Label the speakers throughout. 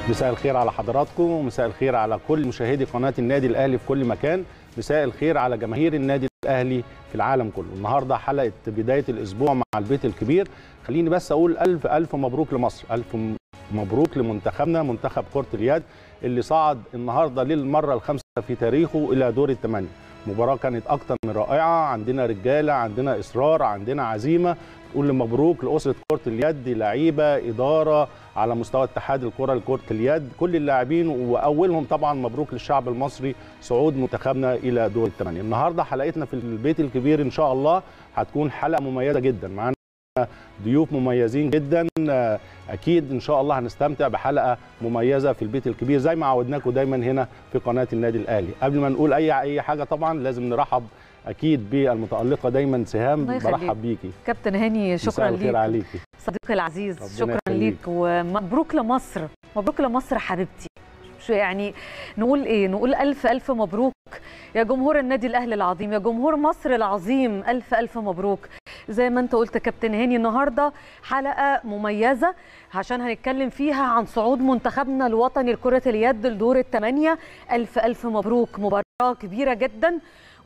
Speaker 1: مساء الخير على حضراتكم ومساء الخير على كل مشاهدي قناه النادي الاهلي في كل مكان مساء الخير على جماهير النادي الاهلي في العالم كله النهارده حلقه بدايه الاسبوع مع البيت الكبير خليني بس اقول الف الف مبروك لمصر الف مبروك لمنتخبنا منتخب كره اليد اللي صعد النهارده للمره الخامسه في تاريخه الى دور الثمانيه مباراه كانت اكتر من رائعه عندنا رجاله عندنا اصرار عندنا عزيمه نقول مبروك لاسره كره اليد لعيبه اداره على مستوى اتحاد الكره لكره اليد كل اللاعبين واولهم طبعا مبروك للشعب المصري صعود منتخبنا الى دور الثمانيه النهارده حلقتنا في البيت الكبير ان شاء الله هتكون حلقه مميزه جدا معانا ضيوف مميزين جدا اكيد ان شاء الله هنستمتع بحلقه مميزه في البيت الكبير زي ما عودناكم دايما هنا في قناه النادي الاهلي قبل ما نقول اي اي حاجه طبعا لازم نرحب اكيد بالمتالقه دايما سهام برحب بيكي
Speaker 2: كابتن هاني شكرا ليك
Speaker 1: عليكي
Speaker 2: صديقي العزيز شكرا ليك ومبروك لمصر مبروك لمصر حبيبتي شو يعني نقول ايه نقول الف الف مبروك يا جمهور النادي الاهلي العظيم يا جمهور مصر العظيم الف الف مبروك زي ما انت قلت كابتن هاني النهارده حلقه مميزه عشان هنتكلم فيها عن صعود منتخبنا الوطني لكره اليد لدور الثمانيه الف الف مبروك مباراه كبيره جدا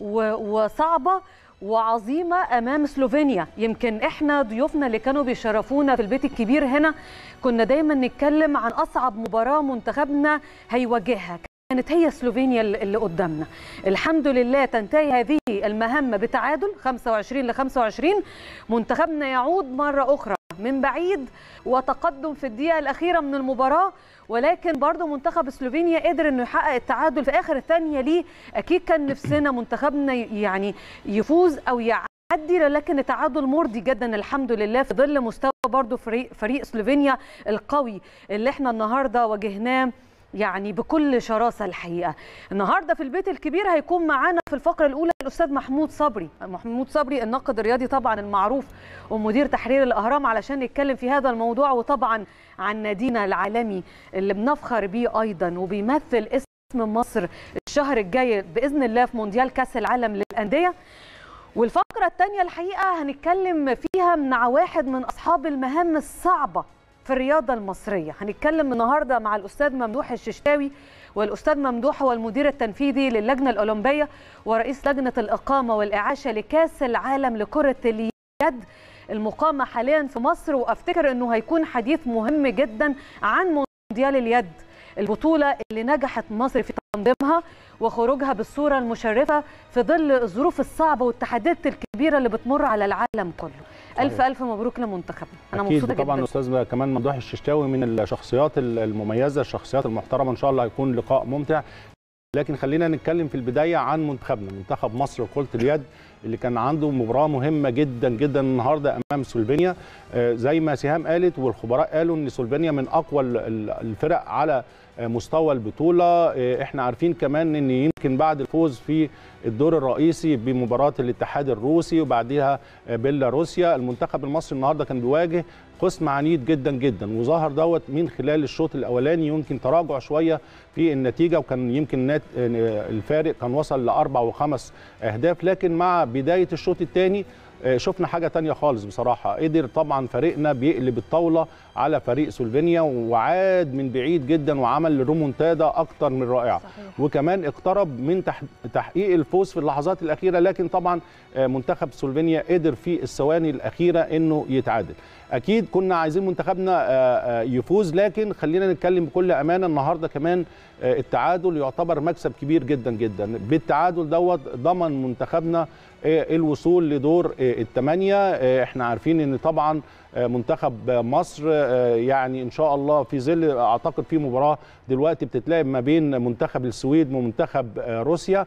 Speaker 2: وصعبه وعظيمه امام سلوفينيا يمكن احنا ضيوفنا اللي كانوا بيشرفونا في البيت الكبير هنا كنا دايما نتكلم عن اصعب مباراه منتخبنا هيواجهها كانت هي سلوفينيا اللي قدامنا الحمد لله تنتهي هذه المهمه بتعادل 25 ل 25 منتخبنا يعود مره اخرى من بعيد وتقدم في الدقيقه الاخيره من المباراه ولكن برضه منتخب سلوفينيا قدر انه يحقق التعادل في اخر الثانيه ليه اكيد كان نفسنا منتخبنا يعني يفوز او يعدي لكن التعادل مرضي جدا الحمد لله في ظل مستوى برضه فريق فريق سلوفينيا القوي اللي احنا النهارده واجهناه يعني بكل شراسة الحقيقة النهاردة في البيت الكبير هيكون معانا في الفقرة الأولى الأستاذ محمود صبري محمود صبري الناقد الرياضي طبعا المعروف ومدير تحرير الأهرام علشان نتكلم في هذا الموضوع وطبعا عن نادينا العالمي اللي بنفخر بيه أيضا وبيمثل اسم مصر الشهر الجاي بإذن الله في مونديال كأس العالم للأندية والفقرة الثانية الحقيقة هنتكلم فيها مع واحد من أصحاب المهام الصعبة في الرياضة المصرية هنتكلم النهاردة مع الأستاذ ممدوح الششتاوي والأستاذ ممدوح هو المدير التنفيذي للجنة الأولمبية ورئيس لجنة الإقامة والإعاشة لكأس العالم لكرة اليد المقامة حاليا في مصر وأفتكر أنه هيكون حديث مهم جدا عن مونديال اليد البطولة اللي نجحت مصر في تنظيمها وخروجها بالصورة المشرفة في ظل الظروف الصعبة والتحديات الكبيرة اللي بتمر على العالم كله ألف ألف مبروك لمنتخبنا
Speaker 1: أنا مبسوطة جدا طبعا أستاذ كمان ممدوح الششتاوي من الشخصيات المميزة الشخصيات المحترمة إن شاء الله هيكون لقاء ممتع لكن خلينا نتكلم في البداية عن منتخبنا منتخب مصر لكرة اليد اللي كان عنده مباراة مهمة جدا جدا النهاردة أمام سلوفينيا زي ما سهام قالت والخبراء قالوا أن سلوفينيا من أقوى الفرق على مستوى البطولة احنا عارفين كمان ان يمكن بعد الفوز في الدور الرئيسي بمباراة الاتحاد الروسي وبعدها بيلاروسيا المنتخب المصري النهارده كان بيواجه خصم عنيد جدا جدا وظهر دوت من خلال الشوط الاولاني يمكن تراجع شويه في النتيجه وكان يمكن الفارق كان وصل لاربع وخمس اهداف لكن مع بدايه الشوط الثاني شفنا حاجه تانية خالص بصراحه قدر طبعا فريقنا بيقلب الطاوله على فريق سلوفينيا وعاد من بعيد جدا وعمل رومونتادا اكتر من رائعه صحيح. وكمان اقترب من تحقيق الفوز في اللحظات الاخيره لكن طبعا منتخب سلوفينيا قدر في الثواني الاخيره انه يتعادل اكيد كنا عايزين منتخبنا يفوز لكن خلينا نتكلم بكل امانه النهارده كمان التعادل يعتبر مكسب كبير جدا جدا بالتعادل دوت ضمن منتخبنا الوصول لدور الثمانيه احنا عارفين ان طبعا منتخب مصر يعني ان شاء الله في ظل اعتقد في مباراه دلوقتي بتتلعب ما بين منتخب السويد ومنتخب روسيا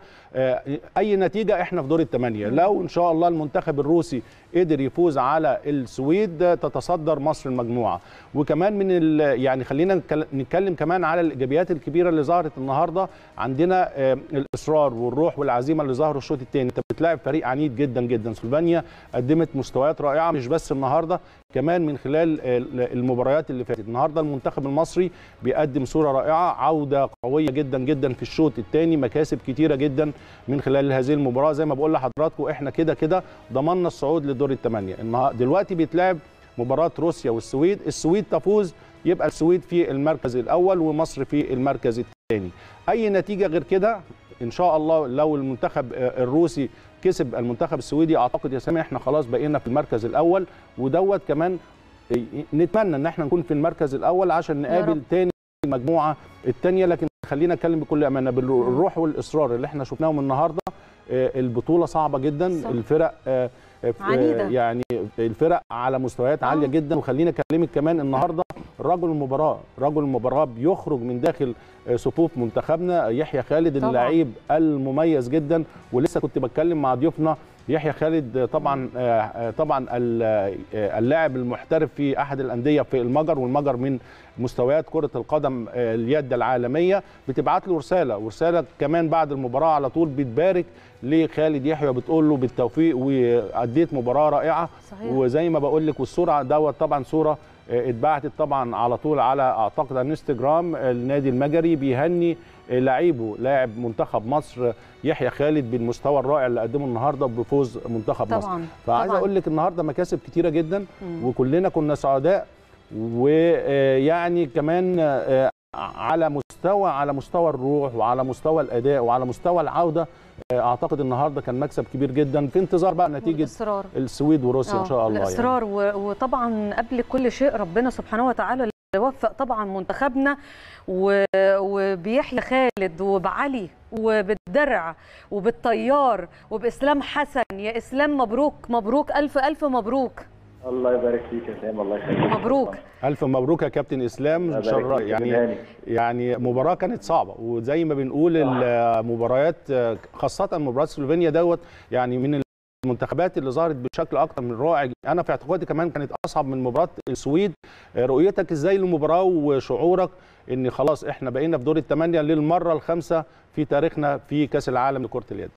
Speaker 1: اي نتيجه احنا في دور الثمانيه لو ان شاء الله المنتخب الروسي قدر يفوز على السويد تتصدر مصر المجموعه وكمان من يعني خلينا نتكلم كمان على الايجابيات الكبيره اللي ظهرت النهارده عندنا الاصرار والروح والعزيمه اللي ظهروا الشوط الثاني انت بتلاعب فريق عنيد جدا جدا سلوفينيا قدمت مستويات رائعه مش بس النهارده كمان من خلال المباريات اللي فاتت النهارده المنتخب المصري بيقدم صوره رائعه عوده قويه جدا جدا في الشوط الثاني مكاسب كتيره جدا من خلال هذه المباراه زي ما بقول لحضراتكم احنا كده كده ضمننا الصعود لدور الثمانيه دلوقتي بيتلعب مباراه روسيا والسويد السويد تفوز يبقى السويد في المركز الاول ومصر في المركز الثاني اي نتيجه غير كده ان شاء الله لو المنتخب الروسي كسب المنتخب السويدي اعتقد يا سامي احنا خلاص بقينا في المركز الاول ودوت كمان نتمنى ان احنا نكون في المركز الاول عشان نقابل تاني المجموعه الثانيه لكن خلينا نتكلم بكل امانه بالروح والاصرار اللي احنا شفناهم النهارده البطوله صعبه جدا
Speaker 2: صح.
Speaker 1: الفرق
Speaker 2: عنيدة.
Speaker 1: يعني الفرق على مستويات
Speaker 2: آه.
Speaker 1: عاليه جدا وخلينا اكلمك كمان النهارده رجل المباراه رجل المباراه بيخرج من داخل صفوف منتخبنا يحيى خالد
Speaker 2: طبعاً.
Speaker 1: اللعيب المميز جدا ولسه كنت بتكلم مع ضيوفنا يحيى خالد طبعا آه، طبعا ال- آه، اللاعب المحترف في احد الانديه في المجر والمجر من مستويات كره القدم آه، اليد العالميه بتبعت له رساله ورساله كمان بعد المباراه على طول بتبارك لخالد يحيى وبتقول له بالتوفيق واديت مباراه رائعه
Speaker 2: صحيح.
Speaker 1: وزي ما بقول لك والصوره دوت طبعا صوره آه، اتبعتت طبعا على طول على اعتقد انستجرام النادي المجري بيهني آه، لعيبه لاعب منتخب مصر يحيى خالد بالمستوى الرائع اللي قدمه النهارده بفوز منتخب مصر
Speaker 2: طبعا
Speaker 1: فعايز
Speaker 2: طبعاً.
Speaker 1: اقول لك النهارده مكاسب كتيره جدا
Speaker 2: مم.
Speaker 1: وكلنا كنا سعداء ويعني كمان آه، على مستوى على مستوى الروح وعلى مستوى الاداء وعلى مستوى العوده آه، اعتقد النهارده كان مكسب كبير جدا في انتظار بقى نتيجه
Speaker 2: والإصرار.
Speaker 1: السويد وروسيا ان
Speaker 2: آه،
Speaker 1: شاء الله يعني.
Speaker 2: الاصرار و- وطبعا قبل كل شيء ربنا سبحانه وتعالى اللي وفق طبعا منتخبنا و- وبيحيى خالد وبعلي وبالدرع وبالطيار وباسلام حسن يا اسلام مبروك مبروك الف الف مبروك
Speaker 3: الله يبارك فيك يا سام الله يخليك
Speaker 2: مبروك
Speaker 1: الف مبروك يا كابتن اسلام
Speaker 3: الله
Speaker 1: إن
Speaker 3: يبارك
Speaker 1: شاء الله
Speaker 3: فيك يا
Speaker 1: يعني
Speaker 3: جناني.
Speaker 1: يعني مباراه كانت صعبه وزي ما بنقول المباريات خاصه مباراه سلوفينيا دوت يعني من المنتخبات اللي ظهرت بشكل اكتر من رائع انا في اعتقادي كمان كانت اصعب من مباراه السويد رؤيتك ازاي للمباراه وشعورك ان خلاص احنا بقينا في دور الثمانيه للمره الخامسه في تاريخنا في كاس العالم لكره اليد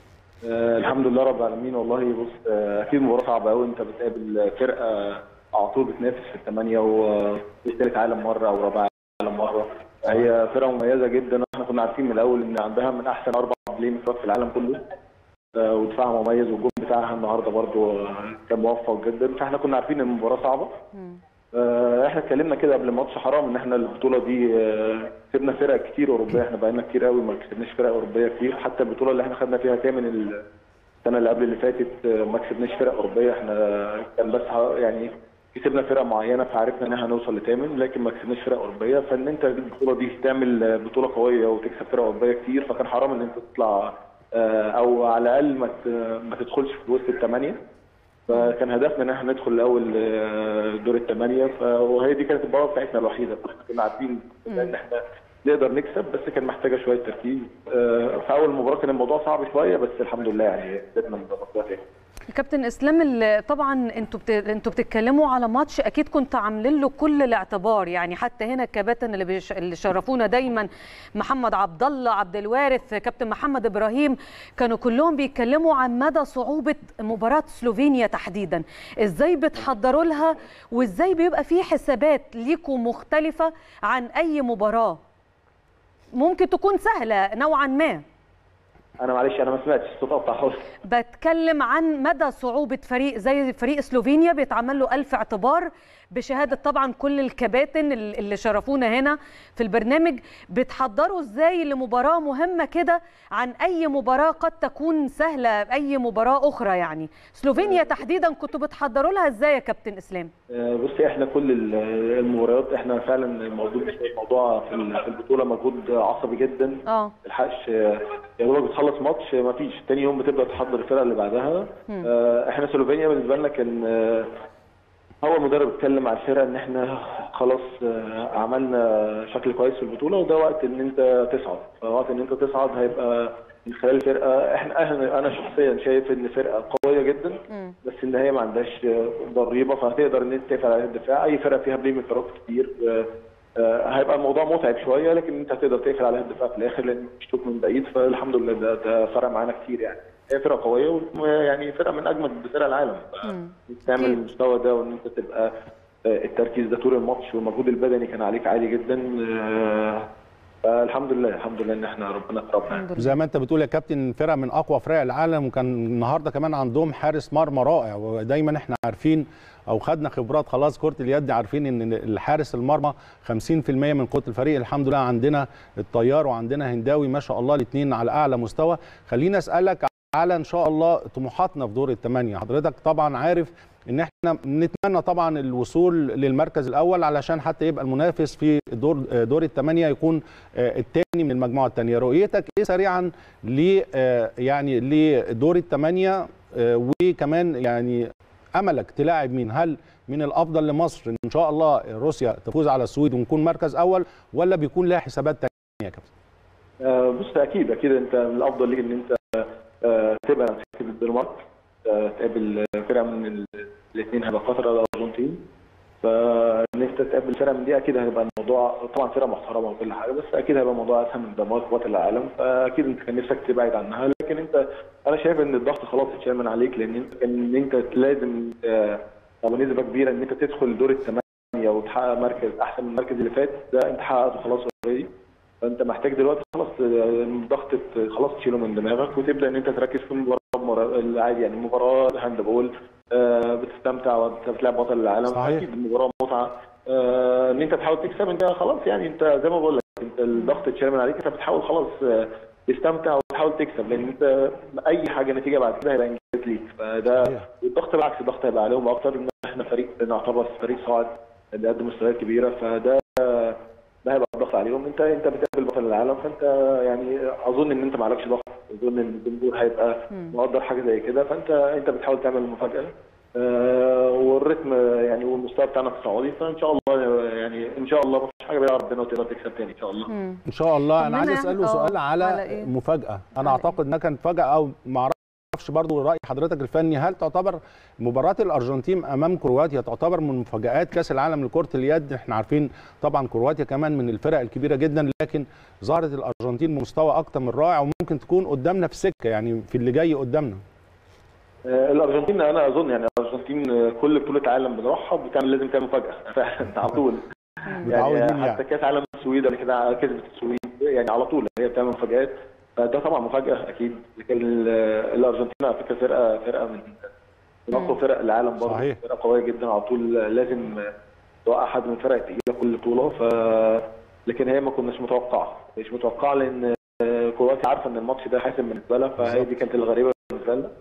Speaker 3: آه الحمد لله رب العالمين والله بص آه اكيد مباراه صعبه قوي انت بتقابل فرقه على طول بتنافس في الثمانيه وثالث عالم مره او رابع عالم مره هي فرقه مميزه جدا احنا كنا عارفين من الاول ان عندها من احسن اربع بلاي في العالم كله آه ودفاعها مميز والجون بتاعها النهارده برضو آه، كان موفق جدا فاحنا كنا عارفين ان المباراه صعبه
Speaker 2: مم.
Speaker 3: آه، احنا اتكلمنا كده قبل الماتش حرام ان احنا البطوله دي آه، كسبنا فرق كتير اوروبيه احنا بقالنا كتير قوي ما كسبناش فرق اوروبيه كتير حتى البطوله اللي احنا خدنا فيها تامن السنه اللي قبل اللي فاتت آه، ما كسبناش فرق اوروبيه احنا كان بس ه- يعني كسبنا فرق معينه فعرفنا ان احنا هنوصل لثامن لكن ما كسبناش فرق اوروبيه فان انت البطوله دي تعمل آه، بطوله قويه وتكسب فرق اوروبيه كتير فكان حرام ان انت تطلع آه، او على الاقل ما ت- ما تدخلش في وسط الثمانيه فكان هدفنا ان احنا ندخل الاول آه، دور الثمانيه ف- وهي دي كانت البطوله بتاعتنا الوحيده احنا كنا عارفين ان احنا نقدر نكسب بس كان محتاجه شويه تركيز آه، في اول مباراه كان الموضوع صعب شويه بس الحمد لله يعني قدرنا نظبطها تاني
Speaker 2: كابتن اسلام ال- طبعا انتوا بت... انتوا بتتكلموا على ماتش اكيد كنتوا عاملين له كل الاعتبار يعني حتى هنا الكباتن اللي, بيش... اللي شرفونا دايما محمد عبد الله عبد الوارث كابتن محمد ابراهيم كانوا كلهم بيتكلموا عن مدى صعوبه مباراه سلوفينيا تحديدا ازاي بتحضروا لها وازاي بيبقى في حسابات ليكم مختلفه عن اي مباراه ممكن تكون سهله نوعا ما
Speaker 3: انا معلش انا ما سمعتش الصوت قطع خالص
Speaker 2: بتكلم عن مدى صعوبة فريق زي فريق سلوفينيا بيتعمل له ألف اعتبار بشهادة طبعا كل الكباتن اللي شرفونا هنا في البرنامج بتحضروا ازاي لمباراة مهمة كده عن أي مباراة قد تكون سهلة أي مباراة أخرى يعني سلوفينيا تحديدا كنتوا بتحضروا لها ازاي يا كابتن إسلام؟
Speaker 3: آه، بصي احنا كل ال- المباريات احنا فعلا الموضوع الموضوع في ال- في البطوله مجهود عصبي جدا
Speaker 2: اه
Speaker 3: تلحقش آه، يا دوبك بتخلص ماتش ما فيش تاني يوم بتبدا تحضر الفرقه اللي بعدها آه، احنا سلوفينيا بالنسبه لنا كان آه، هو المدرب اتكلم على الفرقه ان احنا خلاص آه، عملنا شكل كويس في البطوله وده وقت ان انت تصعد فوقت ان انت تصعد هيبقى من خلال الفرقه احنا احنا انا شخصيا شايف ان فرقه قويه جدا
Speaker 2: مم.
Speaker 3: بس ان هي ما عندهاش آه، ضريبه فهتقدر ان انت تقفل عليها الدفاع اي فرقه فيها بلاي ميكرات كتير آه، آه، هيبقى الموضوع متعب شويه لكن انت هتقدر تقفل عليها الدفاع في الاخر لان مش شوط من بعيد فالحمد لله ده, ده فرق معانا كتير يعني هي فرقه قويه ويعني فرقه من اجمد فرق العالم
Speaker 2: مم.
Speaker 3: تعمل
Speaker 2: أكيد.
Speaker 3: المستوى ده وان انت تبقى آه، التركيز ده طول الماتش والمجهود البدني كان عليك عالي جدا آه، فالحمد لله الحمد لله ان احنا ربنا كرمنا
Speaker 2: الحمد لله
Speaker 1: زي ما انت بتقول يا كابتن فرقه من اقوى فرق العالم وكان النهارده كمان عندهم حارس مرمى رائع ودايما احنا عارفين او خدنا خبرات خلاص كره اليد عارفين ان الحارس المرمى 50% من قوه الفريق الحمد لله عندنا الطيار وعندنا هنداوي ما شاء الله الاثنين على اعلى مستوى خليني اسالك على ان شاء الله طموحاتنا في دور الثمانيه حضرتك طبعا عارف ان احنا نتمنى طبعا الوصول للمركز الاول علشان حتى يبقى المنافس في دور دور الثمانيه يكون الثاني من المجموعه الثانيه رؤيتك ايه سريعا ل يعني لدور الثمانيه وكمان يعني املك تلاعب مين هل من الافضل لمصر ان شاء الله روسيا تفوز على السويد ونكون مركز اول ولا بيكون لها حسابات ثانيه يا كابتن
Speaker 3: آه بص اكيد اكيد انت من الافضل ليك ان انت آه تبقى في الدنمارك آه تقابل فرقه من الاثنين هيبقى قطر او الارجنتين فان انت تقابل فرقه من دي اكيد هيبقى الموضوع طبعا فرقه محترمه وكل حاجه بس اكيد هيبقى الموضوع اسهل من الدنمارك بطل العالم فاكيد انت كان نفسك تبعد عنها لكن انت انا شايف ان الضغط خلاص اتشال من عليك لان انت كان انت لازم او بنسبه كبيره ان انت تدخل دور الثمانيه وتحقق مركز احسن من المركز اللي فات ده انت حققته خلاص اوريدي فانت محتاج دلوقتي خلاص الضغط خلاص تشيله من دماغك وتبدا ان انت تركز في المباراه العادي يعني المباراه هاند بول آه بتستمتع وانت بتلعب بطل العالم
Speaker 1: صحيح.
Speaker 3: اكيد المباراه متعه آه ان انت تحاول تكسب انت خلاص يعني انت زي ما بقول لك انت الضغط اتشال من عليك انت بتحاول خلاص آه تستمتع وتحاول تكسب لان انت اي حاجه نتيجه بعد كده هيبقى انجاز ليك فده الضغط بالعكس الضغط هيبقى عليهم اكتر ان احنا فريق نعتبر فريق صاعد بيقدم مستويات كبيره فده ده هيبقى ضغط عليهم انت انت بتقابل بطل العالم فانت يعني اظن ان انت ما عليكش ضغط اظن ان الجمهور هيبقى مقدر حاجه زي كده فانت انت بتحاول تعمل مفاجاه آه والريتم يعني والمستوى بتاعنا الصعودي فان شاء الله يعني ان شاء الله ما فيش حاجه بعيده ربنا وتقدر تكسب تاني ان شاء الله
Speaker 2: مم.
Speaker 1: ان شاء الله انا
Speaker 2: طمنا
Speaker 1: عايز اساله
Speaker 2: اه،
Speaker 1: سؤال على,
Speaker 2: على ايه؟
Speaker 1: مفاجاه انا
Speaker 2: على
Speaker 1: اعتقد انها كانت مفاجاه او ما اعرفش برضو راي حضرتك الفني هل تعتبر مباراه الارجنتين امام كرواتيا تعتبر من مفاجات كاس العالم لكره اليد احنا عارفين طبعا كرواتيا كمان من الفرق الكبيره جدا لكن ظهرت الارجنتين بمستوى اكتر من رائع وممكن تكون قدامنا في سكه يعني في اللي جاي قدامنا
Speaker 3: آه، الارجنتين انا اظن يعني الارجنتين آه، كل بطوله عالم بنروحها بتعمل لازم تعمل مفاجاه فعلا على طول
Speaker 1: متعودين
Speaker 3: يعني
Speaker 1: يعني.
Speaker 3: حتى كاس عالم السويد قبل كده كسبت السويد يعني على طول هي بتعمل مفاجآت فده طبعا مفاجاه اكيد لكن ال- الارجنتين على فكره فرقه فرقه من من اقوى فرق العالم برضه
Speaker 1: صحيح.
Speaker 3: فرقه قويه جدا على طول لازم توقع حد من الفرق الثقيله كل بطوله ف لكن هي ما كناش متوقعه مش متوقعه لان آه، كرواتيا عارفه ان الماتش ده حاسم بالنسبه لها فهي دي كانت الغريبه بالنسبه لنا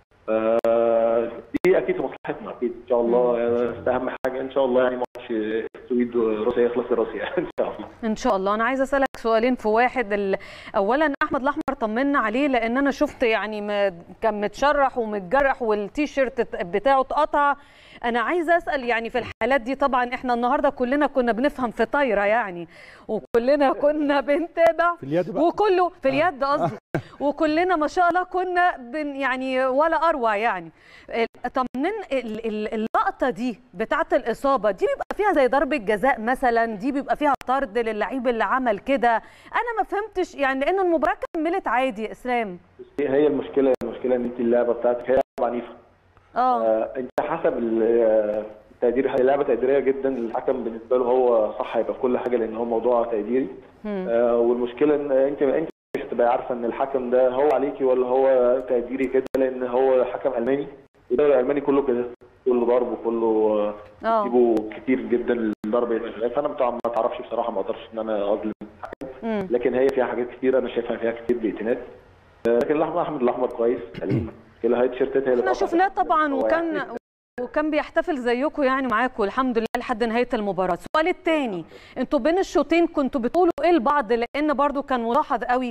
Speaker 3: آه، دي اكيد في مصلحتنا اكيد ان شاء الله يعني اهم حاجه ان شاء الله يعني ماتش السويد وروسيا يخلص لروسيا ان شاء الله
Speaker 2: ان شاء الله انا عايزه اسالك سؤالين في واحد ال- اولا احمد الاحمر طمنا عليه لان انا شفت يعني ما كان متشرح ومتجرح والتيشيرت بتاعه اتقطع انا عايزه اسال يعني في الحالات دي طبعا احنا النهارده كلنا كنا بنفهم في طايره يعني وكلنا كنا بنتابع
Speaker 1: في اليد بقى
Speaker 2: وكله في اليد قصدي وكلنا ما شاء الله كنا بن يعني ولا اروع يعني ال- طمنن ال- ال- اللقطه دي بتاعه الاصابه دي بيبقى فيها زي ضربه جزاء مثلا دي بيبقى فيها طرد للعيب اللي عمل كده انا ما فهمتش يعني لان المباراه كملت عادي يا اسلام
Speaker 3: هي المشكله المشكله ان انت اللعبه بتاعتك هي لعبه عنيفه
Speaker 2: اه
Speaker 3: آه، انت حسب ال- آه، التقدير هي لعبه تقديريه جدا الحكم بالنسبه له هو صح هيبقى في كل حاجه لان هو موضوع تقديري
Speaker 2: مم.
Speaker 3: آه، والمشكله ان انت انت مش هتبقى عارفه ان الحكم ده هو عليكي ولا هو تقديري كده لان هو حكم الماني والدوري الالماني كله كده كله ضرب وكله آه،
Speaker 2: اه
Speaker 3: بيجيبوا كتير جدا الضرب يبقى فانا بتاع- ما تعرفش بصراحه ما اقدرش ان انا اظلم
Speaker 2: مم.
Speaker 3: لكن هي فيها حاجات كتير انا شايفها فيها كتير بيتنات آه، لكن الاحمر احمد الاحمر كويس سليم كده هاي تيشيرتات هي اللي
Speaker 2: احنا
Speaker 3: اتقطعت.
Speaker 2: شفناه طبعا
Speaker 3: هو
Speaker 2: وكان
Speaker 3: يعني
Speaker 2: وكان بيحتفل زيكم يعني معاكم الحمد لله لحد نهايه المباراه السؤال الثاني انتوا بين الشوطين كنتوا بتقولوا ايه لبعض لان برضو كان ملاحظ قوي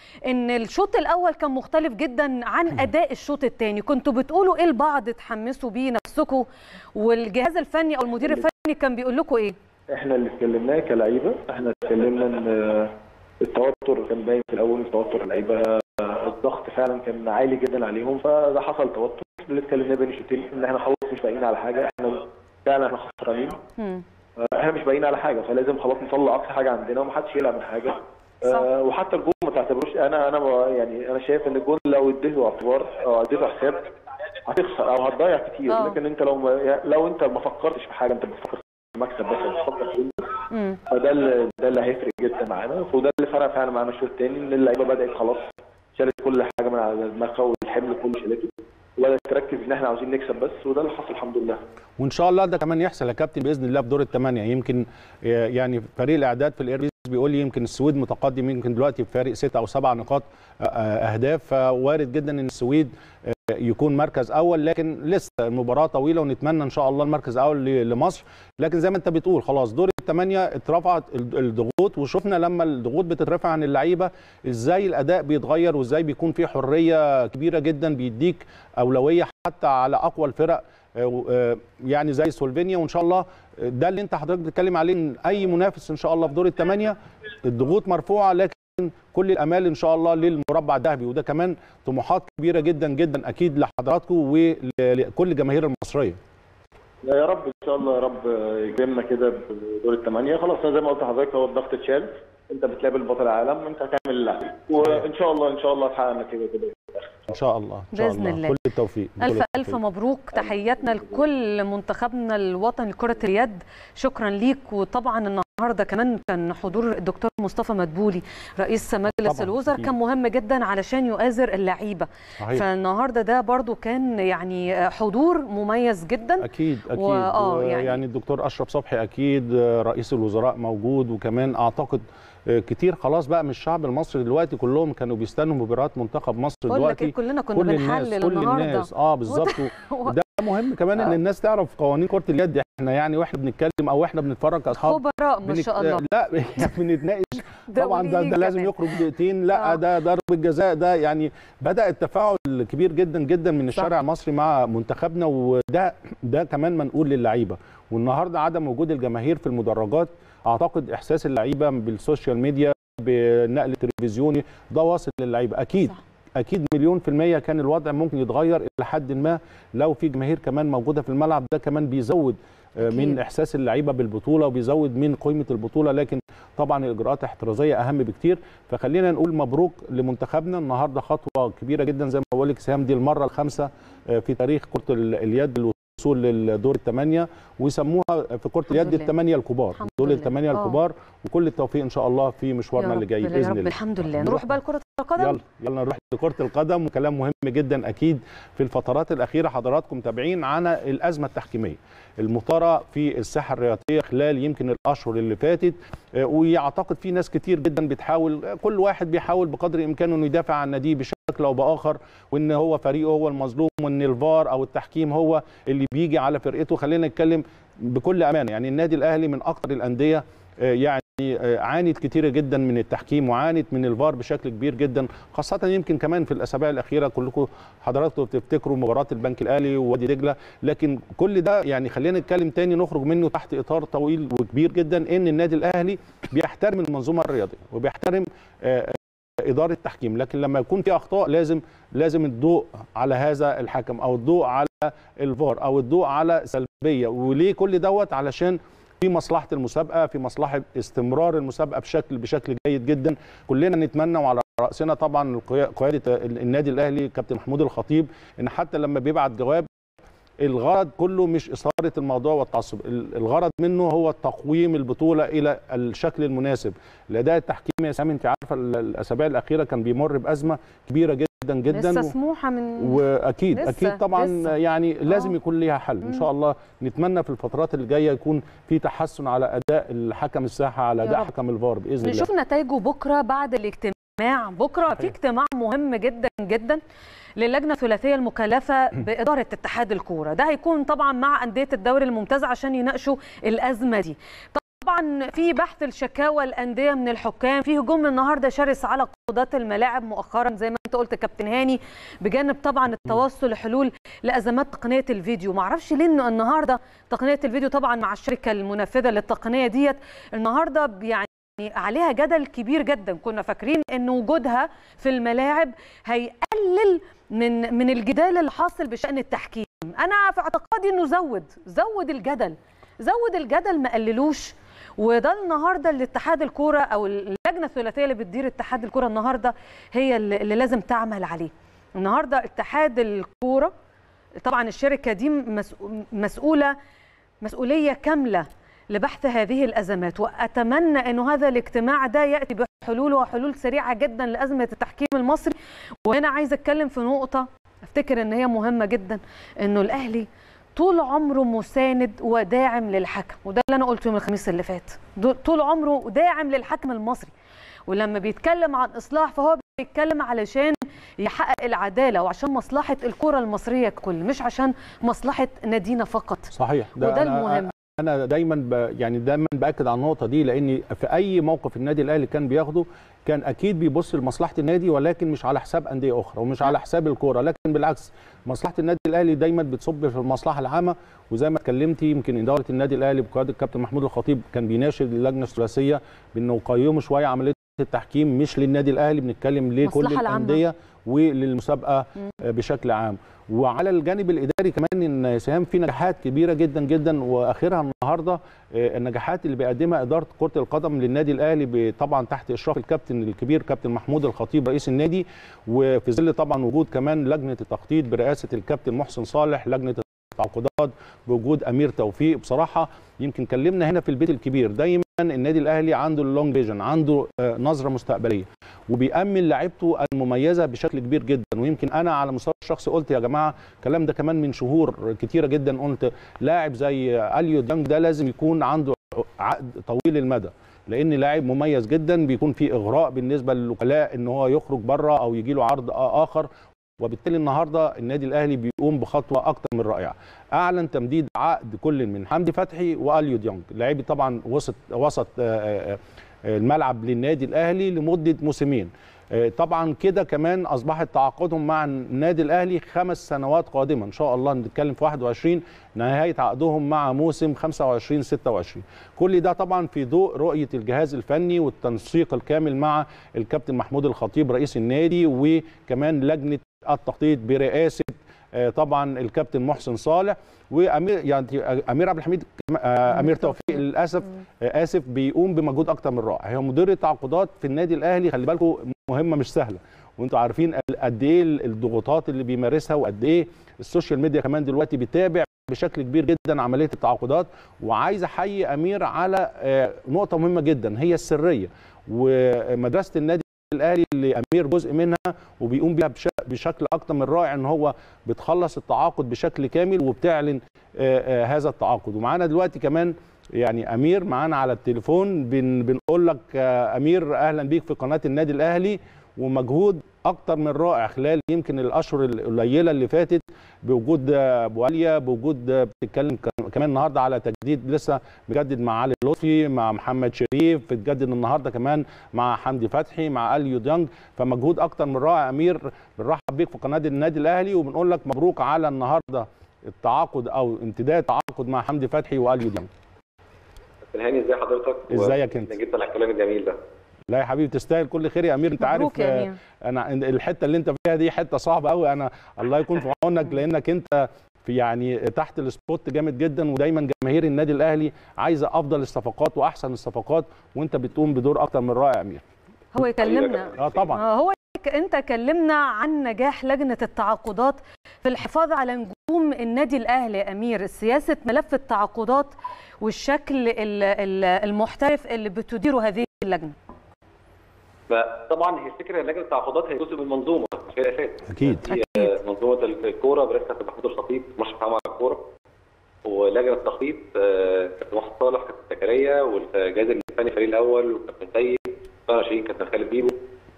Speaker 2: ان الشوط الاول كان مختلف جدا عن اداء الشوط الثاني كنتوا بتقولوا ايه لبعض تحمسوا بيه نفسكم والجهاز الفني او المدير الفني كان بيقول لكم ايه
Speaker 3: احنا اللي اتكلمناه كلعيبه احنا اتكلمنا ان آه، التوتر كان باين في الاول توتر اللعيبه آه، الضغط فعلا كان عالي جدا عليهم فده حصل توتر اللي اتكلمناه بين الشوطين ان احنا خلاص مش باقيين على حاجه احنا فعلا احنا خسرانين
Speaker 2: مم.
Speaker 3: آه، احنا مش باقيين على حاجه فلازم خلاص نطلع اقصى حاجه عندنا ومحدش يلعب من حاجه
Speaker 2: صح.
Speaker 3: آه، وحتى الجون ما تعتبروش انا انا ب- يعني انا شايف ان الجون لو اديته اعتبار او اديته حساب هتخسر او هتضيع كتير
Speaker 2: آه.
Speaker 3: لكن انت لو ما لو انت ما فكرتش في حاجه انت بتفكر في المكسب بس بتفكر في
Speaker 2: مم.
Speaker 3: فده اللي ده اللي هيفرق جدا معانا وده اللي فرق فعلا معانا الشوط الثاني ان اللعيبه بدات خلاص شالت كل حاجه من على دماغها والحمل كله شالته وبدات تركز ان احنا عاوزين نكسب بس وده اللي حصل الحمد لله
Speaker 1: وان شاء الله ده كمان يحصل يا كابتن باذن الله في دور الثمانيه يمكن يعني فريق الاعداد في الاير بيقول لي يمكن السويد متقدم يمكن دلوقتي بفارق ست او سبع نقاط اهداف فوارد جدا ان السويد يكون مركز اول لكن لسه المباراه طويله ونتمنى ان شاء الله المركز الاول لمصر لكن زي ما انت بتقول خلاص دور الثمانيه اترفعت الضغوط وشفنا لما الضغوط بتترفع عن اللعيبه ازاي الاداء بيتغير وازاي بيكون في حريه كبيره جدا بيديك اولويه حتى على اقوى الفرق يعني زي سلوفينيا وان شاء الله ده اللي انت حضرتك بتتكلم عليه ان اي منافس ان شاء الله في دور الثمانيه الضغوط مرفوعه لكن كل الامال ان شاء الله للمربع الذهبي وده كمان طموحات كبيره جدا جدا اكيد لحضراتكم ولكل الجماهير المصريه
Speaker 3: يا رب ان شاء الله يا رب يكرمنا كده بدور الثمانيه خلاص زي ما قلت لحضرتك هو الضغط اتشال انت بتقابل بطل العالم انت هتعمل اللي عليك وان شاء الله ان شاء الله تحققنا كده كده
Speaker 1: ان شاء الله ان شاء
Speaker 2: بإذن
Speaker 1: الله
Speaker 2: الله.
Speaker 1: كل التوفيق كل
Speaker 2: ألف
Speaker 1: التوفيق.
Speaker 2: ألف مبروك تحياتنا لكل منتخبنا الوطني لكرة اليد شكرا ليك وطبعا النهارده كمان كان حضور الدكتور مصطفى مدبولي رئيس مجلس
Speaker 1: طبعاً،
Speaker 2: الوزراء
Speaker 1: أكيد.
Speaker 2: كان مهم جدا علشان يؤازر اللعيبه
Speaker 1: صحيح
Speaker 2: فالنهارده ده برضو كان يعني حضور مميز جدا
Speaker 1: اكيد اكيد
Speaker 2: و- آه،
Speaker 1: يعني,
Speaker 2: يعني-
Speaker 1: يعني الدكتور اشرف صبحي اكيد رئيس الوزراء موجود وكمان اعتقد كتير خلاص بقى من الشعب المصري دلوقتي كلهم كانوا بيستنوا مباريات منتخب مصر
Speaker 2: بقول لك
Speaker 1: دلوقتي
Speaker 2: إيه، كلنا كنا
Speaker 1: كل الناس
Speaker 2: بنحلل
Speaker 1: كل
Speaker 2: النهارده
Speaker 1: الناس اه بالظبط وده مهم كمان ان
Speaker 2: آه.
Speaker 1: الناس تعرف قوانين كره اليد احنا يعني واحنا بنتكلم او احنا بنتفرج كاصحاب
Speaker 2: خبراء ما
Speaker 1: بنت-
Speaker 2: شاء الله
Speaker 1: لا يعني بنتناقش طبعا ده,
Speaker 2: دوليين
Speaker 1: ده لازم
Speaker 2: كمان.
Speaker 1: يخرج دقيقتين لا
Speaker 2: آه.
Speaker 1: ده ضرب الجزاء ده يعني بدا التفاعل كبير جدا جدا من الشارع المصري مع منتخبنا وده ده كمان منقول للعيبه والنهارده عدم وجود الجماهير في المدرجات اعتقد احساس اللعيبه بالسوشيال ميديا بالنقل التلفزيوني ده واصل للعيبه اكيد
Speaker 2: صح.
Speaker 1: اكيد مليون في الميه كان الوضع ممكن يتغير الى حد ما لو في جماهير كمان موجوده في الملعب ده كمان بيزود آه، من
Speaker 2: أكيد.
Speaker 1: احساس اللعيبه بالبطوله وبيزود من قيمه البطوله لكن طبعا الاجراءات الاحترازيه اهم بكتير فخلينا نقول مبروك لمنتخبنا النهارده خطوه كبيره جدا زي ما بقول لك سهام دي المره الخامسه آه، في تاريخ كره ال- اليد الوصول للدور الثمانيه ويسموها في كره
Speaker 2: الحمد
Speaker 1: اليد
Speaker 2: لله.
Speaker 1: الثمانيه الكبار
Speaker 2: الحمد
Speaker 1: دول
Speaker 2: لله.
Speaker 1: الثمانيه
Speaker 2: آه.
Speaker 1: الكبار وكل التوفيق ان شاء الله في مشوارنا
Speaker 2: يا
Speaker 1: اللي
Speaker 2: رب
Speaker 1: جاي
Speaker 2: يا
Speaker 1: باذن
Speaker 2: رب
Speaker 1: الله
Speaker 2: الحمد لله
Speaker 1: نروح
Speaker 2: نروح بقى لكره القدم
Speaker 1: يلا يلا نروح لكره القدم وكلام مهم جدا اكيد في الفترات الاخيره حضراتكم متابعين عن الازمه التحكيميه المثاره في الساحه الرياضيه خلال يمكن الاشهر اللي فاتت آه، ويعتقد في ناس كتير جدا بتحاول آه، كل واحد بيحاول بقدر امكانه انه يدافع عن ناديه بشكل او باخر وان هو فريقه هو المظلوم وان الفار او التحكيم هو اللي بيجي على فرقته خلينا نتكلم بكل امانه يعني النادي الاهلي من اكثر الانديه آه، يعني آه، عانت كتير جدا من التحكيم وعانت من الفار بشكل كبير جدا خاصة يمكن كمان في الأسابيع الأخيرة كلكم حضراتكم بتفتكروا مباراة البنك الأهلي ووادي دجلة لكن كل ده يعني خلينا نتكلم تاني نخرج منه تحت إطار طويل وكبير جدا إن النادي الأهلي بيحترم المنظومة الرياضية وبيحترم آه، إدارة التحكيم لكن لما يكون في أخطاء لازم لازم الضوء على هذا الحكم أو الضوء على الفار أو الضوء على سلبية وليه كل دوت علشان في مصلحه المسابقه في مصلحه استمرار المسابقه بشكل بشكل جيد جدا كلنا نتمنى وعلى راسنا طبعا القيا- قياده النادي الاهلي كابتن محمود الخطيب ان حتى لما بيبعت جواب الغرض كله مش اثاره الموضوع والتعصب ال- الغرض منه هو تقويم البطوله الى الشكل المناسب الاداء التحكيمي يا سامي انت عارفه ال- الاسابيع الاخيره كان بيمر بازمه كبيره جدا جدا
Speaker 2: لسه
Speaker 1: و-
Speaker 2: سموحه من
Speaker 1: واكيد
Speaker 2: لسه-
Speaker 1: اكيد طبعا
Speaker 2: لسه.
Speaker 1: يعني لازم
Speaker 2: آه.
Speaker 1: يكون ليها حل ان شاء الله نتمنى في الفترات اللي جايه يكون في تحسن على اداء الحكم الساحه على
Speaker 2: يا
Speaker 1: اداء
Speaker 2: رب.
Speaker 1: حكم الفار باذن الله
Speaker 2: نشوف نتائجه بكره بعد الاجتماع بكره في
Speaker 1: صحيح.
Speaker 2: اجتماع مهم جدا جدا للجنه الثلاثيه المكلفه باداره اتحاد الكوره ده هيكون طبعا مع انديه الدوري الممتاز عشان يناقشوا الازمه دي طبعا في بحث الشكاوى الانديه من الحكام في هجوم النهارده شرس على قضاه الملاعب مؤخرا زي ما انت قلت كابتن هاني بجانب طبعا التوصل لحلول لازمات تقنيه الفيديو معرفش ليه انه النهارده تقنيه الفيديو طبعا مع الشركه المنفذه للتقنيه ديت النهارده يعني عليها جدل كبير جدا كنا فاكرين ان وجودها في الملاعب هيقلل من من الجدال اللي حاصل بشان التحكيم انا في اعتقادي انه زود زود الجدل زود الجدل ما قللوش وده النهارده اللي اتحاد الكوره او اللجنه الثلاثيه اللي بتدير اتحاد الكوره النهارده هي اللي اللي لازم تعمل عليه النهارده اتحاد الكوره طبعا الشركه دي مسؤ- مسؤوله مسؤوليه كامله لبحث هذه الازمات واتمنى انه هذا الاجتماع ده ياتي بحلول وحلول سريعه جدا لازمه التحكيم المصري وهنا عايزه اتكلم في نقطه افتكر ان هي مهمه جدا انه الاهلي طول عمره مساند وداعم للحكم وده اللي انا قلته يوم الخميس اللي فات طول عمره داعم للحكم المصري ولما بيتكلم عن اصلاح فهو بيتكلم علشان يحقق العداله وعشان مصلحه الكره المصريه ككل مش عشان مصلحه نادينا فقط
Speaker 1: صحيح
Speaker 2: ده وده المهم
Speaker 1: انا دايما ب... يعني دايما باكد على النقطه دي لان في اي موقف النادي الاهلي كان بياخده كان اكيد بيبص لمصلحه النادي ولكن مش على حساب انديه اخرى ومش على حساب الكوره لكن بالعكس مصلحه النادي الاهلي دايما بتصب في المصلحه العامه وزي ما اتكلمتي يمكن اداره النادي الاهلي بقياده الكابتن محمود الخطيب كان بيناشد اللجنه الثلاثيه بانه يقيموا شويه عمليه التحكيم مش للنادي الاهلي بنتكلم لكل الانديه وللمسابقه بشكل عام وعلى الجانب الاداري كمان ان سهام في نجاحات كبيره جدا جدا واخرها النهارده النجاحات اللي بيقدمها اداره كره القدم للنادي الاهلي طبعا تحت اشراف الكابتن الكبير كابتن محمود الخطيب رئيس النادي وفي ظل طبعا وجود كمان لجنه التخطيط برئاسه الكابتن محسن صالح لجنه التعاقدات بوجود امير توفيق بصراحه يمكن كلمنا هنا في البيت الكبير دايما النادي الاهلي عنده اللونج فيجن عنده نظره مستقبليه وبيأمن لعيبته المميزه بشكل كبير جدا ويمكن انا على مستوى الشخصي قلت يا جماعه الكلام ده كمان من شهور كتيره جدا قلت لاعب زي اليو ديانج ده لازم يكون عنده عقد طويل المدى لان لاعب مميز جدا بيكون في اغراء بالنسبه للوكلاء ان هو يخرج بره او يجي له عرض اخر وبالتالي النهارده النادي الاهلي بيقوم بخطوه اكتر من رائعه اعلن تمديد عقد كل من حمدي فتحي واليو ديونج لاعبي طبعا وسط وسط الملعب للنادي الاهلي لمده موسمين طبعا كده كمان اصبحت تعاقدهم مع النادي الاهلي خمس سنوات قادمه ان شاء الله نتكلم في 21 نهايه عقدهم مع موسم 25 26 كل ده طبعا في ضوء رؤيه الجهاز الفني والتنسيق الكامل مع الكابتن محمود الخطيب رئيس النادي وكمان لجنه التخطيط برئاسه طبعا الكابتن محسن صالح وامير يعني امير عبد الحميد امير توفيق للاسف اسف بيقوم بمجهود اكتر من رائع هي مدير التعاقدات في النادي الاهلي خلي بالكم مهمه مش سهله وانتم عارفين قد ايه الضغوطات اللي بيمارسها وقد ايه السوشيال ميديا كمان دلوقتي بتابع بشكل كبير جدا عمليه التعاقدات وعايز احيي امير على نقطه مهمه جدا هي السريه ومدرسه النادي الاهلي اللي امير جزء منها وبيقوم بيها بشكل اكتر من رائع ان هو بتخلص التعاقد بشكل كامل وبتعلن هذا التعاقد ومعانا دلوقتي كمان يعني امير معانا على التليفون بن بنقول لك امير اهلا بيك في قناه النادي الاهلي ومجهود اكتر من رائع خلال يمكن الاشهر القليله اللي فاتت بوجود ابو عليا بوجود بتتكلم كمان النهارده على تجديد لسه مجدد مع علي لطفي مع محمد شريف بتجدد النهارده كمان مع حمدي فتحي مع اليو ديانج فمجهود اكتر من رائع امير بنرحب بيك في قناه النادي الاهلي وبنقول لك مبروك على النهارده التعاقد او امتداد التعاقد مع حمدي فتحي واليو ديانج
Speaker 4: هاني ازي حضرتك
Speaker 1: ازيك انت
Speaker 4: جدا على الكلام الجميل ده
Speaker 1: لا يا حبيبي تستاهل كل خير يا امير انت عارف
Speaker 2: يا أمير.
Speaker 1: انا الحته اللي انت فيها دي حته صعبه قوي انا الله يكون في عونك لانك انت في يعني تحت السبوت جامد جدا ودايما جماهير النادي الاهلي عايزه افضل الصفقات واحسن الصفقات وانت بتقوم بدور اكتر من رائع يا امير
Speaker 2: هو يكلمنا
Speaker 1: اه طبعا
Speaker 2: هو انت كلمنا عن نجاح لجنه التعاقدات في الحفاظ على نجوم النادي الاهلي يا امير سياسه ملف التعاقدات والشكل المحترف اللي بتديره هذه اللجنه
Speaker 4: طبعا هي الفكره لجنه التعاقدات هي جزء من منظومه مش هي الاساس
Speaker 1: اكيد
Speaker 4: هي منظومه الكوره برئاسه كابتن محمود الخطيب مشرف عام على الكوره ولجنه التخطيط كابتن محمد صالح كابتن زكريا والجهاز الفني الفريق الاول وكابتن سيد طه شيرين كابتن خالد بيبو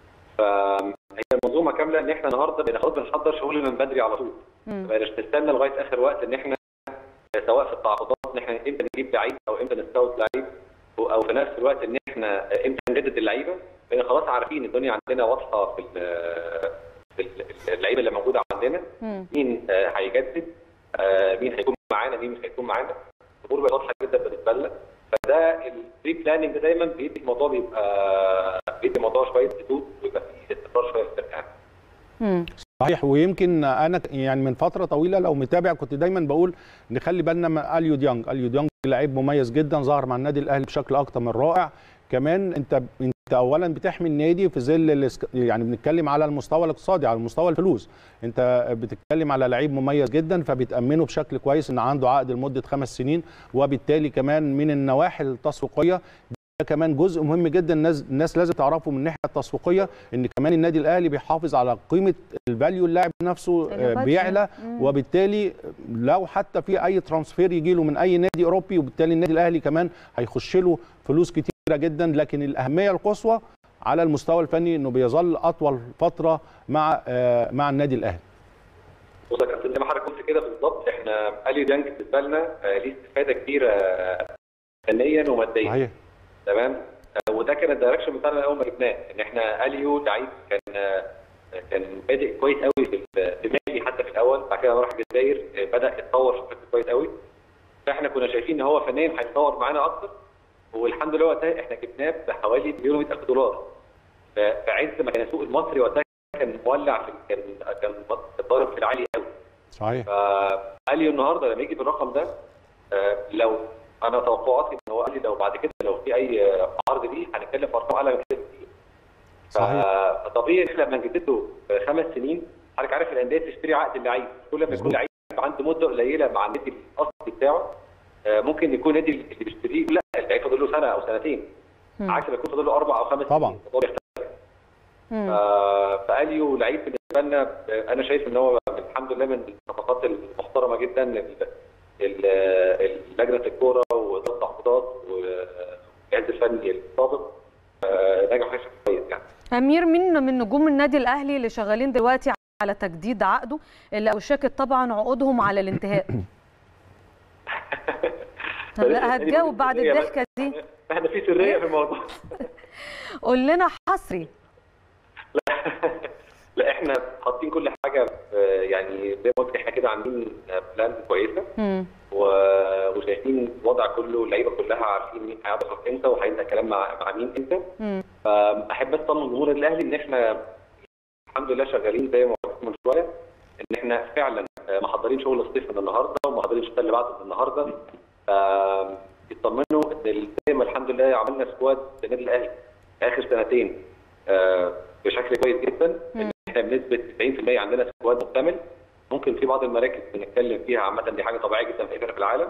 Speaker 4: فهي منظومه كامله ان احنا النهارده بقينا خلاص بنحضر شغل من بدري على طول ما بقيناش نستنى لغايه اخر وقت ان احنا سواء في التعاقدات ان احنا امتى نجيب لعيب او امتى نستورد لعيب او في نفس الوقت ان احنا امتى نجدد اللعيبه بقينا خلاص عارفين الدنيا عندنا واضحه في في اللعيبه اللي موجوده عندنا مين هيجدد مين هيكون معانا مين مش هيكون معانا الامور بقت واضحه جدا بالنسبه لنا فده البري بلاننج ده دايما بيدي الموضوع بيبقى بيدي الموضوع شويه هدوء ويبقى فيه استقرار شويه في التركيز
Speaker 1: صحيح ويمكن انا يعني من فتره طويله لو متابع كنت دايما بقول نخلي بالنا من اليو ديانج اليو ديانج لعيب مميز جدا ظهر مع النادي الاهلي بشكل اكتر من رائع كمان انت انت اولا بتحمي النادي في ظل يعني بنتكلم على المستوى الاقتصادي على مستوى الفلوس انت بتتكلم على لعيب مميز جدا فبتامنه بشكل كويس ان عنده عقد لمده خمس سنين وبالتالي كمان من النواحي التسويقيه كمان جزء مهم جدا الناس الناس لازم تعرفه من الناحيه التسويقيه ان كمان النادي الاهلي بيحافظ على قيمه الفاليو اللاعب نفسه
Speaker 2: البادج.
Speaker 1: بيعلى
Speaker 2: مم.
Speaker 1: وبالتالي لو حتى في اي ترانسفير يجي له من اي نادي اوروبي وبالتالي النادي الاهلي كمان هيخش له فلوس كتيره جدا لكن الاهميه القصوى على المستوى الفني انه بيظل اطول فتره مع آه، مع النادي الاهلي
Speaker 4: بص يا كابتن زي ما حضرتك قلت كده بالظبط احنا اليو ديانج بالنسبه لنا آه، ليه استفاده كبيره آه، فنيا وماديا
Speaker 1: صحيح
Speaker 4: تمام آه، وده كان الدايركشن بتاعنا اول ما جبناه ان احنا اليو لعيب كان آه، كان بادئ كويس قوي في في مالي حتى في الاول بعد كده راح الجزائر آه، بدا يتطور بشكل كويس قوي فاحنا كنا شايفين ان هو فنيا هيتطور معانا اكتر والحمد لله وقتها احنا جبناه بحوالي مليون و الف دولار ف- في عز ما كان السوق المصري وقتها كان مولع في كان كان ضارب في العالي قوي
Speaker 1: صحيح
Speaker 4: فقال لي النهارده لما يجي بالرقم ده آه، لو انا توقعاتي ان هو قال لي لو بعد كده لو في اي آه، عرض ليه هنتكلم في ارقام اعلى من كده بكتير. ف-
Speaker 1: صحيح.
Speaker 4: فطبيعي احنا لما نجدد له في خمس سنين حضرتك عارف الانديه تشتري عقد اللعيب كل ما يكون
Speaker 1: مظبوط.
Speaker 4: لعيب عنده مده قليله مع النادي الاصلي بتاعه آه، ممكن يكون النادي اللي بيشتريه لا اللعيب فاضل له سنه او سنتين
Speaker 2: مم.
Speaker 4: عكس ما يكون فاضل له اربع او خمس
Speaker 1: طبعا.
Speaker 4: سنين الموضوع بيختلف.
Speaker 2: مم.
Speaker 4: ف- فاليو لعيب بالنسبه لنا آه، انا شايف ان هو الحمد لله من الصفقات المحترمه جدا ال- ال- لجنه الكوره واداره التعاقدات والجهاز الفني السابق آه، نجح بشكل كويس يعني
Speaker 2: امير مين من نجوم النادي الاهلي اللي شغالين دلوقتي على تجديد عقده اللي اوشكت طبعا عقودهم على الانتهاء لا هتجاوب بعد الضحكه دي
Speaker 4: احنا في سريه في الموضوع
Speaker 2: قول لنا حصري
Speaker 4: لا احنا حاطين كل حاجه في يعني زي ما قلت احنا كده عاملين بلان كويسه
Speaker 2: مم.
Speaker 4: و- وشايفين الوضع كله اللعيبه كلها عارفين مين هيقعد امتى وهيبدا كلام مع مع مين امتى
Speaker 2: مم.
Speaker 4: فاحب بس اطمن جمهور الاهلي ان احنا الحمد لله شغالين زي ما قلت من شويه ان احنا فعلا محضرين شغل الصيف من النهارده ومحضرين الشتاء اللي بعده من النهارده ف- يطمنوا ان زي ما الحمد لله عملنا سكواد للنادي الاهلي اخر سنتين آه، بشكل كويس جدا ان احنا بنسبه 90% عندنا سكواد مكتمل ممكن في بعض المراكز بنتكلم فيها عامه دي حاجه طبيعيه جدا في اي فرقه في العالم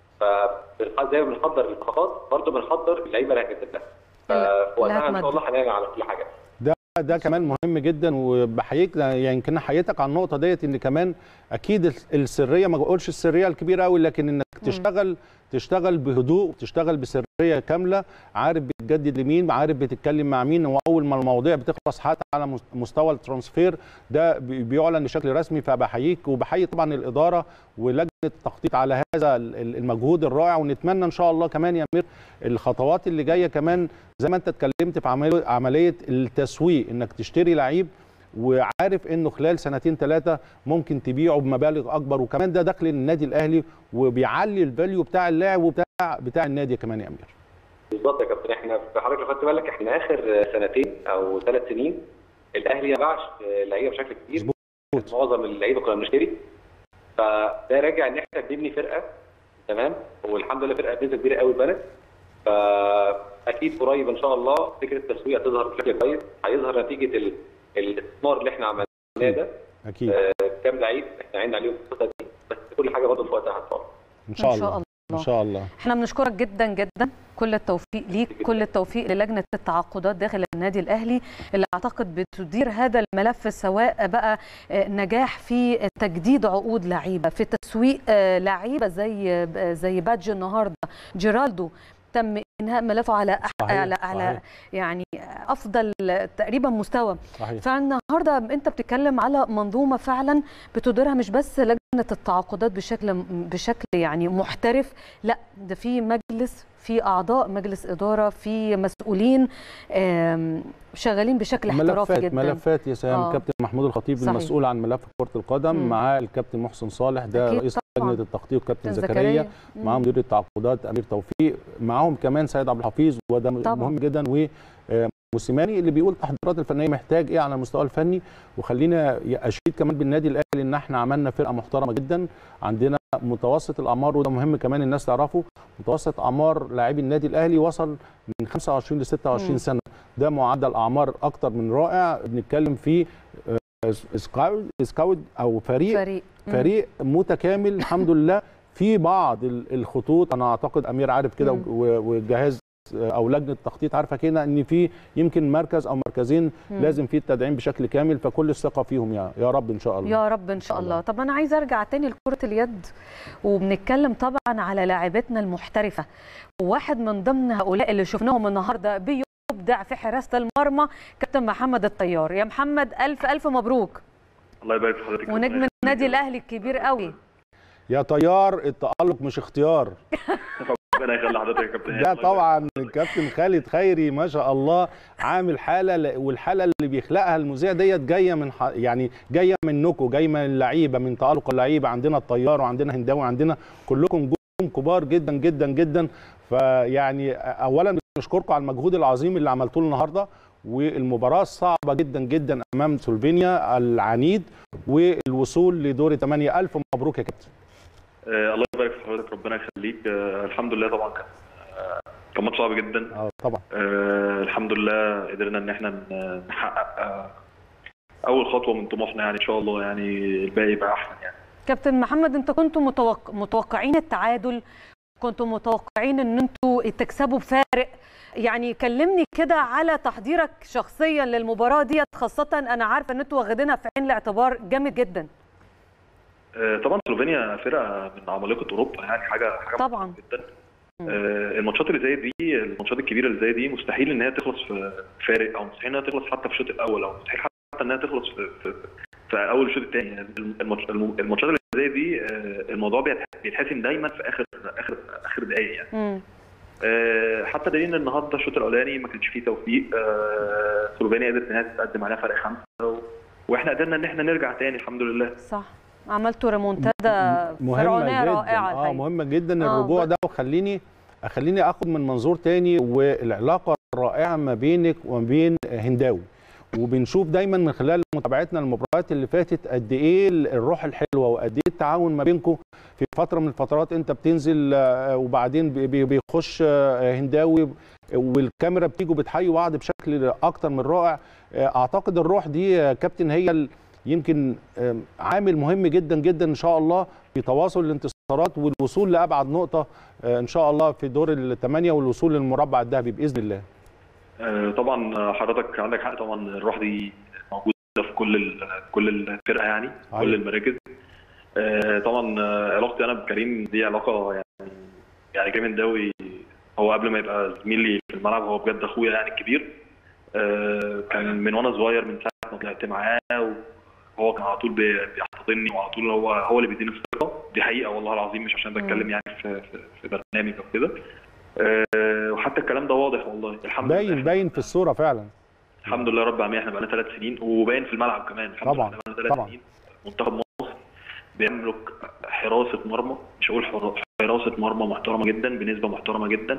Speaker 4: ف زي ما بنحضر الصفقات برضه بنحضر اللعيبه اللي هتجدد لها
Speaker 2: اللي
Speaker 4: فوقتها ان
Speaker 2: هتمد.
Speaker 4: شاء الله هنعلن على كل حاجه
Speaker 1: ده كمان مهم جدا وبحييك يعني يمكن حياتك على النقطه ديت ان كمان اكيد السريه ما بقولش السريه الكبيره قوي لكن انك تشتغل تشتغل بهدوء تشتغل بسريه كامله عارف بتجدد لمين عارف بتتكلم مع مين واول ما المواضيع بتخلص حتى على مس- مستوى الترانسفير ده بي- بيعلن بشكل رسمي فبحييك وبحيي طبعا الاداره ولجنه التخطيط على هذا ال- ال- المجهود الرائع ونتمنى ان شاء الله كمان يا امير الخطوات اللي جايه كمان زي ما انت اتكلمت في عمليه عمليه التسويق انك تشتري لعيب وعارف انه خلال سنتين ثلاثه ممكن تبيعه بمبالغ اكبر وكمان ده دخل النادي الاهلي وبيعلي الفاليو بتاع اللاعب وبتاع بتاع النادي كمان يا امير
Speaker 4: بالظبط يا كابتن احنا في حضرتك لو خدت بالك احنا اخر سنتين او ثلاث سنين الاهلي ما باعش لعيبه بشكل كبير
Speaker 1: مظبوط.
Speaker 4: معظم اللعيبه كنا بنشتري فده راجع ان احنا بنبني فرقه تمام والحمد لله فرقه بنسبه كبيره قوي اتبنت فاكيد قريب ان شاء الله فكره التسويق هتظهر بشكل كويس هيظهر نتيجه ال- الاستثمار اللي احنا عملناه ده
Speaker 1: اكيد
Speaker 4: آه، كام لعيب احنا عيننا عليهم في الفتره دي بس كل حاجه برضه في وقتها هتطلع
Speaker 1: ان شاء
Speaker 2: إن شاء
Speaker 1: الله ان شاء الله
Speaker 2: احنا بنشكرك جدا جدا كل التوفيق ليك كل التوفيق للجنه التعاقدات داخل النادي الاهلي اللي اعتقد بتدير هذا الملف سواء بقى آه، نجاح في تجديد عقود لعيبه في تسويق آه، لعيبه زي آه، زي بادج النهارده جيرالدو تم انهاء ملفه على أح-
Speaker 1: صحيح،
Speaker 2: على على
Speaker 1: صحيح.
Speaker 2: يعني افضل تقريبا مستوى
Speaker 1: صحيح
Speaker 2: فالنهارده انت بتتكلم على منظومه فعلا بتديرها مش بس لجنه التعاقدات بشكل بشكل يعني محترف لا ده في مجلس في اعضاء مجلس اداره في مسؤولين آم، شغالين بشكل احترافي
Speaker 1: ملفات
Speaker 2: جدا
Speaker 1: ملفات يا سام
Speaker 2: آه.
Speaker 1: كابتن محمود الخطيب
Speaker 2: صحيح.
Speaker 1: المسؤول عن ملف كره القدم
Speaker 2: مم.
Speaker 1: معاه الكابتن محسن صالح ده
Speaker 2: أكيد
Speaker 1: رئيس
Speaker 2: طبعاً.
Speaker 1: لجنه التخطيط كابتن
Speaker 2: كابتن
Speaker 1: زكريا
Speaker 2: مم.
Speaker 1: معاهم مدير التعاقدات امير توفيق معاهم كمان سيد عبد الحفيظ وده
Speaker 2: طبعاً.
Speaker 1: مهم جدا و آه، موسيماني اللي بيقول التحضيرات الفنيه محتاج ايه على المستوى الفني وخلينا اشيد كمان بالنادي الاهلي ان احنا عملنا فرقه محترمه جدا عندنا متوسط الاعمار وده مهم كمان الناس تعرفه متوسط اعمار لاعبي النادي الاهلي وصل من 25 ل 26
Speaker 2: مم.
Speaker 1: سنه ده معدل اعمار اكتر من رائع بنتكلم في آه، سكاود سكاود او فريق
Speaker 2: فريق مم.
Speaker 1: فريق متكامل الحمد لله في بعض ال- الخطوط انا اعتقد امير عارف كده
Speaker 2: مم.
Speaker 1: و- والجهاز او لجنه التخطيط عارفه كده ان في يمكن مركز او مركزين لازم فيه التدعيم بشكل كامل فكل الثقه فيهم يا يا رب ان شاء الله
Speaker 2: يا رب ان شاء الله طب انا عايزه ارجع تاني لكره اليد وبنتكلم طبعا على لاعبتنا المحترفه وواحد من ضمن هؤلاء اللي شفناهم النهارده بيبدع في حراسه المرمى كابتن محمد الطيار يا محمد الف الف مبروك
Speaker 5: الله يبارك في حضرتك
Speaker 2: ونجم النادي الاهلي الكبير قوي
Speaker 1: يا طيار التالق مش اختيار
Speaker 5: ربنا يخلي حضرتك يا كابتن
Speaker 1: ده طبعا الكابتن خالد خيري ما شاء الله عامل حاله ل- والحاله اللي بيخلقها المذيع ديت جايه من ح... يعني جايه منكم جايه من اللعيبه من تالق اللعيبه عندنا الطيار وعندنا هنداوي عندنا كلكم نجوم كبار جدا جدا جدا فيعني اولا بنشكركم على المجهود العظيم اللي عملتوه النهارده والمباراه الصعبه جدا جدا امام سلوفينيا العنيد والوصول لدور 8 الف مبروك يا كابتن
Speaker 5: آه الله يبارك في حضرتك ربنا يخليك آه الحمد لله طبعا كان آه كان ماتش صعب جدا
Speaker 1: اه طبعا
Speaker 5: آه الحمد لله قدرنا ان احنا ن- نحقق آه اول خطوه من طموحنا يعني ان شاء الله يعني الباقي يبقى احسن يعني
Speaker 2: كابتن محمد انتوا كنتوا متوق... متوقعين التعادل كنتوا متوقعين ان انتوا تكسبوا بفارق يعني كلمني كده على تحضيرك شخصيا للمباراه ديت خاصه انا عارفه ان انتوا واخدينها في عين الاعتبار جامد جدا
Speaker 5: آه طبعا سلوفينيا فرقه من عمالقه اوروبا يعني حاجه حاجه
Speaker 2: طبعا.
Speaker 5: محترمة جدا آه الماتشات اللي زي دي الماتشات الكبيره اللي زي دي مستحيل ان هي تخلص في فارق او مستحيل انها تخلص حتى في الشوط الاول او مستحيل حتى انها تخلص في, في, في اول الشوط الثاني الماتش- الماتشات اللي زي دي آه الموضوع بيتح- بيتحسم دايما في اخر اخر اخر دقائق يعني
Speaker 2: مم.
Speaker 5: آه، حتى دليل ان النهارده الشوط الاولاني ما كانش فيه توفيق آه، سلوفينيا قدرت انها تتقدم عليها فرق خمسه و... واحنا قدرنا ان احنا نرجع تاني الحمد لله
Speaker 2: صح عملتوا ريمونتادا
Speaker 1: مهمه
Speaker 2: فرعونيه
Speaker 1: جدا
Speaker 2: رائعه
Speaker 1: اه
Speaker 2: الحقيقة.
Speaker 1: مهمه جدا
Speaker 2: آه،
Speaker 1: الرجوع
Speaker 2: ب-
Speaker 1: ده وخليني خليني اخد من منظور تاني والعلاقه الرائعه ما بينك وما بين هنداوي وبنشوف دايما من خلال متابعتنا المباريات اللي فاتت قد ايه الروح الحلوه وقد ايه التعاون ما بينكم في فتره من الفترات انت بتنزل آه، وبعدين بي- بي- بيخش آه، هنداوي والكاميرا بتيجوا بتحيوا بعض بشكل اكتر من رائع آه، اعتقد الروح دي يا كابتن هي ال- يمكن آم، عامل مهم جدا جدا ان شاء الله في تواصل الانتصارات والوصول لابعد نقطه آه، ان شاء الله في دور الثمانيه والوصول للمربع الذهبي باذن الله
Speaker 5: آه، طبعا آه، حضرتك عندك حق طبعا الروح دي موجوده في كل ال- كل الفرقه يعني
Speaker 1: أيوة.
Speaker 5: كل المراكز آه، طبعا آه، علاقتي انا بكريم دي علاقه يعني يعني كريم الداوي هو قبل ما يبقى زميلي في الملعب هو بجد اخويا يعني الكبير آه، كان من وانا صغير من ساعه ما طلعت معاه وهو كان على طول بي- بيحتضنني وعلى طول هو هو اللي بيديني الثقه دي حقيقه والله العظيم مش عشان بتكلم يعني في في, في برنامج او كده آه، وحتى الكلام ده واضح والله الحمد لله
Speaker 1: باين باين في الصوره فعلا
Speaker 5: الحمد لله رب العالمين احنا بقالنا ثلاث سنين وباين في الملعب كمان الحمد
Speaker 1: طبعاً،
Speaker 5: لله احنا بقالنا ثلاث
Speaker 1: طبعاً.
Speaker 5: سنين منتخب مصر بيملك حراسه مرمى مش هقول حرا- حراسه مرمى محترمه جدا بنسبه محترمه جدا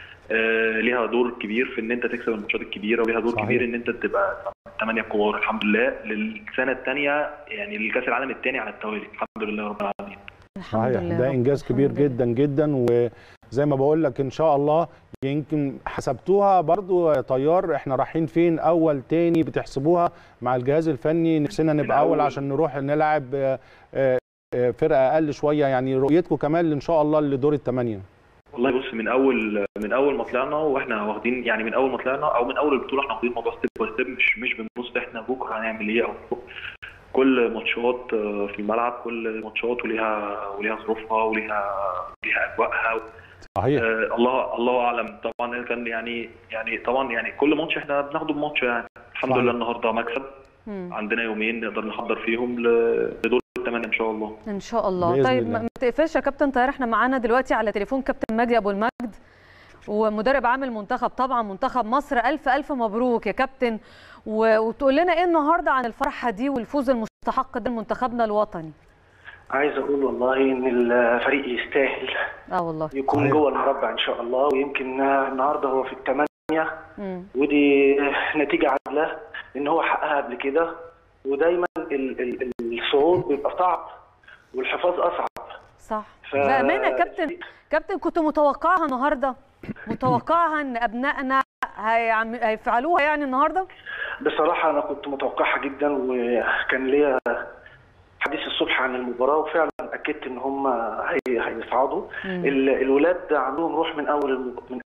Speaker 5: آه ليها دور كبير في ان انت تكسب الماتشات الكبيره وليها دور
Speaker 1: صحيح.
Speaker 5: كبير ان انت تبقى ثمانيه كبار الحمد لله للسنه الثانيه يعني لكاس العالم الثاني على التوالي الحمد لله رب العالمين
Speaker 2: الحمد
Speaker 1: صحيح
Speaker 2: لله
Speaker 1: ده
Speaker 2: رب-
Speaker 1: انجاز كبير
Speaker 2: الحمد لله.
Speaker 1: جدا جدا وزي ما بقول لك ان شاء الله يمكن حسبتوها برضو يا طيار احنا رايحين فين اول تاني بتحسبوها مع الجهاز الفني نفسنا نبقى اول
Speaker 5: أول.
Speaker 1: عشان نروح نلعب آه، آه، آه، فرقه اقل شويه يعني رؤيتكم كمان ان شاء الله لدور الثمانيه
Speaker 5: والله بص من اول من اول ما طلعنا واحنا واخدين يعني من اول ما طلعنا او من اول البطوله احنا واخدين الموضوع ستيب باي ستيب مش مش بنبص احنا بكره هنعمل ايه او كل ماتشات آه، في الملعب كل ماتشات وليها وليها ظروفها وليها وليها اجواءها
Speaker 1: صحيح
Speaker 5: آه الله الله اعلم طبعا كان يعني يعني طبعا يعني كل ماتش احنا بناخده بماتش يعني الحمد
Speaker 1: صحيح.
Speaker 5: لله النهارده مكسب
Speaker 2: مم.
Speaker 5: عندنا يومين نقدر نحضر فيهم ل- لدور الثمانيه ان شاء الله
Speaker 2: ان شاء الله
Speaker 1: بإذن
Speaker 2: طيب
Speaker 1: الله.
Speaker 2: ما ما تقفلش يا كابتن طاهر احنا معانا دلوقتي على تليفون كابتن مجدي ابو المجد ومدرب عام المنتخب طبعا منتخب مصر الف الف مبروك يا كابتن و- وتقول لنا ايه النهارده عن الفرحه دي والفوز المستحق ده لمنتخبنا الوطني
Speaker 6: عايز اقول والله ان الفريق يستاهل
Speaker 2: اه والله
Speaker 6: يكون
Speaker 1: صحيح.
Speaker 6: جوه المربع ان شاء الله ويمكن النهارده هو في الثمانيه
Speaker 2: مم.
Speaker 6: ودي نتيجه عادله ان هو حققها قبل كده ودايما ال- ال- الصعود بيبقى صعب والحفاظ اصعب
Speaker 2: صح
Speaker 6: ف-
Speaker 2: بامانه يا كابتن كابتن كنت متوقعها النهارده متوقعها ان ابنائنا هيعم- هيفعلوها يعني النهارده
Speaker 6: بصراحه انا كنت متوقعها جدا وكان ليا حديث الصبح عن المباراه وفعلا اكدت ان هم هي- هيصعدوا
Speaker 2: مم.
Speaker 6: ال- الولاد عندهم روح من اول الم- من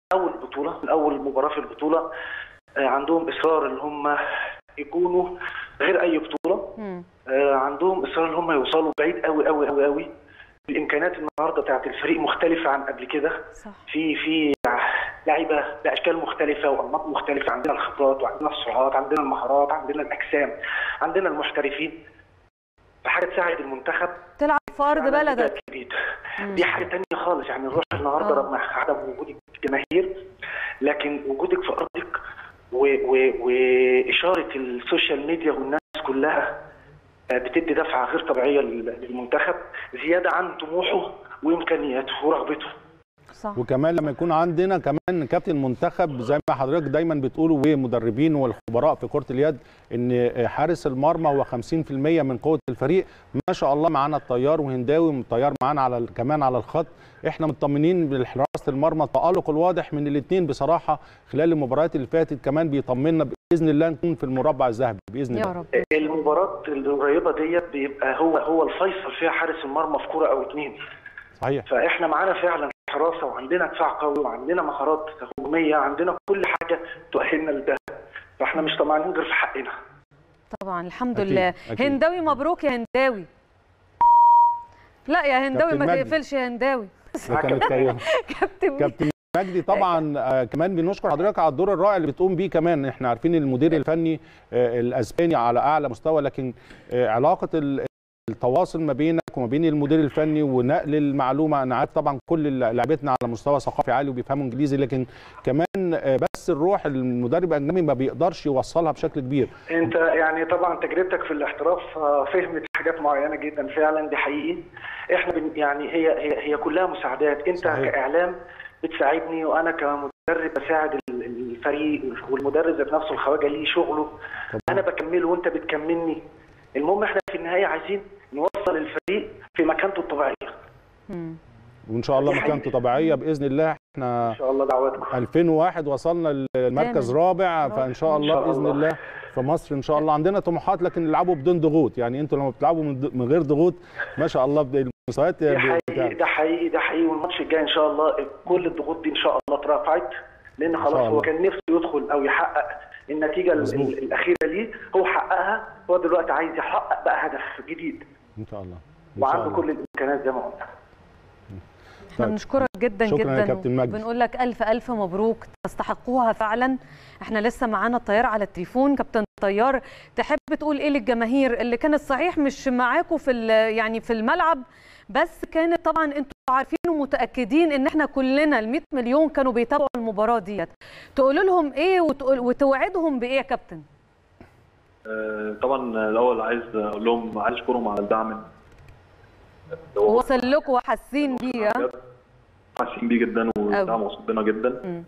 Speaker 6: اول بطوله من اول مباراه في البطوله آه، عندهم اصرار ان هم يكونوا غير اي بطوله
Speaker 2: مم.
Speaker 6: آه، عندهم اصرار ان هم يوصلوا بعيد قوي قوي قوي قوي الامكانيات النهارده بتاعت الفريق مختلفه عن قبل كده
Speaker 2: صح
Speaker 6: في في لعيبه باشكال مختلفه وانماط مختلفه عندنا الخبرات وعندنا السرعات عندنا المهارات عندنا الاجسام عندنا المحترفين فحاجه تساعد المنتخب
Speaker 2: تلعب في ارض
Speaker 6: على
Speaker 2: بلدك
Speaker 6: الأداء الجديد. دي حاجه تانية خالص يعني نروح النهارده
Speaker 2: آه.
Speaker 6: رغم عدم وجود الجماهير لكن وجودك في ارضك و- و- واشاره السوشيال ميديا والناس كلها آه، بتدي دفعه غير طبيعيه لل- للمنتخب زياده عن طموحه وامكانياته ورغبته
Speaker 2: صح
Speaker 1: وكمان لما يكون عندنا كمان كابتن منتخب زي ما حضرتك دايما بتقولوا ومدربين والخبراء في كرة اليد ان حارس المرمى هو 50% من قوة الفريق ما شاء الله معانا الطيار وهنداوي الطيار معانا على ال- كمان على الخط احنا مطمنين بالحراسة المرمى التألق الواضح من الاثنين بصراحة خلال المباريات اللي فاتت كمان بيطمنا باذن الله نكون في المربع الذهبي باذن
Speaker 2: يا
Speaker 1: الله
Speaker 2: رب
Speaker 6: المباراه القريبه ديت بيبقى هو هو الفيصل فيها حارس المرمى في كوره او اتنين
Speaker 1: صحيح
Speaker 6: فاحنا معانا فعلا حراسه وعندنا دفاع قوي وعندنا مهارات هجوميه عندنا كل حاجه تؤهلنا لده فاحنا مش طمعانين غير في حقنا
Speaker 2: طبعا الحمد
Speaker 1: أكيد،
Speaker 2: لله
Speaker 1: أكيد.
Speaker 2: هنداوي مبروك يا هنداوي لا يا هنداوي
Speaker 1: كابتن
Speaker 2: ما
Speaker 1: مجدي.
Speaker 2: تقفلش يا هنداوي
Speaker 1: ده كانت كيان.
Speaker 2: كابتن
Speaker 1: كابتن مجدي طبعا آه، كمان بنشكر حضرتك على الدور الرائع اللي بتقوم بيه كمان احنا عارفين المدير الفني آه، الاسباني على اعلى مستوى لكن آه، علاقه ال- التواصل ما بينك وما بين المدير الفني ونقل المعلومه انا عارف طبعا كل لعيبتنا على مستوى ثقافي عالي وبيفهموا انجليزي لكن كمان آه، بس الروح المدرب الاجنبي ما بيقدرش يوصلها بشكل كبير
Speaker 6: انت يعني طبعا تجربتك في الاحتراف آه، فهمت حاجات معينه جدا فعلا دي حقيقي احنا بن يعني هي هي هي كلها مساعدات انت
Speaker 1: صحيح.
Speaker 6: كاعلام بتساعدني وانا كمدرب بساعد ال- الفريق والمدرب ذات نفسه الخواجه ليه شغله انا بكمله وانت بتكملني المهم احنا في النهايه عايزين نوصل الفريق في مكانته الطبيعيه
Speaker 2: مم.
Speaker 1: وان شاء الله
Speaker 6: دي حقيقة.
Speaker 1: مكانته طبيعيه باذن الله احنا
Speaker 6: ان شاء الله دعواتكم
Speaker 1: 2001 وصلنا للمركز
Speaker 2: تامن.
Speaker 1: رابع
Speaker 2: رابع.
Speaker 1: فان شاء
Speaker 6: إن
Speaker 1: الله
Speaker 6: شاء
Speaker 1: باذن
Speaker 6: الله.
Speaker 1: الله في مصر ان شاء الله عندنا طموحات لكن نلعبوا بدون ضغوط يعني انتوا لما بتلعبوا من د- من غير ضغوط ما شاء الله بد- المستويات
Speaker 6: ده حقيقي
Speaker 1: بتاع-
Speaker 6: ده حقيقي ده حقيقي والماتش الجاي ان شاء الله كل الضغوط دي ان شاء الله اترفعت لان خلاص
Speaker 1: الله.
Speaker 6: هو كان نفسه يدخل او يحقق النتيجه ال-
Speaker 1: مظبوط.
Speaker 6: ال- الاخيره ليه هو حققها هو دلوقتي عايز يحقق بقى هدف جديد
Speaker 1: ان شاء الله إن شاء
Speaker 6: وعنده
Speaker 1: الله.
Speaker 6: كل الامكانيات زي ما قلت
Speaker 2: احنا
Speaker 1: طيب.
Speaker 2: بنشكرك جدا
Speaker 1: شكراً
Speaker 2: جدا
Speaker 1: يا كابتن مجدي.
Speaker 2: بنقول لك الف الف مبروك تستحقوها فعلا احنا لسه معانا الطيار على التليفون كابتن طيار تحب تقول ايه للجماهير اللي كانت صحيح مش معاكم في ال- يعني في الملعب بس كانت طبعا انتوا عارفين ومتاكدين ان احنا كلنا ال 100 مليون كانوا بيتابعوا المباراه ديت تقولوا لهم ايه وتقول وتوعدهم بايه يا كابتن
Speaker 5: آه، طبعا الاول عايز اقول لهم عايز اشكرهم على الدعم اللي هو
Speaker 2: وصل لكم وحاسين بيه ها؟
Speaker 5: حاسين بيه جدا والدعم واصل لنا جدا
Speaker 2: مم.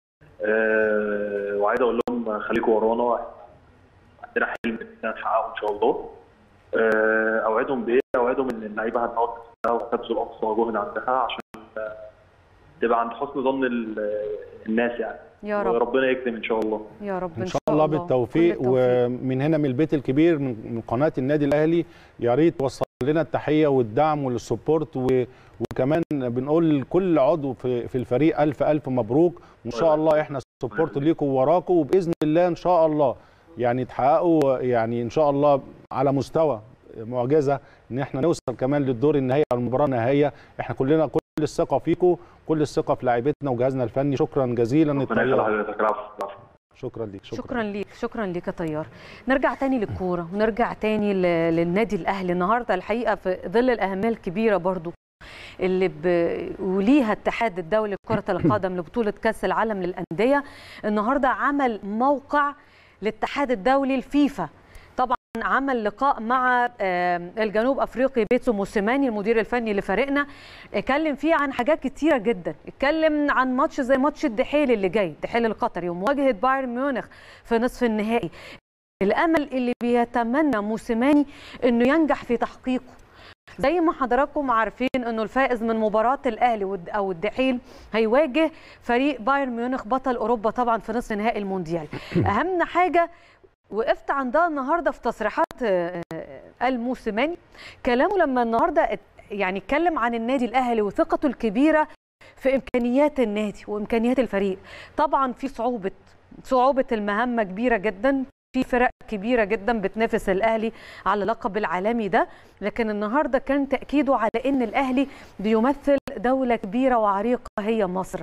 Speaker 5: آه، وعايز اقول لهم خليكم ورانا عندنا حلم إننا نحققه ان شاء الله آه، اوعدهم بايه؟ اوعدهم ان اللعيبه هتقعد نفسها وهتبذل اقصى جهد عندها عشان آه، تبقى عند حسن ظن ال- الناس يعني
Speaker 2: يا رب
Speaker 5: وربنا يكرم ان شاء الله
Speaker 2: يا رب
Speaker 1: ان شاء الله بالتوفيق
Speaker 2: كل التوفيق.
Speaker 1: ومن هنا من البيت الكبير من من قناه النادي الاهلي يا ريت توصل لنا التحيه والدعم والسبورت و... وكمان بنقول لكل عضو في في الفريق الف الف مبروك وان شاء الله احنا سبورت ليكم وراكم وباذن الله ان شاء الله يعني تحققوا يعني ان شاء الله على مستوى معجزه ان احنا نوصل كمان للدور النهائي او المباراه النهائيه احنا كلنا كل الثقه فيكم كل الثقه في لاعيبتنا وجهازنا الفني شكرا جزيلا
Speaker 5: ربنا يخلي
Speaker 1: الطيار.
Speaker 5: حضرتك العفو العفو.
Speaker 1: شكرا ليك
Speaker 2: شكرا, شكرا ليك شكرا ليك يا طيار نرجع تاني للكوره ونرجع تاني ل- للنادي الاهلي النهارده الحقيقه في ظل الاهميه الكبيره برضو اللي ب... وليها الاتحاد الدولي لكره القدم لبطوله كاس العالم للانديه النهارده عمل موقع للاتحاد الدولي الفيفا طبعا عمل لقاء مع آه، الجنوب افريقي بيتسو موسيماني المدير الفني لفريقنا اتكلم فيه عن حاجات كتيره جدا اتكلم عن ماتش زي ماتش الدحيل اللي جاي الدحيل القطري ومواجهه بايرن ميونخ في نصف النهائي الامل اللي بيتمنى موسيماني انه ينجح في تحقيقه زي ما حضراتكم عارفين انه الفائز من مباراه الاهلي والد- او الدحيل هيواجه فريق بايرن ميونخ بطل اوروبا طبعا في نصف نهائي المونديال اهم حاجه وقفت عندها النهارده في تصريحات آه، آه، الموسيماني كلامه لما النهارده ات- يعني اتكلم عن النادي الاهلي وثقته الكبيره في امكانيات النادي وامكانيات الفريق طبعا في صعوبه صعوبه المهمه كبيره جدا في فرق كبيره جدا بتنافس الاهلي على اللقب العالمي ده لكن النهارده كان تاكيده على ان الاهلي بيمثل دوله كبيره وعريقه هي مصر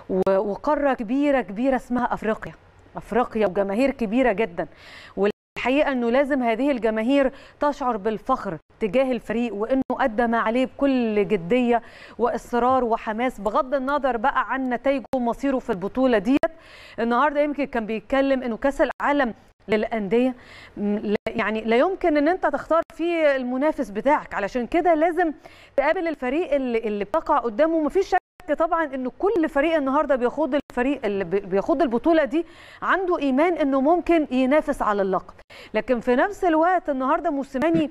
Speaker 2: وقاره كبيره كبيره اسمها افريقيا افريقيا وجماهير كبيره جدا الحقيقه انه لازم هذه الجماهير تشعر بالفخر تجاه الفريق وانه ادى ما عليه بكل جديه واصرار وحماس بغض النظر بقى عن نتائجه ومصيره في البطوله ديت النهارده يمكن كان بيتكلم انه كاس العالم للانديه يعني لا يمكن ان انت تختار فيه المنافس بتاعك علشان كده لازم تقابل الفريق اللي, اللي بتقع قدامه مفيش شك طبعا انه كل فريق النهارده بيخوض الفريق اللي بيخوض البطوله دي عنده ايمان انه ممكن ينافس على اللقب لكن في نفس الوقت النهارده موسيماني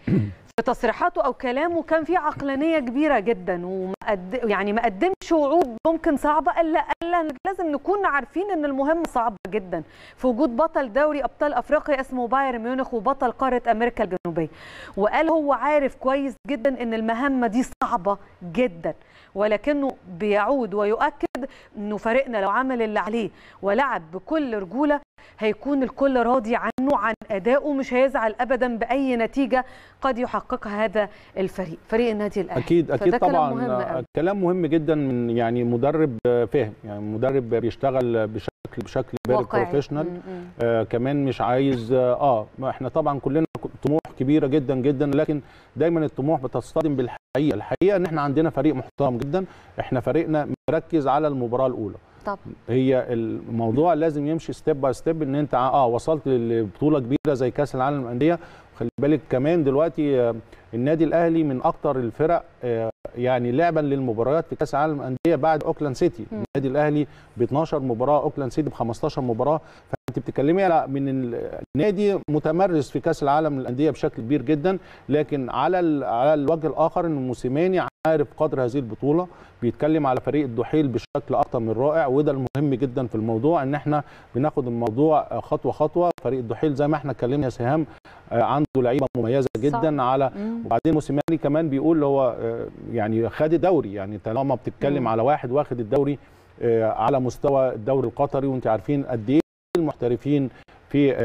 Speaker 2: في تصريحاته او كلامه كان في عقلانيه كبيره جدا وما يعني ما قدمش وعود ممكن صعبه الا الا لازم نكون عارفين ان المهمه صعبه جدا في وجود بطل دوري ابطال افريقيا اسمه بايرن ميونخ وبطل قاره امريكا الجنوبيه وقال هو عارف كويس جدا ان المهمه دي صعبه جدا ولكنه بيعود ويؤكد انه فريقنا لو عمل اللي عليه ولعب بكل رجوله هيكون الكل راضي عنه عن ادائه مش هيزعل ابدا باي نتيجه قد يحققها هذا الفريق فريق النادي الاهلي
Speaker 1: اكيد اكيد طبعا كلام مهم, كلام مهم جدا من يعني مدرب فاهم يعني مدرب بيشتغل بشكل بشكل فيري بروفيشنال آه كمان مش عايز اه احنا طبعا كلنا طموح كبيره جدا جدا لكن دايما الطموح بتصطدم بالحقيقه الحقيقه ان احنا عندنا فريق محترم جدا احنا فريقنا مركز على المباراه الاولى
Speaker 2: طب.
Speaker 1: هي الموضوع لازم يمشي ستيب باي ستيب ان انت اه وصلت لبطوله كبيره زي كاس العالم للانديه خلي بالك كمان دلوقتي النادي الاهلي من اكتر الفرق يعني لعبا للمباريات في كاس العالم للانديه بعد اوكلاند سيتي م. النادي الاهلي ب 12 مباراه اوكلاند سيتي ب 15 مباراه فانت بتتكلمي على من النادي متمرس في كاس العالم للانديه بشكل كبير جدا لكن على على الوجه الاخر ان موسيماني عارف قدر هذه البطوله بيتكلم على فريق الدحيل بشكل اكتر من رائع وده المهم جدا في الموضوع ان احنا بناخد الموضوع خطوه خطوه فريق الدحيل زي ما احنا اتكلمنا يا سهام عنده لعيبه مميزه جدا صح. على وبعدين موسيماني كمان بيقول هو يعني خد دوري يعني طالما بتتكلم مم. على واحد واخد الدوري على مستوى الدوري القطري وانت عارفين قد ايه المحترفين في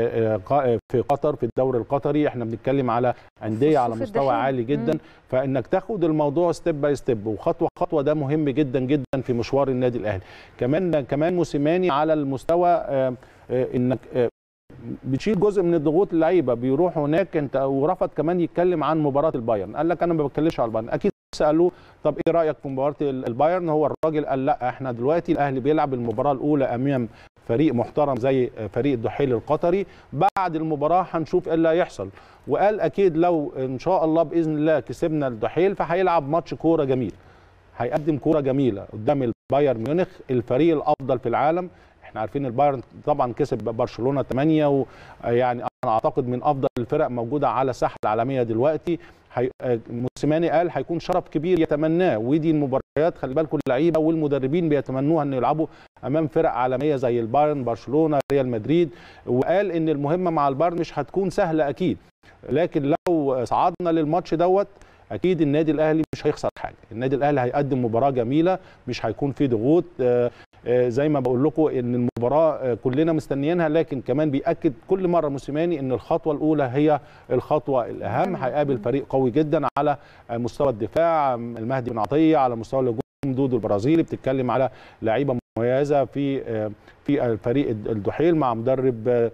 Speaker 1: في قطر في الدوري القطري احنا بنتكلم على انديه على مستوى عالي جدا مم. فانك تاخد الموضوع ستيب باي ستيب وخطوه خطوه ده مهم جدا جدا في مشوار النادي الاهلي كمان كمان موسيماني على المستوى انك بتشيل جزء من الضغوط اللعيبه بيروح هناك انت ورفض كمان يتكلم عن مباراه البايرن قال لك انا ما بتكلمش على البايرن اكيد سالوه طب ايه رايك في مباراه البايرن هو الراجل قال لا احنا دلوقتي الاهلي بيلعب المباراه الاولى امام فريق محترم زي فريق الدحيل القطري بعد المباراه هنشوف ايه اللي هيحصل وقال اكيد لو ان شاء الله باذن الله كسبنا الدحيل فهيلعب ماتش كوره جميل هيقدم كوره جميله قدام البايرن ميونخ الفريق الافضل في العالم احنا عارفين البايرن طبعا كسب برشلونه 8 ويعني انا اعتقد من افضل الفرق موجوده على الساحه العالميه دلوقتي حي... موسيماني قال هيكون شرف كبير يتمناه ودي المباريات خلي بالكم اللعيبه والمدربين بيتمنوها ان يلعبوا امام فرق عالميه زي البايرن برشلونه ريال مدريد وقال ان المهمه مع البايرن مش هتكون سهله اكيد لكن لو صعدنا للماتش دوت اكيد النادي الاهلي مش هيخسر حاجه النادي الاهلي هيقدم مباراه جميله مش هيكون في ضغوط زي ما بقول لكم ان المباراه كلنا مستنيينها لكن كمان بياكد كل مره موسيماني ان الخطوه الاولى هي الخطوه الاهم هيقابل فريق قوي جدا على مستوى الدفاع المهدي بن عطيه على مستوى الهجوم دودو البرازيلي بتتكلم على لعيبه مميزه في في الفريق الدحيل مع مدرب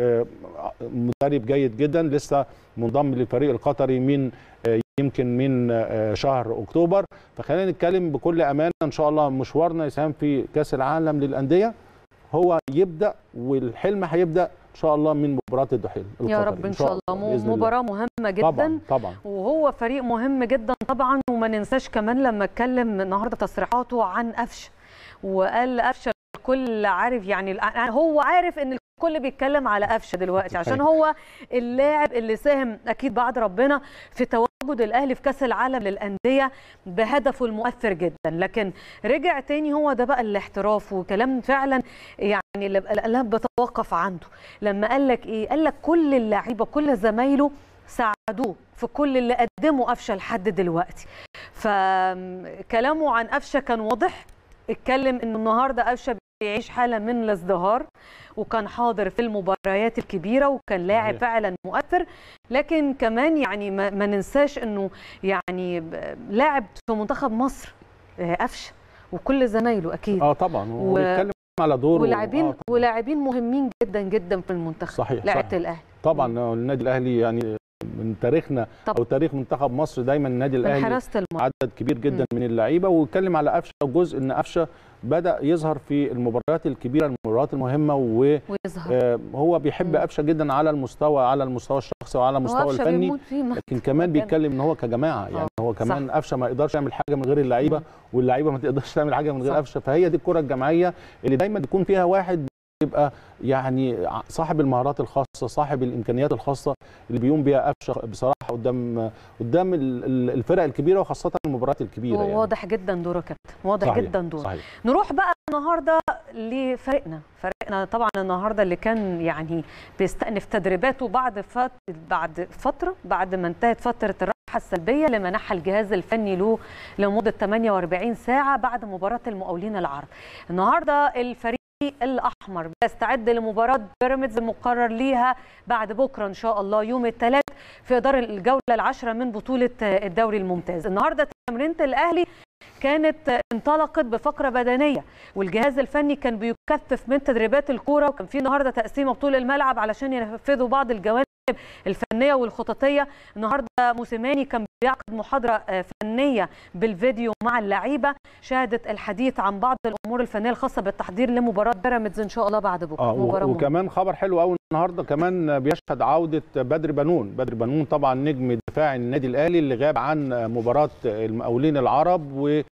Speaker 1: مدرب جيد جدا لسه منضم للفريق القطري من يمكن من شهر اكتوبر فخلينا نتكلم بكل امانه ان شاء الله مشوارنا يساهم في كاس العالم للانديه هو يبدا والحلم هيبدا ان شاء الله من مباراه الدحيل
Speaker 2: يا رب ان شاء الله مباراه مهمه جدا
Speaker 1: طبعا طبعا
Speaker 2: وهو فريق مهم جدا طبعا وما ننساش كمان لما اتكلم النهارده تصريحاته عن قفشه وقال قفشه الكل عارف يعني هو عارف ان الكل بيتكلم على قفشه دلوقتي عشان هو اللاعب اللي ساهم اكيد بعد ربنا في تواجد الاهلي في كاس العالم للانديه بهدفه المؤثر جدا لكن رجع تاني هو ده بقى الاحتراف وكلام فعلا يعني اللي انا بتوقف عنده لما قال لك ايه قال لك كل اللعيبه كل زمايله ساعدوه في كل اللي قدمه قفشه لحد دلوقتي فكلامه عن قفشه كان واضح اتكلم انه النهارده قفشه بيعيش حاله من الازدهار وكان حاضر في المباريات الكبيره وكان لاعب
Speaker 1: صحيح.
Speaker 2: فعلا مؤثر لكن كمان يعني ما, ما ننساش انه يعني ب- لاعب في منتخب مصر آه، قفشه وكل زمايله اكيد
Speaker 1: اه طبعا
Speaker 2: و-
Speaker 1: ونتكلم على دوره
Speaker 2: ولاعبين
Speaker 1: آه طبعاً.
Speaker 2: ولاعبين مهمين جدا جدا في المنتخب
Speaker 1: صحيح
Speaker 2: لعيبه
Speaker 1: صحيح.
Speaker 2: الاهلي
Speaker 1: طبعا النادي الاهلي يعني من تاريخنا
Speaker 2: طب.
Speaker 1: او تاريخ منتخب مصر دايما النادي
Speaker 2: من
Speaker 1: الاهلي
Speaker 2: حراسه المرمى
Speaker 1: عدد كبير جدا من اللعيبه واتكلم على قفشه وجزء ان قفشه بدا يظهر في المباريات الكبيره المباريات المهمه
Speaker 2: ويظهر
Speaker 1: وهو بيحب
Speaker 2: مم.
Speaker 1: قفشه جدا على المستوى على المستوى الشخصي وعلى
Speaker 2: هو
Speaker 1: المستوى
Speaker 2: قفشة
Speaker 1: الفني
Speaker 2: بيموت فيه ما-
Speaker 1: لكن كمان
Speaker 2: مكان.
Speaker 1: بيتكلم ان هو كجماعه يعني
Speaker 2: آه،
Speaker 1: هو كمان قفشه ما يقدرش يعمل حاجه من غير اللعيبه
Speaker 2: مم.
Speaker 1: واللعيبه ما تقدرش تعمل حاجه من غير
Speaker 2: صح.
Speaker 1: قفشه فهي دي الكره الجماعيه اللي دايما بيكون فيها واحد يبقى يعني ع- صاحب المهارات الخاصه صاحب الامكانيات الخاصه اللي بيقوم بيها قفشه بصراحه قدام قدام ال- ال- الفرق الكبيره وخاصه المباريات الكبيره
Speaker 2: هو
Speaker 1: يعني
Speaker 2: واضح جدا دوره كابتن واضح
Speaker 1: صحيح،
Speaker 2: جدا دوره
Speaker 1: صحيح
Speaker 2: نروح بقى النهارده لفريقنا فريقنا طبعا النهارده اللي كان يعني بيستأنف تدريباته بعد فت... بعد فتره بعد ما انتهت فتره الراحه السلبيه اللي منحها الجهاز الفني له لمده 48 ساعه بعد مباراه المقاولين العرب النهارده الفريق الاحمر بيستعد لمباراه بيراميدز المقرر ليها بعد بكره ان شاء الله يوم الثلاث في اداره الجوله العاشره من بطوله الدوري الممتاز النهارده تمرينه الاهلي كانت انطلقت بفقره بدنيه والجهاز الفني كان بيكثف من تدريبات الكوره وكان في النهارده تقسيمه بطول الملعب علشان ينفذوا بعض الجوانب الفنيه والخططيه النهارده موسيماني كان بيعقد محاضره آه، فنيه بالفيديو مع اللعيبه شهدت الحديث عن بعض الامور الفنيه الخاصه بالتحضير لمباراه بيراميدز ان شاء الله بعد بكره
Speaker 1: اه
Speaker 2: مباراه
Speaker 1: و-
Speaker 2: مهمة.
Speaker 1: وكمان خبر حلو قوي النهارده كمان بيشهد عوده بدر بنون بدر بنون طبعا نجم دفاع النادي الاهلي اللي غاب عن مباراه المقاولين العرب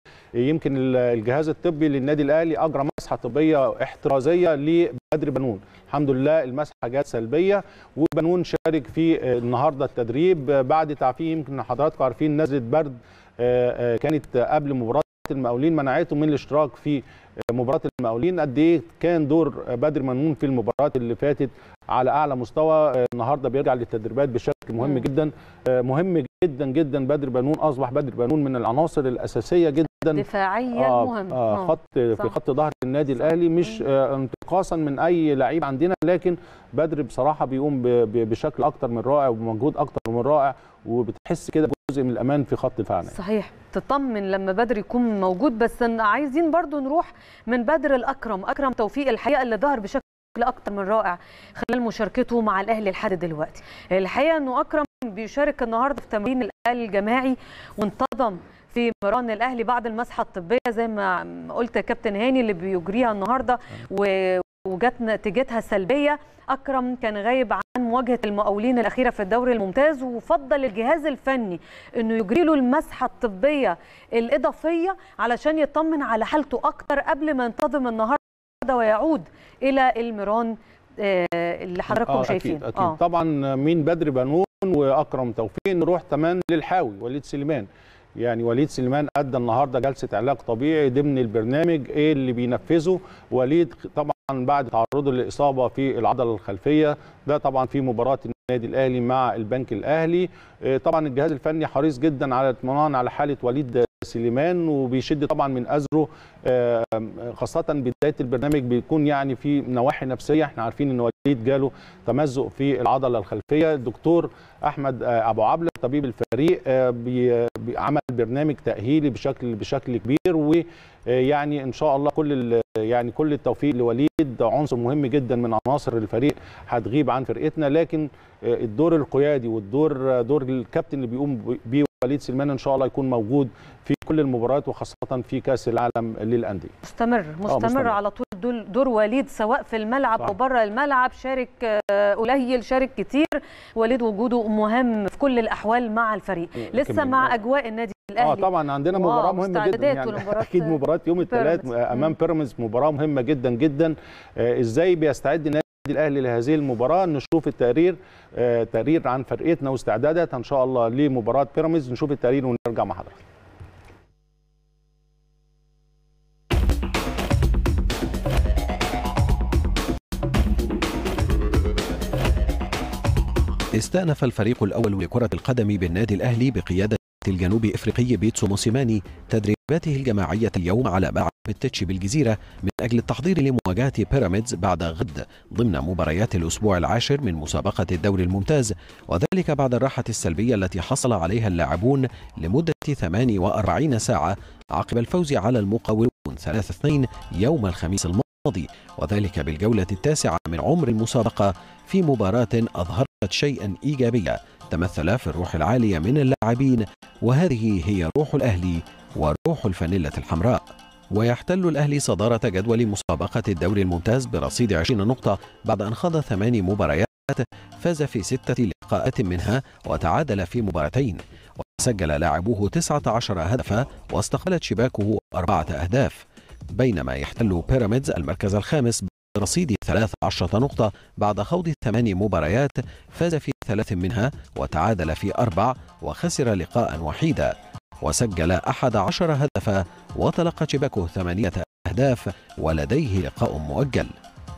Speaker 1: ويمكن ال- الجهاز الطبي للنادي الاهلي اجرى مسحه طبيه احترازيه لبدر بنون الحمد لله المسحه جت سلبيه وبنون شارك في النهارده التدريب بعد تعفيه يمكن حضراتكم عارفين نزله برد آه، آه، كانت قبل مباراه المقاولين منعته من الاشتراك في مباراه المقاولين قد ايه كان دور بدر منون في المباريات اللي فاتت على اعلى مستوى النهارده بيرجع للتدريبات بشكل مهم
Speaker 2: مم.
Speaker 1: جدا مهم جدا جدا بدر بنون اصبح بدر بنون من العناصر الاساسيه جدا
Speaker 2: دفاعيا
Speaker 1: آه
Speaker 2: مهم
Speaker 1: آه
Speaker 2: آه.
Speaker 1: خط في
Speaker 2: صح.
Speaker 1: خط ظهر النادي الاهلي مش آه انتقاصا من اي لعيب عندنا لكن بدر بصراحه بيقوم ب- ب- بشكل اكتر من رائع وبمجهود اكتر من رائع وبتحس كده جزء من الامان في خط دفاعنا
Speaker 2: صحيح تطمن لما بدر يكون موجود بس إن عايزين برضو نروح من بدر الاكرم اكرم توفيق الحقيقه اللي ظهر بشكل اكتر من رائع خلال مشاركته مع الاهلي لحد دلوقتي الحقيقه انه اكرم بيشارك النهارده في تمرين الاهلي الجماعي وانتظم في مران الاهلي بعد المسحه الطبيه زي ما قلت يا كابتن هاني اللي بيجريها النهارده و وجت نتيجتها سلبيه اكرم كان غايب عن مواجهه المقاولين الاخيره في الدوري الممتاز وفضل الجهاز الفني انه يجري له المسحه الطبيه الاضافيه علشان يطمن على حالته اكتر قبل ما ينتظم النهارده ويعود الى الميران آه، اللي حضراتكم
Speaker 1: آه
Speaker 2: شايفين
Speaker 1: اكيد اكيد آه. طبعا من بدر بنون واكرم توفيق نروح كمان للحاوي وليد سليمان يعني وليد سليمان ادى النهارده جلسه علاج طبيعي ضمن البرنامج ايه اللي بينفذه وليد طبعا بعد تعرضه للاصابه في العضله الخلفيه ده طبعا في مباراه النادي الاهلي مع البنك الاهلي آه، طبعا الجهاز الفني حريص جدا على الاطمئنان على حاله وليد سليمان وبيشد طبعا من ازره آه، خاصه بدايه البرنامج بيكون يعني في نواحي نفسيه احنا عارفين ان وليد جاله تمزق في العضله الخلفيه الدكتور احمد آه، ابو عبله طبيب الفريق آه، بي- بي- عمل برنامج تاهيلي بشكل بشكل كبير ويعني ان شاء الله كل ال- يعني كل التوفيق لوليد عنصر مهم جدا من عناصر الفريق هتغيب عن فرقتنا لكن آه، الدور القيادي والدور دور الكابتن اللي بيقوم بيه وليد سليمان ان شاء الله يكون موجود في كل المباريات وخاصه في كاس العالم للانديه
Speaker 2: مستمر مستمر,
Speaker 1: مستمر.
Speaker 2: على طول دول دور وليد سواء في الملعب
Speaker 1: صح.
Speaker 2: او بره الملعب شارك آه، قليل شارك كتير وليد وجوده مهم في كل الاحوال مع الفريق لسه
Speaker 1: كمان.
Speaker 2: مع اجواء النادي الاهلي
Speaker 1: اه طبعا عندنا
Speaker 2: واو،
Speaker 1: مباراه مهمه جدا
Speaker 2: استعدادات
Speaker 1: يعني
Speaker 2: ولمباراة
Speaker 1: اكيد مباراه يوم الثلاث
Speaker 2: بيراميدز.
Speaker 1: امام
Speaker 2: مم.
Speaker 1: بيراميدز مباراه مهمه جدا جدا آه ازاي بيستعد النادي الاهلي لهذه المباراه نشوف التقرير آه تقرير عن فرقتنا واستعداداتها ان شاء الله لمباراه بيراميدز نشوف التقرير ونرجع مع حضرتك
Speaker 7: استأنف الفريق الأول لكرة القدم بالنادي الأهلي بقيادة الجنوب إفريقي بيتسو موسيماني تدريباته الجماعية اليوم على ملعب التتش بالجزيرة من أجل التحضير لمواجهة بيراميدز بعد غد ضمن مباريات الأسبوع العاشر من مسابقة الدوري الممتاز وذلك بعد الراحة السلبية التي حصل عليها اللاعبون لمدة 48 ساعة عقب الفوز على المقاولون 3-2 يوم الخميس الماضي وذلك بالجولة التاسعة من عمر المسابقة في مباراة أظهرت شيئا إيجابيا تمثل في الروح العالية من اللاعبين وهذه هي روح الأهلي وروح الفانيلة الحمراء ويحتل الأهلي صدارة جدول مسابقة الدوري الممتاز برصيد 20 نقطة بعد أن خاض ثماني مباريات فاز في ستة لقاءات منها وتعادل في مباراتين وسجل لاعبوه 19 هدفا واستقبلت شباكه أربعة أهداف بينما يحتل بيراميدز المركز الخامس برصيد 13 نقطة بعد خوض ثمان مباريات فاز في ثلاث منها وتعادل في أربع وخسر لقاء وحيدا وسجل أحد عشر هدفا وتلقى شباكه ثمانية أهداف ولديه لقاء مؤجل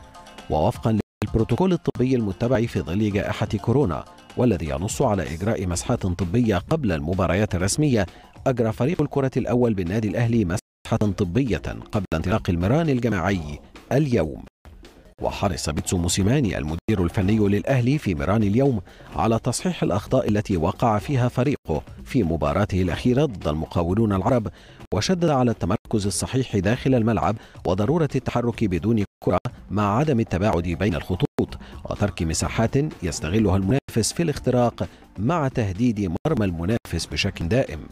Speaker 7: ووفقا للبروتوكول الطبي المتبع في ظل جائحة كورونا والذي ينص على إجراء مسحات طبية قبل المباريات الرسمية أجرى فريق الكرة الأول بالنادي الأهلي مسحة طبية قبل انطلاق المران الجماعي اليوم وحرص بيتسو موسيماني المدير الفني للأهلي في ميران اليوم على تصحيح الأخطاء التي وقع فيها فريقه في مباراته الأخيرة ضد المقاولون العرب وشدد على التمركز الصحيح داخل الملعب وضرورة التحرك بدون كرة مع عدم التباعد بين الخطوط وترك مساحات يستغلها المنافس في الاختراق مع تهديد مرمى المنافس بشكل دائم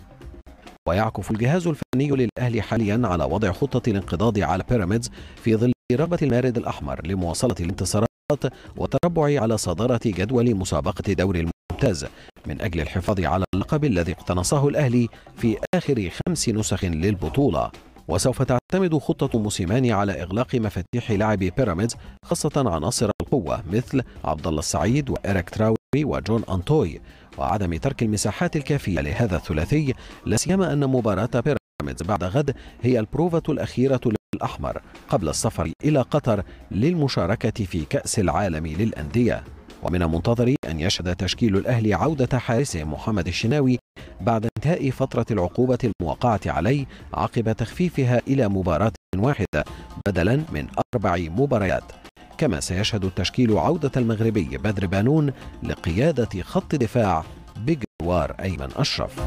Speaker 7: ويعكف الجهاز الفني للأهلي حاليا على وضع خطة الانقضاض على بيراميدز في ظل رغبة المارد الأحمر لمواصلة الانتصارات والتربع على صدارة جدول مسابقة دوري الممتاز من أجل الحفاظ على اللقب الذي اقتنصه الأهلي في آخر خمس نسخ للبطولة وسوف تعتمد خطة موسيماني على إغلاق مفاتيح لاعبي بيراميدز خاصة عناصر القوة مثل عبد الله السعيد وإيريك تراوري وجون أنتوي وعدم ترك المساحات الكافية لهذا الثلاثي لا سيما أن مباراة بيراميدز بعد غد هي البروفة الأخيرة للأحمر قبل السفر إلى قطر للمشاركة في كأس العالم للأندية ومن المنتظر أن يشهد تشكيل الأهلي عودة حارسه محمد الشناوي بعد انتهاء فترة العقوبة الموقعة عليه عقب تخفيفها إلى مباراة واحدة بدلا من أربع مباريات كما سيشهد التشكيل عودة المغربي بدر بانون لقيادة خط دفاع بجوار أيمن أشرف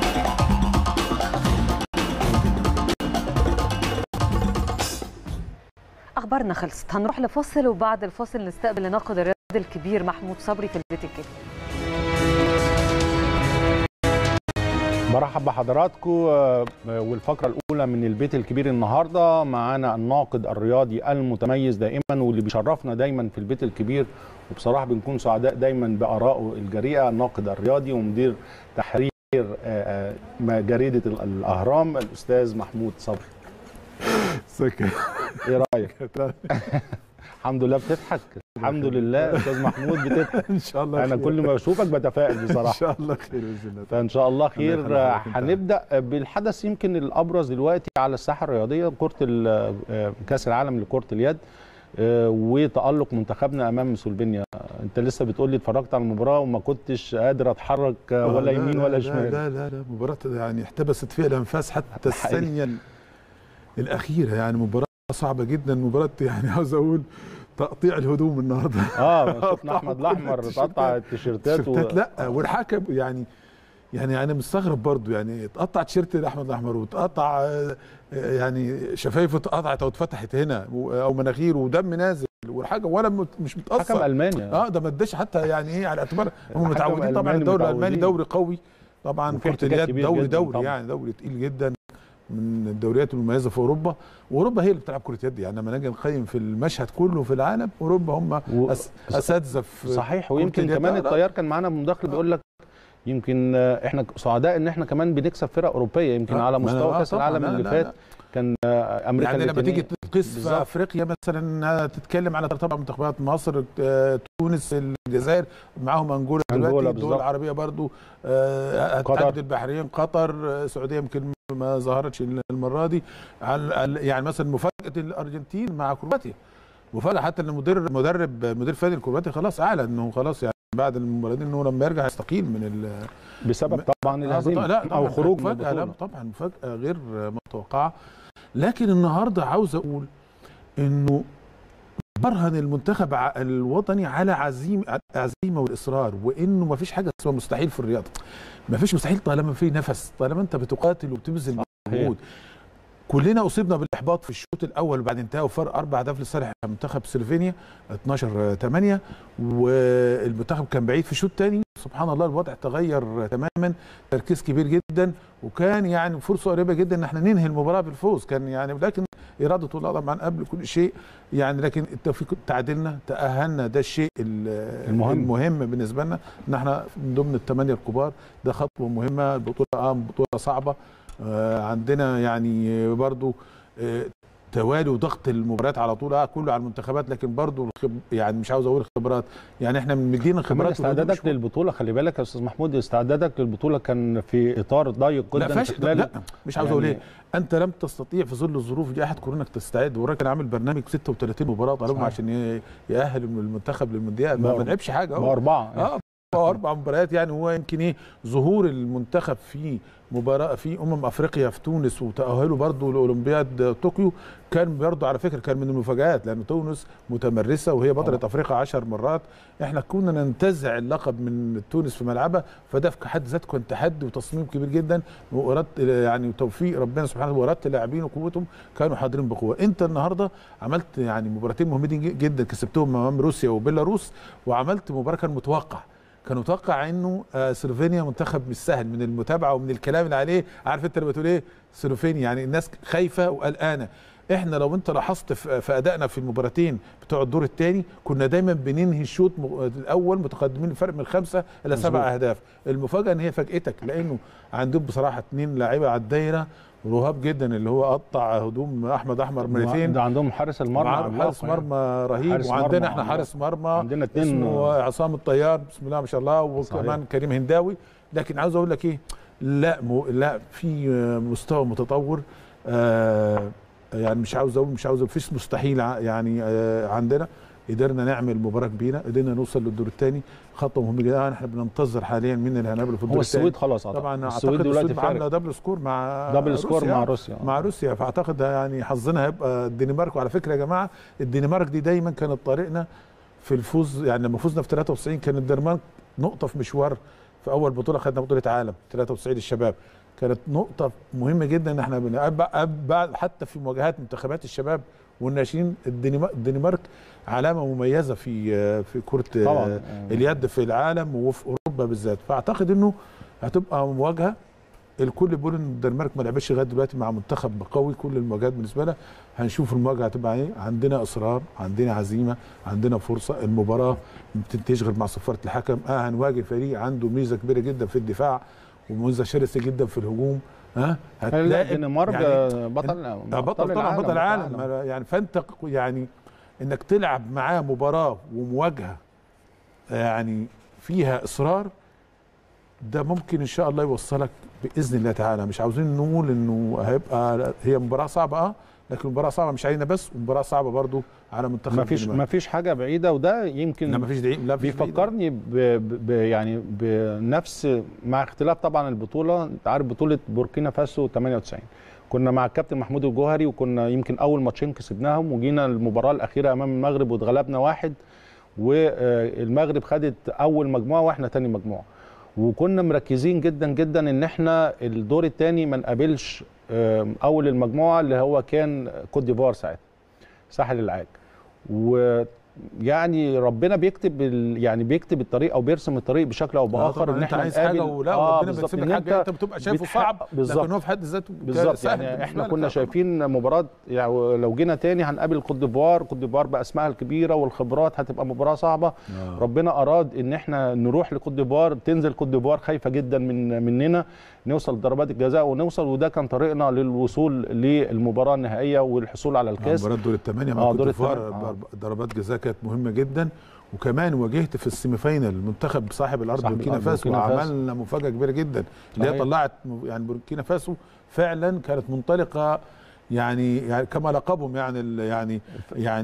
Speaker 2: اخبارنا خلصت هنروح لفاصل وبعد الفاصل نستقبل الناقد الرياضي الكبير محمود صبري في البيت الكبير
Speaker 1: برحب بحضراتكم والفقره الاولى من البيت الكبير النهارده معانا الناقد الرياضي المتميز دائما واللي بيشرفنا دايما في البيت الكبير وبصراحه بنكون سعداء دايما بارائه الجريئه الناقد الرياضي ومدير تحرير جريده الاهرام الاستاذ محمود صبري
Speaker 8: سكر
Speaker 1: ايه رايك الحمد لله بتضحك الحمد لله استاذ محمود بتضحك
Speaker 8: ان شاء الله
Speaker 1: انا
Speaker 8: خير.
Speaker 1: كل ما بشوفك بتفائل بصراحه
Speaker 8: ان شاء الله خير باذن الله
Speaker 1: فان شاء الله خير
Speaker 8: يخلي حضرتك انت.
Speaker 1: هنبدا بالحدث يمكن الابرز دلوقتي على الساحه الرياضيه كره ال- كاس العالم لكره اليد آه، وتالق منتخبنا امام سلوفينيا انت لسه بتقول لي اتفرجت على المباراه وما كنتش قادر اتحرك آه، ولا
Speaker 8: لا
Speaker 1: يمين
Speaker 8: لا
Speaker 1: ولا
Speaker 8: لا
Speaker 1: شمال
Speaker 8: لا لا لا مباراة يعني احتبست فيها الانفاس حتى
Speaker 1: حقيقي.
Speaker 8: الثانية ال- الأخيرة يعني مباراة صعبة جدا مباراة يعني عاوز أقول تقطيع الهدوم النهارده
Speaker 1: اه شفنا احمد
Speaker 8: كل
Speaker 1: الاحمر
Speaker 8: التيشيرتات.
Speaker 1: تقطع التيشيرتات و...
Speaker 8: تيشيرتات لا والحكم يعني يعني انا مستغرب برضو يعني اتقطع تيشيرت الاحمد الاحمر وتقطع آه، آه، يعني شفايفه اتقطعت او اتفتحت هنا و- او مناخيره ودم نازل والحاجه ولا مت- مش
Speaker 1: حكم
Speaker 8: متاثر
Speaker 1: المانيا
Speaker 8: اه ده ما اداش حتى يعني ايه على اعتبار هم
Speaker 1: حكم
Speaker 8: متعودين طبعا
Speaker 1: ألماني
Speaker 8: الدوري الالماني
Speaker 1: متعودين.
Speaker 8: دوري قوي طبعا
Speaker 1: وفي
Speaker 8: كره
Speaker 1: احتكاك
Speaker 8: اليد
Speaker 1: كبير
Speaker 8: دوري
Speaker 1: جداً
Speaker 8: دوري
Speaker 1: طبعاً.
Speaker 8: يعني دوري تقيل جدا من الدوريات المميزه في اوروبا واوروبا هي اللي بتلعب كره يد يعني لما نيجي نقيم في المشهد كله في العالم اوروبا هم
Speaker 1: و-
Speaker 8: أس- اساتذه في
Speaker 1: صحيح
Speaker 8: كرة
Speaker 1: ويمكن
Speaker 8: اليد.
Speaker 1: كمان
Speaker 8: لا، لا.
Speaker 1: الطيار كان معانا مداخل بيقول لك يمكن آه، احنا سعداء ان احنا كمان بنكسب فرق اوروبيه يمكن
Speaker 8: آه،
Speaker 1: على
Speaker 8: ما أنا-
Speaker 1: مستوى
Speaker 8: آه،
Speaker 1: كاس
Speaker 8: طبعاً،
Speaker 1: العالم
Speaker 8: لا،
Speaker 1: اللي
Speaker 8: لا،
Speaker 1: فات
Speaker 8: لا.
Speaker 1: كان آه، امريكا
Speaker 8: يعني لما تيجي
Speaker 1: اللاتينية.
Speaker 8: تقيس في
Speaker 1: بالظبط.
Speaker 8: افريقيا مثلا تتكلم على طبعا منتخبات مصر آه، تونس الجزائر معاهم انجولا
Speaker 1: أنجولا
Speaker 8: دلوقتي
Speaker 1: بالظبط.
Speaker 8: الدول العربيه برضو آه،
Speaker 1: قطر.
Speaker 8: هتعدي البحرين قطر آه، السعوديه يمكن ما ظهرتش المره دي على- على- يعني مثلا مفاجاه الارجنتين مع كرواتيا مفاجاه حتى ان المدير مدرب مدير فني الكرواتي خلاص اعلن انه خلاص يعني بعد المباراه دي انه لما يرجع يستقيل من ال
Speaker 1: بسبب طبعا
Speaker 8: آه،
Speaker 1: الهزيمه
Speaker 8: لا طبعاً
Speaker 1: او خروج من
Speaker 8: مفاجاه لا
Speaker 1: البطوله
Speaker 8: طبعا مفاجاه غير متوقعه لكن النهارده عاوز اقول انه برهن المنتخب ع- الوطني على عزيمه عزيمه والاصرار وانه ما فيش حاجه اسمها مستحيل في الرياضه ما فيش مستحيل طالما في نفس طالما انت بتقاتل وبتبذل مجهود كلنا اصبنا بالاحباط في الشوط الاول وبعد انتهى وفرق اربع اهداف لصالح منتخب سلوفينيا 12 8 والمنتخب كان بعيد في الشوط الثاني سبحان الله الوضع تغير تماما تركيز كبير جدا وكان يعني فرصه قريبه جدا ان احنا ننهي المباراه بالفوز كان يعني لكن اراده الله طبعا قبل كل شيء يعني لكن التوفيق تعادلنا تاهلنا ده الشيء ال-
Speaker 1: المهم.
Speaker 8: المهم بالنسبه لنا ان احنا من ضمن الثمانيه الكبار ده خطوه مهمه البطوله اه بطوله صعبه آه عندنا يعني برضو آه توالي وضغط المباريات على طول اه كله على المنتخبات لكن برضو الخب يعني مش عاوز اقول خبرات يعني احنا مدينا
Speaker 1: كمان
Speaker 8: خبرات
Speaker 1: استعدادك للبطوله خلي بالك يا استاذ محمود استعدادك للبطوله كان في اطار ضيق
Speaker 8: لا
Speaker 1: جدا
Speaker 8: فاش
Speaker 1: في خلال
Speaker 8: لا مش عاوز اقول
Speaker 1: يعني-
Speaker 8: ايه انت لم تستطيع في ظل الظروف دي احد كورونا انك تستعد وراك كان عامل برنامج 36 مباراه طالبهم
Speaker 1: صحيح.
Speaker 8: عشان ي- يأهل المنتخب للمونديال ما
Speaker 1: بأر-
Speaker 8: ما لعبش حاجه هو.
Speaker 1: باربعه
Speaker 8: اه هو اربع مباريات يعني هو يمكن ايه ظهور المنتخب في مباراه في امم افريقيا في تونس وتاهله برضه لاولمبياد طوكيو كان برضه على فكره كان من المفاجات لان تونس متمرسه وهي بطله
Speaker 1: طبعا.
Speaker 8: افريقيا 10 مرات احنا كنا ننتزع اللقب من تونس في ملعبها فده في حد ذاته كان تحدي وتصميم كبير جدا واردت يعني توفيق ربنا سبحانه واردت لاعبين وقوتهم كانوا حاضرين بقوه انت النهارده عملت يعني مباراتين مهمين جدا كسبتهم امام روسيا وبيلاروس وعملت مباراه كان متوقع كان متوقع انه آه سلوفينيا منتخب مش سهل من المتابعه ومن الكلام اللي عليه عارف انت لما بتقول ايه سلوفينيا يعني الناس خايفه وقلقانه احنا لو انت لاحظت في في ادائنا في المباراتين بتوع الدور الثاني كنا دايما بننهي الشوط م- الاول متقدمين فرق من خمسه الى سبع
Speaker 1: مظبوط.
Speaker 8: اهداف المفاجاه ان هي فاجئتك لانه عندهم بصراحه اثنين لاعيبه على الدايره رهاب جدا اللي هو قطع هدوم احمد احمر مرتين
Speaker 1: ده عندهم حارس المرمى
Speaker 8: مع
Speaker 1: عملاق
Speaker 8: حارس
Speaker 1: يعني.
Speaker 8: مرمى رهيب
Speaker 1: حارس
Speaker 8: وعندنا
Speaker 1: مرمى
Speaker 8: احنا
Speaker 1: عملاق.
Speaker 8: حارس مرمى
Speaker 1: عندنا اتنين
Speaker 8: اسمه عصام الطيار بسم الله ما شاء الله وكمان
Speaker 1: صحيح.
Speaker 8: كريم هنداوي لكن عاوز اقول لك ايه لا مو لا في آه، مستوى متطور آه يعني مش عاوز اقول مش عاوز أقول فيش مستحيل ع- يعني آه عندنا قدرنا نعمل مباراه كبيره قدرنا نوصل للدور الثاني خطوه مهمه جدا احنا بننتظر حاليا مين اللي هنقابله في الدور
Speaker 1: هو
Speaker 8: الثاني
Speaker 1: السويد خلاص أعتقد.
Speaker 8: طبعا
Speaker 1: السويد
Speaker 8: اعتقد
Speaker 1: دلوقتي
Speaker 8: السويد عامله
Speaker 1: فارق
Speaker 8: دبل سكور مع
Speaker 1: دبل سكور
Speaker 8: روسيا.
Speaker 1: مع روسيا
Speaker 8: مع روسيا فاعتقد يعني حظنا هيبقى الدنمارك وعلى فكره يا جماعه الدنمارك دي دايما كانت طريقنا في الفوز يعني لما فزنا في 93 كان الدنمارك نقطه في مشوار في اول بطوله خدنا بطوله عالم 93 الشباب كانت نقطه مهمه جدا ان احنا بنبقى بعد حتى في مواجهات منتخبات الشباب والناشئين الدنما- الدنمارك علامه مميزه في في كره
Speaker 1: طبعا
Speaker 8: اليد في العالم وفي اوروبا بالذات فاعتقد انه هتبقى مواجهه الكل بيقول ان الدنمارك ما لعبتش لغايه دلوقتي مع منتخب قوي كل المواجهات بالنسبه لها هنشوف المواجهه هتبقى ايه عندنا اصرار عندنا عزيمه عندنا فرصه المباراه ما بتنتهيش غير مع صفاره الحكم اه هنواجه فريق عنده ميزه كبيره جدا في الدفاع وميزه شرسه جدا في الهجوم ها
Speaker 1: لا الدنمارك
Speaker 8: يعني
Speaker 1: بطل
Speaker 8: آه، بطل طبعا بطل العالم يعني فانت ق- يعني انك تلعب معاه مباراه ومواجهه يعني فيها اصرار ده ممكن ان شاء الله يوصلك باذن الله تعالى مش عاوزين نقول انه هيبقى هي مباراه صعبه اه لكن مباراه صعبه مش علينا بس ومباراه صعبه برضو على منتخب
Speaker 1: ما فيش
Speaker 8: الدنمارك.
Speaker 1: ما فيش حاجه بعيده وده يمكن
Speaker 8: لا ما فيش دعيم لا مفيش بعيد.
Speaker 1: بيفكرني ب... ب... يعني بنفس مع اختلاف طبعا البطوله انت عارف بطوله بوركينا فاسو 98 كنا مع الكابتن محمود الجوهري وكنا يمكن اول ماتشين كسبناهم وجينا المباراه الاخيره امام المغرب واتغلبنا واحد والمغرب خدت اول مجموعه واحنا تاني مجموعه وكنا مركزين جدا جدا ان احنا الدور الثاني ما نقابلش آم، اول المجموعه اللي هو كان كوت ديفوار ساعتها ساحل العاج ويعني ربنا بيكتب ال... يعني بيكتب الطريق او بيرسم الطريق بشكل او
Speaker 8: آه
Speaker 1: باخر
Speaker 8: طبعا
Speaker 1: ان
Speaker 8: انت
Speaker 1: احنا
Speaker 8: عايز حاجه
Speaker 1: نقابل
Speaker 8: ولا
Speaker 1: آه
Speaker 8: ربنا
Speaker 1: بالظبط
Speaker 8: بيرسم
Speaker 1: ان
Speaker 8: لك
Speaker 1: انت
Speaker 8: حاجه انت بتبقى شايفه
Speaker 1: بتحقق-
Speaker 8: صعب
Speaker 1: بالظبط
Speaker 8: لكن هو في حد ذاته
Speaker 1: بالظبط
Speaker 8: سهل
Speaker 1: يعني
Speaker 8: بالنسبة
Speaker 1: احنا
Speaker 8: لك.
Speaker 1: كنا
Speaker 8: آه
Speaker 1: شايفين مباراه يعني لو جينا تاني هنقابل كوت ديفوار كوت ديفوار باسمائها الكبيره والخبرات هتبقى مباراه صعبه
Speaker 8: آه.
Speaker 1: ربنا اراد ان احنا نروح لكوت ديفوار تنزل كوت ديفوار خايفه جدا من مننا نوصل لضربات الجزاء ونوصل وده كان طريقنا للوصول للمباراه النهائيه والحصول على الكاس
Speaker 8: مباراه دور الثمانيه
Speaker 1: آه،
Speaker 8: مع
Speaker 1: دور
Speaker 8: كوت ديفوار
Speaker 1: الثمانية، آه.
Speaker 8: ضربات جزاء كانت مهمه جدا وكمان واجهت في السيمي فاينال منتخب صاحب الارض
Speaker 1: صاحب
Speaker 8: بوركينا
Speaker 1: الأرض
Speaker 8: فاسو
Speaker 1: بوركينا فاسو.
Speaker 8: وعملنا مفاجاه كبيره جدا اللي هي
Speaker 1: صحيح.
Speaker 8: طلعت م- يعني بوركينا فاسو فعلا كانت منطلقه يعني يعني كما لقبهم يعني ال- يعني يعني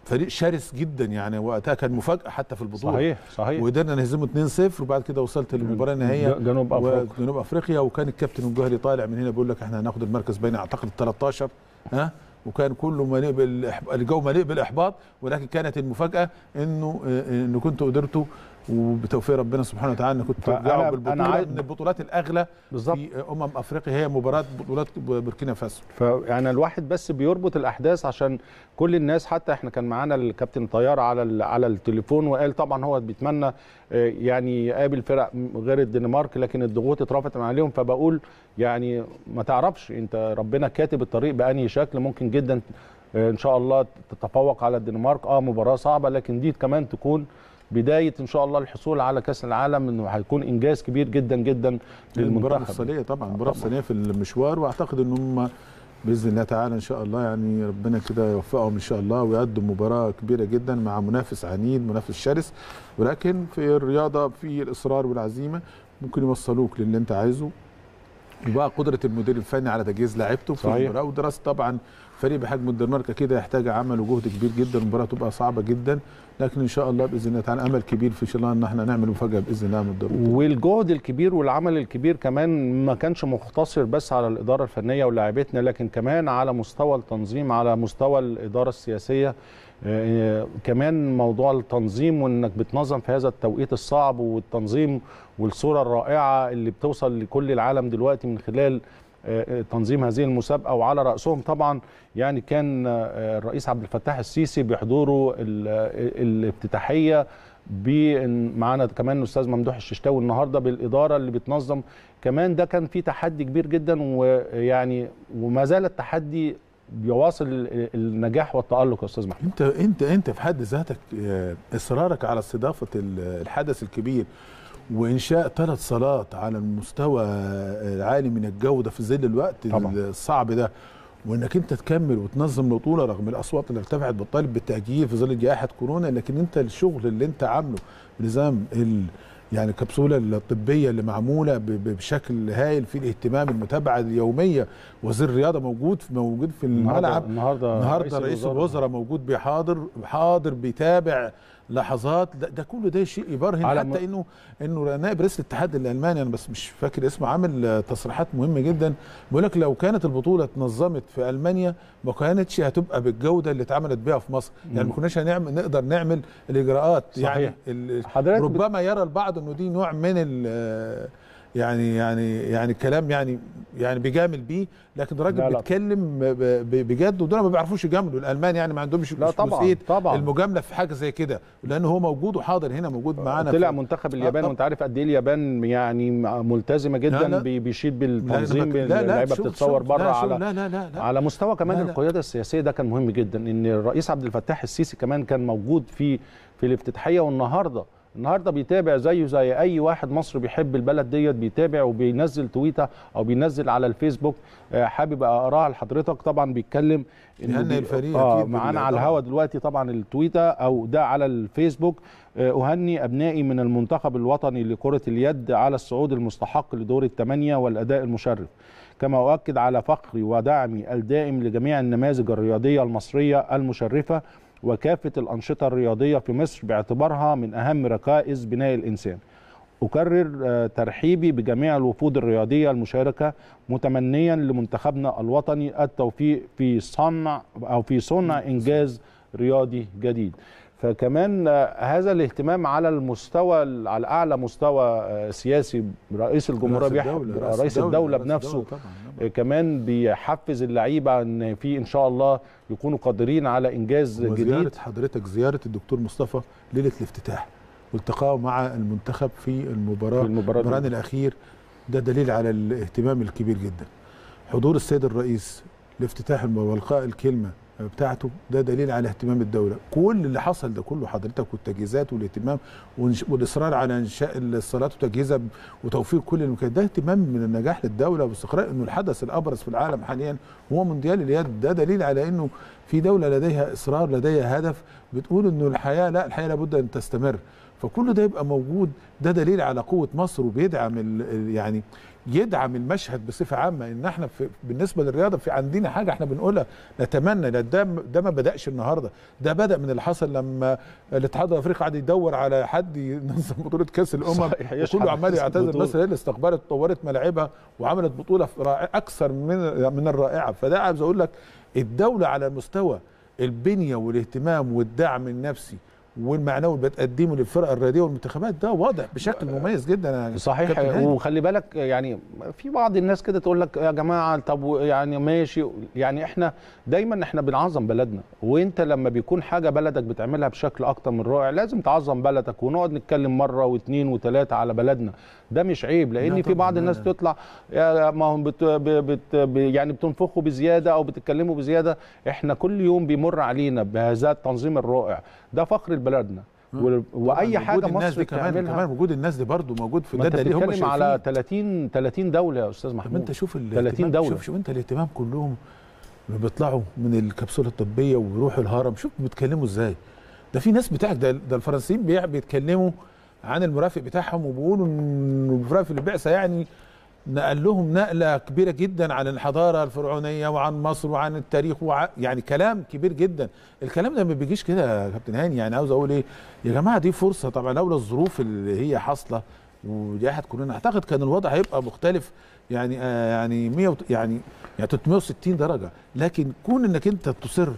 Speaker 8: فريق شرس جدا يعني وقتها كان مفاجاه حتى في البطوله
Speaker 1: صحيح صحيح
Speaker 8: وقدرنا نهزمه 2-0 وبعد كده وصلت للمباراه النهائيه
Speaker 1: جنوب افريقيا
Speaker 8: جنوب افريقيا وكان الكابتن الجوهري طالع من هنا بيقول لك احنا هناخد المركز بين اعتقد 13 ها وكان كله مليء بالإحب... الجو مليء بالاحباط ولكن كانت المفاجاه انه انه كنتوا قدرتوا وبتوفيق ربنا سبحانه وتعالى ان كنتوا ترجعوا بالبطوله عايز... من البطولات الاغلى
Speaker 1: بالظبط
Speaker 8: في امم افريقيا هي مباراه بطولات بوركينا فاسو
Speaker 1: فيعني الواحد بس بيربط الاحداث عشان كل الناس حتى احنا كان معانا الكابتن طيار على على التليفون وقال طبعا هو بيتمنى يعني يقابل فرق غير الدنمارك لكن الضغوط اترفعت عليهم فبقول يعني ما تعرفش انت ربنا كاتب الطريق بانهي شكل ممكن جدا ان شاء الله تتفوق على الدنمارك اه مباراه صعبه لكن دي كمان تكون بدايه ان شاء الله الحصول على كاس العالم انه هيكون انجاز كبير جدا جدا
Speaker 8: للمباراه المفصليه طبعا المباراه المفصليه في المشوار واعتقد ان هم باذن الله تعالى ان شاء الله يعني ربنا كده يوفقهم ان شاء الله ويقدم مباراه كبيره جدا مع منافس عنيد منافس شرس ولكن في الرياضه في الاصرار والعزيمه ممكن يوصلوك للي انت عايزه وبقى قدره المدير الفني على تجهيز لاعيبته في المباراه ودراسه طبعا فريق بحجم الدنمارك كده يحتاج عمل وجهد كبير جدا المباراه تبقى صعبه جدا لكن ان شاء الله باذن الله تعالى امل كبير في شاء الله ان احنا نعمل مفاجاه باذن الله من الدوري
Speaker 1: والجهد الكبير والعمل الكبير كمان ما كانش مقتصر بس على الاداره الفنيه ولاعيبتنا لكن كمان على مستوى التنظيم على مستوى الاداره السياسيه آه كمان موضوع التنظيم وانك بتنظم في هذا التوقيت الصعب والتنظيم والصوره الرائعه اللي بتوصل لكل العالم دلوقتي من خلال تنظيم هذه المسابقه وعلى راسهم طبعا يعني كان الرئيس عبد الفتاح السيسي بحضوره الافتتاحيه معانا كمان الاستاذ ممدوح الششتاوي النهارده بالاداره اللي بتنظم كمان ده كان في تحدي كبير جدا ويعني وما زال التحدي بيواصل النجاح والتالق يا استاذ محمد
Speaker 8: انت انت انت في حد ذاتك اصرارك على استضافه الحدث الكبير وانشاء ثلاث صالات على المستوى العالي من الجوده في ظل الوقت طبعا. الصعب ده وانك انت تكمل وتنظم البطوله رغم الاصوات اللي ارتفعت بالطالب بالتاجيل في ظل جائحه كورونا لكن انت الشغل اللي انت عامله بنظام ال يعني الكبسوله الطبيه اللي معموله بشكل هايل في الاهتمام المتابعه اليوميه وزير الرياضه موجود في موجود في الملعب
Speaker 1: النهارده
Speaker 8: النهارده رئيس, رئيس الوزراء موجود بيحاضر حاضر بيتابع لحظات ده, ده كله ده شيء يبرهن حتى م... انه انه نائب رئيس الاتحاد الالماني انا بس مش فاكر اسمه عامل تصريحات مهمه جدا بيقول لك لو كانت البطوله اتنظمت في المانيا ما كانتش هتبقى بالجوده اللي اتعملت بيها في مصر يعني ما كناش هنعمل نقدر نعمل الاجراءات
Speaker 1: صحيح.
Speaker 8: يعني ربما يرى البعض انه دي نوع من يعني يعني يعني كلام يعني يعني بيجامل بيه لكن الراجل بيتكلم بجد ودول ما بيعرفوش يجاملوا الالمان يعني ما عندهمش
Speaker 1: لا طبعا طبعا
Speaker 8: المجامله في حاجه زي كده لان هو موجود وحاضر هنا موجود معانا
Speaker 1: طلع منتخب اليابان وانت عارف قد ايه اليابان يعني ملتزمه جدا لا لا بيشيد بالتنظيم اللعيبه بتتصور بره على
Speaker 8: لا لا لا لا
Speaker 1: على مستوى كمان لا لا القياده السياسيه ده كان مهم جدا ان الرئيس عبد الفتاح السيسي كمان كان موجود في في الافتتاحيه والنهارده النهارده بيتابع زيه زي اي واحد مصري بيحب البلد ديت بيتابع وبينزل تويته او بينزل على الفيسبوك حابب اقراها لحضرتك طبعا بيتكلم
Speaker 8: ان
Speaker 1: الفريق آه معانا على الهوا دلوقتي طبعا التويته او ده على الفيسبوك اهني ابنائي من المنتخب الوطني لكره اليد على الصعود المستحق لدور الثمانيه والاداء المشرف كما اؤكد على فخري ودعمي الدائم لجميع النماذج الرياضيه المصريه المشرفه وكافة الأنشطة الرياضية في مصر باعتبارها من أهم ركائز بناء الإنسان أكرر ترحيبي بجميع الوفود الرياضية المشاركة متمنيا لمنتخبنا الوطني التوفيق في صنع أو في صنع إنجاز رياضي جديد فكمان هذا الاهتمام على المستوى على اعلى مستوى سياسي رئيس الجمهوريه بيحب رئيس الدوله بنفسه كمان بيحفز اللعيبه ان في ان شاء الله يكونوا قادرين على انجاز جديد
Speaker 8: زياره حضرتك زياره الدكتور مصطفى ليله الافتتاح والتقائه مع المنتخب في المباراه
Speaker 1: في المباراه
Speaker 8: المباراه الاخير ده دليل على الاهتمام الكبير جدا حضور السيد الرئيس لافتتاح والقاء الكلمه بتاعته ده دليل على اهتمام الدوله كل اللي حصل ده كله حضرتك والتجهيزات والاهتمام والاصرار على انشاء الصالات وتجهيزها وتوفير كل الامكانيات ده اهتمام من النجاح للدوله واستقرار انه الحدث الابرز في العالم حاليا هو مونديال اليد ده دليل على انه في دوله لديها اصرار لديها هدف بتقول انه الحياه لا الحياه لابد ان تستمر فكل ده يبقى موجود ده دليل على قوه مصر وبيدعم ال- ال- يعني يدعم المشهد بصفه عامه ان احنا في بالنسبه للرياضه في عندنا حاجه احنا بنقولها نتمنى لا ده ده ما بداش النهارده ده بدا من اللي حصل لما الاتحاد الافريقي قعد يدور على حد ينظم بطوله كاس الامم
Speaker 1: صحيح، يشحن
Speaker 8: وكله عمال
Speaker 1: اسم
Speaker 8: يعتذر
Speaker 1: البطولة.
Speaker 8: مصر هي اللي استقبلت طورت ملاعبها وعملت بطوله رائعة اكثر من من الرائعه فده عايز اقول لك الدوله على مستوى البنيه والاهتمام والدعم النفسي والمعنوي اللي بتقدمه للفرق الرياضيه والمنتخبات ده واضح بشكل مميز جدا يا
Speaker 1: صحيح
Speaker 8: كابتن هاني.
Speaker 1: وخلي بالك يعني في بعض الناس كده تقول لك يا جماعه طب و- يعني ماشي يعني احنا دايما احنا بنعظم بلدنا وانت لما بيكون حاجه بلدك بتعملها بشكل اكتر من رائع لازم تعظم بلدك ونقعد نتكلم مره واثنين وثلاثه على بلدنا ده مش عيب
Speaker 8: لا
Speaker 1: لان في
Speaker 8: طبعاً،
Speaker 1: بعض
Speaker 8: لا،
Speaker 1: الناس
Speaker 8: لا.
Speaker 1: تطلع يا ما هم بت ب- بت ب- يعني بتنفخوا بزياده او بتتكلموا بزياده احنا كل يوم بيمر علينا بهذا التنظيم الرائع ده فخر لبلدنا و- واي
Speaker 8: طبعاً
Speaker 1: حاجه
Speaker 8: وجود الناس
Speaker 1: مصر
Speaker 8: دي كمان
Speaker 1: بتعملها
Speaker 8: كمان وجود الناس دي برضه موجود في
Speaker 1: ما
Speaker 8: ده
Speaker 1: انت
Speaker 8: دليل هم
Speaker 1: بتتكلم على
Speaker 8: شايفين
Speaker 1: 30 30 دوله يا استاذ
Speaker 8: طب
Speaker 1: محمود
Speaker 8: انت شوف ال
Speaker 1: 30 دوله
Speaker 8: شوف شوف انت الاهتمام كلهم لما بيطلعوا من الكبسوله الطبيه ويروحوا الهرم شوف بيتكلموا ازاي ده في ناس بتاعك ده, ده الفرنسيين بيع- بيتكلموا عن المرافق بتاعهم وبيقولوا ان المرافق البعثه يعني نقل لهم نقله كبيره جدا عن الحضاره الفرعونيه وعن مصر وعن التاريخ وع... يعني كلام كبير جدا الكلام ده ما بيجيش كده يا كابتن هاني يعني عاوز اقول ايه يا جماعه دي فرصه طبعا لولا الظروف اللي هي حاصله وجائحه كورونا اعتقد كان الوضع هيبقى مختلف يعني آه يعني 100 وت- يعني يعني 360 درجه لكن كون انك انت تصر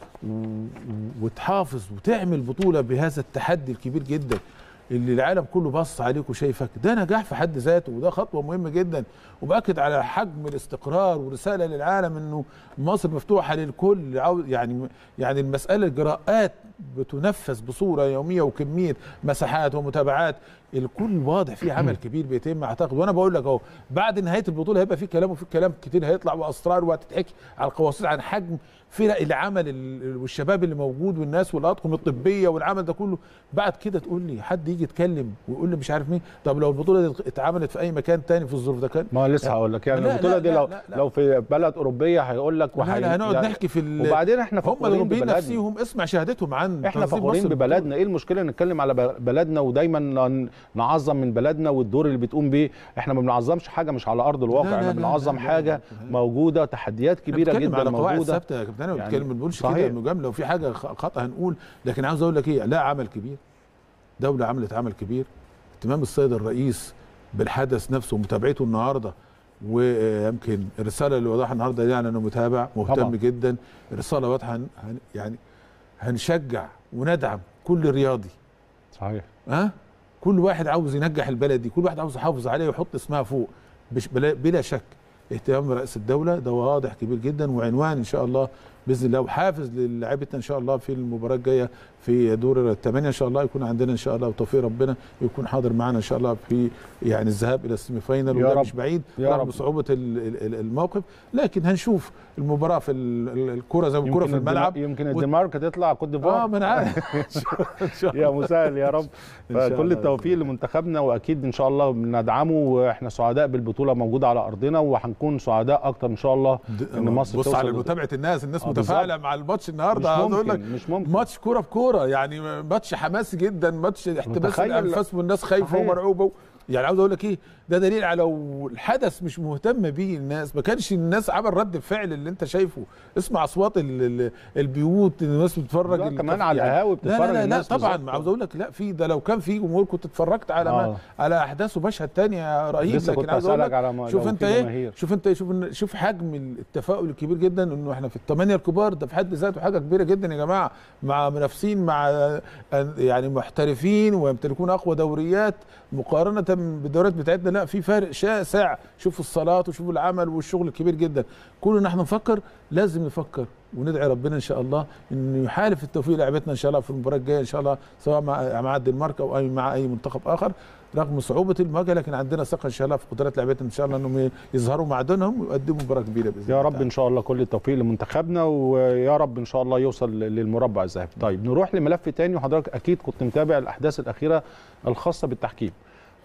Speaker 8: و- وتحافظ وتعمل بطوله بهذا التحدي الكبير جدا اللي العالم كله بص عليك وشايفك ده نجاح في حد ذاته وده خطوه مهمه جدا وباكد على حجم الاستقرار ورساله للعالم انه مصر مفتوحه للكل عاوز- يعني يعني المساله اجراءات بتنفذ بصوره يوميه وكميه مساحات ومتابعات الكل واضح في عمل كبير بيتم اعتقد وانا بقول لك اهو بعد نهايه البطوله هيبقى في كلام وفي كلام كتير هيطلع واسرار وهتتحكي على القواصير عن حجم فرق العمل ال- والشباب اللي موجود والناس والاطقم الطبيه والعمل ده كله بعد كده تقول لي حد يجي يتكلم ويقول لي مش عارف مين طب لو البطوله دي اتعملت في اي مكان تاني في الظروف ده كان
Speaker 1: ما لسه هقول لك يعني
Speaker 8: لا،
Speaker 1: البطوله
Speaker 8: لا،
Speaker 1: دي
Speaker 8: لا،
Speaker 1: لو
Speaker 8: لا، لا.
Speaker 1: لو في بلد اوروبيه هيقول لك
Speaker 8: لا
Speaker 1: وهي-
Speaker 8: لا هنقعد
Speaker 1: يعني-
Speaker 8: نحكي في ال-
Speaker 1: وبعدين احنا
Speaker 8: هم
Speaker 1: فخورين
Speaker 8: الاوروبيين
Speaker 1: ببلدنا
Speaker 8: نفسهم اسمع شهادتهم عن
Speaker 1: احنا
Speaker 8: تنظيم
Speaker 1: فخورين
Speaker 8: مصر
Speaker 1: ببلدنا ايه المشكله نتكلم على ب- بلدنا ودايما ن- نعظم من بلدنا والدور اللي بتقوم بيه احنا ما بنعظمش حاجه مش على ارض الواقع
Speaker 8: لا، لا،
Speaker 1: احنا
Speaker 8: لا،
Speaker 1: بنعظم
Speaker 8: لا، لا،
Speaker 1: حاجه
Speaker 8: لا.
Speaker 1: موجوده تحديات
Speaker 8: إحنا
Speaker 1: كبيره
Speaker 8: بنتكلم
Speaker 1: جدا
Speaker 8: على قواعد
Speaker 1: موجوده
Speaker 8: ثابته يا كابتن انا
Speaker 1: يعني
Speaker 8: بنتكلم ما بنقولش
Speaker 1: صحيح.
Speaker 8: كده مجامله لو في حاجه خ- خطا هنقول لكن عاوز اقول لك ايه لا عمل كبير دوله عملت عمل كبير اهتمام السيد الرئيس بالحدث نفسه ومتابعته النهارده ويمكن الرساله اللي وضعها النهارده دي يعني انه متابع مهتم
Speaker 1: طبعاً.
Speaker 8: جدا الرساله واضحه هن هن- يعني هنشجع وندعم كل رياضي
Speaker 1: صحيح
Speaker 8: ها كل واحد عاوز ينجح البلد دي كل واحد عاوز يحافظ عليها ويحط اسمها فوق بش بلا, بلا شك اهتمام رئيس الدوله ده واضح كبير جدا وعنوان ان شاء الله باذن الله وحافز للاعيبتنا ان شاء الله في المباراه الجايه في دور الثمانيه ان شاء الله يكون عندنا ان شاء الله وتوفيق ربنا يكون حاضر معنا ان شاء الله في يعني الذهاب الى السيمي فاينل
Speaker 1: يا
Speaker 8: وده
Speaker 1: رب.
Speaker 8: مش بعيد
Speaker 1: يا
Speaker 8: رغم
Speaker 1: رب.
Speaker 8: صعوبه ال- ال- ال- الموقف لكن هنشوف المباراه في ال- ال- الكره زي ما الكره
Speaker 1: يمكن
Speaker 8: في الملعب
Speaker 1: الدنمارك- يمكن
Speaker 8: وت-
Speaker 1: الدنمارك تطلع كوت ديفوار
Speaker 8: اه ما انا عارف ان شاء الله
Speaker 1: يا مسهل يا رب
Speaker 8: إن شاء
Speaker 1: فكل
Speaker 8: الله.
Speaker 1: التوفيق لمنتخبنا واكيد ان شاء الله بندعمه واحنا سعداء بالبطوله موجوده على ارضنا وهنكون سعداء اكتر ان شاء الله ان مصر
Speaker 8: بص
Speaker 1: توصل
Speaker 8: على
Speaker 1: لده.
Speaker 8: متابعه الناس الناس
Speaker 1: آه،
Speaker 8: متفاعله
Speaker 1: بالظبط.
Speaker 8: مع الماتش
Speaker 1: مش
Speaker 8: النهارده عاوز اقول لك
Speaker 1: ممكن مش ممكن
Speaker 8: ماتش كوره بكوره يعني ماتش حماسي جدا ماتش احتباس
Speaker 1: متخيل-
Speaker 8: الانفاس والناس خايفه
Speaker 1: صحيح.
Speaker 8: ومرعوبه يعني عاوز اقول لك ايه ده دليل على لو الحدث مش مهتم بيه الناس ما كانش الناس عمل رد الفعل اللي انت شايفه اسمع اصوات ال ال البيوت الناس بتتفرج
Speaker 1: لا،
Speaker 8: ال-
Speaker 1: كمان على
Speaker 8: يعني-
Speaker 1: القهاوي
Speaker 8: لا
Speaker 1: بتتفرج
Speaker 8: لا لا, لا
Speaker 1: الناس
Speaker 8: طبعا
Speaker 1: بالظبط.
Speaker 8: عاوز اقول لك لا في ده لو كان في جمهور كنت اتفرجت على ما
Speaker 1: آه.
Speaker 8: على احداث ومشهد تاني رهيب
Speaker 1: لسه
Speaker 8: لكن
Speaker 1: كنت
Speaker 8: عاوز اقول
Speaker 1: اسالك
Speaker 8: لك
Speaker 1: على ما
Speaker 8: شوف
Speaker 1: لو
Speaker 8: انت
Speaker 1: في
Speaker 8: ايه
Speaker 1: جماهير.
Speaker 8: شوف انت شوف شوف حجم التفاؤل الكبير جدا انه احنا في الثمانيه الكبار ده في حد ذاته حاجه كبيره جدا يا جماعه مع منافسين مع يعني محترفين ويمتلكون اقوى دوريات مقارنه بالدوريات بتاعتنا لا في فارق شاسع شوف الصلاه وشوف العمل والشغل الكبير جدا كل ان احنا نفكر لازم نفكر وندعي ربنا ان شاء الله انه يحالف التوفيق لعبتنا ان شاء الله في المباراه الجايه ان شاء الله سواء مع مع الدنمارك او اي مع اي منتخب اخر رغم صعوبه المواجهه لكن عندنا ثقه ان شاء الله في قدرات لعبتنا ان شاء الله انهم يظهروا معدنهم ويقدموا مباراه كبيره باذن
Speaker 1: يا
Speaker 8: الله
Speaker 1: رب ان شاء الله كل التوفيق لمنتخبنا ويا رب ان شاء الله يوصل للمربع الذهبي طيب نروح لملف تاني وحضرتك اكيد كنت متابع الاحداث الاخيره الخاصه بالتحكيم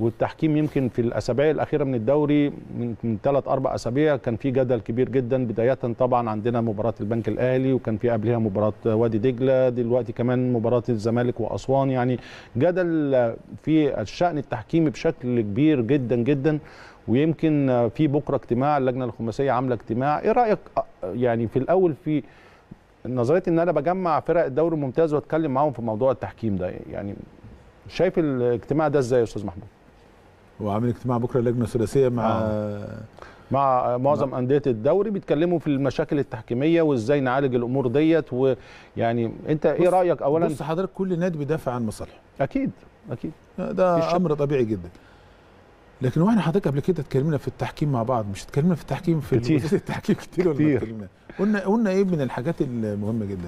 Speaker 1: والتحكيم يمكن في الاسابيع الاخيره من الدوري من من ثلاث اربع اسابيع كان في جدل كبير جدا بدايه طبعا عندنا مباراه البنك الاهلي وكان في قبلها مباراه وادي دجله دلوقتي كمان مباراه الزمالك واسوان يعني جدل في الشان التحكيمي بشكل كبير جدا جدا ويمكن في بكره اجتماع اللجنه الخماسيه عامله اجتماع ايه رايك يعني في الاول في نظريه ان انا بجمع فرق الدوري الممتاز واتكلم معاهم في موضوع التحكيم ده يعني شايف الاجتماع ده ازاي يا استاذ محمود
Speaker 8: هو عامل اجتماع بكره لجنه ثلاثيه مع
Speaker 1: آه. مع معظم انديه الدوري بيتكلموا في المشاكل التحكيميه وازاي نعالج الامور ديت ويعني انت ايه رايك اولا
Speaker 8: بص حضرتك كل نادي بيدافع عن مصالحه
Speaker 1: اكيد اكيد
Speaker 8: ده امر طبيعي جدا لكن واحنا حضرتك قبل كده اتكلمنا في التحكيم مع بعض مش اتكلمنا في التحكيم في
Speaker 1: كتير.
Speaker 8: التحكيم كتير ولا ما اتكلمنا قلنا قلنا ايه من الحاجات المهمه جدا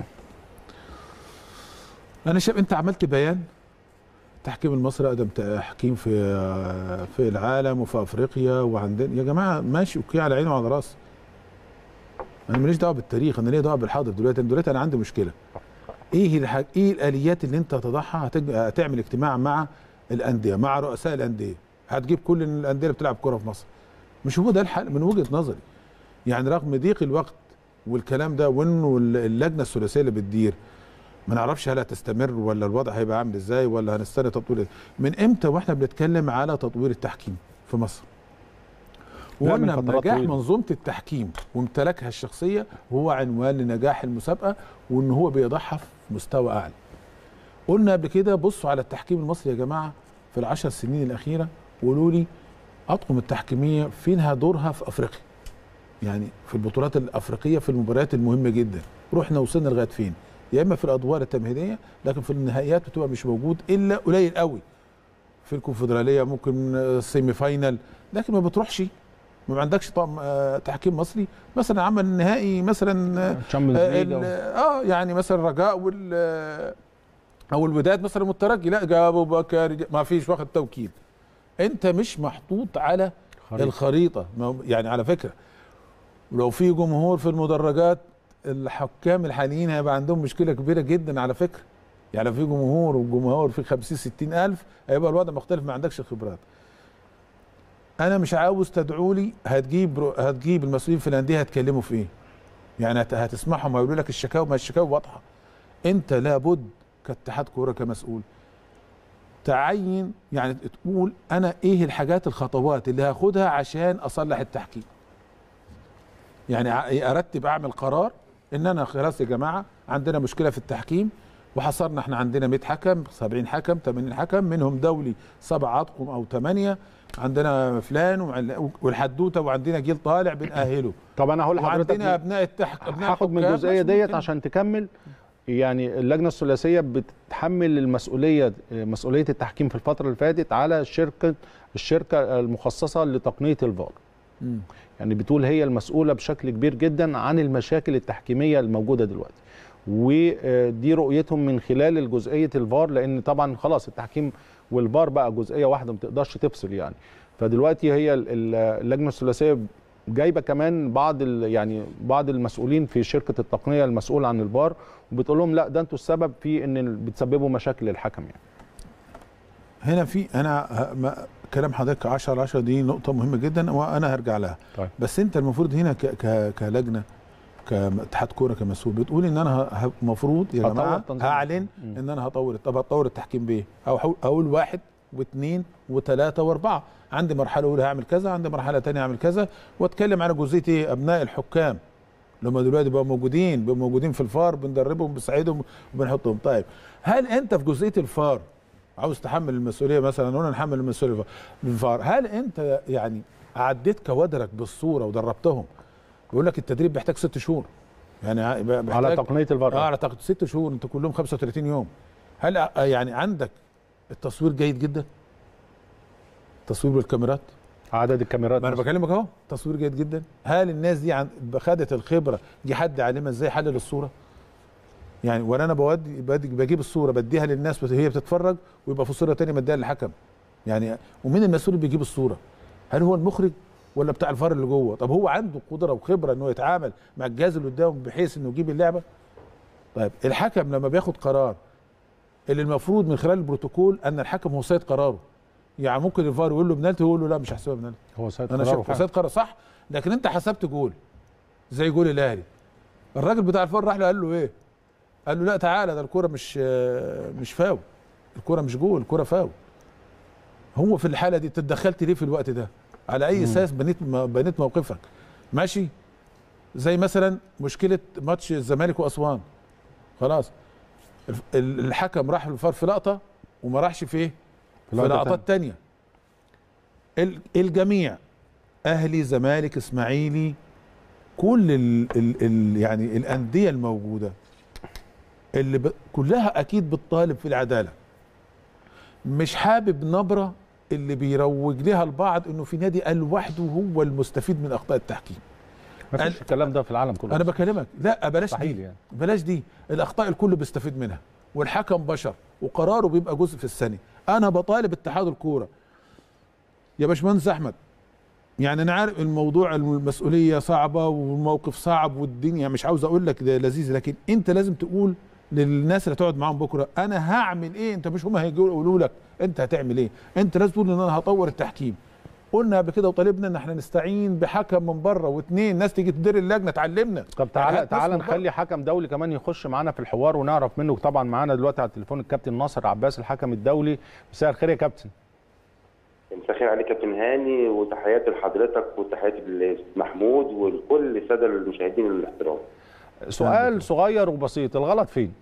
Speaker 8: انا شايف انت عملت بيان التحكيم المصري اقدم تحكيم في في العالم وفي افريقيا وعندنا يا جماعه ماشي اوكي على عيني وعلى راسي انا ماليش دعوه بالتاريخ انا ليا دعوه بالحاضر دلوقتي أنا دلوقتي انا عندي مشكله ايه الحاج... ايه الاليات اللي انت هتضعها هتج... هتعمل اجتماع مع الانديه مع رؤساء الانديه هتجيب كل الانديه اللي بتلعب كوره في مصر مش هو ده الحل من وجهه نظري يعني رغم ضيق الوقت والكلام ده وانه اللجنه الثلاثيه اللي بتدير ما نعرفش هل هتستمر ولا الوضع هيبقى عامل ازاي ولا هنستنى تطوير من امتى واحنا بنتكلم على تطوير التحكيم في مصر وقلنا نجاح منظومه التحكيم وامتلاكها الشخصيه هو عنوان لنجاح المسابقه وان هو بيضعها في مستوى اعلى قلنا قبل كده بصوا على التحكيم المصري يا جماعه في العشر سنين الاخيره وقولوا لي اطقم التحكيميه فينها دورها في افريقيا يعني في البطولات الافريقيه في المباريات المهمه جدا رحنا وصلنا لغايه فين يا اما في الادوار التمهيديه لكن في النهائيات بتبقى مش موجود الا قليل قوي في الكونفدراليه ممكن سيمي فاينل لكن ما بتروحش ما عندكش طقم آه تحكيم مصري مثلا عمل النهائي مثلا
Speaker 1: آه,
Speaker 8: اه يعني مثلا الرجاء وال او الوداد مثلا والترجي لا جابوا بكر ما فيش واخد توكيل انت مش محطوط على خريطة. الخريطه يعني على فكره ولو في جمهور في المدرجات الحكام الحاليين هيبقى عندهم مشكله كبيره جدا على فكره يعني لو في جمهور والجمهور في 50 60 الف هيبقى الوضع مختلف ما عندكش خبرات انا مش عاوز تدعوا لي هتجيب هتجيب المسؤولين في الانديه هتكلموا في ايه يعني هتسمعهم هيقولوا لك الشكاوى ما الشكاوى واضحه انت لابد كاتحاد كوره كمسؤول تعين يعني تقول انا ايه الحاجات الخطوات اللي هاخدها عشان اصلح التحكيم يعني ارتب اعمل قرار ان انا خلاص يا جماعه عندنا مشكله في التحكيم وحصرنا احنا عندنا 100 حكم 70 حكم 80 حكم منهم دولي سبع اطقم او ثمانيه عندنا فلان والحدوته وعندنا جيل طالع بنأهله
Speaker 1: طب انا هقول لحضرتك
Speaker 8: وعندنا ابناء التحك ابناء
Speaker 1: هاخد من الجزئيه ديت عشان تكمل يعني اللجنه الثلاثيه بتتحمل المسؤوليه مسؤوليه التحكيم في الفتره اللي فاتت على شركه الشركه المخصصه لتقنيه الفار يعني بتقول هي المسؤوله بشكل كبير جدا عن المشاكل التحكيميه الموجوده دلوقتي ودي رؤيتهم من خلال الجزئيه الفار لان طبعا خلاص التحكيم والفار بقى جزئيه واحده ما تقدرش تفصل يعني فدلوقتي هي اللجنه الثلاثيه جايبه كمان بعض يعني بعض المسؤولين في شركه التقنيه المسؤول عن الفار وبتقول لهم لا ده انتوا السبب في ان بتسببوا مشاكل للحكم يعني
Speaker 8: هنا في انا كلام حضرتك 10 على 10 دي نقطه مهمه جدا وانا هرجع لها
Speaker 1: طيب.
Speaker 8: بس انت المفروض هنا ك ك كلجنه كاتحاد كوره كمسؤول بتقول ان انا المفروض يا جماعه هعلن ان انا هطور طب هطور التحكيم بايه؟ او اقول واحد واثنين وثلاثه واربعه عندي مرحله اولى هعمل كذا عندي مرحله ثانيه هعمل كذا واتكلم على جزئيه ايه؟ ابناء الحكام لما دلوقتي بقوا موجودين بقوا موجودين في الفار بندربهم بنساعدهم وبنحطهم طيب هل انت في جزئيه الفار عاوز تحمل المسؤوليه مثلا وانا نحمل المسؤوليه الفار هل انت يعني عديت كوادرك بالصوره ودربتهم بيقول لك التدريب بيحتاج ست شهور يعني
Speaker 1: على تقنيه الفار
Speaker 8: اه على تقنيه ست شهور انت كلهم 35 يوم هل يعني عندك التصوير جيد جدا تصوير بالكاميرات
Speaker 1: عدد الكاميرات
Speaker 8: ما انا بكلمك اهو تصوير جيد جدا هل الناس دي عن خدت الخبره دي حد علمها ازاي يحلل الصوره يعني ولا انا بودي بجيب الصوره بديها للناس وهي بتتفرج ويبقى في صوره ثانيه بديها للحكم يعني ومين المسؤول اللي بيجيب الصوره هل هو المخرج ولا بتاع الفار اللي جوه طب هو عنده قدره وخبره انه يتعامل مع الجهاز اللي قدامه بحيث انه يجيب اللعبه طيب الحكم لما بياخد قرار اللي المفروض من خلال البروتوكول ان الحكم هو سيد قراره يعني ممكن الفار يقول له بنالتي ويقول له لا مش هحسبها بنالتي
Speaker 1: هو سيد
Speaker 8: انا
Speaker 1: قراره
Speaker 8: شايف
Speaker 1: فعلا.
Speaker 8: سيد قرار صح لكن انت حسبت جول زي جول الاهلي الراجل بتاع الفار راح له قال له ايه قال له لا تعالى ده الكوره مش آه، مش فاول الكوره مش جول الكوره فاول هو في الحاله دي تدخلت ليه في الوقت ده على اي اساس بنيت م- بنيت موقفك ماشي زي مثلا مشكله ماتش الزمالك واسوان خلاص الف- ال- الحكم راح الفار في لقطه وما راحش في ايه في
Speaker 1: لقطة
Speaker 8: لقطات تانية ال- الجميع اهلي زمالك اسماعيلي كل ال ال ال يعني الانديه الموجوده اللي ب كلها اكيد بتطالب في العداله مش حابب نبره اللي بيروج لها البعض انه في نادي قال لوحده هو المستفيد من اخطاء التحكيم
Speaker 1: مفيش الكلام ده في العالم كله
Speaker 8: انا بكلمك لا بلاش
Speaker 1: مستحيل
Speaker 8: دي
Speaker 1: يعني.
Speaker 8: بلاش دي الاخطاء الكل بيستفيد منها والحكم بشر وقراره بيبقى جزء في الثانيه انا بطالب اتحاد الكوره يا باشمهندس احمد يعني انا عارف الموضوع المسؤوليه صعبه والموقف صعب والدنيا مش عاوز اقول لك ده لذيذ لكن انت لازم تقول للناس اللي تقعد معاهم بكره انا هعمل ايه انت مش هم هيجوا يقولوا لك انت هتعمل ايه انت لازم تقول ان انا هطور التحكيم قلنا قبل كده وطالبنا ان احنا نستعين بحكم من بره واثنين ناس تيجي تدير اللجنه تعلمنا
Speaker 1: طب تعالى
Speaker 8: يعني
Speaker 1: تعالى
Speaker 8: هات ناس من
Speaker 1: نخلي حكم دولي كمان يخش معانا في الحوار ونعرف منه طبعا معانا دلوقتي على التليفون الكابتن ناصر عباس الحكم الدولي مساء الخير يا كابتن
Speaker 9: مساء الخير عليك يا كابتن هاني وتحياتي لحضرتك وتحياتي للاستاذ محمود ولكل الساده المشاهدين الاحترام.
Speaker 1: سؤال صغير وبسيط الغلط فين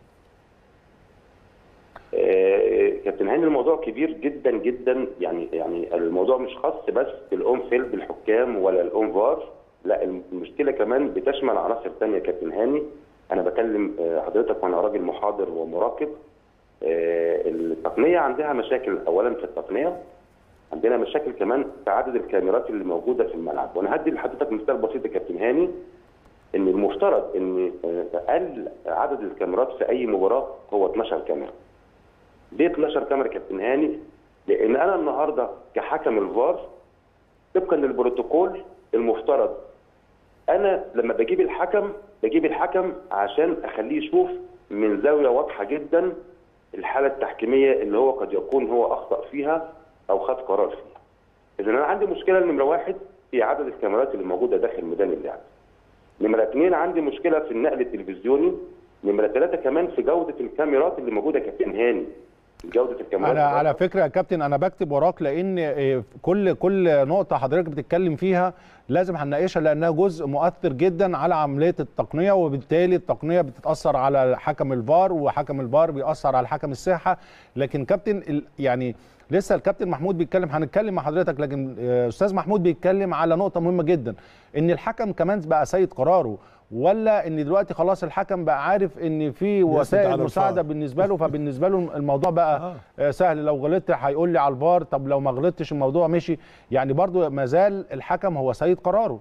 Speaker 9: آه، كابتن هاني الموضوع كبير جدا جدا يعني يعني الموضوع مش خاص بس بالاون فيلد بالحكام ولا الاون فار لا المشكله كمان بتشمل عناصر ثانيه يا كابتن هاني انا بكلم آه، حضرتك وانا راجل محاضر ومراقب آه، التقنيه عندها مشاكل اولا في التقنيه عندنا مشاكل كمان في عدد الكاميرات اللي موجوده في الملعب وانا هدي لحضرتك مثال بسيط يا كابتن هاني ان المفترض ان آه، اقل عدد الكاميرات في اي مباراه هو 12 كاميرا ليه 12 كاميرا يا كابتن هاني؟ لان انا النهارده كحكم الفار طبقا للبروتوكول المفترض انا لما بجيب الحكم بجيب الحكم عشان اخليه يشوف من زاويه واضحه جدا الحاله التحكيميه اللي هو قد يكون هو اخطا فيها او خد قرار فيها. اذا انا عندي مشكله نمره واحد في عدد الكاميرات اللي موجوده داخل ميدان اللعب. نمره اثنين عندي مشكله في النقل التلفزيوني. نمره ثلاثه كمان في جوده الكاميرات اللي موجوده يا كابتن هاني. جوده الكاميرات
Speaker 1: انا على فكره يا كابتن انا بكتب وراك لان إيه، كل كل نقطه حضرتك بتتكلم فيها لازم هنناقشها لانها جزء مؤثر جدا على عمليه التقنيه وبالتالي التقنيه بتتاثر على حكم الفار وحكم الفار بيأثر على حكم الساحه لكن كابتن ال- يعني لسه الكابتن محمود بيتكلم هنتكلم مع حضرتك لكن آه، استاذ محمود بيتكلم على نقطه مهمه جدا ان الحكم كمان بقى سيد قراره ولا ان دلوقتي خلاص الحكم بقى عارف ان في
Speaker 8: على
Speaker 1: وسائل
Speaker 8: الفار.
Speaker 1: مساعده بالنسبه له فبالنسبه له الموضوع بقى آه. سهل لو غلطت هيقول لي على الفار طب لو ما غلطتش الموضوع مشي يعني برضو ما زال الحكم هو سيد قراره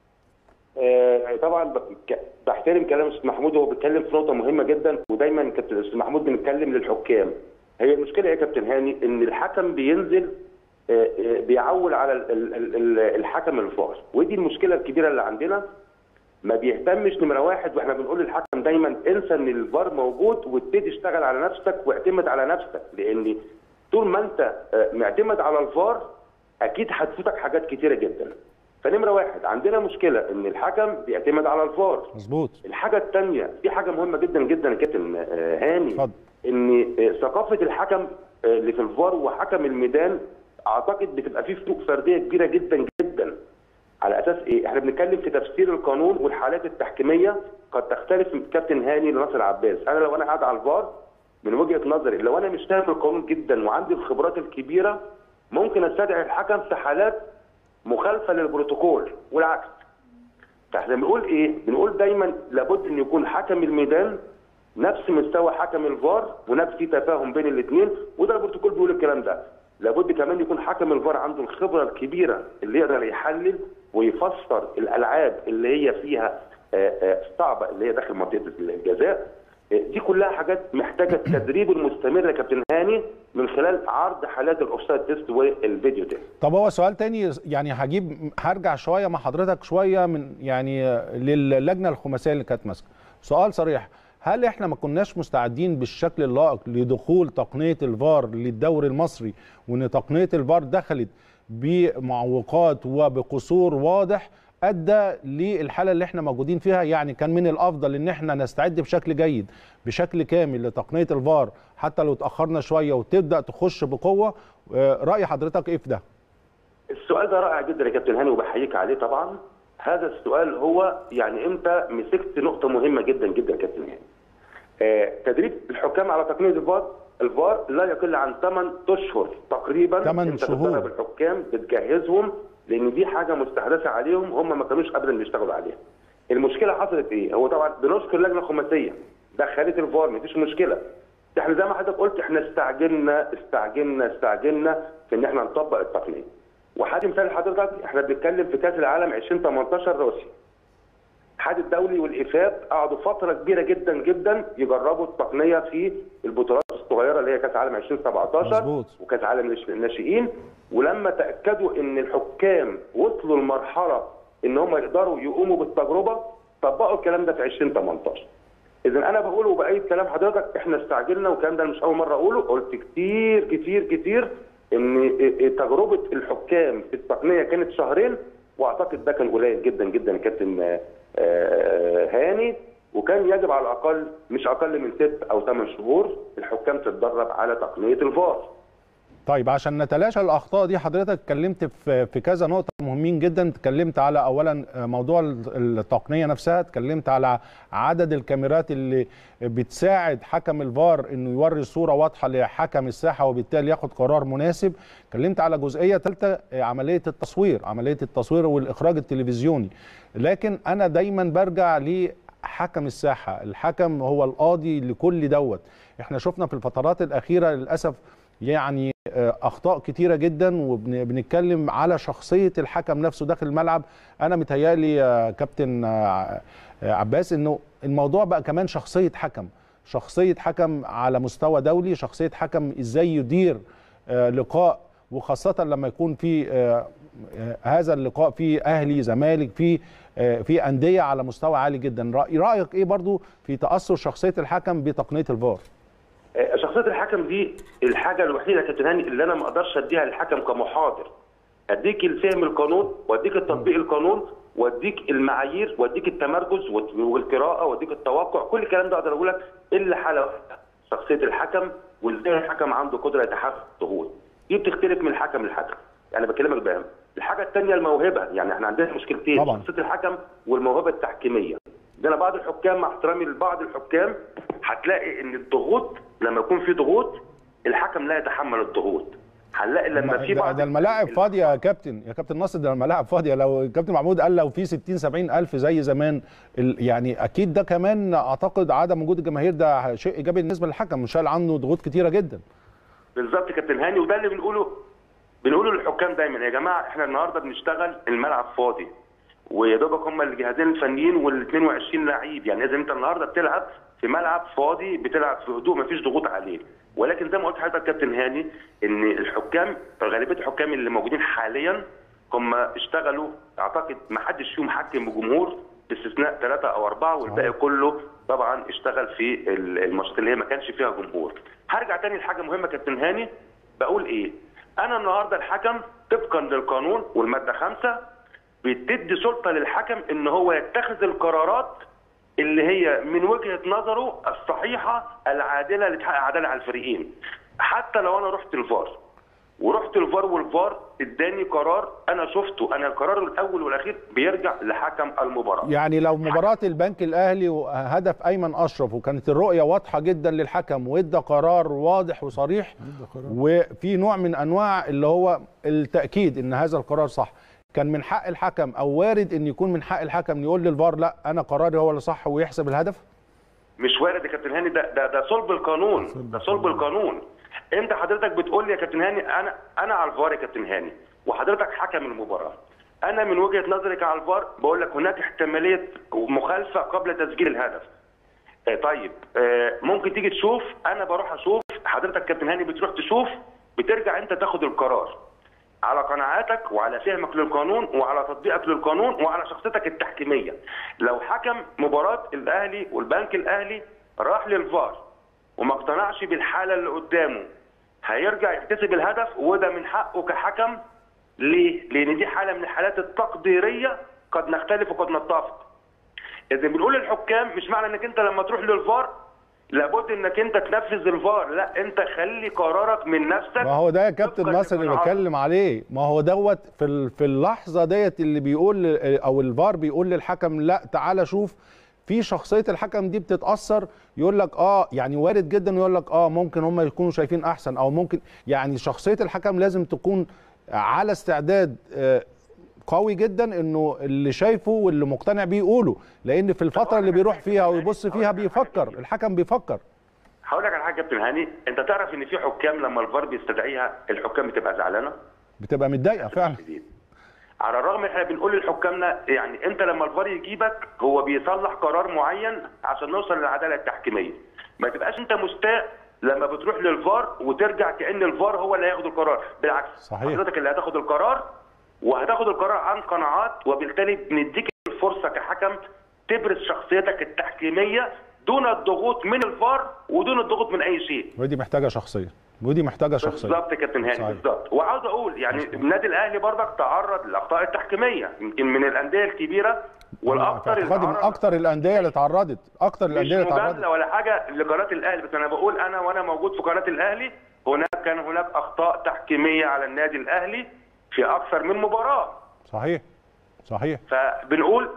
Speaker 9: آه، طبعا ب- ك- بحترم كلام استاذ محمود وهو بيتكلم في نقطه مهمه جدا ودايما كابتن استاذ محمود بنتكلم للحكام هي المشكله يا كابتن هاني ان الحكم بينزل آه، آه، بيعول على ال- ال- ال- ال- الحكم الفار ودي المشكله الكبيره اللي عندنا ما بيهتمش نمره واحد واحنا بنقول للحكم دايما انسى ان الفار موجود وابتدي اشتغل على نفسك واعتمد على نفسك لان طول ما انت آه، معتمد على الفار اكيد هتفوتك حاجات كتيره جدا فنمره واحد عندنا مشكله ان الحكم بيعتمد على الفار
Speaker 1: مظبوط
Speaker 9: الحاجه الثانيه في حاجه مهمه جدا جدا يا كابتن آه، هاني
Speaker 1: اتفضل.
Speaker 9: ان آه، ثقافه الحكم آه، اللي في الفار وحكم الميدان اعتقد بتبقى فيه فروق فرديه كبيره جدا جدا على اساس ايه؟ احنا بنتكلم في تفسير القانون والحالات التحكيميه قد تختلف من كابتن هاني لناصر عباس، انا لو انا قاعد على الفار من وجهه نظري لو انا مش فاهم القانون جدا وعندي الخبرات الكبيره ممكن استدعي الحكم في حالات مخالفه للبروتوكول والعكس. فاحنا بنقول ايه؟ بنقول دايما لابد ان يكون حكم الميدان نفس مستوى حكم الفار ونفس في تفاهم بين الاثنين وده البروتوكول بيقول الكلام ده. لابد كمان يكون حكم الفار عنده الخبره الكبيره اللي يقدر يحلل ويفسر الالعاب اللي هي فيها آه، آه، صعبه اللي هي داخل منطقه الجزاء آه، دي كلها حاجات محتاجه التدريب المستمر يا كابتن هاني من خلال عرض حالات الاوفسايد تيست والفيديو تيست.
Speaker 1: طب هو سؤال تاني يعني هجيب هرجع شويه مع حضرتك شويه من يعني للجنه الخماسيه اللي كانت ماسكه سؤال صريح هل احنا ما كناش مستعدين بالشكل اللائق لدخول تقنيه الفار للدوري المصري وان تقنيه الفار دخلت بمعوقات وبقصور واضح ادى للحاله اللي احنا موجودين فيها يعني كان من الافضل ان احنا نستعد بشكل جيد بشكل كامل لتقنيه الفار حتى لو اتاخرنا شويه وتبدا تخش بقوه راي حضرتك ايه في ده
Speaker 9: السؤال ده رائع جدا يا كابتن هاني وبحييك عليه طبعا هذا السؤال هو يعني انت مسكت نقطه مهمه جدا جدا يا كابتن هاني آه تدريب الحكام على تقنيه الفار الفار لا يقل عن 8 اشهر تقريبا
Speaker 1: 8 شهور
Speaker 9: الحكام بتجهزهم لان دي حاجه مستحدثه عليهم هم ما كانوش ابدا بيشتغلوا عليها. المشكله حصلت ايه؟ هو طبعا بنشكر لجنه خماسيه دخلت الفار مفيش مشكله. احنا زي ما حضرتك قلت احنا استعجلنا استعجلنا استعجلنا في ان احنا نطبق التقنيه. وحادي مثال حضرتك احنا بنتكلم في كاس العالم 2018 روسيا. الاتحاد الدولي والافاب قعدوا فتره كبيره جدا جدا يجربوا التقنيه في البطولات الصغيره اللي هي كاس عالم 2017
Speaker 1: مظبوط.
Speaker 9: وكاس عالم الناشئين ولما تاكدوا ان الحكام وصلوا لمرحله ان هم يقدروا يقوموا بالتجربه طبقوا الكلام ده في 2018 اذا انا بقول وبايد كلام حضرتك احنا استعجلنا والكلام ده مش اول مره اقوله قلت كتير كتير كتير ان تجربه الحكام في التقنيه كانت شهرين واعتقد ده كان قليل جدا جدا يا كابتن هاني وكان يجب على الاقل مش اقل من ست او ثمان شهور الحكام تتدرب على تقنيه الفار.
Speaker 1: طيب عشان نتلاشى الاخطاء دي حضرتك اتكلمت في في كذا نقطه مهمين جدا اتكلمت على اولا موضوع التقنيه نفسها اتكلمت على عدد الكاميرات اللي بتساعد حكم الفار انه يوري صوره واضحه لحكم الساحه وبالتالي ياخد قرار مناسب اتكلمت على جزئيه ثالثه عمليه التصوير عمليه التصوير والاخراج التلفزيوني لكن انا دايما برجع لحكم الساحه الحكم هو القاضي لكل دوت احنا شفنا في الفترات الاخيره للاسف يعني اخطاء كتيره جدا وبنتكلم على شخصيه الحكم نفسه داخل الملعب انا متهيالي يا كابتن عباس انه الموضوع بقى كمان شخصيه حكم شخصيه حكم على مستوى دولي شخصيه حكم ازاي يدير لقاء وخاصه لما يكون في هذا اللقاء في اهلي زمالك في في انديه على مستوى عالي جدا رايك ايه برضو في تاثر شخصيه الحكم بتقنيه الفار
Speaker 9: شخصيه الحكم دي الحاجه الوحيده يا كابتن هاني اللي انا ما اقدرش اديها للحكم كمحاضر اديك الفهم القانون واديك التطبيق القانون واديك المعايير واديك التمركز والقراءه واديك التوقع كل الكلام ده اقدر اقول لك الا حاله واحده شخصيه الحكم وازاي الحكم عنده قدره يتحمل الضغوط دي بتختلف من الحكم للحكم يعني بكلمك بهم الحاجه الثانيه الموهبه يعني احنا عندنا مشكلتين
Speaker 1: طبعا.
Speaker 9: شخصيه الحكم والموهبه التحكيميه عندنا بعض الحكام مع احترامي لبعض الحكام هتلاقي ان الضغوط لما يكون في ضغوط الحكم لا يتحمل الضغوط هنلاقي لما في
Speaker 1: ده,
Speaker 9: بعض
Speaker 1: ده الملاعب فاضيه يا كابتن يا كابتن ناصر ده الملاعب فاضيه لو الكابتن محمود قال لو في 60 70 الف زي زمان ال- يعني اكيد ده كمان اعتقد عدم وجود الجماهير ده شيء ايجابي بالنسبه للحكم مش شايل عنه ضغوط كتيره جدا
Speaker 9: بالظبط يا كابتن هاني وده اللي بنقوله بنقوله للحكام دايما يا جماعه احنا النهارده بنشتغل الملعب فاضي ويا دوبك هم الجهازين الفنيين وال 22 لعيب يعني لازم انت النهارده بتلعب في ملعب فاضي بتلعب في هدوء مفيش ضغوط عليه ولكن زي ما قلت لحضرتك كابتن هاني ان الحكام غالبيه الحكام اللي موجودين حاليا هم اشتغلوا اعتقد ما حدش فيهم حكم بجمهور باستثناء ثلاثه او اربعه والباقي كله طبعا اشتغل في الماتشات اللي هي ما كانش فيها جمهور. هرجع تاني لحاجه مهمه كابتن هاني بقول ايه؟ انا النهارده الحكم طبقا للقانون والماده خمسه بتدي سلطه للحكم ان هو يتخذ القرارات اللي هي من وجهه نظره الصحيحه العادله اللي تحقق عداله على الفريقين حتى لو انا رحت الفار ورحت الفار والفار اداني قرار انا شفته انا القرار الاول والاخير بيرجع لحكم المباراه
Speaker 1: يعني لو مباراه البنك الاهلي وهدف ايمن اشرف وكانت الرؤيه واضحه جدا للحكم وادى قرار واضح وصريح وفي نوع من انواع اللي هو التاكيد ان هذا القرار صح كان من حق الحكم او وارد ان يكون من حق الحكم يقول للفار لا انا قراري هو اللي صح ويحسب الهدف
Speaker 9: مش وارد يا كابتن هاني ده ده ده صلب القانون ده صلب القانون انت حضرتك بتقول لي يا كابتن هاني انا انا على الفار يا كابتن هاني وحضرتك حكم المباراه انا من وجهه نظرك على الفار بقول لك هناك احتماليه مخالفه قبل تسجيل الهدف آه طيب آه ممكن تيجي تشوف انا بروح اشوف حضرتك كابتن هاني بتروح تشوف بترجع انت تاخد القرار على قناعاتك وعلى فهمك للقانون وعلى تطبيقك للقانون وعلى شخصيتك التحكيميه لو حكم مباراه الاهلي والبنك الاهلي راح للفار وما اقتنعش بالحاله اللي قدامه هيرجع يحتسب الهدف وده من حقه كحكم ليه؟ لان دي حاله من الحالات التقديريه قد نختلف وقد نتفق. اذا بنقول للحكام مش معنى انك انت لما تروح للفار لابد انك انت تنفذ الفار لا انت خلي قرارك من نفسك
Speaker 1: ما هو ده يا كابتن
Speaker 9: طبقاً
Speaker 1: ناصر اللي
Speaker 9: لقناعاتك.
Speaker 1: بتكلم عليه ما هو دوت في ال- في اللحظه ديت اللي بيقول او الفار بيقول للحكم لا تعالى شوف في شخصيه الحكم دي بتتاثر يقول لك اه يعني وارد جدا يقول لك اه ممكن هم يكونوا شايفين احسن او ممكن يعني شخصيه الحكم لازم تكون على استعداد آه، قوي جدا انه اللي شايفه واللي مقتنع بيه يقوله لان في الفتره اللي بيروح فيها ويبص فيها بيفكر الحكم بيفكر
Speaker 9: هقول لك على حاجه يا كابتن هاني انت تعرف ان في حكام لما الفار بيستدعيها الحكام بتبقى زعلانه
Speaker 1: بتبقى متضايقه فعلا
Speaker 9: شديد. على الرغم احنا بنقول لحكامنا يعني انت لما الفار يجيبك هو بيصلح قرار معين عشان نوصل للعداله التحكيميه ما تبقاش انت مستاء لما بتروح للفار وترجع كان الفار هو اللي هياخد القرار بالعكس
Speaker 1: صحيح.
Speaker 9: حضرتك اللي هتاخد القرار وهتاخد القرار عن قناعات وبالتالي بنديك الفرصه كحكم تبرز شخصيتك التحكيميه دون الضغوط من الفار ودون الضغوط من اي شيء
Speaker 1: ودي محتاجه شخصيه ودي محتاجه شخصيه
Speaker 9: بالظبط يا كابتن هاني
Speaker 1: صحيح.
Speaker 9: بالظبط وعاوز اقول يعني النادي الاهلي برضك تعرض للاخطاء التحكيميه يمكن من الانديه الكبيره والاكثر اللي
Speaker 1: اعتقادي من
Speaker 9: تعرض
Speaker 1: اكتر الانديه اللي اتعرضت اكتر
Speaker 9: مش
Speaker 1: الانديه اللي اتعرضت
Speaker 9: مجامله ولا حاجه لقناه الاهلي بس انا بقول انا وانا موجود في قناه الاهلي هناك كان هناك اخطاء تحكيميه على النادي الاهلي في اكثر من مباراه
Speaker 1: صحيح صحيح
Speaker 9: فبنقول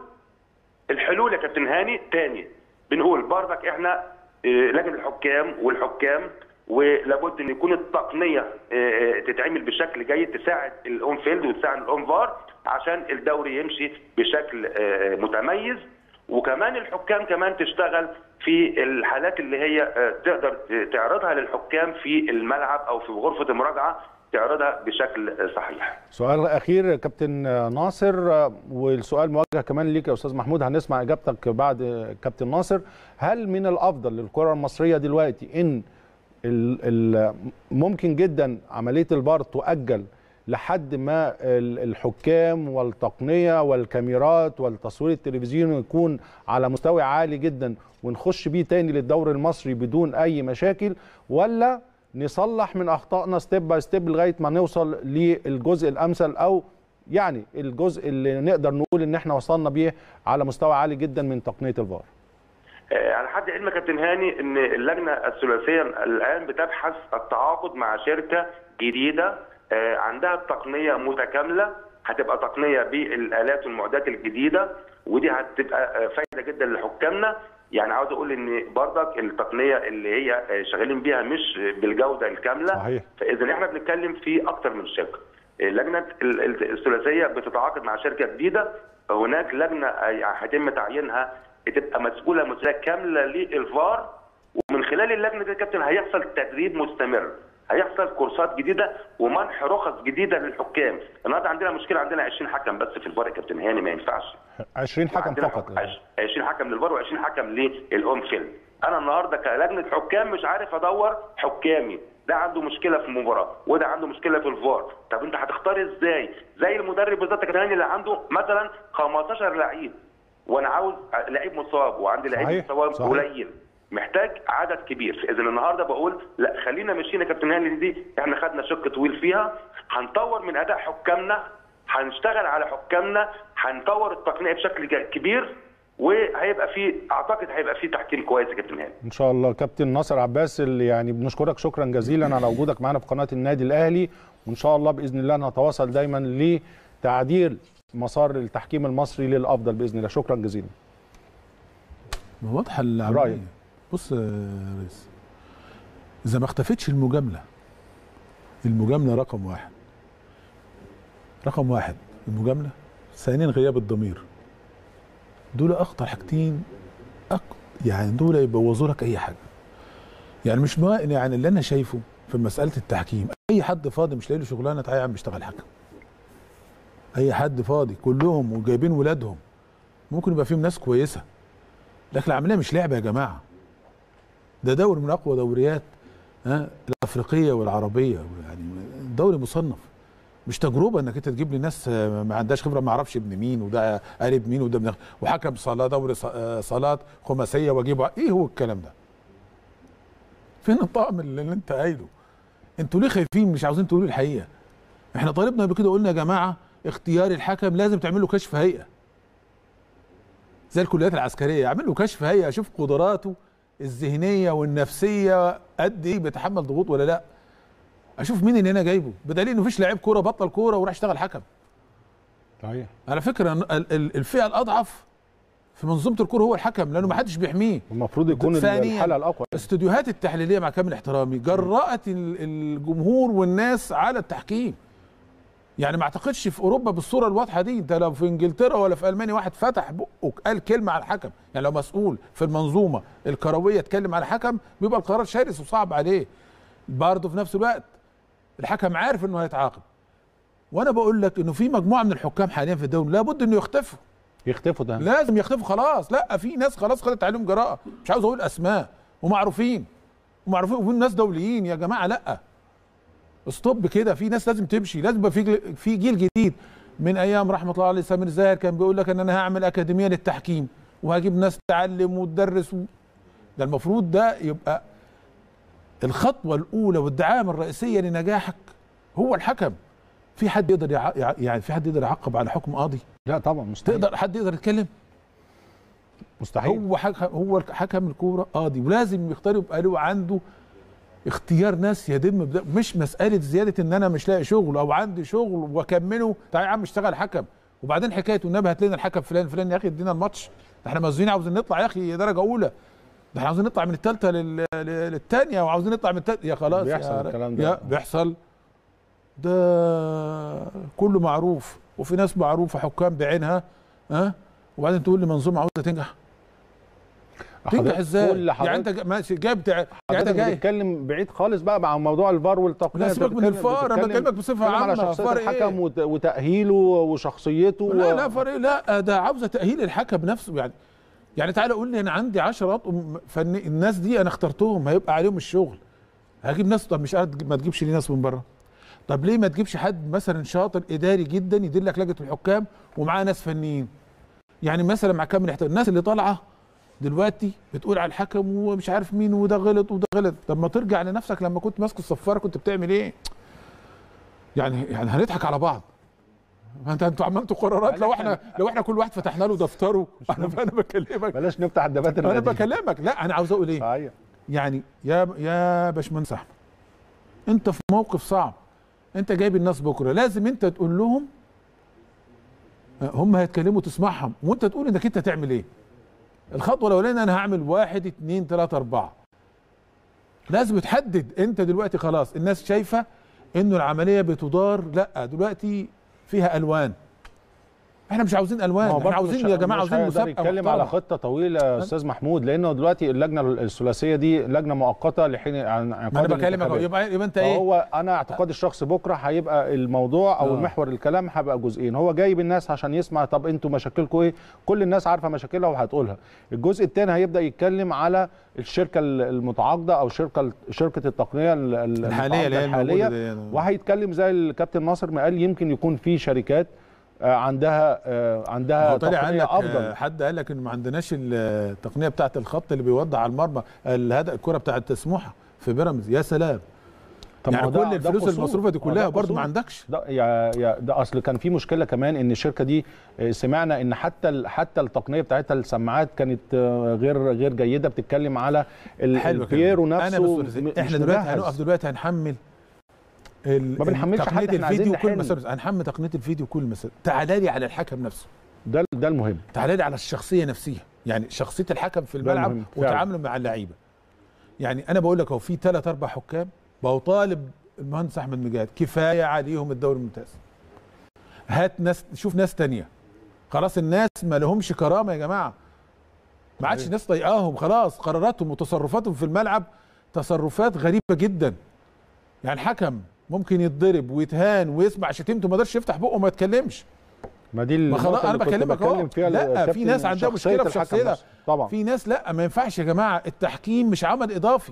Speaker 9: الحلول يا كابتن هاني تاني بنقول برضك احنا آه، لجنه الحكام والحكام ولابد ان يكون التقنيه آه، آه، تتعمل بشكل جيد تساعد الاون فيلد وتساعد الاون فار عشان الدوري يمشي بشكل آه، متميز وكمان الحكام كمان تشتغل في الحالات اللي هي آه، تقدر تعرضها للحكام في الملعب او في غرفه المراجعه تعرضها بشكل آه، صحيح.
Speaker 1: سؤال اخير يا كابتن ناصر آه، والسؤال موجه كمان ليك يا استاذ محمود هنسمع اجابتك بعد آه، كابتن ناصر هل من الافضل للكره المصريه دلوقتي ان ال ال ممكن جدا عمليه الفار تؤجل لحد ما ال- الحكام والتقنيه والكاميرات والتصوير التلفزيوني يكون على مستوى عالي جدا ونخش بيه تاني للدوري المصري بدون اي مشاكل ولا نصلح من اخطائنا ستيب باي ستيب لغايه ما نوصل للجزء الامثل او يعني الجزء اللي نقدر نقول ان احنا وصلنا بيه على مستوى عالي جدا من تقنيه الفار
Speaker 9: آه، على حد علمك يا كابتن هاني ان اللجنه الثلاثيه الان بتبحث التعاقد مع شركه جديده آه، عندها التقنيه متكامله هتبقى تقنيه بالالات والمعدات الجديده ودي هتبقى آه، فايده جدا لحكامنا يعني عاوز اقول ان برضك التقنيه اللي هي آه، شغالين بيها مش بالجوده الكامله
Speaker 1: صحيح.
Speaker 9: فاذا احنا بنتكلم في اكتر من شركه اللجنه ال- ال- الثلاثيه بتتعاقد مع شركه جديده هناك لجنه آه، هيتم تعيينها تبقى مسؤوله مسؤوليه كامله للفار ومن خلال اللجنه دي يا كابتن هيحصل تدريب مستمر هيحصل كورسات جديده ومنح رخص جديده للحكام النهارده عندنا مشكله عندنا 20 حكم بس في الفار يا كابتن هاني ما ينفعش
Speaker 1: 20 حكم
Speaker 9: عندنا
Speaker 1: فقط
Speaker 9: حك- 20 حكم للفار و20 حكم للاون فيلد انا النهارده كلجنه حكام مش عارف ادور حكامي ده عنده مشكله في المباراه وده عنده مشكله في الفار طب انت هتختار ازاي زي المدرب بالظبط يا كابتن هاني اللي عنده مثلا 15 لعيب وانا عاوز لعيب مصاب وعندي لعيب
Speaker 1: صحيح،
Speaker 9: مصاب
Speaker 1: صحيح.
Speaker 9: قليل محتاج عدد كبير اذا النهارده بقول لا خلينا ماشيين يا كابتن هاني دي احنا خدنا شق طويل فيها هنطور من اداء حكامنا هنشتغل على حكامنا هنطور التقنيه بشكل جا- كبير وهيبقى في اعتقد هيبقى في تحكيم كويس يا كابتن هاني
Speaker 1: ان شاء الله كابتن ناصر عباس اللي يعني بنشكرك شكرا جزيلا على وجودك معنا في قناه النادي الاهلي وان شاء الله باذن الله نتواصل دايما لتعديل مسار التحكيم المصري للافضل باذن الله شكرا جزيلا
Speaker 8: ما واضحه العمليه
Speaker 1: رأيك.
Speaker 8: بص يا ريس اذا ما اختفتش المجامله المجامله رقم واحد رقم واحد المجامله ثانيا غياب الضمير دول اخطر حاجتين أك... يعني دول يبوظوا لك اي حاجه يعني مش ما يعني اللي انا شايفه في مساله التحكيم اي حد فاضي مش لاقي له شغلانه تعالى يا عم اشتغل حكم اي حد فاضي كلهم وجايبين ولادهم ممكن يبقى فيهم ناس كويسه لكن العمليه مش لعبه يا جماعه ده دوري من اقوى دوريات ها الافريقيه والعربيه يعني دوري مصنف مش تجربه انك انت تجيب لي ناس آه، ما عندهاش خبره ما اعرفش ابن مين وده قريب مين وده ابن وحكم صلاه دوري ص- آه، صلاه خماسيه واجيبه ايه هو الكلام ده فين الطقم اللي اللي انت قايله انتوا ليه خايفين مش عاوزين تقولوا الحقيقه احنا طالبنا قبل كده قلنا يا جماعه اختيار الحكم لازم تعمل له كشف هيئه زي الكليات العسكريه اعمل له كشف هيئه اشوف قدراته الذهنيه والنفسيه قد ايه بيتحمل ضغوط ولا لا اشوف مين اللي انا جايبه بدليل انه مفيش لعيب كوره بطل كوره وراح اشتغل حكم
Speaker 1: صحيح
Speaker 8: على فكره ال- ال- الفئه الاضعف في منظومه الكوره هو الحكم لانه ما حدش بيحميه
Speaker 1: المفروض يكون
Speaker 8: ثانياً،
Speaker 1: الحاله الاقوى
Speaker 8: الاستوديوهات التحليليه مع كامل احترامي جرأت ال- الجمهور والناس على التحكيم يعني ما اعتقدش في اوروبا بالصوره الواضحه دي انت لو في انجلترا ولا في المانيا واحد فتح بقه قال كلمه على الحكم يعني لو مسؤول في المنظومه الكرويه اتكلم على الحكم بيبقى القرار شرس وصعب عليه برضه في نفس الوقت الحكم عارف انه هيتعاقب وانا بقول لك انه في مجموعه من الحكام حاليا في الدوري لابد انه يختفوا
Speaker 1: يختفوا ده
Speaker 8: لازم يختفوا خلاص لا في ناس خلاص خدت عليهم جراءه مش عاوز اقول اسماء ومعروفين ومعروفين وفي ناس دوليين يا جماعه لا استوب كده في ناس لازم تمشي لازم يبقى في في جيل جديد من ايام رحمه الله عليه سمير زاهر كان بيقول لك ان انا هعمل اكاديميه للتحكيم وهجيب ناس تعلم وتدرس و... ده المفروض ده يبقى الخطوه الاولى والدعامه الرئيسيه لنجاحك هو الحكم في حد يقدر يع... يع- يعني في حد يقدر يعقب على حكم قاضي
Speaker 1: لا طبعا مستحيل
Speaker 8: تقدر حد يقدر يتكلم
Speaker 1: مستحيل
Speaker 8: هو حكم هو حكم الكوره قاضي ولازم يختار يبقى له عنده اختيار ناس يدم بده مش مساله زياده ان انا مش لاقي شغل او عندي شغل واكمله تعالى يا عم اشتغل حكم وبعدين حكايه والنبي هات لنا الحكم فلان فلان يا اخي ادينا الماتش ده احنا مزوين عاوزين نطلع يا اخي درجه اولى ده احنا عاوزين نطلع من الثالثه للثانيه وعاوزين نطلع من الثالثه يا خلاص
Speaker 1: بيحصل
Speaker 8: يا
Speaker 1: الكلام ده.
Speaker 8: يا بيحصل ده كله معروف وفي ناس معروفه حكام بعينها ها وبعدين تقول لي منظومه عاوزه تنجح تنجح
Speaker 1: حضرتك-
Speaker 8: ازاي؟
Speaker 1: كل
Speaker 8: يعني انت جا- ماشي جايب تع... يعني انت
Speaker 1: حضرتك
Speaker 8: جاي
Speaker 1: بتتكلم بعيد خالص بقى مع موضوع الفار والتقنيه
Speaker 8: لا
Speaker 1: أنت
Speaker 8: سيبك من
Speaker 1: بتتكلم-
Speaker 8: الفار انا
Speaker 1: بتتكلم-
Speaker 8: بكلمك بصفه
Speaker 1: بتتكلم على
Speaker 8: عامه
Speaker 1: شخصيه
Speaker 8: فار
Speaker 1: الحكم
Speaker 8: ايه؟
Speaker 1: وت- وتاهيله وشخصيته
Speaker 8: لا
Speaker 1: و-
Speaker 8: لا فار ايه لا ده عاوزه تاهيل الحكم نفسه يعني يعني تعالى قول لي انا عندي 10 اطقم فني الناس دي انا اخترتهم هيبقى عليهم الشغل هجيب ناس طب مش قادر ما تجيبش ليه ناس من بره طب ليه ما تجيبش حد مثلا شاطر اداري جدا يدير لك لجنه الحكام ومعاه ناس فنيين يعني مثلا مع كامل احترام الناس اللي طالعه دلوقتي بتقول على الحكم ومش عارف مين وده غلط وده غلط طب ما ترجع لنفسك لما كنت ماسك الصفاره كنت بتعمل ايه يعني يعني هنضحك على بعض ما انت انتوا عملتوا قرارات لو احنا لو احنا كل واحد فتحنا له دفتره انا انا بكلمك
Speaker 1: بلاش نفتح الدفاتر
Speaker 8: انا
Speaker 1: القديمة.
Speaker 8: بكلمك لا انا عاوز اقول ايه
Speaker 1: صحيح
Speaker 8: يعني يا يا باشمهندس احمد انت في موقف صعب انت جايب الناس بكره لازم انت تقول لهم هم هيتكلموا تسمعهم وانت تقول انك انت تعمل ايه الخطوه الاولانيه انا هعمل واحد اتنين تلاته اربعه لازم تحدد انت دلوقتي خلاص الناس شايفه انه العمليه بتدار لا دلوقتي فيها الوان احنا مش عاوزين الوان
Speaker 1: ما هو
Speaker 8: احنا
Speaker 1: برضه
Speaker 8: عاوزين
Speaker 1: مش-
Speaker 8: يا جماعه
Speaker 1: مش
Speaker 8: عاوزين
Speaker 1: هيقدر
Speaker 8: مسابقه
Speaker 1: يتكلم على
Speaker 8: محترمة.
Speaker 1: خطه طويله يا استاذ محمود لانه دلوقتي اللجنه الثلاثيه دي لجنه مؤقته لحين عن
Speaker 8: ما انا
Speaker 1: عقاد
Speaker 8: بكلمك أهو.
Speaker 1: الانتخابات.
Speaker 8: يبقى يبقى انت ايه
Speaker 1: فهو انا اعتقادي الشخصي بكره هيبقى الموضوع او
Speaker 8: آه.
Speaker 1: محور الكلام هيبقى جزئين هو جايب الناس عشان يسمع طب انتوا مشاكلكم ايه كل الناس عارفه مشاكلها وهتقولها الجزء الثاني هيبدا يتكلم على الشركه المتعاقده او شركه شركه التقنيه ال- ال-
Speaker 8: الحالية اللي هي
Speaker 1: المتعاقدة
Speaker 8: الموجودة
Speaker 1: الحاليه
Speaker 8: دي.
Speaker 1: وهيتكلم زي الكابتن ناصر ما قال يمكن يكون في شركات آه، عندها آه، عندها
Speaker 8: هو طلع قال
Speaker 1: تقنيه
Speaker 8: لك
Speaker 1: افضل
Speaker 8: آه، حد قال لك ان ما عندناش التقنيه بتاعه الخط اللي بيوضع على المرمى الهدف الكره بتاعه سموحه في بيراميدز يا سلام
Speaker 1: طب ما
Speaker 8: يعني
Speaker 1: هو ده-
Speaker 8: كل
Speaker 1: ده
Speaker 8: الفلوس
Speaker 1: قصور.
Speaker 8: المصروفه دي
Speaker 1: ما هو
Speaker 8: كلها
Speaker 1: ده
Speaker 8: برضه
Speaker 1: قصور.
Speaker 8: ما عندكش
Speaker 1: ده يا يا ده اصل كان في مشكله كمان ان الشركه دي آه، سمعنا ان حتى ال- حتى التقنيه بتاعتها السماعات كانت آه، غير غير جيده بتتكلم على ال-
Speaker 8: حلو
Speaker 1: البيرو
Speaker 8: كده.
Speaker 1: نفسه
Speaker 8: انا بس
Speaker 1: م- مش
Speaker 8: احنا دلوقتي
Speaker 1: مجهز.
Speaker 8: هنقف دلوقتي هنحمل ال-
Speaker 1: ما بنحملش
Speaker 8: تقنيه
Speaker 1: حد، احنا عايزين
Speaker 8: الفيديو كل
Speaker 1: نحل.
Speaker 8: مسار هنحمل تقنيه الفيديو كل مسار تعالى لي على الحكم نفسه
Speaker 1: ده ده المهم
Speaker 8: تعالى لي على الشخصيه نفسها يعني شخصيه الحكم في
Speaker 1: ده
Speaker 8: الملعب
Speaker 1: المهم، فعلا.
Speaker 8: وتعامله مع اللعيبه يعني انا بقول لك هو في ثلاث اربع حكام بقوا طالب المهندس احمد مجاهد كفايه عليهم الدوري الممتاز هات ناس شوف ناس تانية خلاص الناس ما لهمش كرامه يا جماعه ما عادش ناس طايقاهم خلاص قراراتهم وتصرفاتهم في الملعب تصرفات غريبه جدا يعني الحكم ممكن يتضرب ويتهان ويسمع شتيمته ما قدرش يفتح بقه وما يتكلمش
Speaker 1: ما دي
Speaker 8: ما خلاص
Speaker 1: النقطة
Speaker 8: انا
Speaker 1: اللي كنت
Speaker 8: بكلمك اهو
Speaker 1: بتكلم فيها
Speaker 8: لا في
Speaker 1: الكابتن
Speaker 8: ناس عندها
Speaker 1: شخصية
Speaker 8: مشكله في
Speaker 1: الحكم
Speaker 8: شخصيتها
Speaker 1: نفسه. طبعا
Speaker 8: في ناس لا ما ينفعش يا جماعه التحكيم مش عمل اضافي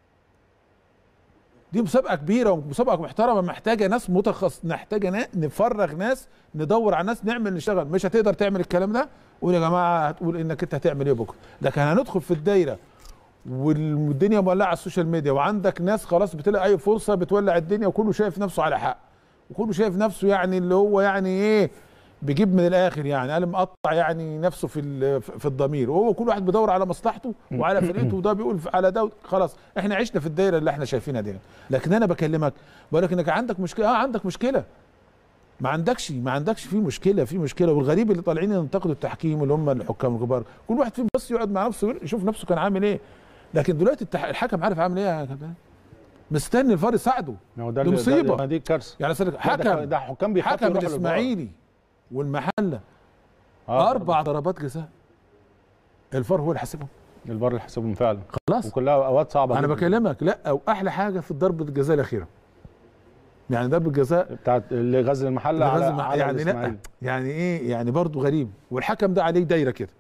Speaker 8: دي مسابقه كبيره ومسابقه محترمه محتاجه ناس متخصص محتاجه نا... نفرغ ناس ندور على ناس نعمل نشتغل مش هتقدر تعمل الكلام ده قول يا جماعه هتقول انك انت هتعمل ايه بكره لكن هندخل في الدايره والدنيا مولعه على السوشيال ميديا وعندك ناس خلاص بتلاقي اي فرصه بتولع الدنيا وكله شايف نفسه على حق وكله شايف نفسه يعني اللي هو يعني ايه بيجيب من الاخر يعني قال مقطع يعني نفسه في ال- في الضمير وهو كل واحد بيدور على مصلحته وعلى فرقته وده بيقول على ده خلاص احنا عشنا في الدايره اللي احنا شايفينها دي لكن انا بكلمك بقول لك انك عندك مشكله اه عندك مشكله ما عندكش ما عندكش في مشكله في مشكله والغريب اللي طالعين ينتقدوا التحكيم اللي هم الحكام الكبار كل واحد فيهم بس يقعد مع نفسه يشوف نفسه كان عامل ايه لكن دلوقتي التح... الحكم عارف عامل ايه يا كابتن مستني الفار يساعده
Speaker 1: ما هو ده
Speaker 8: دي
Speaker 1: اللي-
Speaker 8: مصيبة.
Speaker 1: ده- دي الكارثه
Speaker 8: يعني أصل
Speaker 1: لا، ده-
Speaker 8: حكم
Speaker 1: ده حكام بيخافوا
Speaker 8: حكم
Speaker 1: يروحوا للفار.
Speaker 8: الاسماعيلي والمحله
Speaker 1: آه،
Speaker 8: اربع ضربات جزاء الفار هو اللي حاسبهم
Speaker 1: الفار اللي حسبهم فعلا
Speaker 8: خلاص
Speaker 1: وكلها اوقات صعبه
Speaker 8: انا
Speaker 1: جداً.
Speaker 8: بكلمك لا واحلى حاجه في ضربه الجزاء الاخيره يعني ضربه الجزاء
Speaker 1: بتاعت اللي غزل المحله على,
Speaker 8: لازم
Speaker 1: على
Speaker 8: يعني لا
Speaker 1: الإسماعيلي.
Speaker 8: يعني ايه يعني برضو غريب والحكم ده عليه دايره كده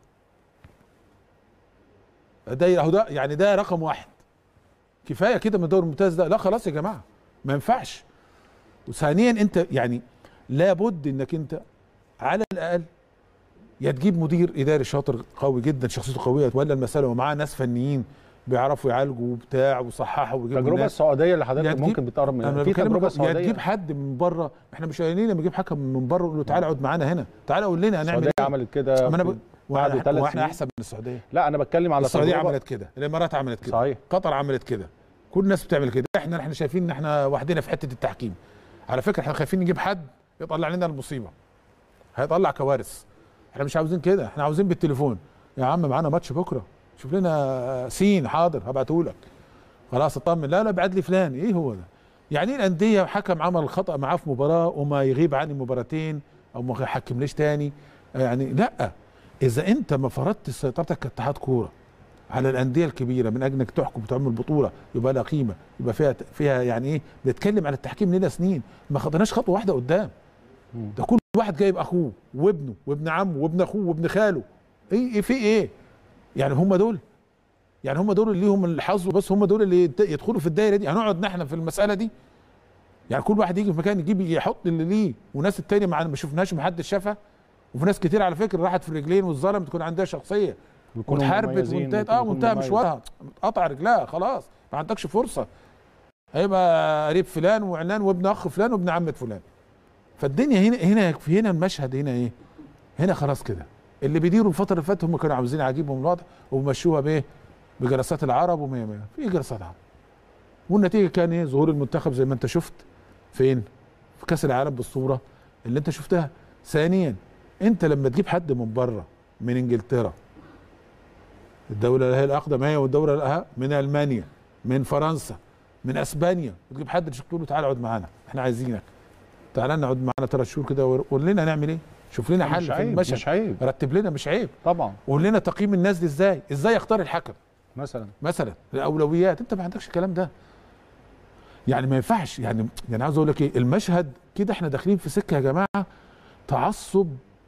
Speaker 8: دايره اهو ده يعني ده رقم واحد كفايه كده من الدوري الممتاز ده لا خلاص يا جماعه ما ينفعش وثانيا انت يعني لابد انك انت على الاقل يا تجيب مدير اداري شاطر قوي جدا شخصيته قويه ولا المساله ومعاه ناس فنيين بيعرفوا يعالجوا وبتاع وصححوا ويجيبوا
Speaker 1: التجربه
Speaker 8: ناس
Speaker 1: السعوديه اللي
Speaker 8: يا
Speaker 1: حضرتك
Speaker 8: تجيب-
Speaker 1: ممكن بتقرب
Speaker 8: انا
Speaker 1: من في
Speaker 8: بكلمك
Speaker 1: تجربه
Speaker 8: يا
Speaker 1: سعوديه
Speaker 8: تجيب حد من بره احنا مش قايلين لما نجيب حكم من بره نقول له تعالى اقعد معانا هنا تعالى قول لنا هنعمل
Speaker 1: السعوديه
Speaker 8: ايه
Speaker 1: عملت كده
Speaker 8: ما انا
Speaker 1: في-
Speaker 8: ب...
Speaker 1: بعد
Speaker 8: واحنا,
Speaker 1: ثلاث
Speaker 8: واحنا
Speaker 1: سنين.
Speaker 8: احسن من السعوديه
Speaker 1: لا انا بتكلم على
Speaker 8: السعوديه
Speaker 1: تجربة-
Speaker 8: عملت كده الامارات عملت كده
Speaker 1: صحيح
Speaker 8: قطر عملت كده كل الناس بتعمل كده احنا احنا شايفين ان احنا وحدنا في حته التحكيم على فكره احنا خايفين نجيب حد يطلع لنا المصيبه هيطلع كوارث احنا مش عاوزين كده احنا عاوزين بالتليفون يا عم معانا ماتش بكره شوف لنا سين حاضر هبعته لك خلاص اطمن لا لا ابعت لي فلان ايه هو ده يعني ايه الانديه حكم عمل خطا معاه في مباراه وما يغيب عني مباراتين او ما يحكمليش تاني يعني لا اذا انت ما فرضت سيطرتك كاتحاد كوره على الانديه الكبيره من اجل انك تحكم وتعمل بطوله يبقى لها قيمه يبقى فيها فيها يعني ايه بنتكلم على التحكيم لنا سنين ما خدناش خطوه واحده قدام ده كل واحد جايب اخوه وابنه وابن عمه وابن اخوه وابن خاله ايه ايه في ايه يعني هم دول يعني هم دول اللي ليهم الحظ بس هم دول اللي يت- يدخلوا في الدايره دي هنقعد نحن في المساله دي يعني كل واحد يجي في مكان يجيب يحط اللي ليه وناس التانية مع ما شفناش محدش شافها وفي ناس كتير على فكره راحت في الرجلين واتظلمت تكون عندها شخصيه
Speaker 1: بيكونوا
Speaker 8: واتحاربت
Speaker 1: مميزين،
Speaker 8: وانتهت
Speaker 1: ممكن
Speaker 8: اه
Speaker 1: يكون
Speaker 8: وانتهى
Speaker 1: مميز.
Speaker 8: مشوارها قطع رجلها خلاص ما عندكش فرصه هيبقى قريب فلان وعلان وابن اخ فلان وابن عمه فلان فالدنيا هنا هنا في هنا المشهد هنا ايه هنا خلاص كده اللي بيديروا الفتره اللي فاتت هم كانوا عاوزين عجيبهم الوضع ومشوها بايه بجلسات العرب ومية مية في جلسات عرب والنتيجه كان ايه ظهور المنتخب زي ما انت شفت فين في كاس العالم بالصوره اللي انت شفتها ثانيا انت لما تجيب حد من بره من انجلترا الدوله اللي هي الاقدم هي والدوله الأه من المانيا من فرنسا من اسبانيا وتجيب حد تقول له تعالى اقعد معانا احنا عايزينك تعالى نقعد معانا ثلاث شهور كده وقول لنا نعمل ايه شوف لنا حل
Speaker 1: مش
Speaker 8: في
Speaker 1: عيب
Speaker 8: المشهد
Speaker 1: مش عيب
Speaker 8: رتب لنا مش عيب
Speaker 1: طبعا
Speaker 8: قول لنا تقييم الناس دي ازاي ازاي يختار الحكم
Speaker 1: مثلا
Speaker 8: مثلا الاولويات انت ما عندكش الكلام ده يعني ما ينفعش يعني يعني عاوز اقول لك ايه المشهد كده احنا داخلين في سكه يا جماعه تعصب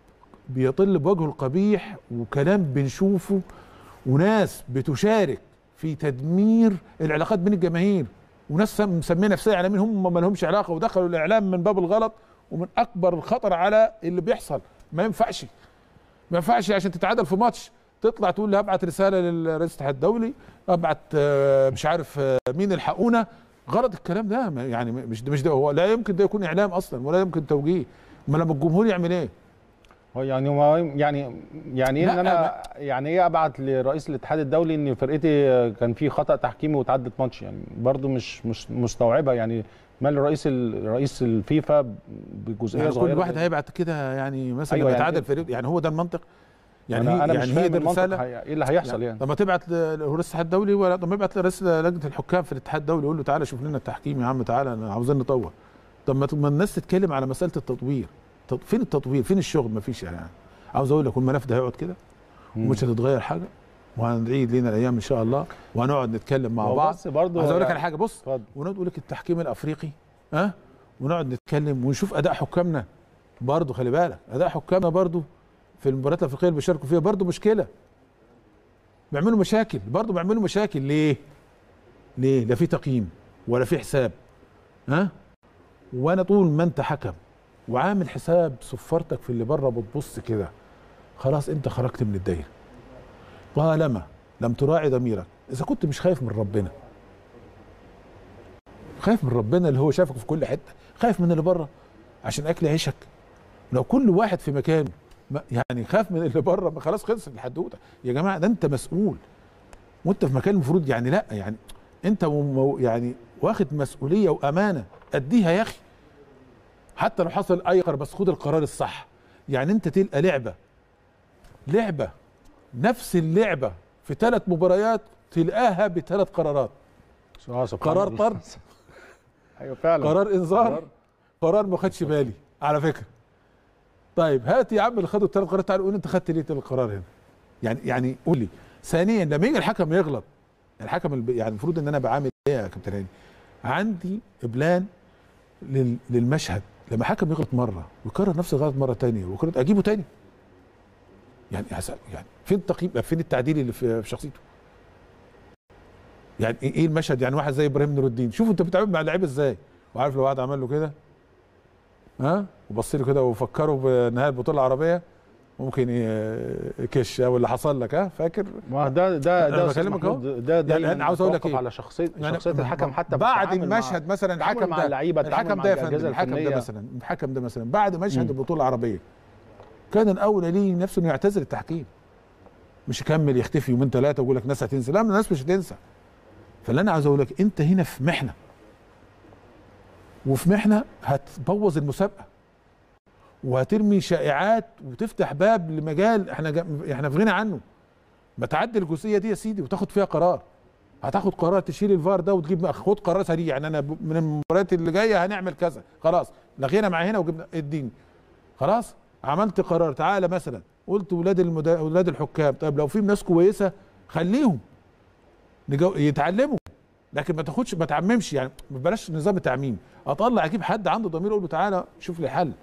Speaker 8: بيطل بوجهه القبيح وكلام بنشوفه وناس بتشارك في تدمير العلاقات بين الجماهير وناس سم- مسميه نفسها اعلاميين هم ما لهمش علاقه ودخلوا الاعلام من باب الغلط ومن اكبر الخطر على اللي بيحصل ما ينفعش ما ينفعش عشان تتعادل في ماتش تطلع تقول لي هبعت رساله للرئيس الاتحاد الدولي ابعت آه، مش عارف آه، مين الحقونا غلط الكلام ده ما- يعني مش مش ده هو لا يمكن ده يكون اعلام اصلا ولا يمكن توجيه ما لما الجمهور يعمل ايه
Speaker 1: هو يعني هو يعني يعني ايه
Speaker 8: لا،
Speaker 1: ان انا يعني ايه ابعت لرئيس الاتحاد الدولي ان فرقتي كان في خطا تحكيمي وتعدت ماتش يعني برضو مش مش مستوعبه يعني مال رئيس ال- رئيس الفيفا بجزئيه
Speaker 8: يعني
Speaker 1: صغيره
Speaker 8: كل واحد
Speaker 1: زي-
Speaker 8: هيبعت كده يعني مثلا
Speaker 1: أيوة،
Speaker 8: أيوة
Speaker 1: يعني
Speaker 8: يتعادل فريق يعني هو ده المنطق يعني
Speaker 1: أنا-
Speaker 8: هي
Speaker 1: أنا مش
Speaker 8: يعني
Speaker 1: فاهم
Speaker 8: هي دي
Speaker 1: المنطق
Speaker 8: الرساله
Speaker 1: هي- ايه اللي هيحصل يعني
Speaker 8: لما تبعت ل- لرئيس الاتحاد الدولي ولا لما يبعت لرئيس لجنه الحكام في الاتحاد الدولي يقول له تعالى شوف لنا التحكيم يا عم تعالى أنا عاوزين نطور طب ما ما الناس تتكلم على مساله التطوير طب فين التطوير فين الشغل ما فيش يعني عاوز اقول لك الملف ده هيقعد كده ومش هتتغير حاجه وهنعيد لنا الايام ان شاء الله وهنقعد نتكلم مع
Speaker 1: هو
Speaker 8: بعض
Speaker 1: بس برضو
Speaker 8: عايز اقول لك
Speaker 1: يعني-
Speaker 8: على حاجه بص
Speaker 1: اتفضل.
Speaker 8: ونقعد نقول لك التحكيم الافريقي ها أه؟ ونقعد نتكلم ونشوف اداء حكامنا برضه خلي بالك اداء حكامنا برضه في المباريات الافريقيه اللي بيشاركوا فيها برضه مشكله بيعملوا مشاكل برضه بيعملوا مشاكل ليه؟ ليه؟ لا في تقييم ولا في حساب ها؟ وانا طول ما انت حكم وعامل حساب صفارتك في اللي بره بتبص كده خلاص انت خرجت من الدايره طالما لم تراعي ضميرك اذا كنت مش خايف من ربنا خايف من ربنا اللي هو شافك في كل حته خايف من اللي بره عشان اكل عيشك لو كل واحد في مكانه ما- يعني خاف من اللي بره ما خلاص خلص الحدوته يا جماعه ده انت مسؤول وانت في مكان المفروض يعني لا يعني انت مو- يعني واخد مسؤوليه وامانه اديها يا اخي حتى لو حصل اي قرار بس خد القرار الصح يعني انت تلقى لعبه لعبه نفس اللعبه في ثلاث مباريات تلقاها بثلاث قرارات
Speaker 1: آه، سبحان
Speaker 8: قرار
Speaker 1: الله.
Speaker 8: طرد
Speaker 1: ايوه فعلا
Speaker 8: قرار انذار قرار ما خدش بالي على فكره طيب هات يا عم اللي خدوا الثلاث قرارات تعالوا قول انت خدت ليه القرار هنا يعني يعني قول لي ثانيا لما يجي الحكم يغلط الحكم الب- يعني المفروض ان انا بعامل ايه يا كابتن هاني عندي بلان لل- للمشهد لما حكم يغلط مره ويكرر نفس الغلط مره تانية ويكرر اجيبه تاني يعني هس- يعني فين التقييم فين التعديل اللي في في شخصيته يعني ايه إيه المشهد يعني واحد زي ابراهيم نور الدين شوف انت بتتعامل مع اللعيبه ازاي وعارف لو واحد عمل له كده ها وبص له كده وفكره بنهايه البطوله العربيه ممكن ي- يكش او اللي حصل لك ها فاكر
Speaker 1: ما ده ده
Speaker 8: أنا
Speaker 1: ده أستاذ
Speaker 8: بكلمك
Speaker 1: محمود،
Speaker 8: أهو.
Speaker 1: ده ده
Speaker 8: يعني أنا عاوز أقول لك
Speaker 1: يتوقف
Speaker 8: إيه؟
Speaker 1: على شخصيه
Speaker 8: يعني
Speaker 1: شخصيه الحكم حتى
Speaker 8: بعد
Speaker 1: بالتعامل مع-
Speaker 8: المشهد مثلا
Speaker 1: التعامل
Speaker 8: الحكم
Speaker 1: مع
Speaker 8: ده
Speaker 1: اللعيبه التعامل
Speaker 8: الحكم
Speaker 1: مع
Speaker 8: ده يا
Speaker 1: الأجهزة
Speaker 8: فندم الحكم ده
Speaker 1: الفنية.
Speaker 8: مثلا الحكم ده مثلا بعد مشهد
Speaker 1: مم.
Speaker 8: البطوله العربيه كان الاولى ليه نفسه انه يعتذر التحكيم مش يكمل يختفي يومين ثلاثه ويقول لك ناس هتنسى لا الناس مش هتنسى فاللي انا عاوز اقول لك انت هنا في محنه وفي محنه هتبوظ المسابقه وهترمي شائعات وتفتح باب لمجال احنا جا... احنا في غنى عنه ما تعدل الجزئيه دي يا سيدي وتاخد فيها قرار هتاخد قرار تشيل الفار ده وتجيب خد قرار سريع يعني انا ب- من المباريات اللي جايه هنعمل كذا خلاص لغينا مع هنا وجبنا اديني خلاص عملت قرار تعالى مثلا قلت ولاد المدا... ولاد الحكام طيب لو في ناس كويسه خليهم نجو... يتعلموا لكن ما تاخدش ما تعممش يعني بلاش نظام التعميم اطلع اجيب حد عنده ضمير اقول له تعالى شوف لي حل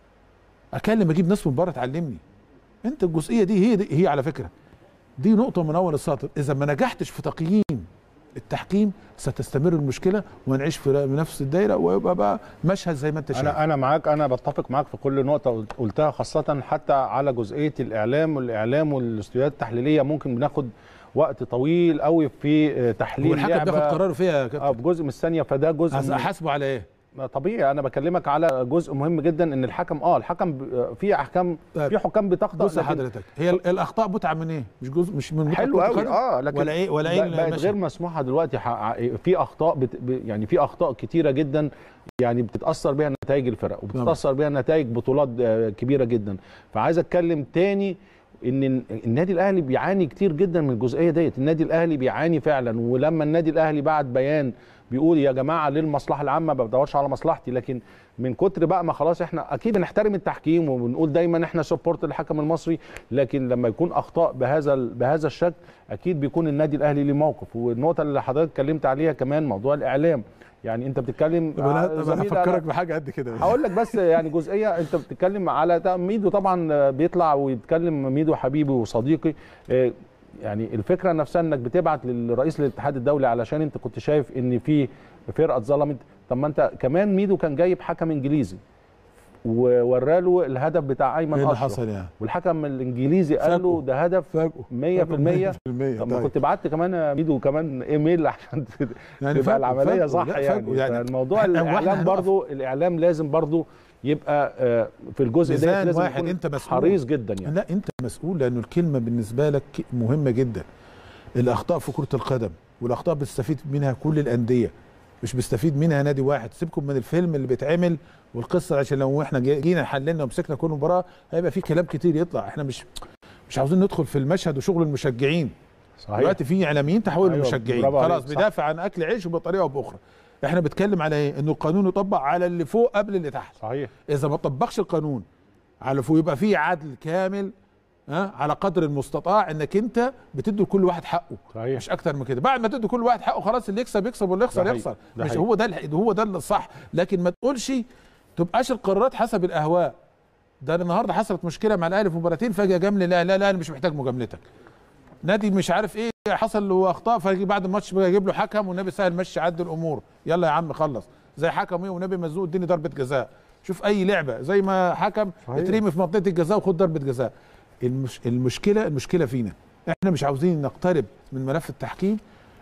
Speaker 8: اكلم اجيب ناس من بره تعلمني انت الجزئيه دي هي دي هي على فكره دي نقطه من اول السطر اذا ما نجحتش في تقييم التحكيم ستستمر المشكله ونعيش في نفس الدايره ويبقى بقى مشهد زي ما انت شايف
Speaker 1: انا انا معاك انا بتفق معاك في كل نقطه قلت- قلتها خاصه حتى على جزئيه الاعلام والاعلام والاستوديوهات التحليليه ممكن بناخد وقت طويل قوي في آه، تحليل
Speaker 8: هو الحكم
Speaker 1: لعبة
Speaker 8: بياخد قراره فيها يا
Speaker 1: اه
Speaker 8: كابتن
Speaker 1: بجزء من الثانيه فده جزء من-
Speaker 8: احاسبه على ايه؟
Speaker 1: ما طبيعي انا بكلمك على جزء مهم جدا ان الحكم اه الحكم ب- في احكام
Speaker 8: طيب.
Speaker 1: في حكام بتخطأ
Speaker 8: بص
Speaker 1: لكن
Speaker 8: حضرتك هي ال- الاخطاء متعه من ايه؟ مش جزء مش من متعة
Speaker 1: حلو
Speaker 8: كرة
Speaker 1: قوي
Speaker 8: القدم؟
Speaker 1: اه لكن
Speaker 8: ولا ايه ولا
Speaker 1: بق-
Speaker 8: ايه
Speaker 1: بقت
Speaker 8: المشهد؟
Speaker 1: غير مسموحه دلوقتي ح- في اخطاء بت... ب- يعني في اخطاء كتيره جدا يعني بتتاثر بيها نتائج الفرق وبتتاثر بيها نتائج بطولات آه، كبيره جدا فعايز اتكلم تاني ان ال- النادي الاهلي بيعاني كتير جدا من الجزئيه ديت النادي الاهلي بيعاني فعلا ولما النادي الاهلي بعد بيان بيقول يا جماعه للمصلحه العامه ما بدورش على مصلحتي لكن من كتر بقى ما خلاص احنا اكيد بنحترم التحكيم وبنقول دايما احنا سبورت الحكم المصري لكن لما يكون اخطاء بهذا ال- بهذا الشكل اكيد بيكون النادي الاهلي ليه موقف والنقطه اللي حضرتك اتكلمت عليها كمان موضوع الاعلام يعني انت بتتكلم
Speaker 8: طب انا
Speaker 1: آه،
Speaker 8: طب
Speaker 1: زميل
Speaker 8: انا هفكرك
Speaker 1: أنا-
Speaker 8: بحاجه قد كده
Speaker 1: هقول لك بس يعني جزئيه انت بتتكلم على ده ميدو طبعا بيطلع ويتكلم ميدو حبيبي وصديقي آه، يعني الفكره نفسها انك بتبعت للرئيس الاتحاد الدولي علشان انت كنت شايف ان في فرقه اتظلمت طب ما انت كمان ميدو كان جايب حكم انجليزي ووراله الهدف بتاع ايمن
Speaker 8: ايه اللي
Speaker 1: اشرف
Speaker 8: حصل يعني؟
Speaker 1: والحكم الانجليزي قال له
Speaker 8: فاجئه.
Speaker 1: ده هدف
Speaker 8: فاجئه
Speaker 1: 100%
Speaker 8: 100%
Speaker 1: طب ما
Speaker 8: طيب.
Speaker 1: كنت بعت كمان يا ميدو كمان ايميل عشان
Speaker 8: يعني
Speaker 1: يعني تبقى
Speaker 8: فاجئه-
Speaker 1: العمليه
Speaker 8: فاجئه.
Speaker 1: صح
Speaker 8: لا،
Speaker 1: يعني,
Speaker 8: فاجئه يعني.
Speaker 1: الموضوع
Speaker 8: إحنا- وإحنا
Speaker 1: الاعلام
Speaker 8: هنقف.
Speaker 1: برضو الاعلام لازم برضو يبقى آه، في الجزء ده
Speaker 8: ميزان
Speaker 1: لازم
Speaker 8: واحد
Speaker 1: يكون
Speaker 8: انت مسؤول
Speaker 1: حريص جدا يعني
Speaker 8: لا انت مسؤول لانه الكلمه بالنسبه لك مهمه جدا الاخطاء في كره القدم والاخطاء بتستفيد منها كل الانديه مش بيستفيد منها نادي واحد سيبكم من الفيلم اللي بيتعمل والقصه عشان لو احنا جي- جينا حللنا ومسكنا كل مباراه هيبقى في كلام كتير يطلع احنا مش مش عاوزين ندخل في المشهد وشغل المشجعين
Speaker 1: صحيح
Speaker 8: دلوقتي في اعلاميين تحولوا
Speaker 1: أيوة،
Speaker 8: المشجعين
Speaker 1: برافو عليك،
Speaker 8: خلاص
Speaker 1: صح.
Speaker 8: بيدافع عن اكل عيش بطريقه او باخرى احنا بنتكلم على ايه انه القانون يطبق على اللي فوق قبل اللي تحت
Speaker 1: صحيح
Speaker 8: اذا ما طبقش القانون على فوق يبقى في عدل كامل ها على قدر المستطاع انك انت بتدي لكل واحد حقه
Speaker 1: صحيح
Speaker 8: مش اكتر من كده بعد ما تدي كل واحد حقه خلاص اللي يكسب يكسب واللي يخسر
Speaker 1: ده حقيقي،
Speaker 8: يخسر
Speaker 1: ده
Speaker 8: مش
Speaker 1: حقيقي.
Speaker 8: هو ده الح- هو ده الصح لكن ما تقولش تبقاش القرارات حسب الاهواء ده أنا النهارده حصلت مشكله مع الاهلي في مباراتين فجاه جامله لا لا لا انا مش محتاج مجاملتك نادي مش عارف ايه حصل له اخطاء فيجي بعد الماتش بقى يجيب له حكم والنبي سهل مشي عدي الامور يلا يا عم خلص زي حكم ايه والنبي مزوق اديني ضربه جزاء شوف اي لعبه زي ما حكم
Speaker 1: صحيح.
Speaker 8: اترمي في منطقه الجزاء وخد ضربه جزاء المش... المشكله المشكله فينا احنا مش عاوزين نقترب من ملف التحكيم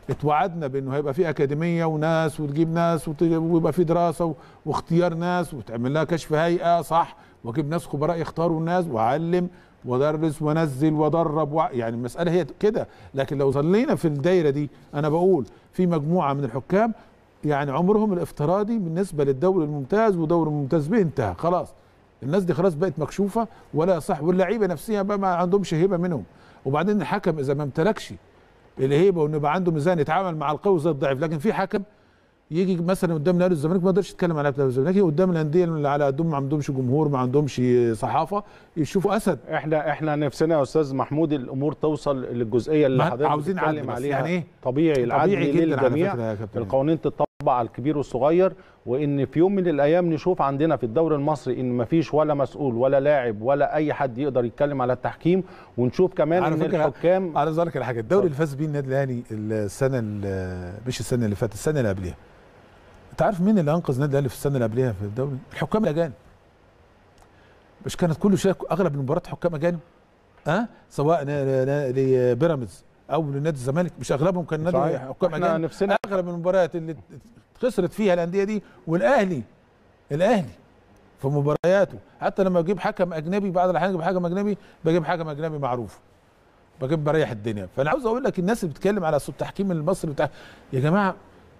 Speaker 8: اتوعدنا بانه هيبقى في اكاديميه وناس وتجيب ناس وت- ويبقى في دراسه و- واختيار ناس وتعمل لها كشف هيئه صح واجيب ناس خبراء يختاروا الناس واعلم وادرس وانزل وادرب وع- يعني المساله هي كده لكن لو ظلينا في الدايره دي انا بقول في مجموعه من الحكام يعني عمرهم الافتراضي بالنسبه للدوري الممتاز ودوري الممتاز به انتهى خلاص الناس دي خلاص بقت مكشوفه ولا صح واللعيبه نفسها بقى ما عندهمش هيبه منهم وبعدين الحكم اذا ما امتلكش الهيبه وانه يبقى عنده ميزان يتعامل مع القوي زي الضعيف لكن في حكم يجي مثلا قدام نادي الزمالك ما يقدرش يتكلم على بتاع الزمالك يجي قدام الانديه اللي على قدهم ما عندهمش جمهور ما عندهمش صحافه يشوفوا اسد
Speaker 1: احنا احنا نفسنا يا استاذ محمود الامور توصل للجزئيه اللي
Speaker 8: ما
Speaker 1: حضرتك
Speaker 8: عاوزين عدل
Speaker 1: بتتكلم
Speaker 8: بس
Speaker 1: عليها
Speaker 8: يعني إيه؟
Speaker 1: طبيعي العدل
Speaker 8: طبيعي جدا على
Speaker 1: للجميع
Speaker 8: فكره يا كابتن
Speaker 1: القوانين تطبق على الكبير والصغير وان في يوم من الايام نشوف عندنا في الدوري المصري ان مفيش ولا مسؤول ولا لاعب ولا اي حد يقدر يتكلم على التحكيم ونشوف كمان
Speaker 8: على
Speaker 1: ان
Speaker 8: فكرة
Speaker 1: الحكام
Speaker 8: على ذلك الحاجه الدوري اللي فاز بيه النادي الاهلي السنه ال- مش السنه اللي فاتت السنه اللي قبلها انت عارف مين اللي انقذ النادي الاهلي في السنه اللي قبلها في الدوري الحكام الاجانب مش كانت كل شيء اغلب المباريات حكام اجانب ها أه؟ سواء نا- نا- لبيراميدز او لنادي الزمالك مش اغلبهم كان نادي
Speaker 1: صحيح.
Speaker 8: حكام
Speaker 1: احنا
Speaker 8: اجانب
Speaker 1: نفسنا
Speaker 8: اغلب المباريات اللي خسرت فيها الانديه دي والاهلي الاهلي في مبارياته حتى لما بجيب حكم اجنبي بعد الاحيان اجيب حكم اجنبي بجيب حكم اجنبي معروف بجيب بريح الدنيا فانا عاوز اقول لك الناس اللي بتتكلم على أصل التحكيم المصري بتاع يا جماعه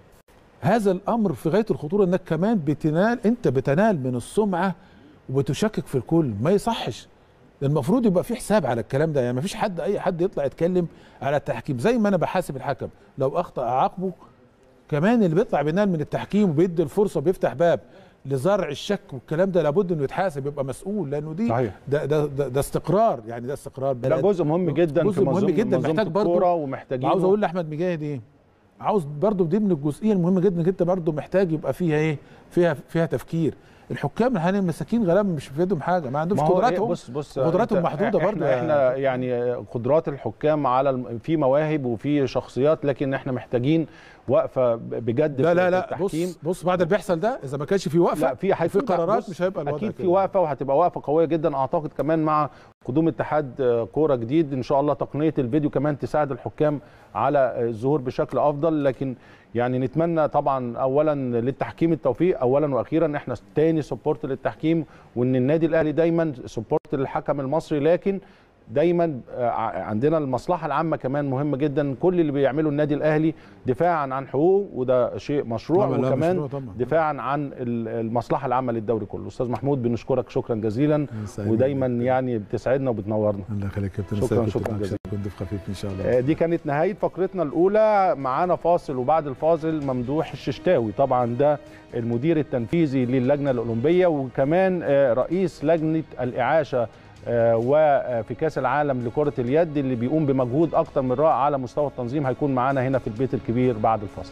Speaker 8: هذا الامر في غايه الخطوره انك كمان بتنال انت بتنال من السمعه وبتشكك في الكل ما يصحش المفروض يبقى في حساب على الكلام ده يعني ما فيش حد اي حد يطلع يتكلم على التحكيم زي ما انا بحاسب الحكم لو اخطا اعاقبه كمان اللي بيطلع بينال من التحكيم وبيدي الفرصه بيفتح باب لزرع الشك والكلام ده لابد انه يتحاسب يبقى مسؤول لانه دي
Speaker 1: صحيح
Speaker 8: ده ده ده, ده استقرار يعني ده استقرار
Speaker 1: ده
Speaker 8: بلد
Speaker 1: جزء مهم جدا
Speaker 8: جزء
Speaker 1: في
Speaker 8: مهم
Speaker 1: منظومه
Speaker 8: جدا
Speaker 1: منظومة
Speaker 8: محتاج برضو-
Speaker 1: الكوره ومحتاجين
Speaker 8: عاوز اقول لاحمد مجاهد ايه عاوز برضو دي من الجزئيه المهمه جدا انك انت برضو محتاج يبقى فيها ايه فيها فيها تفكير الحكام الحاليين مساكين غلابه مش في ايدهم حاجه ما عندهمش
Speaker 1: ما هو إيه
Speaker 8: قدراتهم
Speaker 1: بص بص
Speaker 8: قدراتهم
Speaker 1: أنت-
Speaker 8: محدودة برضو
Speaker 1: احنا,
Speaker 8: يا
Speaker 1: احنا يعني قدرات الحكام على الم... في مواهب وفي شخصيات لكن احنا محتاجين وقفه بجد
Speaker 8: لا
Speaker 1: في
Speaker 8: لا لا
Speaker 1: التحكيم
Speaker 8: بص بص بعد اللي بيحصل ده اذا ما كانش في وقفه
Speaker 1: لا في
Speaker 8: في
Speaker 1: هيكون
Speaker 8: قرارات
Speaker 1: بص،
Speaker 8: مش هيبقى الوضع
Speaker 1: اكيد في
Speaker 8: كده.
Speaker 1: وقفه وهتبقى وقفه قويه جدا اعتقد كمان مع قدوم اتحاد آه، كوره جديد ان شاء الله تقنيه الفيديو كمان تساعد الحكام على آه، الظهور بشكل افضل لكن يعني نتمنى طبعا اولا للتحكيم التوفيق اولا واخيرا احنا تاني سبورت للتحكيم وان النادي الاهلي دايما سبورت للحكم المصري لكن دايما آه، عندنا المصلحه العامه كمان مهمه جدا كل اللي بيعمله النادي الاهلي دفاعا عن حقوقه وده شيء مشروع
Speaker 8: طبعاً، لا،
Speaker 1: وكمان
Speaker 8: مشروع طبعاً.
Speaker 1: دفاعا عن ال- المصلحه العامه للدوري كله استاذ محمود بنشكرك شكرا جزيلا
Speaker 8: سعيد
Speaker 1: ودايما
Speaker 8: جداً.
Speaker 1: يعني بتسعدنا وبتنورنا
Speaker 8: الله يخليك يا كابتن
Speaker 1: شكراً،
Speaker 8: سعيد، كنت
Speaker 1: شكراً
Speaker 8: معاك،
Speaker 1: جزيلاً.
Speaker 8: كنت في خفيف ان شاء الله
Speaker 1: آه، دي كانت نهايه فقرتنا الاولى معانا فاصل وبعد الفاصل ممدوح الششتاوي طبعا ده المدير التنفيذي للجنه الاولمبيه وكمان آه، رئيس لجنه الاعاشه آه، وفي كاس العالم لكره اليد اللي بيقوم بمجهود اكتر من رائع على مستوى التنظيم هيكون معانا هنا في البيت الكبير بعد الفاصل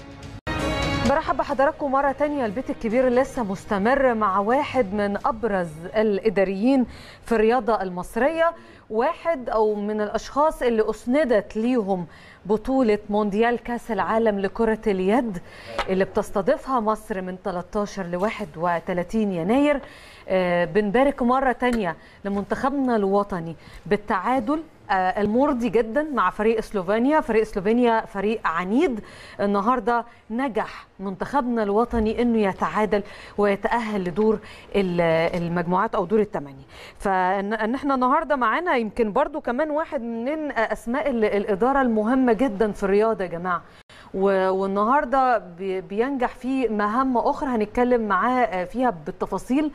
Speaker 2: برحب بحضراتكم مرة تانية البيت الكبير لسه مستمر مع واحد من أبرز الإداريين في الرياضة المصرية واحد أو من الأشخاص اللي أسندت ليهم بطولة مونديال كأس العالم لكرة اليد اللي بتستضيفها مصر من 13 ل 31 يناير آه، بنبارك مرة تانية لمنتخبنا الوطني بالتعادل آه، المرضي جدا مع فريق سلوفينيا فريق سلوفينيا فريق عنيد النهارده نجح منتخبنا الوطني انه يتعادل ويتاهل لدور ال- المجموعات او دور الثمانيه فان إن احنا النهارده معانا يمكن برضو كمان واحد من اسماء ال- الاداره المهمه جدا في الرياضه يا جماعه و- والنهارده بي- بينجح في مهام اخرى هنتكلم معاه فيها بالتفاصيل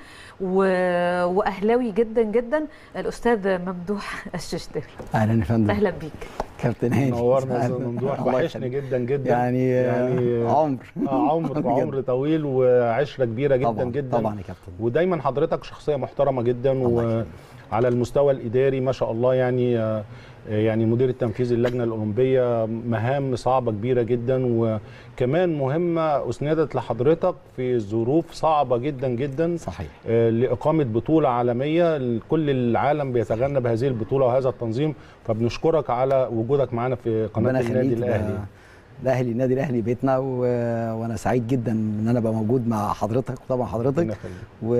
Speaker 2: و- واهلاوي جدا جدا الاستاذ ممدوح الششتري
Speaker 10: اهلا يا فندم
Speaker 2: اهلا بيك
Speaker 10: كابتن هاني
Speaker 1: نورنا يا
Speaker 10: أهلاً.
Speaker 1: استاذ ممدوح
Speaker 10: الله
Speaker 1: وحشني
Speaker 10: يخليك.
Speaker 1: جدا جدا
Speaker 10: يعني, يعني عمر
Speaker 1: آه عمر وعمر طويل وعشره كبيره جدا
Speaker 10: طبعا
Speaker 1: جدا
Speaker 10: طبعا يا كابتن
Speaker 1: ودايما حضرتك شخصيه محترمه جدا
Speaker 10: الله يخليك.
Speaker 1: وعلى المستوى الاداري ما شاء الله يعني آه، يعني مدير التنفيذي اللجنه الاولمبيه مهام صعبه كبيره جدا وكمان مهمه اسندت لحضرتك في ظروف صعبه جدا جدا
Speaker 10: صحيح
Speaker 1: آه، لاقامه بطوله عالميه كل العالم بيتغنى بهذه البطوله وهذا التنظيم فبنشكرك على وجودك معنا في قناه
Speaker 10: ربنا
Speaker 1: النادي
Speaker 10: يخليك
Speaker 1: الاهلي
Speaker 10: ده- الاهلي النادي الاهلي بيتنا و... وانا سعيد جدا ان انا ابقى موجود مع حضرتك وطبعا حضرتك
Speaker 1: ربنا يخليك.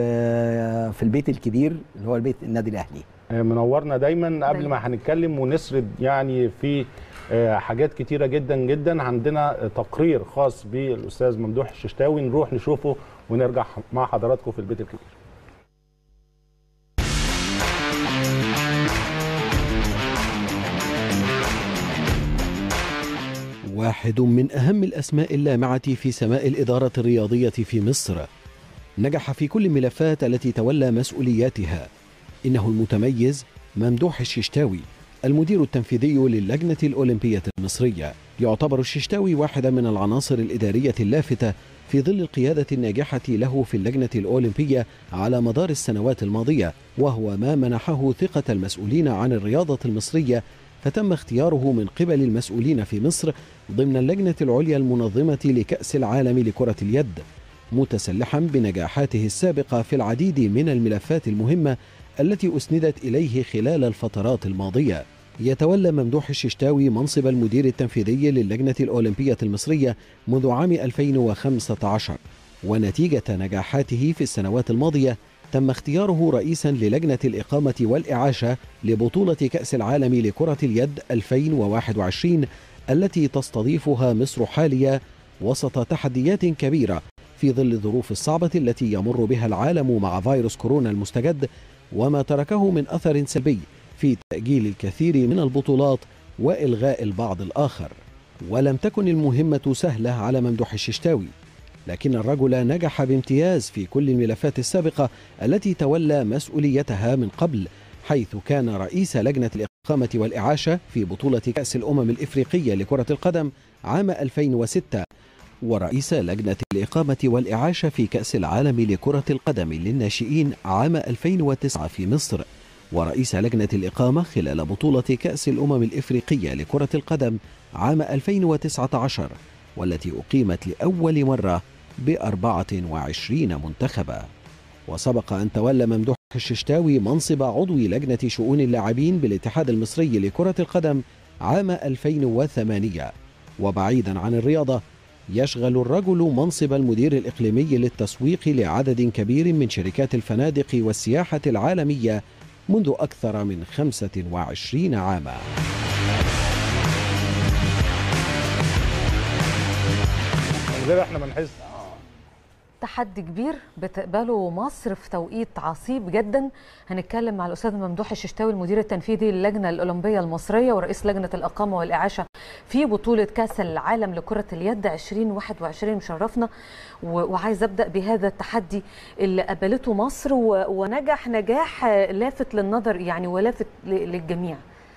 Speaker 10: وفي البيت الكبير اللي هو البيت النادي الاهلي
Speaker 1: منورنا دايما قبل
Speaker 2: دايماً.
Speaker 1: ما هنتكلم ونسرد يعني في حاجات كتيره جدا جدا عندنا تقرير خاص بالاستاذ ممدوح الششتاوي نروح نشوفه ونرجع مع حضراتكم في البيت الكبير
Speaker 7: واحد من أهم الأسماء اللامعة في سماء الإدارة الرياضية في مصر نجح في كل الملفات التي تولى مسؤولياتها إنه المتميز ممدوح الششتاوي المدير التنفيذي للجنة الأولمبية المصرية يعتبر الششتاوي واحدا من العناصر الإدارية اللافتة في ظل القيادة الناجحة له في اللجنة الأولمبية على مدار السنوات الماضية وهو ما منحه ثقة المسؤولين عن الرياضة المصرية فتم اختياره من قبل المسؤولين في مصر ضمن اللجنة العليا المنظمة لكأس العالم لكرة اليد متسلحا بنجاحاته السابقة في العديد من الملفات المهمة التي أسندت إليه خلال الفترات الماضية يتولى ممدوح الششتاوي منصب المدير التنفيذي للجنة الأولمبية المصرية منذ عام 2015 ونتيجة نجاحاته في السنوات الماضية تم اختياره رئيسا للجنة الإقامة والإعاشة لبطولة كأس العالم لكرة اليد 2021 التي تستضيفها مصر حاليا وسط تحديات كبيرة في ظل الظروف الصعبة التي يمر بها العالم مع فيروس كورونا المستجد وما تركه من أثر سلبي في تأجيل الكثير من البطولات وإلغاء البعض الآخر ولم تكن المهمة سهلة على ممدوح الششتاوي لكن الرجل نجح بامتياز في كل الملفات السابقة التي تولى مسؤوليتها من قبل حيث كان رئيس لجنة الإقامة والإعاشة في بطولة كأس الأمم الإفريقية لكرة القدم عام 2006 ورئيس لجنة الإقامة والإعاشة في كأس العالم لكرة القدم للناشئين عام 2009 في مصر ورئيس لجنة الإقامة خلال بطولة كأس الأمم الإفريقية لكرة القدم عام 2019 والتي أقيمت لأول مرة بأربعة وعشرين منتخبا وسبق أن تولى ممدوح الششتاوي منصب عضو لجنة شؤون اللاعبين بالاتحاد المصري لكرة القدم عام 2008 وبعيدا عن الرياضة يشغل الرجل منصب المدير الإقليمي للتسويق لعدد كبير من شركات الفنادق والسياحة العالمية منذ أكثر من 25 عاماً
Speaker 1: غير احنا ما نحس
Speaker 2: تحدي كبير بتقبله مصر في توقيت عصيب جدا هنتكلم مع الاستاذ ممدوح الششتاوي المدير التنفيذي للجنه الاولمبيه المصريه ورئيس لجنه الاقامه والاعاشه في بطوله كاس العالم لكره اليد 2021 مشرفنا وعايز ابدا بهذا التحدي اللي قبلته مصر ونجح نجاح لافت للنظر يعني ولافت للجميع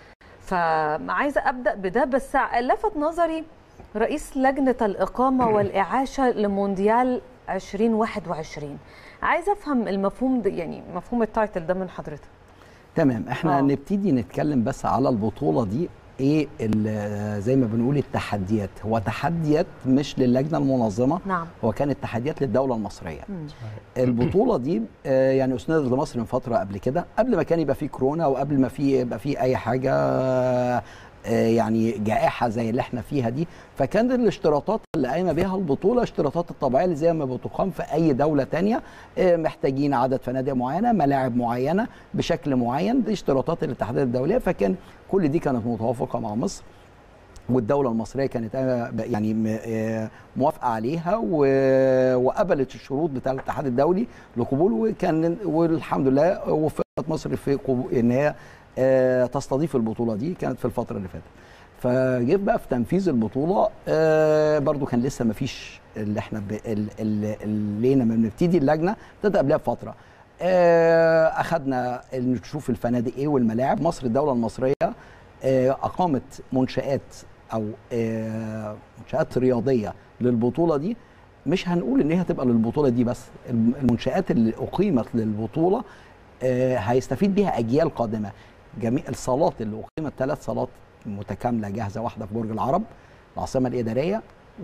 Speaker 2: فعايزه ابدا بده بس لفت نظري رئيس لجنة الإقامة والإعاشة لمونديال 2021 عايزة أفهم المفهوم ده يعني مفهوم التايتل ده من حضرتك
Speaker 10: تمام احنا أوه. نبتدي نتكلم بس على البطولة دي ايه زي ما بنقول التحديات هو تحديات مش للجنه المنظمه
Speaker 2: نعم.
Speaker 10: هو كانت تحديات للدوله المصريه مم. البطوله دي يعني اسندت لمصر من فتره قبل كده قبل ما كان يبقى في كورونا وقبل ما في يبقى في اي حاجه يعني جائحه زي اللي احنا فيها دي فكان الاشتراطات اللي قايمه بها البطوله اشتراطات الطبيعيه اللي زي ما بتقام في اي دوله تانية محتاجين عدد فنادق معينه ملاعب معينه بشكل معين دي اشتراطات الاتحادات الدوليه فكان كل دي كانت متوافقه مع مصر والدوله المصريه كانت يعني موافقه عليها وقبلت الشروط بتاع الاتحاد الدولي لقبول وكان والحمد لله وفقت مصر في ان هي تستضيف البطوله دي كانت في الفتره اللي فاتت فجيت بقى في تنفيذ البطوله برضو كان لسه ما فيش اللي احنا اللي لما بنبتدي اللجنه ابتدى قبلها بفتره اخذنا نشوف الفنادق ايه والملاعب مصر الدوله المصريه اقامت منشات او منشات رياضيه للبطوله دي مش هنقول ان هي هتبقى للبطوله دي بس المنشات اللي اقيمت للبطوله هيستفيد بيها اجيال قادمه جميع الصالات اللي اقيمت ثلاث صالات متكامله جاهزه واحده في برج العرب العاصمه الاداريه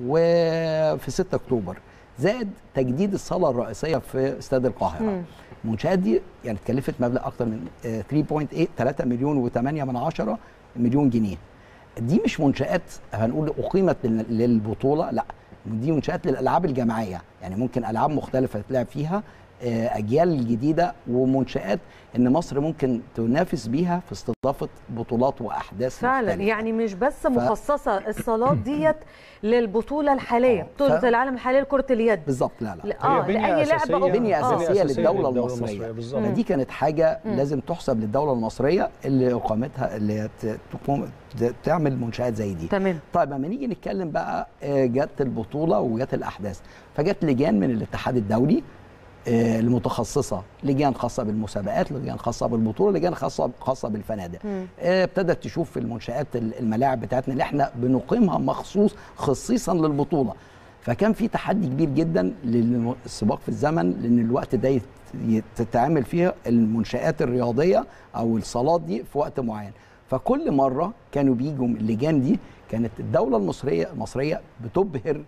Speaker 10: وفي 6 اكتوبر زائد تجديد الصاله الرئيسيه في استاد القاهره المنشات دي يعني اتكلفت مبلغ اكثر من 3.8 3 مليون و8 من عشرة مليون جنيه دي مش منشات هنقول اقيمت للبطوله لا دي منشات للالعاب الجماعيه يعني ممكن العاب مختلفه تتلعب فيها آه، اجيال جديده ومنشات ان مصر ممكن تنافس بيها في استضافه بطولات واحداث
Speaker 2: فعلا
Speaker 10: مختلفة.
Speaker 2: يعني مش بس مخصصه الصالات ديت للبطوله الحاليه بطوله
Speaker 10: ف-
Speaker 2: العالم الحاليه لكره اليد
Speaker 10: بالظبط لا لا
Speaker 2: لا، اه
Speaker 1: هي بنية
Speaker 2: لاي
Speaker 1: أساسية.
Speaker 2: لعبه أو-
Speaker 10: بنية
Speaker 2: آه.
Speaker 10: أساسية للدولة
Speaker 1: للدولة
Speaker 10: المصرية.
Speaker 1: بالظبط
Speaker 10: فدي كانت حاجه
Speaker 2: مم.
Speaker 10: لازم تحسب للدوله المصريه اللي اقامتها اللي ت- تقوم ت- تعمل منشات زي دي
Speaker 2: تمام
Speaker 10: طيب لما نيجي نتكلم بقى آه، جت البطوله وجت الاحداث فجت لجان من الاتحاد الدولي آه، المتخصصه لجان خاصه بالمسابقات لجان خاصه بالبطوله لجان خاصه خاصه بالفنادق
Speaker 2: مم.
Speaker 10: آه، ابتدت تشوف في المنشات ال- الملاعب بتاعتنا اللي احنا بنقيمها مخصوص خصيصا للبطوله فكان في تحدي كبير جدا للسباق في الزمن لان الوقت ده يت- يت- تتعمل فيه المنشات الرياضيه او الصالات دي في وقت معين فكل مره كانوا بيجوا من اللجان دي كانت الدوله المصريه المصريه بتبهر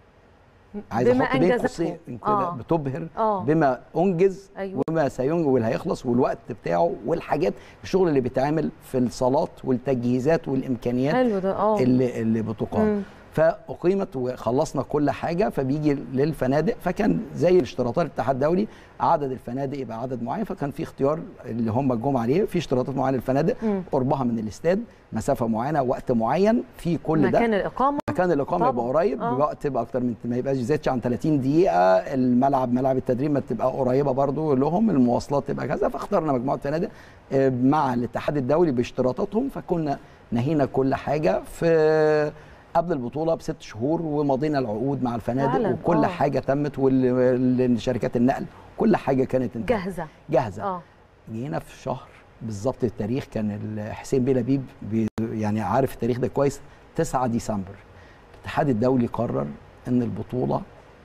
Speaker 10: عايز
Speaker 2: بما
Speaker 10: احط بين
Speaker 2: أنجزته.
Speaker 10: قوسين كده
Speaker 2: آه.
Speaker 10: بتبهر
Speaker 2: آه.
Speaker 10: بما انجز
Speaker 2: أيوة.
Speaker 10: وما سينجز واللي هيخلص والوقت بتاعه والحاجات الشغل اللي بيتعمل في الصالات والتجهيزات والامكانيات
Speaker 2: حلو ده اه
Speaker 10: اللي اللي بتقام
Speaker 2: مم.
Speaker 10: فاقيمت وخلصنا كل حاجه فبيجي للفنادق فكان زي الاشتراطات الاتحاد الدولي عدد الفنادق يبقى عدد معين فكان في اختيار اللي هم جم عليه في اشتراطات معينه للفنادق
Speaker 2: مم.
Speaker 10: قربها من الاستاد مسافه معينه وقت معين في كل ده
Speaker 2: مكان الاقامه
Speaker 10: مكان الاقامه
Speaker 2: طبعاً.
Speaker 10: يبقى قريب
Speaker 2: آه.
Speaker 10: بوقت يبقى اكتر من ما يبقاش يزيدش عن 30 دقيقه الملعب ملعب التدريب ما تبقى قريبه برضو لهم المواصلات تبقى كذا فاخترنا مجموعه فنادق آه، مع الاتحاد الدولي باشتراطاتهم فكنا نهينا كل حاجه في قبل البطوله بست شهور ومضينا العقود مع الفنادق
Speaker 2: فعلاً،
Speaker 10: وكل
Speaker 2: آه.
Speaker 10: حاجه تمت وشركات النقل كل حاجه كانت انتهت.
Speaker 2: جاهزه
Speaker 10: جاهزه
Speaker 2: اه
Speaker 10: جينا في شهر بالظبط التاريخ كان ال- حسين بيه لبيب بي يعني عارف التاريخ ده كويس 9 ديسمبر الاتحاد الدولي قرر ان البطوله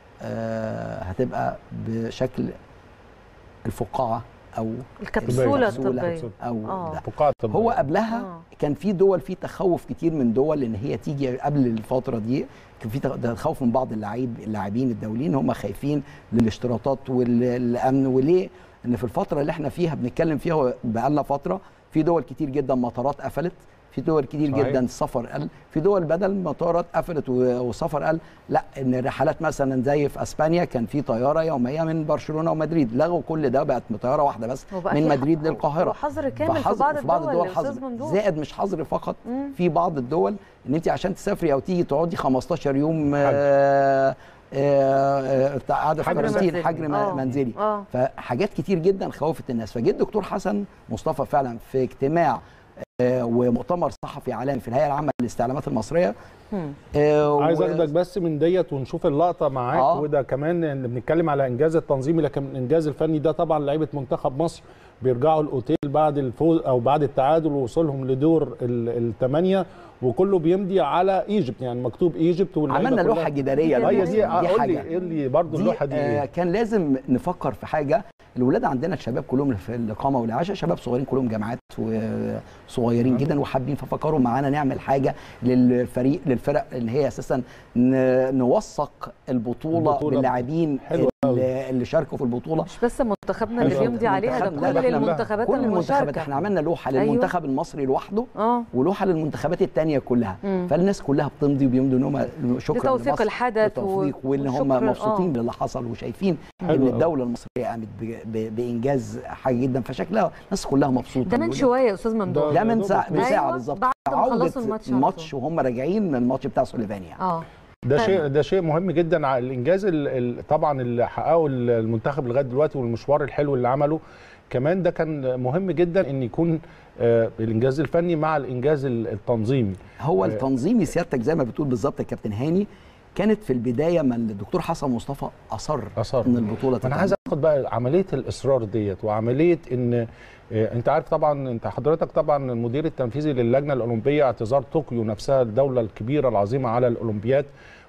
Speaker 10: آه هتبقى بشكل الفقاعه او
Speaker 2: الكبسوله
Speaker 10: الكبسولة
Speaker 2: الطبيه
Speaker 10: او
Speaker 2: آه.
Speaker 10: ده.
Speaker 1: فقاعة طبية.
Speaker 10: هو قبلها
Speaker 2: آه.
Speaker 10: كان في دول في تخوف كتير من دول ان هي تيجي قبل الفتره دي كان في تخوف من بعض اللاعب اللاعبين الدوليين هم خايفين للاشتراطات والامن وليه ان في الفتره اللي احنا فيها بنتكلم فيها بقالنا فتره في دول كتير جدا مطارات قفلت في دول كتير
Speaker 1: صحيح.
Speaker 10: جدا السفر قل في دول بدل مطارات قفلت و- والسفر قل لا ان الرحلات مثلا زي في اسبانيا كان في طياره يوميه من برشلونه ومدريد لغوا كل ده بقت طياره واحده بس
Speaker 2: وبقى
Speaker 10: من
Speaker 2: في
Speaker 10: مدريد
Speaker 2: ح-
Speaker 10: للقاهره
Speaker 2: وحظر كامل في
Speaker 10: فحظر-
Speaker 2: بعض الدول,
Speaker 10: حظر
Speaker 2: الأستاذ ممدوح.
Speaker 10: زائد مش حظر فقط
Speaker 2: مم.
Speaker 10: في بعض الدول ان انت عشان تسافري او تيجي تقعدي 15 يوم
Speaker 1: حجر.
Speaker 10: آه، آه، آه، قاعده في
Speaker 2: حجر
Speaker 10: كارانتين
Speaker 2: منزلي.
Speaker 10: حجر م-
Speaker 2: آه.
Speaker 10: منزلي
Speaker 2: اه
Speaker 10: فحاجات كتير جدا خوفت الناس فجه الدكتور حسن مصطفى فعلا في اجتماع آه، ومؤتمر صحفي عالمي في الهيئه العامه للاستعلامات المصريه
Speaker 2: مم.
Speaker 10: آه،
Speaker 1: عايز
Speaker 10: و-
Speaker 1: اخدك بس من ديت ونشوف اللقطه معاك
Speaker 10: آه.
Speaker 1: وده كمان اللي بنتكلم على انجاز التنظيمي لكن الانجاز الفني ده طبعا لعيبه منتخب مصر بيرجعوا الاوتيل بعد الفوز او بعد التعادل ووصولهم لدور الثمانيه وكله بيمضي على ايجيبت يعني مكتوب ايجيبت واللعيبة
Speaker 10: عملنا
Speaker 1: كلها-
Speaker 10: لوحه جداريه
Speaker 1: هي
Speaker 10: للناس.
Speaker 1: دي قول لي
Speaker 10: حاجه
Speaker 1: قول لي برضه
Speaker 10: دي
Speaker 1: اللوحه دي
Speaker 10: آه
Speaker 1: ايه
Speaker 10: كان لازم نفكر في حاجه الولاد عندنا الشباب كلهم في الاقامه والعشاء شباب صغيرين كلهم جامعات وصغيرين جدا وحابين ففكروا معانا نعمل حاجه للفريق للفرق اللي هي اساسا ن- نوثق البطوله,
Speaker 1: البطولة.
Speaker 10: باللاعبين
Speaker 1: حلو أوي.
Speaker 10: اللي, اللي شاركوا في البطوله
Speaker 2: مش بس منتخبنا اللي
Speaker 1: حلو.
Speaker 2: بيمضي عليها ده
Speaker 10: منتخبنا-
Speaker 2: كل
Speaker 10: لا، إحنا-
Speaker 2: المنتخبات
Speaker 10: كل المنتخبات
Speaker 2: المشاركه
Speaker 10: احنا عملنا لوحه
Speaker 2: أيوة.
Speaker 10: للمنتخب المصري لوحده
Speaker 2: اه
Speaker 10: ولوحه للمنتخبات الثانيه كلها
Speaker 2: مم.
Speaker 10: فالناس كلها بتمضي وبيمضوا ان هم شكرا
Speaker 2: لتوثيق
Speaker 10: لمصر
Speaker 2: الحدث و-
Speaker 10: وتوثيق وان هم
Speaker 2: والشكر،
Speaker 10: مبسوطين
Speaker 2: آه.
Speaker 10: باللي حصل وشايفين
Speaker 1: حلو
Speaker 10: ان
Speaker 1: أوي.
Speaker 10: الدوله المصريه قامت ب- ب- بانجاز حاجه جدا فشكلها الناس كلها مبسوطه
Speaker 2: ده من
Speaker 10: وده-
Speaker 2: شويه يا استاذ ممدوح
Speaker 10: ده من
Speaker 1: ده
Speaker 10: ساعه من
Speaker 2: أيوة،
Speaker 10: ساعه بالظبط
Speaker 2: بعد ما
Speaker 10: عودة
Speaker 2: خلصوا الماتش على
Speaker 10: الماتش
Speaker 2: طول.
Speaker 10: وهم راجعين من الماتش بتاع سليفانيا
Speaker 2: اه
Speaker 1: ده
Speaker 2: حلو.
Speaker 1: شيء ده شيء مهم جدا ع- الانجاز ال- ال- طبعا اللي حققه ال- المنتخب لغايه دلوقتي والمشوار الحلو اللي عمله كمان ده كان مهم جدا ان يكون آه، الانجاز الفني مع الانجاز ال- التنظيمي
Speaker 10: هو
Speaker 1: آه.
Speaker 10: التنظيمي سيادتك زي ما بتقول بالظبط يا كابتن هاني كانت في البدايه ما الدكتور حسن مصطفى اصر
Speaker 1: أصر.
Speaker 10: ان البطوله
Speaker 1: انا
Speaker 10: تتعمل
Speaker 1: عايز اخد بقى عمليه الاصرار ديت وعمليه ان آه، انت عارف طبعا انت حضرتك طبعا المدير التنفيذي للجنه الاولمبيه اعتذار طوكيو نفسها الدوله الكبيره العظيمه على الاولمبياد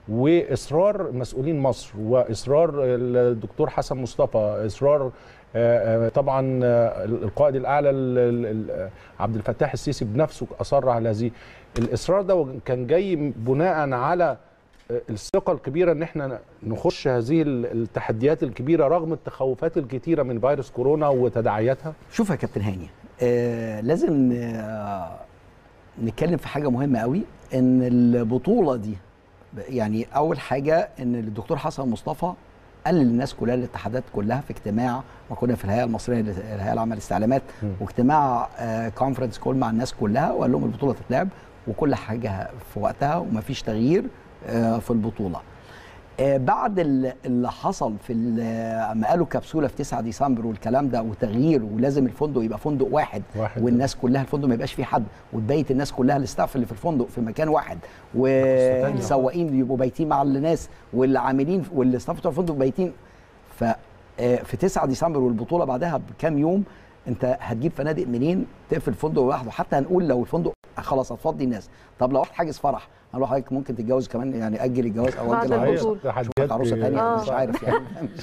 Speaker 1: واصرار مسؤولين مصر واصرار الدكتور حسن مصطفى اصرار آه، آه، طبعا آه، القائد الاعلى ال- ال- ال- عبد الفتاح السيسي بنفسه اصر على هذه الاصرار ده كان جاي بناء على الثقه الكبيره ان احنا نخش هذه التحديات الكبيره رغم التخوفات الكتيره من فيروس كورونا وتداعياتها
Speaker 10: شوف يا كابتن هاني آه لازم آه نتكلم في حاجه مهمه قوي ان البطوله دي يعني اول حاجه ان الدكتور حسن مصطفى قال للناس كلها الاتحادات كلها في اجتماع وكنا في الهيئه المصريه الهيئه العامه للاستعلامات واجتماع كونفرنس كول مع الناس كلها وقال لهم البطوله تتلعب وكل حاجه في وقتها ومفيش تغيير آه، في البطوله آه، بعد ال- اللي حصل في ال- لما قالوا كبسوله في 9 ديسمبر والكلام ده وتغيير ولازم الفندق يبقى فندق واحد,
Speaker 1: واحد.
Speaker 10: والناس كلها الفندق ما يبقاش فيه حد وتبيت الناس كلها الاستاف اللي في الفندق في مكان واحد
Speaker 1: تانية.
Speaker 10: والسواقين يبقوا بايتين مع الناس والعاملين والاستاف بتوع الفندق بايتين ف آه، في 9 ديسمبر والبطوله بعدها بكام يوم انت هتجيب فنادق منين تقفل الفندق لوحده حتى هنقول لو الفندق خلاص هتفضي الناس طب لو واحد حاجز فرح هنقول حضرتك ممكن تتجوز كمان يعني اجل الجواز او
Speaker 2: بعد
Speaker 10: اجل
Speaker 2: البطولة.
Speaker 10: العروسه
Speaker 1: تحديات
Speaker 10: شوف عروسه
Speaker 1: بي-
Speaker 10: ثانيه
Speaker 2: آه.
Speaker 10: مش عارف يعني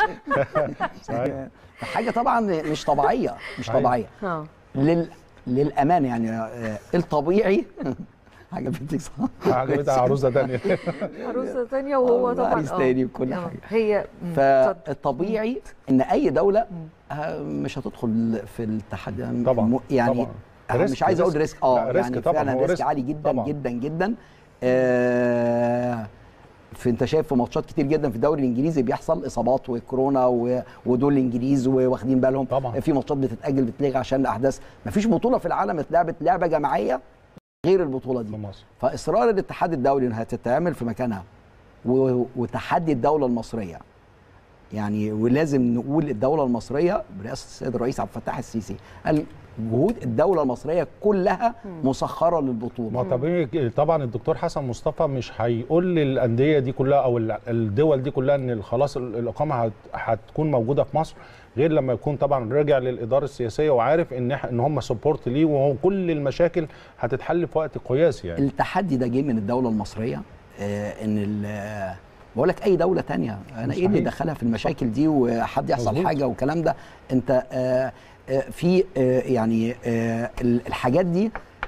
Speaker 1: صحيح.
Speaker 10: حاجه طبعا مش طبيعيه مش
Speaker 1: صحيح.
Speaker 10: طبيعيه
Speaker 2: اه
Speaker 10: لل... للامان يعني آه، الطبيعي حاجه بنتك صح
Speaker 1: عجبتها عروسه ثانيه
Speaker 2: عروسه ثانيه وهو طبعا
Speaker 10: عريس
Speaker 2: آه.
Speaker 10: تاني وكل
Speaker 2: آه.
Speaker 10: حاجه
Speaker 2: هي مم. اتفضل.
Speaker 10: فالطبيعي ان اي دوله آه، مش هتدخل في الاتحاد
Speaker 1: طبعا
Speaker 10: م- يعني
Speaker 1: طبعا.
Speaker 10: آه،
Speaker 1: ريسك-
Speaker 10: مش عايز اقول
Speaker 1: ريسك.
Speaker 10: ريسك اه
Speaker 1: لا، ريسك
Speaker 10: يعني
Speaker 1: طبعاً،
Speaker 10: فعلا
Speaker 1: هو
Speaker 10: ريسك
Speaker 1: ريسك.
Speaker 10: عالي جدا
Speaker 1: طبعاً.
Speaker 10: جدا جدا آه في انت شايف في ماتشات كتير جدا في الدوري الانجليزي بيحصل اصابات وكورونا و- ودول الانجليز واخدين بالهم
Speaker 1: طبعاً.
Speaker 10: في ماتشات بتتاجل بتلغي عشان الاحداث مفيش بطوله في العالم اتلعبت لعبه جماعيه غير البطوله دي
Speaker 1: في مصر
Speaker 10: فاصرار الاتحاد الدولي انها تتعمل في مكانها و- وتحدي الدوله المصريه يعني ولازم نقول الدوله المصريه برئاسه السيد الرئيس عبد الفتاح السيسي قال جهود الدوله المصريه كلها مسخره
Speaker 1: ما
Speaker 10: للبطوله
Speaker 1: طبيعي طبعا الدكتور حسن مصطفى مش هيقول للانديه دي كلها او ال- الدول دي كلها ان خلاص ال- الاقامه هت- هتكون موجوده في مصر غير لما يكون طبعا راجع للاداره السياسيه وعارف ان إح- ان هم سبورت ليه وكل المشاكل هتتحل في وقت قياسي يعني
Speaker 10: التحدي ده جه من الدوله المصريه آه ان ال- آه، بقول لك اي دوله تانية انا ايه اللي
Speaker 1: صحيح.
Speaker 10: دخلها في المشاكل دي وحد يحصل
Speaker 1: مظبوط.
Speaker 10: حاجه والكلام ده انت آه آه في آه يعني آه ال- الحاجات دي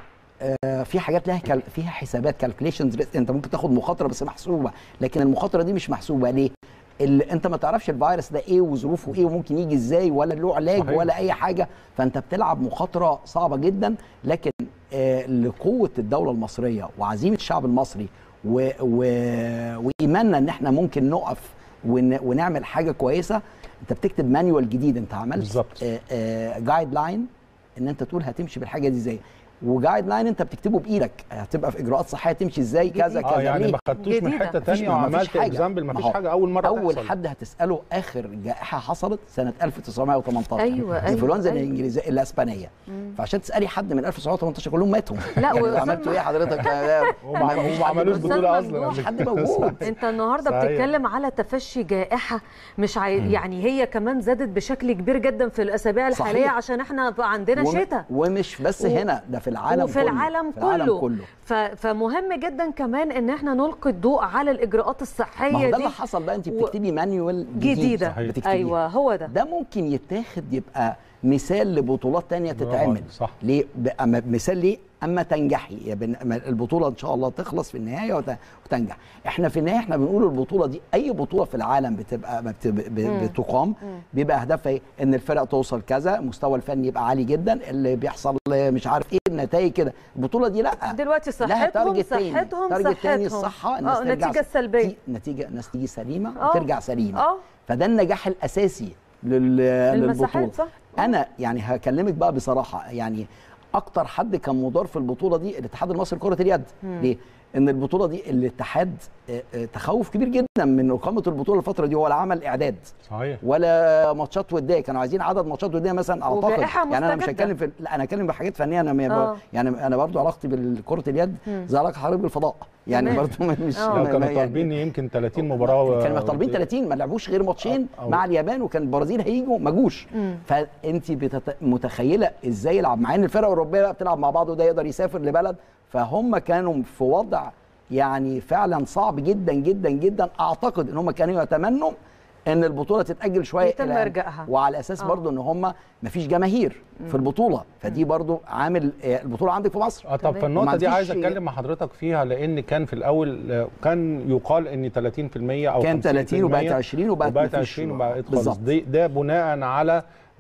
Speaker 10: آه، في حاجات لها كال... فيها حسابات كالكوليشنز انت ممكن تاخد مخاطره بس محسوبه لكن المخاطره دي مش محسوبه ليه؟ ال... انت ما تعرفش الفيروس ده ايه وظروفه ايه وممكن يجي ازاي ولا له علاج
Speaker 1: صحيح.
Speaker 10: ولا اي حاجه فانت بتلعب مخاطره صعبه جدا لكن آه لقوه الدوله المصريه وعزيمه الشعب المصري و... و... وايماننا ان احنا ممكن نقف ون... ونعمل حاجه كويسه انت بتكتب مانيوال جديد انت عملت
Speaker 1: بالظبط.
Speaker 10: جايد لاين ان انت تقول هتمشي بالحاجه دي ازاي وجايد لاين انت بتكتبه بايدك هتبقى في اجراءات صحيه تمشي ازاي كذا
Speaker 2: جديد.
Speaker 10: كذا
Speaker 1: اه يعني
Speaker 10: ليه؟
Speaker 1: ما خدتوش من
Speaker 2: جديدة.
Speaker 1: حته
Speaker 10: مفيش-
Speaker 1: ثانيه
Speaker 10: ما فيش
Speaker 1: وعملت
Speaker 10: حاجة.
Speaker 1: اكزامبل ما
Speaker 10: ما
Speaker 1: فيش
Speaker 10: هو
Speaker 1: حاجه اول مره
Speaker 10: اول
Speaker 1: تحصل.
Speaker 10: حد هتساله اخر جائحه حصلت سنه 1918
Speaker 2: أيوة، أيوة،
Speaker 10: الانفلونزا
Speaker 2: أيوة.
Speaker 10: الانجليزيه الاسبانيه فعشان تسالي حد من 1918 كلهم ماتوا
Speaker 2: لا،
Speaker 10: يعني
Speaker 2: وأستاذ
Speaker 10: عملتوا ايه حضرتك
Speaker 1: هم هم ما عملوش
Speaker 2: أستاذ
Speaker 1: بطوله
Speaker 2: ممدوح.
Speaker 1: اصلا
Speaker 10: مش
Speaker 1: قبل
Speaker 10: حد
Speaker 1: كده.
Speaker 10: موجود
Speaker 2: انت النهارده
Speaker 1: صحيح.
Speaker 2: بتتكلم على تفشي جائحه مش عاي... يعني هي كمان زادت بشكل كبير جدا في الاسابيع
Speaker 10: صحيح.
Speaker 2: الحاليه عشان احنا بقى عندنا
Speaker 10: وم-
Speaker 2: شتاء
Speaker 10: ومش بس
Speaker 2: و-
Speaker 10: هنا ده في العالم
Speaker 2: وفي
Speaker 10: كله
Speaker 2: العالم
Speaker 10: في العالم
Speaker 2: كله,
Speaker 10: كله
Speaker 2: ف... فمهم جدا كمان ان احنا نلقي الضوء على الاجراءات
Speaker 10: ما
Speaker 2: الصحيه
Speaker 10: هو ده
Speaker 2: دي
Speaker 10: اللي حصل بقى انت
Speaker 2: و-
Speaker 10: بتكتبي مانيوال جديد
Speaker 2: جديده
Speaker 1: صحيح.
Speaker 10: بتكتبيها.
Speaker 2: ايوه هو ده
Speaker 10: ده ممكن يتاخد يبقى مثال لبطولات تانية
Speaker 1: برافو
Speaker 10: تتعمل
Speaker 1: عليك، صح.
Speaker 10: ليه بقى أما- مثال ليه اما تنجحي يا بن- أما البطوله ان شاء الله تخلص في النهايه وت- وتنجح احنا في النهايه احنا بنقول البطوله دي اي بطوله في العالم بتبقى ما بت- ب- بتقام بيبقى هدفها ايه ان الفرق توصل كذا المستوى الفني يبقى عالي جدا اللي بيحصل مش عارف ايه النتائج كده البطوله دي لا
Speaker 2: دلوقتي
Speaker 10: لها
Speaker 2: صحتهم
Speaker 10: تارجت تاني
Speaker 2: صحتهم
Speaker 10: تارجت تاني
Speaker 2: صحتهم.
Speaker 10: الصحه الناس
Speaker 2: اه
Speaker 10: ترجع
Speaker 2: النتيجه
Speaker 10: س-
Speaker 2: السلبيه
Speaker 10: تي- نتيجه الناس تيجي سليمه
Speaker 2: آه.
Speaker 10: وترجع سليمه
Speaker 2: اه
Speaker 10: فده النجاح الاساسي لل...
Speaker 2: المساحات
Speaker 10: للبطوله
Speaker 2: صح
Speaker 10: انا يعني هكلمك بقى بصراحه يعني اكتر حد كان مدار في البطوله دي الاتحاد المصري لكره اليد ليه ان البطوله دي الاتحاد آه، آه، تخوف كبير جدا من اقامه البطوله الفتره دي هو لا عمل اعداد
Speaker 1: صحيح
Speaker 10: ولا ماتشات وديه كانوا عايزين عدد ماتشات وديه مثلا اعتقد
Speaker 2: وجائحة
Speaker 10: يعني انا مش
Speaker 2: مستجدة.
Speaker 10: هتكلم في لا انا هتكلم بحاجات فنيه انا م-
Speaker 2: آه.
Speaker 10: يعني انا برضو علاقتي بالكره اليد زي علاقه حضرتك بالفضاء يعني
Speaker 2: تمام.
Speaker 10: برضو مش
Speaker 2: آه.
Speaker 1: لو
Speaker 10: ما-
Speaker 1: كانوا
Speaker 10: يعني-
Speaker 1: طالبين يمكن 30 مباراه
Speaker 10: كانوا طالبين 30 ما لعبوش غير ماتشين
Speaker 1: أو- أو-
Speaker 10: مع اليابان وكان البرازيل هيجوا ما جوش فانت بتت... متخيله ازاي يلعب مع ان الفرق الاوروبيه بقى بتلعب مع بعض وده يقدر يسافر لبلد فهم كانوا في وضع يعني فعلا صعب جدا جدا جدا اعتقد ان هم كانوا يتمنوا ان البطوله تتاجل شويه
Speaker 2: يتم
Speaker 10: إلى-
Speaker 2: إرجاعها.
Speaker 10: وعلى اساس
Speaker 2: آه.
Speaker 10: برضو ان هم مفيش جماهير في البطوله فدي برضو عامل آه، البطوله عندك في مصر
Speaker 1: اه طب في
Speaker 2: تمام.
Speaker 1: النقطه دي
Speaker 10: وما
Speaker 1: عايز
Speaker 10: عنديش-
Speaker 1: اتكلم مع حضرتك فيها لان كان في الاول آه، كان يقال ان 30% او
Speaker 10: كان
Speaker 1: 50%
Speaker 10: 30 وبقت 20 وبقت
Speaker 1: وبقت
Speaker 10: مفيش.
Speaker 1: 20 وبقت خالص
Speaker 10: بالظبط.
Speaker 1: دي ده بناء على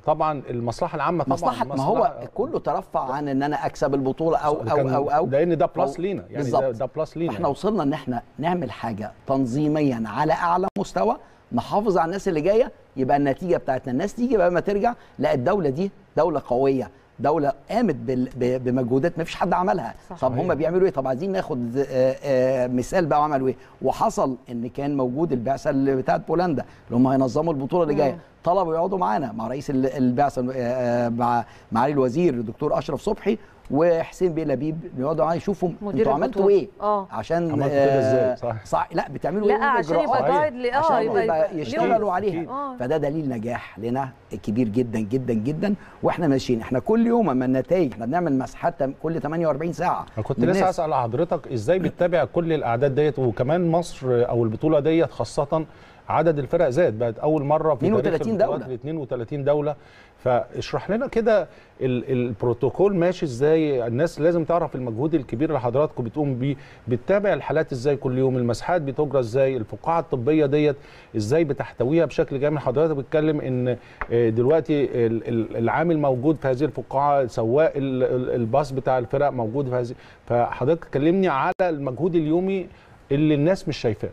Speaker 1: طبعا المصلحه العامه طبعا
Speaker 10: مصلحه ما هو كله ترفع عن ان انا اكسب البطوله او او او او
Speaker 1: لان ده بلس لينا يعني
Speaker 10: بالظبط.
Speaker 1: ده, ده بلس لينا
Speaker 10: احنا
Speaker 1: يعني.
Speaker 10: وصلنا ان احنا نعمل حاجه تنظيميا على اعلى مستوى نحافظ على الناس اللي جايه يبقى النتيجه بتاعتنا الناس تيجي بقى ما ترجع لا الدوله دي دوله قويه دوله قامت بال- ب- بمجهودات ما فيش حد عملها
Speaker 2: صح.
Speaker 10: طب هم بيعملوا ايه طب عايزين ناخد آه، آه، مثال بقى وعملوا ايه وحصل ان كان موجود البعثه اللي بتاعت بولندا اللي هم هينظموا البطوله اللي جايه طلبوا يقعدوا معانا مع رئيس ال- البعثه آه، آه، مع معالي الوزير الدكتور اشرف صبحي وحسين بيه لبيب يقعدوا معايا يشوفوا
Speaker 2: مدير
Speaker 10: انتوا عملتوا
Speaker 2: البطولة.
Speaker 10: ايه
Speaker 2: اه
Speaker 10: عشان
Speaker 1: عملتوا كده إزاي؟
Speaker 10: آه،
Speaker 1: صح.
Speaker 10: صح لا بتعملوا
Speaker 2: لا
Speaker 10: ايه
Speaker 2: عشان يبقى
Speaker 10: إجراءات؟
Speaker 2: جايد لي اه
Speaker 10: عشان
Speaker 2: يبقى,
Speaker 10: يبقى
Speaker 2: ليهم-
Speaker 10: يشتغلوا عليها
Speaker 2: آه.
Speaker 10: فده دليل نجاح لنا كبير جدا جدا جدا واحنا ماشيين احنا كل يوم اما النتائج احنا بنعمل مساحات كل 48 ساعه
Speaker 1: انا كنت
Speaker 10: للناس.
Speaker 1: لسه اسال حضرتك ازاي بتتابع كل الاعداد ديت وكمان مصر او البطوله ديت خاصه عدد الفرق زاد بقت اول مره في
Speaker 10: 32
Speaker 1: تاريخ البطولات
Speaker 10: دولة.
Speaker 1: ل 32 دوله فاشرح لنا كده ال- البروتوكول ماشي ازاي الناس لازم تعرف المجهود الكبير اللي حضراتكم بتقوم بيه بتتابع الحالات ازاي كل يوم المساحات بتجرى ازاي الفقاعه الطبيه ديت ازاي بتحتويها بشكل جامد حضرتك بتتكلم ان آه، دلوقتي ال- ال- العامل موجود في هذه الفقاعه سواق ال- ال- الباص بتاع الفرق موجود في هذه فحضرتك كلمني على المجهود اليومي اللي الناس مش شايفاه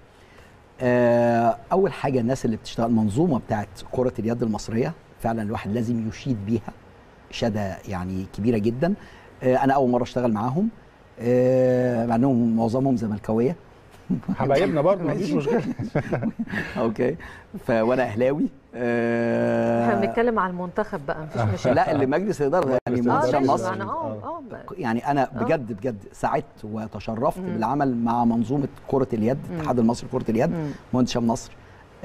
Speaker 10: آه، اول حاجه الناس اللي بتشتغل المنظومه بتاعت كره اليد المصريه فعلا الواحد لازم يشيد بيها اشاده يعني كبيره جدا آه، انا اول مره اشتغل معاهم آه، مع انهم معظمهم زملكاويه
Speaker 1: حبايبنا برضه مفيش مشكله
Speaker 10: اوكي ف وانا اهلاوي
Speaker 2: احنا
Speaker 10: آه،
Speaker 2: بنتكلم على المنتخب بقى مفيش مشاكل
Speaker 10: لا اللي مجلس الاداره يعني
Speaker 1: مجلس
Speaker 2: اه
Speaker 1: الإدارة.
Speaker 10: منتخب
Speaker 2: ماشي
Speaker 10: مصر
Speaker 2: معنا اه اه
Speaker 10: يعني انا بجد بجد سعدت وتشرفت بالعمل مع منظومه كره اليد الاتحاد المصري لكره اليد مهندس هشام نصر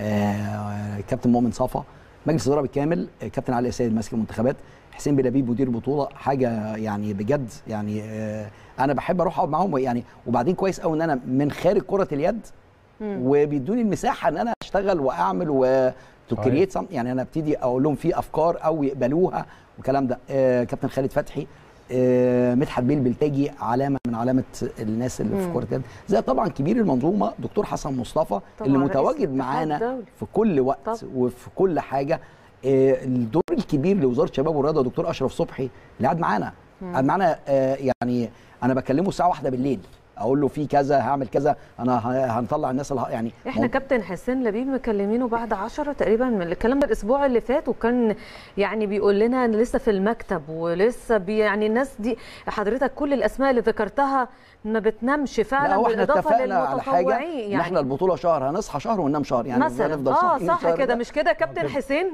Speaker 10: آه، كابتن مؤمن صفا مجلس الاداره بالكامل آه، كابتن علي سيد ماسك المنتخبات حسين بلبيب مدير بطوله حاجه يعني بجد يعني آه، انا بحب اروح اقعد معاهم يعني وبعدين كويس قوي ان انا من خارج كره اليد وبيدوني المساحه ان انا اشتغل واعمل و تكريت يعني انا ابتدي اقول لهم في افكار او يقبلوها والكلام ده آه كابتن خالد فتحي آه مدحت بيل بلتاجي علامه من علامه الناس اللي في
Speaker 2: مم.
Speaker 10: كره اليد زي طبعا كبير المنظومه دكتور حسن مصطفى
Speaker 2: طبعاً
Speaker 10: اللي
Speaker 2: رئيس
Speaker 10: متواجد
Speaker 2: الاتحاد
Speaker 10: معانا
Speaker 2: الدولي.
Speaker 10: في كل وقت
Speaker 2: طبعاً.
Speaker 10: وفي كل حاجه آه الدور الكبير لوزاره الشباب والرياضه دكتور اشرف صبحي اللي قاعد معانا قاعد معانا آه يعني انا بكلمه الساعه واحدة بالليل اقول له في كذا هعمل كذا انا ه- هنطلع الناس اللي ه- يعني
Speaker 2: احنا
Speaker 10: مو-
Speaker 2: كابتن حسين لبيب مكلمينه بعد عشرة تقريبا من الكلام ده الاسبوع اللي فات وكان يعني بيقول لنا أنا لسه في المكتب ولسه بي يعني الناس دي حضرتك كل الاسماء اللي ذكرتها ما بتنامش
Speaker 10: لا
Speaker 2: فعلا
Speaker 10: هو احنا
Speaker 2: بالاضافه
Speaker 10: اتفقنا على حاجه
Speaker 2: للمتطوعين
Speaker 10: ان احنا البطوله شهر هنصحى شهر وننام شهر يعني
Speaker 2: مثلا
Speaker 10: هنفضل
Speaker 2: اه
Speaker 10: صاحيين
Speaker 2: صح
Speaker 10: شهر
Speaker 2: كده
Speaker 10: ده.
Speaker 2: مش كده كابتن حسين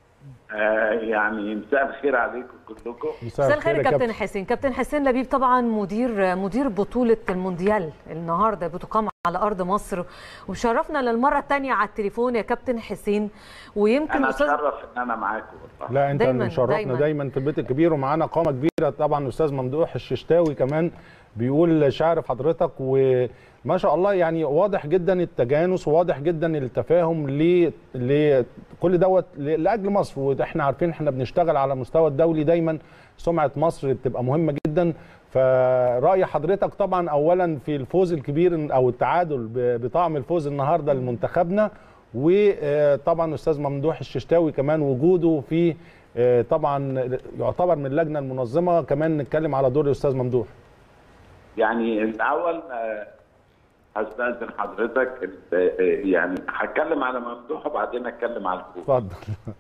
Speaker 11: آه يعني مساء الخير عليكم كلكم
Speaker 2: مساء الخير يا كابتن حسين كابتن حسين لبيب طبعا مدير مدير بطوله المونديال النهارده بتقام على ارض مصر وشرفنا للمره الثانيه على التليفون يا كابتن حسين ويمكن
Speaker 11: انا
Speaker 2: استاذ
Speaker 11: اتشرف ان انا معاكم والله
Speaker 1: لا انت
Speaker 2: دايماً-
Speaker 1: مشرفنا
Speaker 2: دايماً.
Speaker 1: دايما في البيت الكبير ومعانا قامه كبيره طبعا استاذ ممدوح الششتاوي كمان بيقول شعر في حضرتك وما شاء الله يعني واضح جدا التجانس وواضح جدا التفاهم ل لكل دوت ل- لاجل مصر واحنا عارفين احنا بنشتغل على مستوى الدولي دايما سمعه مصر بتبقى مهمه جدا فراي حضرتك طبعا اولا في الفوز الكبير او التعادل ب- بطعم الفوز النهارده لمنتخبنا وطبعا استاذ ممدوح الششتاوي كمان وجوده في آه، طبعا يعتبر من اللجنه المنظمه كمان نتكلم على دور الاستاذ ممدوح
Speaker 11: يعني الاول آه، هستاذن حضرتك آه، آه، يعني هتكلم على ممدوح وبعدين اتكلم على الفوز
Speaker 1: اتفضل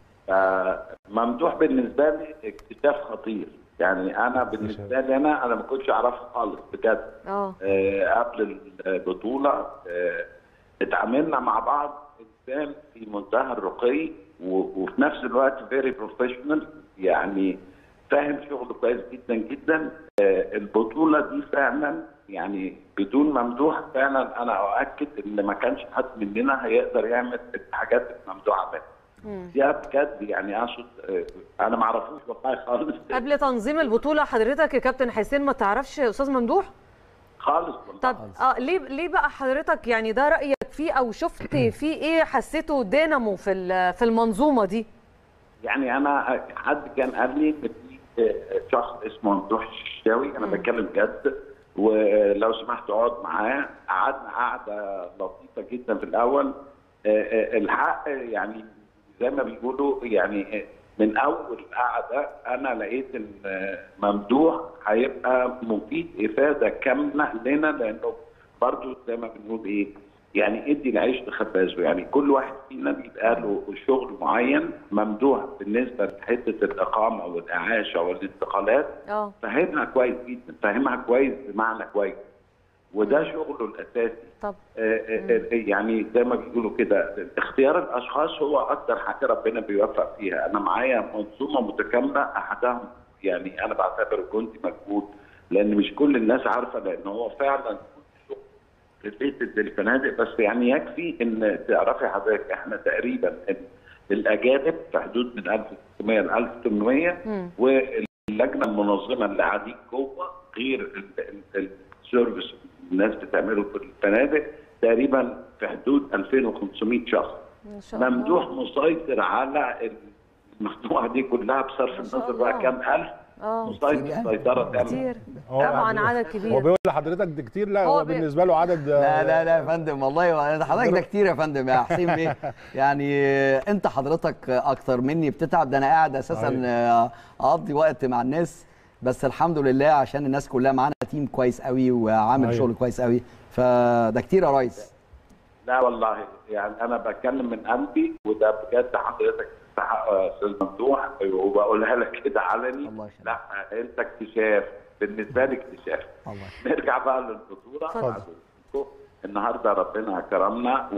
Speaker 11: آه، ممدوح بالنسبه لي اكتشاف خطير يعني انا بالنسبه لي انا انا ما كنتش اعرفه خالص بجد
Speaker 2: اه
Speaker 11: آه، قبل البطوله آه، اتعاملنا مع بعض انسان في منتهى الرقي و- وفي نفس الوقت فيري بروفيشنال يعني فاهم شغله كويس جدا جدا آه، البطوله دي فعلا يعني بدون ممدوح فعلا انا اؤكد ان ما كانش حد مننا هيقدر يعمل الحاجات اللي ممدوح عملها دي بجد يعني اقصد آه، انا ما اعرفوش والله خالص
Speaker 2: قبل تنظيم البطوله حضرتك يا كابتن حسين ما تعرفش استاذ ممدوح
Speaker 11: خالص والله
Speaker 2: طب اه ليه ليه بقى حضرتك يعني ده رايك فيه او شفت فيه ايه حسيته دينامو في ال- في المنظومه دي
Speaker 11: يعني انا حد كان قال لي ان في شخص اسمه ممدوح الشاوي انا بتكلم جد ولو سمحت اقعد معاه قعدنا قعده لطيفه جدا في الاول آه، آه، الحق يعني زي ما بيقولوا يعني من اول قعده انا لقيت ان ممدوح هيبقى مفيد افاده كامله لنا لانه برضو زي ما بنقول ايه يعني ادي العيش لخبازه يعني كل واحد فينا بيبقى له شغل معين ممدوح بالنسبه لحته الاقامه والاعاشه والانتقالات
Speaker 2: اه
Speaker 11: فاهمها كويس جدا فاهمها كويس بمعنى كويس وده شغله الاساسي
Speaker 2: طب
Speaker 11: آه، آه، آه، يعني زي ما بيقولوا كده اختيار الاشخاص هو اكتر حاجه ربنا بيوفق فيها انا معايا منظومه متكامله احدهم يعني انا بعتبره جندي مجهود لان مش كل الناس عارفه لان هو فعلا ريليتد للفنادق بس يعني يكفي ان تعرفي حضرتك احنا تقريبا ال- الاجانب في حدود من 1600 ل 1800
Speaker 2: مم.
Speaker 11: واللجنه المنظمه اللي قاعدين جوه غير ال- ال- السيرفيس الناس بتعمله في الفنادق تقريبا في حدود 2500 شخص
Speaker 2: ان شاء الله
Speaker 11: ممدوح مسيطر على المجموعه دي كلها بصرف
Speaker 2: ما شاء
Speaker 11: النظر بقى
Speaker 2: الله.
Speaker 11: كام الف
Speaker 2: اه
Speaker 11: مسيطر سيطره تامه
Speaker 2: كتير
Speaker 1: هو
Speaker 2: طبعا
Speaker 1: يعني-
Speaker 2: عدد
Speaker 1: هو
Speaker 2: كبير
Speaker 1: بيقول لحضرتك ده كتير لا
Speaker 2: هو
Speaker 1: هو
Speaker 2: بي-
Speaker 1: بالنسبه له عدد
Speaker 10: لا لا لا يا فندم والله ده حضرتك ده كتير يا فندم يا حسين بيه يعني انت حضرتك اكتر مني بتتعب ده انا قاعد اساسا
Speaker 1: صحيح.
Speaker 10: اقضي وقت مع الناس بس الحمد لله عشان الناس كلها معانا تيم كويس قوي وعامل
Speaker 1: صحيح.
Speaker 10: شغل كويس قوي فده كتير يا ريس
Speaker 11: لا والله يعني انا بتكلم من قلبي وده بجد حضرتك تستحق يا استاذ ممدوح وبقولها لك كده علني
Speaker 10: الله يخليك.
Speaker 11: لا انت اكتشاف بالنسبه لي اكتشاف
Speaker 10: الله
Speaker 11: نرجع بقى للبطوله
Speaker 2: اتفضل.
Speaker 11: بعد إذنكم. النهارده ربنا كرمنا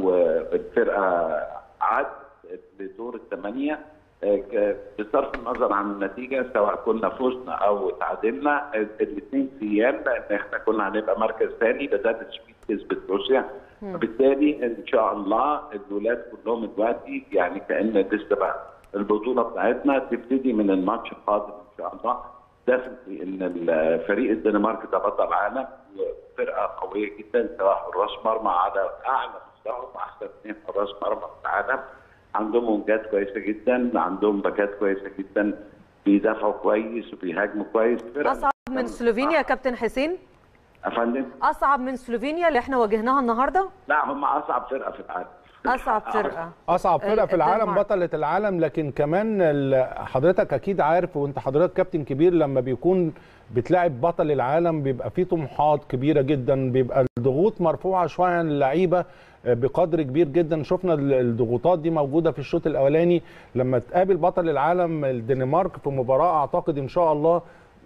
Speaker 11: والفرقه عدت لدور الثمانيه آه، ك- بصرف النظر عن النتيجه سواء كنا فزنا او تعادلنا الاثنين سيان لان احنا كنا هنبقى مركز ثاني بدات السويد كسبت روسيا فبالتالي ان شاء الله الولاد كلهم دلوقتي يعني كان لسه بقى البطوله بتاعتنا تبتدي من الماتش القادم ان شاء الله دافنتي ان الفريق الدنمارك ده بطل عالم وفرقه قويه جدا سواء حراس مرمى على اعلى مستوى واحسن اثنين حراس مرمى في العالم عندهم وينجات كويسه جدا عندهم باكات كويسه جدا بيدافعوا كويس وبيهاجموا كويس فرقة
Speaker 2: اصعب من سلوفينيا يا كابتن حسين
Speaker 11: يا فندم
Speaker 2: اصعب من سلوفينيا اللي احنا واجهناها النهارده
Speaker 11: لا هم اصعب فرقه في العالم
Speaker 2: اصعب فرقه
Speaker 1: اصعب فرقه في العالم
Speaker 2: الدنمارك.
Speaker 1: بطله العالم لكن كمان ال- حضرتك اكيد عارف وانت حضرتك كابتن كبير لما بيكون بتلاعب بطل العالم بيبقى فيه طموحات كبيره جدا بيبقى الضغوط مرفوعه شويه عن اللعيبه بقدر كبير جدا شفنا ال- الضغوطات دي موجوده في الشوط الاولاني لما تقابل بطل العالم الدنمارك في مباراه اعتقد ان شاء الله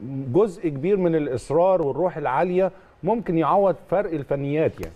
Speaker 1: جزء كبير من الاصرار والروح العاليه ممكن يعوض فرق الفنيات يعني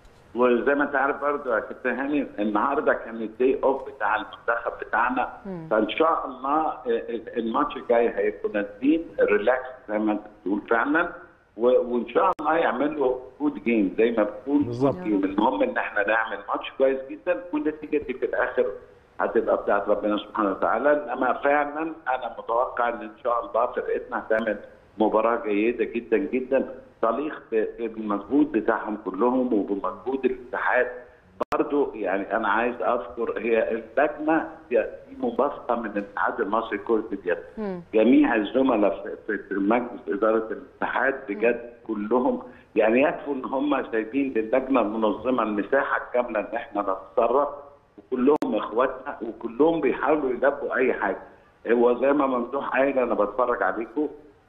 Speaker 11: وزي ما انت عارف برضه يا كابتن هاني النهارده كان الدي اوف بتاع المنتخب بتاعنا فان شاء الله الماتش الجاي هيبقوا نازلين ريلاكس زي ما انت بتقول فعلا و- وان شاء الله يعملوا جود جيم زي ما بتقول
Speaker 1: بالظبط.
Speaker 11: good game. المهم ان احنا نعمل ماتش كويس جدا والنتيجه دي في الاخر هتبقى بتاعت ربنا سبحانه وتعالى انما فعلا انا متوقع ان ان شاء الله فرقتنا هتعمل مباراه جيده جدا جدا تليق ب- بالمجهود بتاعهم كلهم وبمجهود الاتحاد برضو يعني انا عايز اذكر هي اللجنه دي مبسطه من الاتحاد المصري لكره اليد جميع الزملاء في- في مجلس اداره الاتحاد بجد كلهم يعني يكفوا ان هم سايبين للجنه المنظمه المساحه الكامله ان احنا نتصرف وكلهم اخواتنا وكلهم بيحاولوا يلبوا اي حاجه هو زي ما ممدوح قايل انا بتفرج عليكم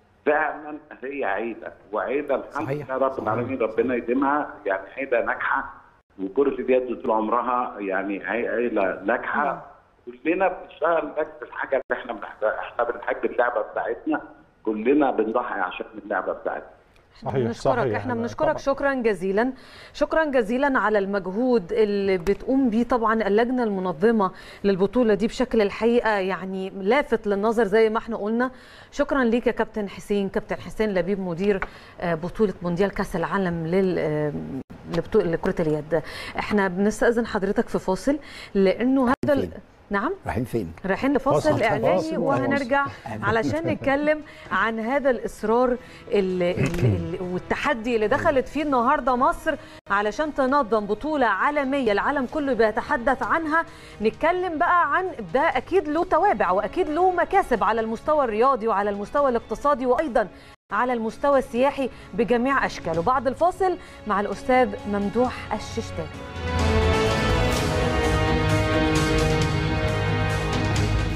Speaker 11: فعلا هي عيله وعيله الحمد
Speaker 10: صحيح،
Speaker 11: لله رب
Speaker 10: صحيح.
Speaker 11: العالمين ربنا يديمها يعني عيله ناجحه وكره اليد طول عمرها يعني عي- عيله ناجحه كلنا بنشتغل نفس الحاجه اللي احنا بنحبها احنا بنحب اللعبه بتاعتنا كلنا بنضحي عشان اللعبه بتاعتنا
Speaker 1: صحيح
Speaker 2: بنشكرك
Speaker 1: صحيح
Speaker 2: احنا
Speaker 1: طبعاً.
Speaker 2: بنشكرك شكرا جزيلا شكرا جزيلا على المجهود اللي بتقوم بيه طبعا اللجنه المنظمه للبطوله دي بشكل الحقيقه يعني لافت للنظر زي ما احنا قلنا شكرا ليك يا كابتن حسين كابتن حسين لبيب مدير آه، بطوله مونديال كاس العالم لل آه، لبطو- لكره اليد احنا بنستاذن حضرتك في فاصل لانه هذا ال-
Speaker 10: فين؟
Speaker 2: نعم
Speaker 10: رايحين فين؟
Speaker 2: رايحين
Speaker 1: فاصل،
Speaker 2: لفاصل اعلاني
Speaker 1: فاصل،
Speaker 2: وهنرجع علشان نتكلم عن هذا الاصرار ال- ال- ال- والتحدي اللي دخلت فيه النهارده مصر علشان تنظم بطوله عالميه العالم كله بيتحدث عنها نتكلم بقى عن ده اكيد له توابع واكيد له مكاسب على المستوى الرياضي وعلى المستوى الاقتصادي وايضا على المستوى السياحي بجميع اشكاله بعد الفاصل مع الاستاذ ممدوح الششتاوي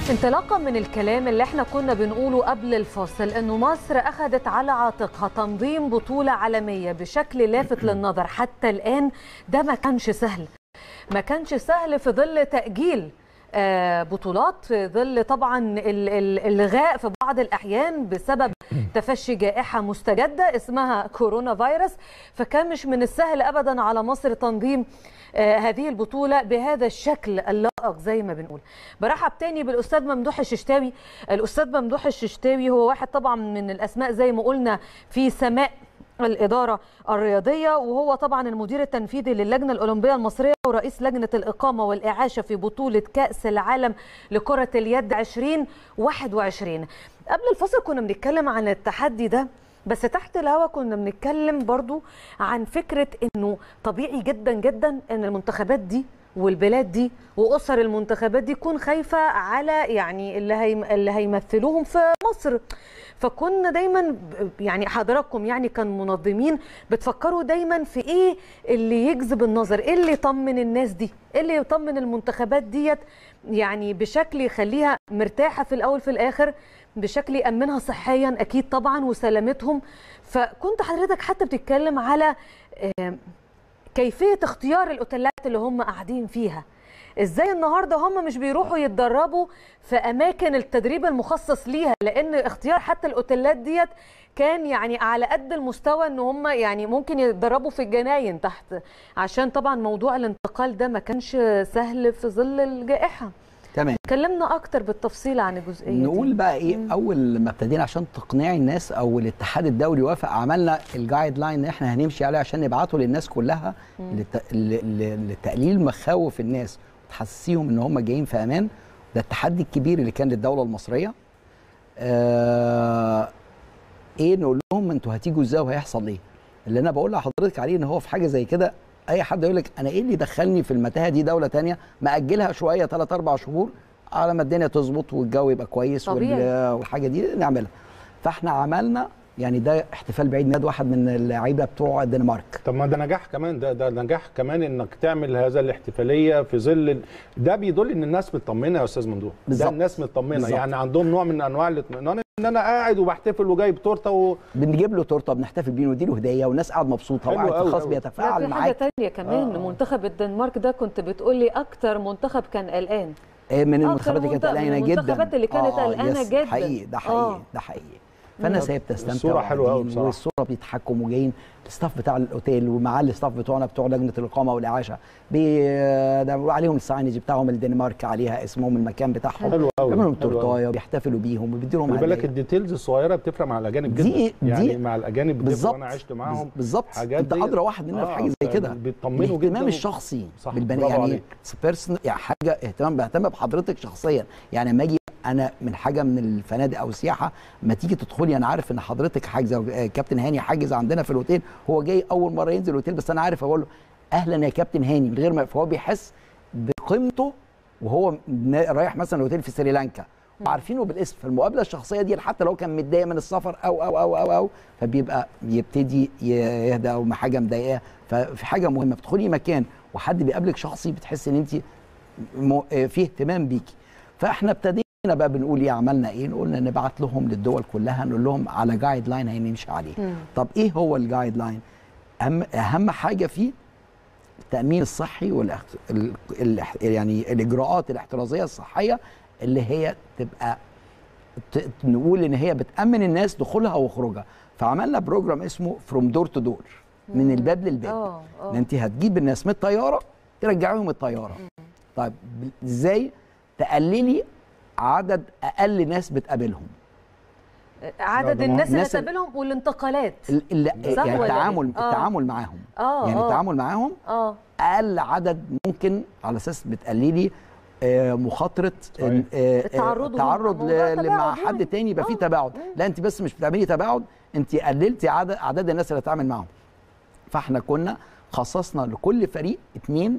Speaker 2: انطلاقا من الكلام اللي احنا كنا بنقوله قبل الفاصل انه مصر اخذت على عاتقها تنظيم بطوله عالميه بشكل لافت للنظر حتى الان ده ما كانش سهل ما كانش سهل في ظل تاجيل بطولات في ظل طبعا الغاء في بعض الاحيان بسبب تفشي جائحه مستجده اسمها كورونا فيروس فكان مش من السهل ابدا على مصر تنظيم هذه البطولة بهذا الشكل اللائق زي ما بنقول برحب تاني بالأستاذ ممدوح الششتاوي الأستاذ ممدوح الششتاوي هو واحد طبعا من الأسماء زي ما قلنا في سماء الإدارة الرياضية وهو طبعا المدير التنفيذي للجنة الأولمبية المصرية ورئيس لجنة الإقامة والإعاشة في بطولة كأس العالم لكرة اليد 2021 قبل الفصل كنا بنتكلم عن التحدي ده بس تحت الهوا كنا بنتكلم برضو عن فكرة انه طبيعي جدا جدا ان المنتخبات دي والبلاد دي واسر المنتخبات دي تكون خايفه على يعني اللي هي اللي هيمثلوهم في مصر فكنا دايما يعني حضراتكم يعني كان منظمين بتفكروا دايما في ايه اللي يجذب النظر ايه اللي يطمن الناس دي ايه اللي يطمن المنتخبات ديت يعني بشكل يخليها مرتاحه في الاول في الاخر بشكل يامنها صحيا اكيد طبعا وسلامتهم فكنت حضرتك حتى بتتكلم على كيفيه اختيار الاوتيلات اللي هم قاعدين فيها ازاي النهارده هم مش بيروحوا يتدربوا في اماكن التدريب المخصص ليها لان اختيار حتى الاوتيلات ديت كان يعني على قد المستوى ان هم يعني ممكن يتدربوا في الجناين تحت عشان طبعا موضوع الانتقال ده ما كانش سهل في ظل الجائحه
Speaker 10: تمام
Speaker 2: اتكلمنا اكتر بالتفصيل عن الجزئيه
Speaker 10: نقول
Speaker 2: دي.
Speaker 10: بقى ايه مم. اول ما ابتدينا عشان تقنعي الناس او الاتحاد الدولي وافق عملنا الجايد لاين اللي احنا هنمشي عليه عشان نبعته للناس كلها لت... لتقليل مخاوف الناس وتحسسيهم ان هم جايين في امان ده التحدي الكبير اللي كان للدوله المصريه آه... ايه نقول لهم انتوا هتيجوا ازاي وهيحصل ايه اللي انا بقول لحضرتك عليه ان هو في حاجه زي كده اي حد يقول لك انا ايه اللي دخلني في المتاهه دي دوله تانية ماجلها شويه 3 4 شهور على ما الدنيا تظبط والجو يبقى كويس
Speaker 2: طبيعي.
Speaker 10: والحاجه دي نعملها فاحنا عملنا يعني ده احتفال بعيد ميلاد واحد من اللعيبه بتوع الدنمارك
Speaker 1: طب ما ده نجاح كمان ده ده نجاح كمان انك تعمل هذا الاحتفاليه في ظل ده بيدل ان الناس مطمنه يا استاذ ممدوح ده الناس مطمنه يعني عندهم نوع من انواع الاطمئنان ان انا قاعد وبحتفل وجايب تورته و...
Speaker 10: بنجيب له تورته بنحتفل بيه ونديله هديه والناس قاعد مبسوطه وقاعد في الخاص بيتفاعل
Speaker 2: في حاجه ثانيه كمان آه. منتخب الدنمارك ده كنت بتقول لي اكتر منتخب كان قلقان
Speaker 10: من المنتخبات اللي كانت قلقانه جدا
Speaker 2: المنتخبات اللي كانت
Speaker 10: آه
Speaker 2: قلقانه جدا
Speaker 10: حقيقي ده حقيقي آه. ده حقيقي فانا سايب تستمتع
Speaker 1: الصوره حلوه قوي بصراحه
Speaker 10: والصوره بيتحكم وجايين الستاف بتاع الاوتيل ومعاه الستاف بتوعنا بتوع لجنه الاقامه والاعاشه بي عليهم الساينج بتاعهم الدنمارك عليها اسمهم المكان بتاعهم
Speaker 1: حلو قوي
Speaker 10: بيعملوا تورتايه وبيحتفلوا بيهم وبيدوا لهم
Speaker 1: خلي بالك الديتيلز الصغيره بتفرق مع الاجانب جدا
Speaker 10: دي
Speaker 1: يعني
Speaker 10: دي
Speaker 1: مع الاجانب
Speaker 10: بالظبط
Speaker 1: انا عشت معاهم
Speaker 10: بالظبط انت ادرى واحد مننا في حاجه زي كده
Speaker 1: بيطمنوا جدا
Speaker 10: الاهتمام الشخصي بالبني يعني بيرسونال يعني حاجه اهتمام بهتم بحضرتك شخصيا يعني لما اجي انا من حاجه من الفنادق او السياحه ما تيجي تدخلي انا عارف ان حضرتك حاجزه كابتن هاني حاجز عندنا في الاوتيل هو جاي اول مره ينزل الاوتيل بس انا عارف اقول له اهلا يا كابتن هاني من غير ما فهو بيحس بقيمته وهو رايح مثلا الاوتيل في سريلانكا وعارفينه بالاسم فالمقابله الشخصيه دي حتى لو كان متضايق من السفر او او او او او فبيبقى يبتدي يهدى او حاجه مضايقاه ففي حاجه مهمه بتدخلي مكان وحد بيقابلك شخصي بتحس ان انت في اهتمام بيكي فاحنا ابتدينا بقى بنقول ايه عملنا ايه قلنا نبعت لهم للدول كلها نقول لهم على جايد لاين هنمشي عليه
Speaker 2: مم.
Speaker 10: طب ايه هو الجايد لاين اهم اهم حاجه فيه التامين الصحي والاخت... ال... ال... يعني الاجراءات الاحترازيه الصحيه اللي هي تبقى ت... نقول ان هي بتامن الناس دخولها وخروجها فعملنا بروجرام اسمه فروم دور تو دور من الباب للباب ان انت هتجيب الناس من الطياره ترجعيهم الطياره طيب ازاي تقللي عدد اقل ناس بتقابلهم
Speaker 2: عدد الناس اللي هتقابلهم والانتقالات
Speaker 10: ال يعني التعامل آه. التعامل معاهم
Speaker 2: آه
Speaker 10: يعني
Speaker 2: آه.
Speaker 10: التعامل معاهم
Speaker 2: آه.
Speaker 10: اقل عدد ممكن على اساس بتقللي آه مخاطره
Speaker 2: آه التعرض
Speaker 10: التعرض مع حد تاني يبقى فيه تباعد لا انت بس مش بتعملي تباعد انت قللتي عدد اعداد الناس اللي هتتعامل معاهم فاحنا كنا خصصنا لكل فريق اثنين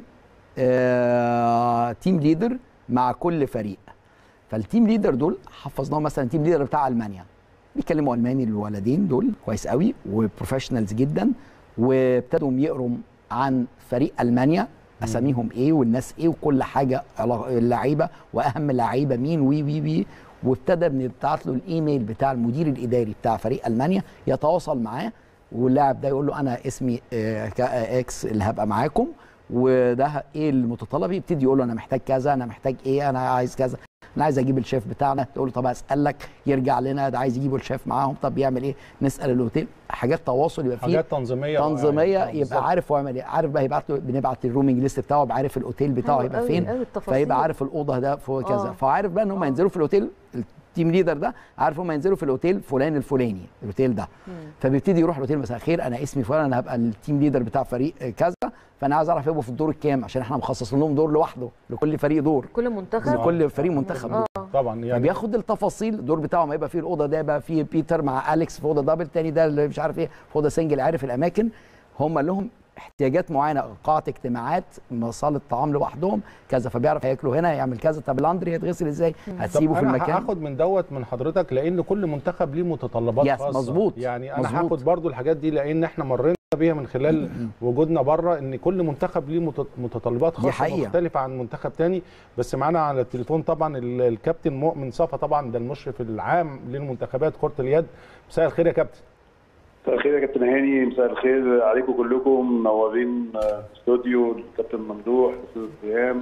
Speaker 10: آه تيم ليدر مع كل فريق فالتيم ليدر دول حفظناهم مثلا تيم ليدر بتاع المانيا بيتكلموا الماني الولدين دول كويس قوي وبروفيشنالز جدا وابتدوا يقروا عن فريق المانيا اساميهم ايه والناس ايه وكل حاجه علا- اللعيبه واهم اللعيبه مين وي وي وي وابتدى بنبعت له الايميل بتاع المدير الاداري بتاع فريق المانيا يتواصل معاه واللاعب ده يقول له انا اسمي آه، ك- آه، اكس اللي هبقى معاكم وده ايه المتطلب يبتدي يقول له انا محتاج كذا انا محتاج ايه انا عايز كذا انا عايز اجيب الشيف بتاعنا تقول له طب اسالك يرجع لنا ده عايز يجيبوا الشيف معاهم طب يعمل ايه نسال الاوتيل حاجات تواصل يبقى فيه
Speaker 1: حاجات تنظيميه
Speaker 10: تنظيميه
Speaker 1: رائعة. بالظبط.
Speaker 10: يبقى عارف هو يعمل ايه عارف بقى هيبعت له بنبعت الرومنج ليست بتاعه يبقى عارف الاوتيل بتاعه
Speaker 2: حلو
Speaker 10: هيبقى
Speaker 2: قوي
Speaker 10: فين
Speaker 2: قوي التفاصيل.
Speaker 10: فيبقى عارف الاوضه ده فوق كذا
Speaker 2: آه.
Speaker 10: فعارف بقى ان هم ينزلوا في الاوتيل التيم ليدر ده عارف هم ينزلوا في الاوتيل فلان الفلاني الاوتيل ده فبيبتدي يروح الاوتيل مساء الخير انا اسمي فلان انا هبقى التيم ليدر بتاع فريق كذا فانا عايز اعرف يبقوا في الدور الكام عشان احنا مخصصين لهم دور لوحده لكل فريق دور
Speaker 2: كل منتخب
Speaker 10: لكل فريق منتخب دور
Speaker 1: طبعا يعني
Speaker 10: فبياخد التفاصيل الدور بتاعه ما يبقى فيه الاوضه ده يبقى فيه بيتر مع اليكس في اوضه دبل تاني ده اللي مش عارف ايه في اوضه سنجل عارف الاماكن هم لهم احتياجات معينه قاعه اجتماعات صاله طعام لوحدهم كذا فبيعرف هياكلوا هنا يعمل كذا طب الاندري هيتغسل ازاي هتسيبه
Speaker 1: طب
Speaker 10: في
Speaker 1: أنا
Speaker 10: المكان
Speaker 1: هاخد من دوت من حضرتك لان كل منتخب ليه متطلبات
Speaker 10: يس،
Speaker 1: خاصه
Speaker 10: مظبوط،
Speaker 1: يعني انا
Speaker 10: مظبوط.
Speaker 1: هاخد برضو الحاجات دي لان احنا مرينا بيها من خلال وجودنا بره ان كل منتخب ليه مت- متطلبات
Speaker 10: دي
Speaker 1: خاصه
Speaker 10: حقيقة.
Speaker 1: مختلفه عن منتخب تاني بس معانا على التليفون طبعا ال- الكابتن مؤمن صفا طبعا ده المشرف العام للمنتخبات كره اليد مساء الخير يا كابتن
Speaker 12: مساء الخير يا كابتن هاني مساء الخير عليكم كلكم منورين آه، الاستوديو الكابتن ممدوح استاذ صيام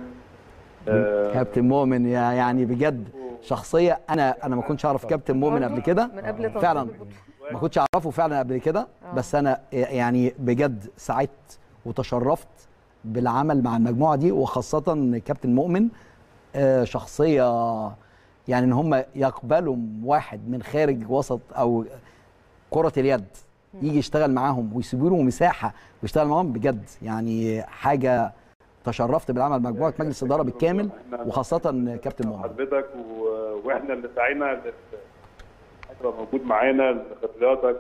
Speaker 12: آه،
Speaker 10: كابتن مؤمن يا- يعني بجد شخصيه انا انا ما كنتش اعرف كابتن مؤمن قبل كده
Speaker 2: من قبل تنظيم
Speaker 10: فعلا
Speaker 2: البطولة.
Speaker 10: ما كنتش اعرفه فعلا قبل كده بس انا يعني بجد سعدت وتشرفت بالعمل مع المجموعه دي وخاصه كابتن مؤمن آه، شخصيه يعني ان هم يقبلوا واحد من خارج وسط او كره اليد يجي يشتغل معاهم ويسيبوا له مساحه ويشتغل معاهم بجد يعني حاجه تشرفت بالعمل مجموعه مجلس الاداره بالكامل وخاصه كابتن مؤمن
Speaker 12: حضرتك و- واحنا اللي سعينا لل- تبقى موجود معانا لخبراتك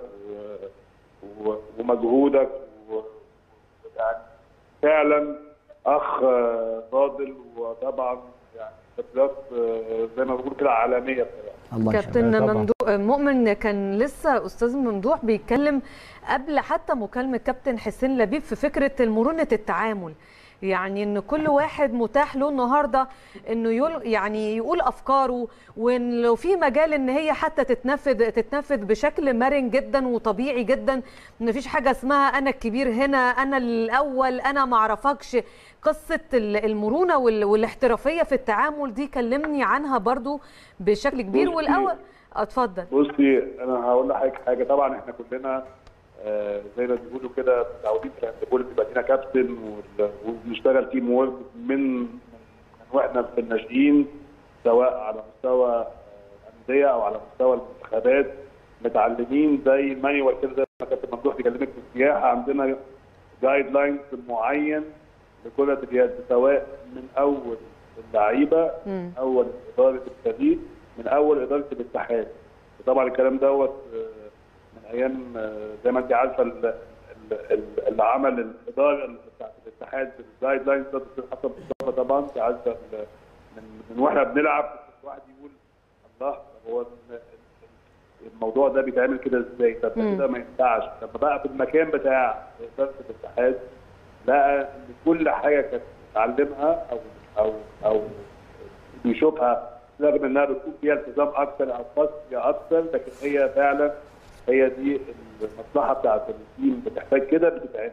Speaker 12: و- و- ومجهودك و- يعني فعلا اخ آه، فاضل وطبعا يعني خبرات آه، زي ما بقول كده عالميه بصراحه
Speaker 10: الله
Speaker 2: كابتن
Speaker 1: طبعاً.
Speaker 2: ممدوح مؤمن كان لسه استاذ ممدوح بيتكلم قبل حتى مكالمه كابتن حسين لبيب في فكره مرونه التعامل يعني ان كل واحد متاح له النهارده انه يقول يعني يقول افكاره وان لو في مجال ان هي حتى تتنفذ تتنفذ بشكل مرن جدا وطبيعي جدا ما فيش حاجه اسمها انا الكبير هنا انا الاول انا ما اعرفكش قصه ال- المرونه وال- والاحترافيه في التعامل دي كلمني عنها برضو بشكل كبير
Speaker 12: بصي.
Speaker 2: والاول اتفضل
Speaker 12: بصي انا هقول لحضرتك حاجه طبعا احنا كلنا آه، زي ما بيقولوا كده متعودين في الهاندبول بيبقى لينا كابتن وال- وبنشتغل تيم وورك من من واحنا في الناشئين سواء على مستوى آه، الانديه او على مستوى المنتخبات متعلمين زي المانيوال كده زي ما كابتن ممدوح بيكلمك في السياحه عندنا جايد لاينز معين لكره اليد سواء من اول اللعيبه
Speaker 2: مم.
Speaker 12: اول اداره الفريق من اول اداره الاتحاد وطبعا الكلام دوت آه، من ايام آه، زي ما انت عارفه ال- ال- ال- اللي عمل الاداره بتاعت الاتحاد الجايد لاينز ده الدكتور حسن مصطفى طبعا انت عارفه ال- من من واحنا بنلعب الواحد يقول الله طب هو ال- الموضوع ده بيتعمل كده ازاي؟ طب ده
Speaker 2: مم.
Speaker 12: كده ما ينفعش طب بقى في المكان بتاع اداره الاتحاد لقى ان كل حاجه كانت بتتعلمها او او او بيشوفها رغم انها بتكون فيها التزام اكثر او قاسيه اكثر لكن هي فعلا هي دي المصلحه بتاعت التيم بتحتاج كده بتتعمل.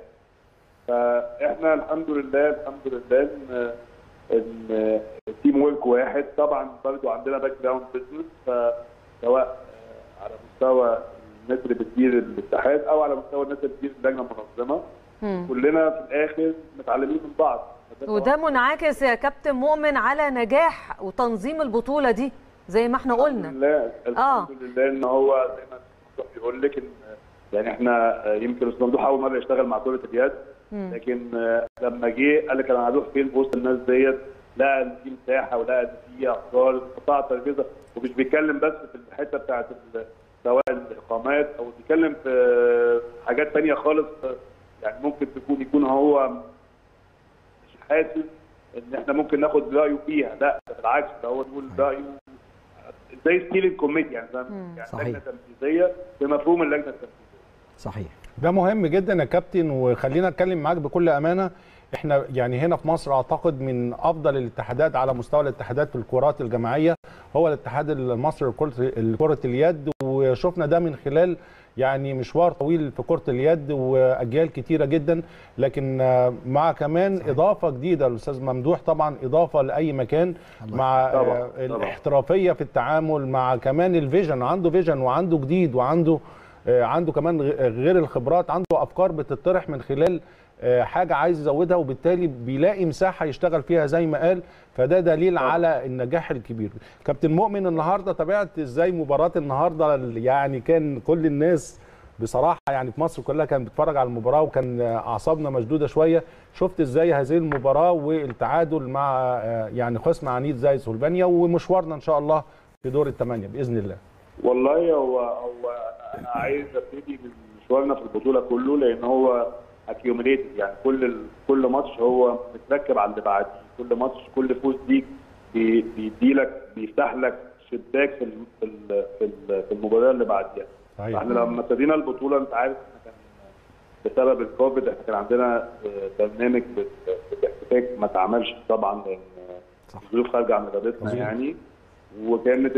Speaker 12: فاحنا الحمد لله الحمد لله ان ان التيم ورك واحد طبعا برضو عندنا باك جراوند بزنس فسواء آه، على مستوى الناس اللي بتدير الاتحاد او على مستوى الناس اللي بتدير اللجنه المنظمه
Speaker 2: مم.
Speaker 12: كلنا في الاخر متعلمين من بعض فده
Speaker 2: وده منعكس يا كابتن مؤمن على نجاح وتنظيم البطوله دي زي ما احنا
Speaker 12: الحمد
Speaker 2: قلنا
Speaker 12: لله
Speaker 2: آه.
Speaker 12: الحمد لله ان هو زي ما الممدوح بيقول لك ان يعني احنا آه، يمكن استاذ ممدوح اول مره يشتغل مع كره اليد
Speaker 2: مم.
Speaker 12: لكن آه، لما جه قال لك انا هروح فين في وسط الناس ديت لقى ان في مساحه ولقى ان في افكار قطاع ترابيزه ومش بيتكلم بس في الحته بتاعت ال- سواء الاقامات او بيتكلم في حاجات ثانيه خالص آه، يعني ممكن تكون يكون هو مش حاسس ان احنا ممكن ناخد رايه فيها لا ده بالعكس ده هو يقول رايه زي ستيلينج كوميتي يعني فاهم يعني
Speaker 10: صحيح.
Speaker 12: لجنه تنفيذيه بمفهوم اللجنه التنفيذيه
Speaker 10: صحيح
Speaker 1: ده مهم جدا يا كابتن وخلينا اتكلم معاك بكل امانه احنا يعني هنا في مصر اعتقد من افضل الاتحادات على مستوى الاتحادات في الكرات الجماعيه هو الاتحاد المصري لكره اليد وشفنا ده من خلال يعني مشوار طويل في كره اليد واجيال كتيره جدا لكن مع كمان صحيح. اضافه جديده الاستاذ ممدوح طبعا اضافه لاي مكان مع طبعا. طبعا. الاحترافيه في التعامل مع كمان الفيجن عنده فيجن وعنده جديد وعنده عنده كمان غير الخبرات عنده افكار بتطرح من خلال حاجه عايز يزودها وبالتالي بيلاقي مساحه يشتغل فيها زي ما قال فده دليل طبعا. على النجاح الكبير كابتن مؤمن النهارده تابعت ازاي مباراه النهارده يعني كان كل الناس بصراحه يعني في مصر كلها كانت بتتفرج على المباراه وكان اعصابنا مشدوده شويه شفت ازاي هذه المباراه والتعادل مع يعني خصم عنيد زي سلفانيا ومشوارنا ان شاء الله في دور الثمانيه باذن الله
Speaker 12: والله هو هو انا عايز ابتدي من مشوارنا في البطوله كله لان هو اكيوميليتد يعني كل ال... كل ماتش هو متركب على اللي بعديه كل ماتش كل فوز ليك بيدي لك بيفتح لك شباك في ال... في ال... في, ال... في المباراه اللي بعديها
Speaker 1: صحيح.
Speaker 12: احنا لما ابتدينا البطوله انت عارف احنا كان بسبب الكوفيد احنا كان عندنا برنامج بالاحتكاك ما اتعملش طبعا لان الظروف خارجه عن ارادتنا يعني وكانت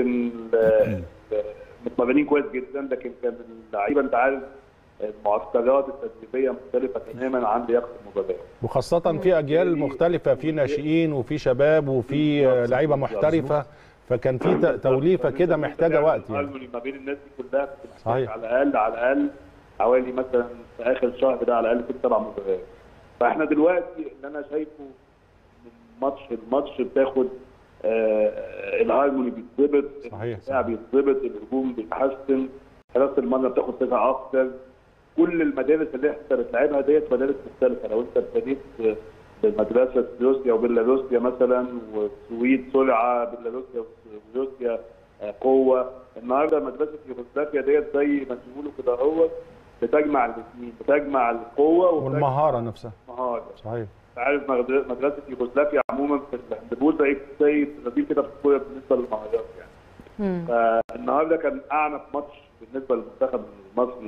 Speaker 12: متمرنين كويس جدا لكن كان اللعيبه انت عارف المعسكرات التدريبيه مختلفه تماما عن لياقه المباراه
Speaker 1: وخاصه في اجيال مختلفه في ناشئين وفي شباب وفي لعيبه محترفه فكان في توليفه كده محتاجه وقت
Speaker 12: يعني ما بين الناس دي كلها صحيح على الاقل على الاقل حوالي مثلا في اخر شهر ده على الاقل ست سبع مباريات فاحنا دلوقتي اللي انا شايفه من ماتش لماتش بتاخد آه الهارموني بيتظبط الدفاع بيتظبط الهجوم بيتحسن حراسه المرمى بتاخد ثقه اكتر كل المدارس اللي احنا بتلعبها ديت مدارس مختلفه لو انت ابتديت بمدرسه روسيا وبيلاروسيا مثلا والسويد سرعه بيلاروسيا وروسيا قوه النهارده مدرسه يوغوسلافيا ديت زي ما بيقولوا كده هو بتجمع الاثنين بتجمع القوه
Speaker 1: والمهاره نفسها
Speaker 12: المهاره
Speaker 1: صحيح
Speaker 12: عارف مدرسه يوغوسلافيا عموما في الهاندبول زي زي نظيف كده في الكوره بالنسبه للمهارات يعني فالنهارده كان اعنف ماتش بالنسبه للمنتخب المصري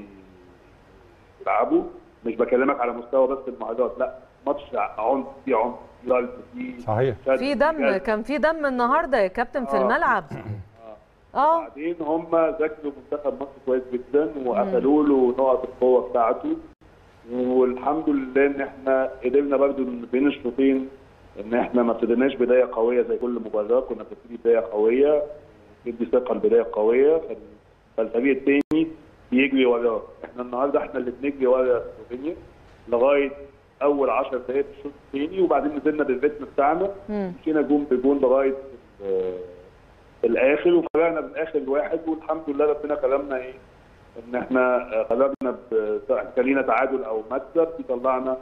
Speaker 12: يلعبوا مش بكلمك على مستوى بس المهارات لا ماتش عنف في عنف في ضرب في
Speaker 1: صحيح
Speaker 2: في دم كان في دم النهارده يا كابتن في الملعب
Speaker 12: اه بعدين هم ذاكروا منتخب مصر كويس جدا وقفلوا له نقط القوه بتاعته والحمد لله ان احنا قدرنا برضو بين الشوطين ان احنا ما ابتديناش بدايه قويه زي كل مباراه كنا بنبتدي بدايه قويه ندي ثقه البدايه قويه فالفريق الثاني بيجري وراه احنا النهارده احنا اللي بنجري ورا سلوفينيا لغايه اول 10 دقائق في الشوط الثاني وبعدين نزلنا بالريتم بتاعنا مشينا جون بجون لغايه الاخر وفرقنا بالاخر الواحد والحمد لله ربنا كرمنا ايه ان احنا غلبنا كان لينا تعادل او مكسب يطلعنا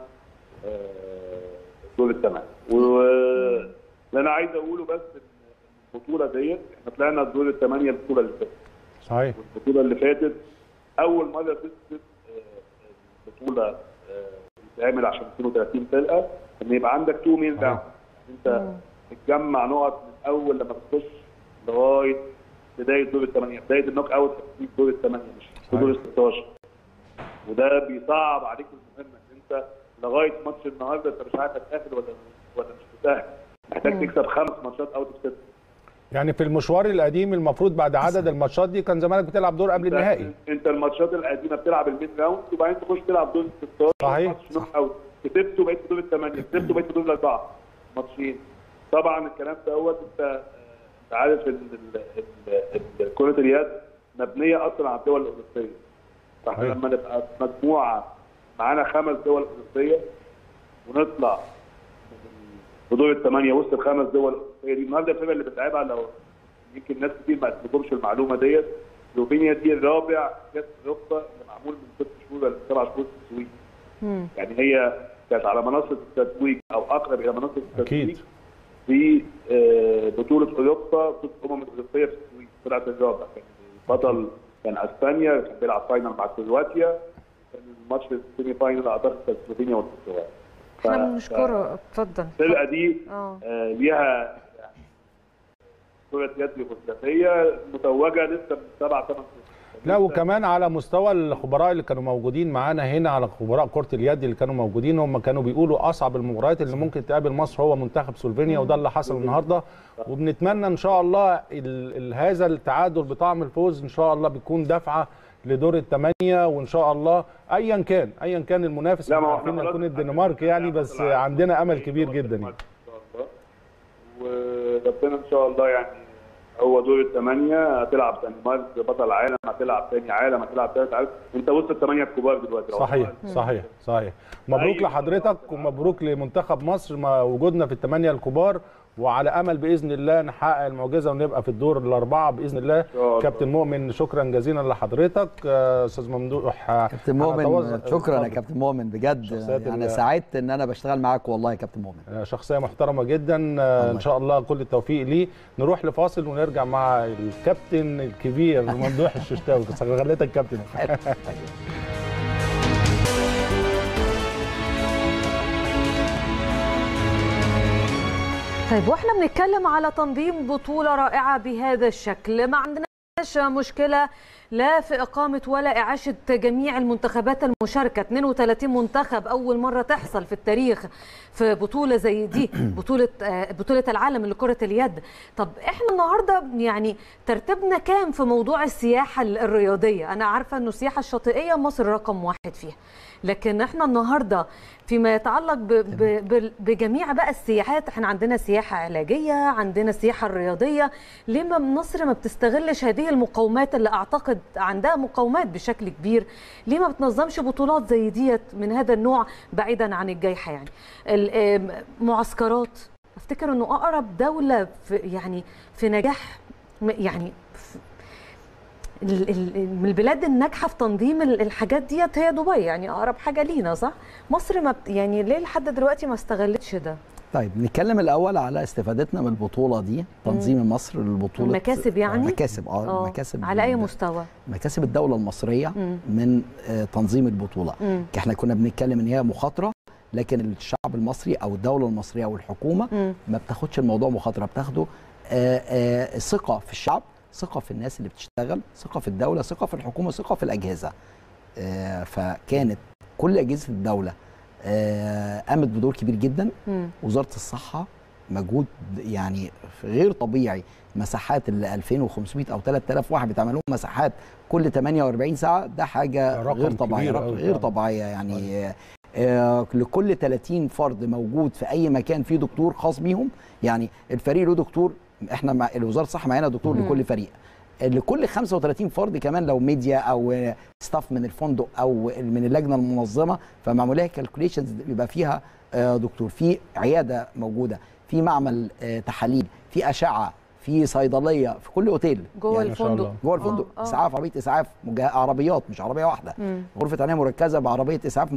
Speaker 12: دور الثمانيه واللي انا عايز اقوله بس البطوله ديت احنا طلعنا دور الثمانيه البطوله اللي فاتت
Speaker 1: صحيح
Speaker 12: البطوله اللي فاتت اول مره تثبت بطوله بتتعمل عشان 32 فرقه ان يبقى عندك تو مين داون انت بتجمع نقط من اول لما بتخش لغايه بدايه دور الثمانيه بدايه النوك اوت في دور الثمانيه مش في دور ال 16 وده بيصعب عليك المهمه ان انت لغايه ماتش النهارده انت مش عارف هتقفل ولا ولا مش متاهل محتاج تكسب خمس ماتشات اوت اوف ست
Speaker 1: يعني في المشوار القديم المفروض بعد عدد الماتشات دي كان زمانك بتلعب دور قبل النهائي
Speaker 12: انت الماتشات القديمه بتلعب الميد راوند وبعدين تخش تلعب دور 16
Speaker 1: صحيح
Speaker 12: نوك اوت كسبت وبقيت في دور الثمانيه كسبت وبقيت في دور الاربعه ماتشين طبعا الكلام دوت انت انت عارف ان كره اليد مبنيه اصلا على الدول الاوروبيه فاحنا لما نبقى في مجموعه معانا خمس دول اوروبيه ونطلع في دور الثمانيه وسط الخمس دول الاوروبيه دي النهارده الفرقه اللي بتلعبها لو يمكن ناس كتير ما تذكرش المعلومه ديت سلوفينيا دي الرابع كاس اوروبا اللي معمول من ست شهور ولا سبع شهور في السويد يعني هي كانت على منصه التتويج او اقرب الى منصه التتويج
Speaker 1: اكيد
Speaker 12: في بطوله اوروبا بطوله الامم الاوروبيه في السويد طلعت الرابع كان البطل كان اسبانيا كان بيلعب فاينل مع كرواتيا كان الماتش السيمي فاينل اعتقد كان سلوفينيا والبرتغال
Speaker 2: احنا بنشكره اتفضل
Speaker 12: الفرقه دي آه ليها يعني كره يد يوغوسلافيه متوجه لسه من سبع ثمان
Speaker 1: لا وكمان على مستوى الخبراء اللي كانوا موجودين معانا هنا على خبراء كره اليد اللي كانوا موجودين هم كانوا بيقولوا اصعب المباريات اللي ممكن تقابل مصر هو منتخب سلوفينيا وده اللي حصل النهارده وبنتمنى ان شاء الله ال ال هذا التعادل بطعم الفوز ان شاء الله بيكون دفعه لدور الثمانيه وان شاء الله ايا كان ايا كان المنافس
Speaker 12: لا، ما هو
Speaker 1: عارفين
Speaker 12: احنا
Speaker 1: يكون
Speaker 12: خلاص
Speaker 1: الدنمارك يعني بس عندنا امل كبير جدا يعني.
Speaker 12: وربنا ان شاء الله يعني هو دور الثمانيه هتلعب دنمارك بطل عالم هتلعب ثاني عالم هتلعب ثالث عالم انت وسط الثمانيه الكبار دلوقتي لو
Speaker 1: صحيح صحيح صحيح مبروك
Speaker 12: أيوة.
Speaker 1: لحضرتك ومبروك لمنتخب مصر ما وجودنا في الثمانيه الكبار وعلى امل باذن الله نحقق المعجزه ونبقى في الدور الاربعه باذن الله
Speaker 12: الله.
Speaker 1: كابتن مؤمن شكرا جزيلا لحضرتك آه، استاذ ممدوح آه،
Speaker 10: كابتن مؤمن
Speaker 1: هنتوظف-
Speaker 10: شكرا يا
Speaker 1: اتفضل.
Speaker 10: كابتن مؤمن بجد
Speaker 1: شخصيات
Speaker 10: يعني
Speaker 1: ال-
Speaker 10: سعدت ان انا بشتغل معاك والله يا كابتن مؤمن
Speaker 1: آه، شخصيه محترمه جدا آه، ان شاء الله كل التوفيق ليه نروح لفاصل ونرجع مع الكابتن الكبير ممدوح الششتاوي خليتك كابتن
Speaker 2: طيب واحنا بنتكلم على تنظيم بطولة رائعة بهذا الشكل ما عندناش مشكلة لا في إقامة ولا إعاشة جميع المنتخبات المشاركة 32 منتخب أول مرة تحصل في التاريخ في بطولة زي دي بطولة آه، بطولة العالم لكرة اليد طب احنا النهاردة يعني ترتيبنا كام في موضوع السياحة الرياضية أنا عارفة أنه السياحة الشاطئية مصر رقم واحد فيها لكن احنا النهارده فيما يتعلق ب ب ب بجميع بقى السياحات احنا عندنا سياحه علاجيه عندنا السياحه الرياضيه ليه ما مصر ما بتستغلش هذه المقومات اللي اعتقد عندها مقومات بشكل كبير ليه ما بتنظمش بطولات زي ديت من هذا النوع بعيدا عن الجائحه يعني ال- آم، معسكرات افتكر انه اقرب دوله في يعني في نجاح م- يعني في ال- ال- من البلاد الناجحه في تنظيم ال- الحاجات ديت هي دبي يعني اقرب حاجه لينا صح مصر ما بت- يعني ليه لحد دلوقتي ما استغلتش ده
Speaker 10: طيب نتكلم الاول على استفادتنا من البطوله دي تنظيم مصر للبطوله
Speaker 2: المكاسب يعني؟
Speaker 10: مكاسب اه
Speaker 2: آه،
Speaker 10: المكاسب
Speaker 2: على اي مستوى
Speaker 10: مكاسب الدوله المصريه
Speaker 2: مم.
Speaker 10: من آه، تنظيم البطوله
Speaker 2: مم.
Speaker 10: احنا كنا بنتكلم ان هي مخاطره لكن الشعب المصري او الدوله المصريه او الحكومه
Speaker 2: مم.
Speaker 10: ما بتاخدش الموضوع مخاطره بتاخده آه، آه، ثقه في الشعب ثقه في الناس اللي بتشتغل ثقه في الدوله ثقه في الحكومه ثقه في الاجهزه آه، فكانت كل اجهزه الدوله آه، قامت بدور كبير جدا
Speaker 2: مم.
Speaker 10: وزاره الصحه مجهود يعني غير طبيعي مساحات ال 2500 او 3000 واحد بيتعمل لهم مساحات كل 48 ساعه ده حاجه
Speaker 1: رقم
Speaker 10: غير طبيعيه
Speaker 1: كبير
Speaker 10: رقم
Speaker 1: أوي
Speaker 10: غير
Speaker 1: طبعاً.
Speaker 10: طبيعيه يعني آه، لكل 30 فرد موجود في اي مكان فيه دكتور خاص بيهم يعني الفريق له دكتور احنا مع وزاره الصحه معانا دكتور
Speaker 2: مم.
Speaker 10: لكل فريق لكل 35 فرد كمان لو ميديا او ستاف من الفندق او من اللجنه المنظمه فمعمول لها كالكوليشنز بيبقى فيها آه، دكتور في عياده موجوده في معمل آه، تحاليل في اشعه في صيدليه في كل اوتيل
Speaker 2: جوه الفندق
Speaker 10: جوه الفندق
Speaker 2: آه، آه.
Speaker 10: اسعاف عربيه اسعاف مجا- عربيات مش عربيه واحده
Speaker 2: مم.
Speaker 10: غرفه عنايه مركزه بعربيه اسعاف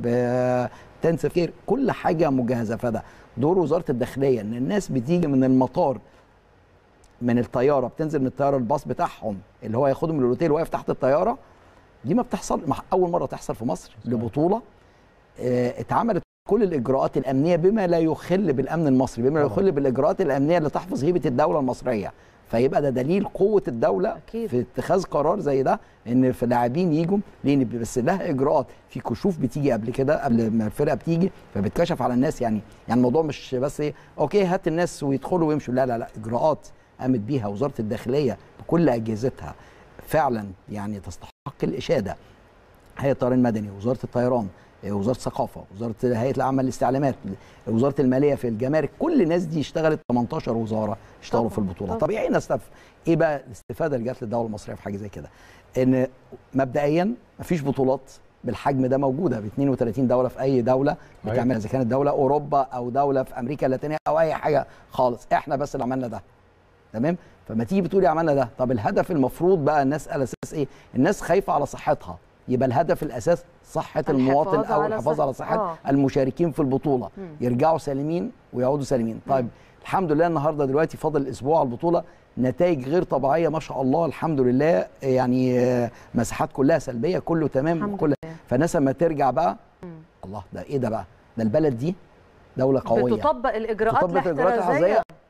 Speaker 10: بتنسف كير كل حاجه مجهزه فده دور وزاره الداخليه ان الناس بتيجي من المطار من الطياره بتنزل من الطياره الباص بتاعهم اللي هو ياخدهم للاوتيل واقف تحت الطياره دي ما بتحصل مع- اول مره تحصل في مصر لبطوله آه، اتعملت كل الاجراءات الامنيه بما لا يخل بالامن المصري بما لا
Speaker 1: طبعاً.
Speaker 10: يخل بالاجراءات الامنيه اللي تحفظ هيبه الدوله المصريه فيبقى ده دليل قوه الدوله
Speaker 2: أكيد.
Speaker 10: في اتخاذ قرار زي ده ان في لاعبين يجوا لان بس لها اجراءات في كشوف بتيجي قبل كده قبل ما الفرقه بتيجي فبتكشف على الناس يعني يعني الموضوع مش بس ايه اوكي هات الناس ويدخلوا ويمشوا لا لا لا اجراءات قامت بيها وزاره الداخليه بكل اجهزتها فعلا يعني تستحق الاشاده هيئه الطيران المدني وزاره الطيران آه، وزاره الثقافه وزاره هيئه العمل الاستعلامات وزاره الماليه في الجمارك كل الناس دي اشتغلت 18 وزاره اشتغلوا في البطوله
Speaker 2: طبعاً.
Speaker 10: طبيعي نستف ايه بقى الاستفاده اللي جات للدوله المصريه في حاجه زي كده ان مبدئيا مفيش بطولات بالحجم ده موجوده ب 32 دوله في اي دوله
Speaker 1: أيوة.
Speaker 10: بتعمل اذا كانت دوله اوروبا او دوله في امريكا اللاتينيه او اي حاجه خالص احنا بس اللي عملنا ده تمام فما تيجي بتقولي عملنا ده طب الهدف المفروض بقى الناس على اساس ايه الناس خايفه على صحتها يبقى الهدف الاساس صحه
Speaker 2: الحفاظ
Speaker 10: المواطن او
Speaker 2: على
Speaker 10: الحفاظ
Speaker 2: صح-
Speaker 10: على صحه
Speaker 2: آه.
Speaker 10: المشاركين في البطوله
Speaker 2: مم.
Speaker 10: يرجعوا سالمين ويعودوا سالمين طيب الحمد لله النهارده دلوقتي فاضل اسبوع على البطوله نتائج غير طبيعيه ما شاء الله الحمد لله يعني آه، مساحات كلها سلبيه كله تمام
Speaker 2: الحمد
Speaker 10: كل
Speaker 2: لله.
Speaker 10: فالناس لما ترجع بقى
Speaker 2: مم.
Speaker 10: الله ده ايه ده بقى ده البلد دي دوله قويه
Speaker 2: بتطبق الاجراءات
Speaker 10: تطبق الإجراءات
Speaker 2: الاحترازيه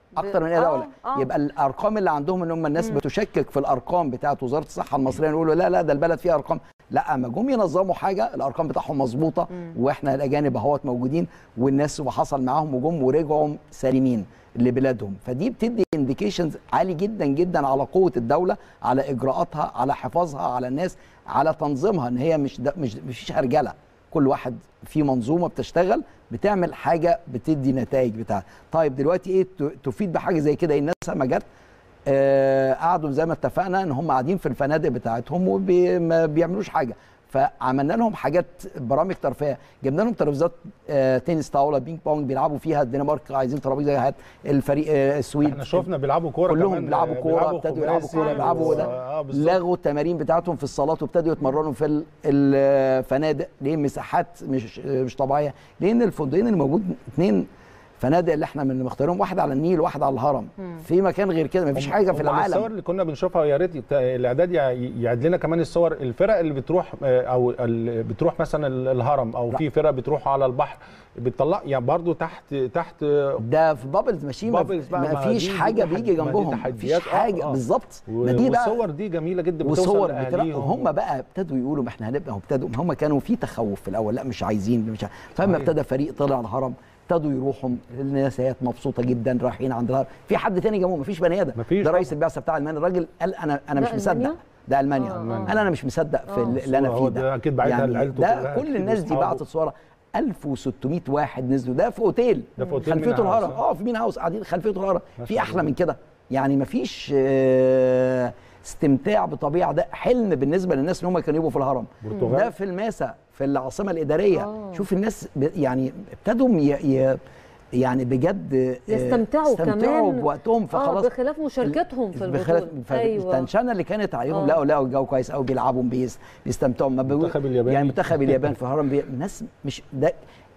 Speaker 10: اكتر من اي دوله آه. يبقى الارقام اللي عندهم ان هم الناس بتشكك في الارقام بتاعه وزاره الصحه المصريه يقولوا لا لا ده البلد فيها ارقام لا اما جم ينظموا حاجه الارقام بتاعهم مظبوطه واحنا الاجانب اهوت موجودين والناس وحصل معاهم وجم ورجعوا سالمين لبلادهم فدي بتدي انديكيشنز عالي جدا جدا على قوه الدوله على اجراءاتها على حفاظها على الناس على تنظيمها ان هي مش مش مفيش هرجله كل واحد في منظومه بتشتغل بتعمل حاجه بتدي نتائج بتاعها طيب دلوقتي ايه تفيد بحاجه زي كده الناس لما جت آه قعدوا زي ما اتفقنا ان هم قاعدين في الفنادق بتاعتهم وما بيعملوش حاجه فعملنا لهم حاجات برامج ترفيه جبنا لهم ترابيزات آه تنس طاوله بينج بونج بيلعبوا فيها الدنمارك عايزين ترابيزه هات الفريق آه السويد
Speaker 1: احنا شفنا بيلعبوا كوره
Speaker 10: كلهم
Speaker 1: كمان
Speaker 10: بيلعبوا كوره ابتدوا يلعبوا كوره بيلعبوا ده
Speaker 1: آه
Speaker 10: لغوا التمارين بتاعتهم في الصالات وابتدوا يتمرنوا في الفنادق ليه مساحات مش مش طبيعيه لان الفندقين اللي موجود اثنين فنادق اللي احنا من مختارهم واحد على النيل وواحد على الهرم مم. في مكان غير كده مفيش حاجه في العالم
Speaker 1: الصور اللي كنا بنشوفها يا ريت الاعداد يعد لنا كمان الصور الفرق اللي بتروح او اللي بتروح مثلا الهرم او في فرق بتروح على البحر بتطلع يعني برضو تحت تحت
Speaker 10: ده في بابلز ماشيين ما فيش حاجه بيجي جنبهم مفيش حاجه آه. بالظبط
Speaker 1: ما دي بقى والصور دي جميله جدا
Speaker 10: وصور هم بقى ابتدوا يقولوا ما احنا هنبقى ابتدوا هم كانوا في تخوف في الاول لا مش عايزين مش فلما ابتدى فريق طلع الهرم ابتدوا يروحوا الناس هي مبسوطه جدا رايحين عند الهرم في حد تاني جنبهم مفيش بني ادم ده رئيس البعثه بتاع المانيا الراجل قال انا انا مش مصدق ده المانيا آه. قال انا مش مصدق في اللي انا فيه ده
Speaker 1: اكيد بعتها
Speaker 10: يعني
Speaker 1: لعيلته
Speaker 10: ده كل الناس دي بعتت صورها 1600 واحد نزلوا ده في اوتيل
Speaker 1: ده في اوتيل
Speaker 10: خلفيته الهرم اه في مين هاوس قاعدين خلفيته الهرم في احلى من كده يعني مفيش آه استمتاع بطبيعه ده حلم بالنسبه للناس ان هم كانوا يبقوا في الهرم
Speaker 1: برتغال.
Speaker 10: ده في الماسا في العاصمه الاداريه
Speaker 2: آه.
Speaker 10: شوف الناس يعني ابتدوا ي... ي... يعني بجد
Speaker 2: يستمتعوا,
Speaker 10: يستمتعوا
Speaker 2: كمان
Speaker 10: بوقتهم فخلاص
Speaker 2: آه بخلاف مشاركتهم في
Speaker 10: بخلاف
Speaker 2: البطوله
Speaker 10: ايوه التنشنه اللي كانت عليهم
Speaker 2: آه.
Speaker 10: لقوا لقوا الجو كويس قوي بيلعبوا بيس بيستمتعوا ما
Speaker 1: منتخب اليابان
Speaker 10: يعني منتخب اليابان في الهرم بي... ناس مش ده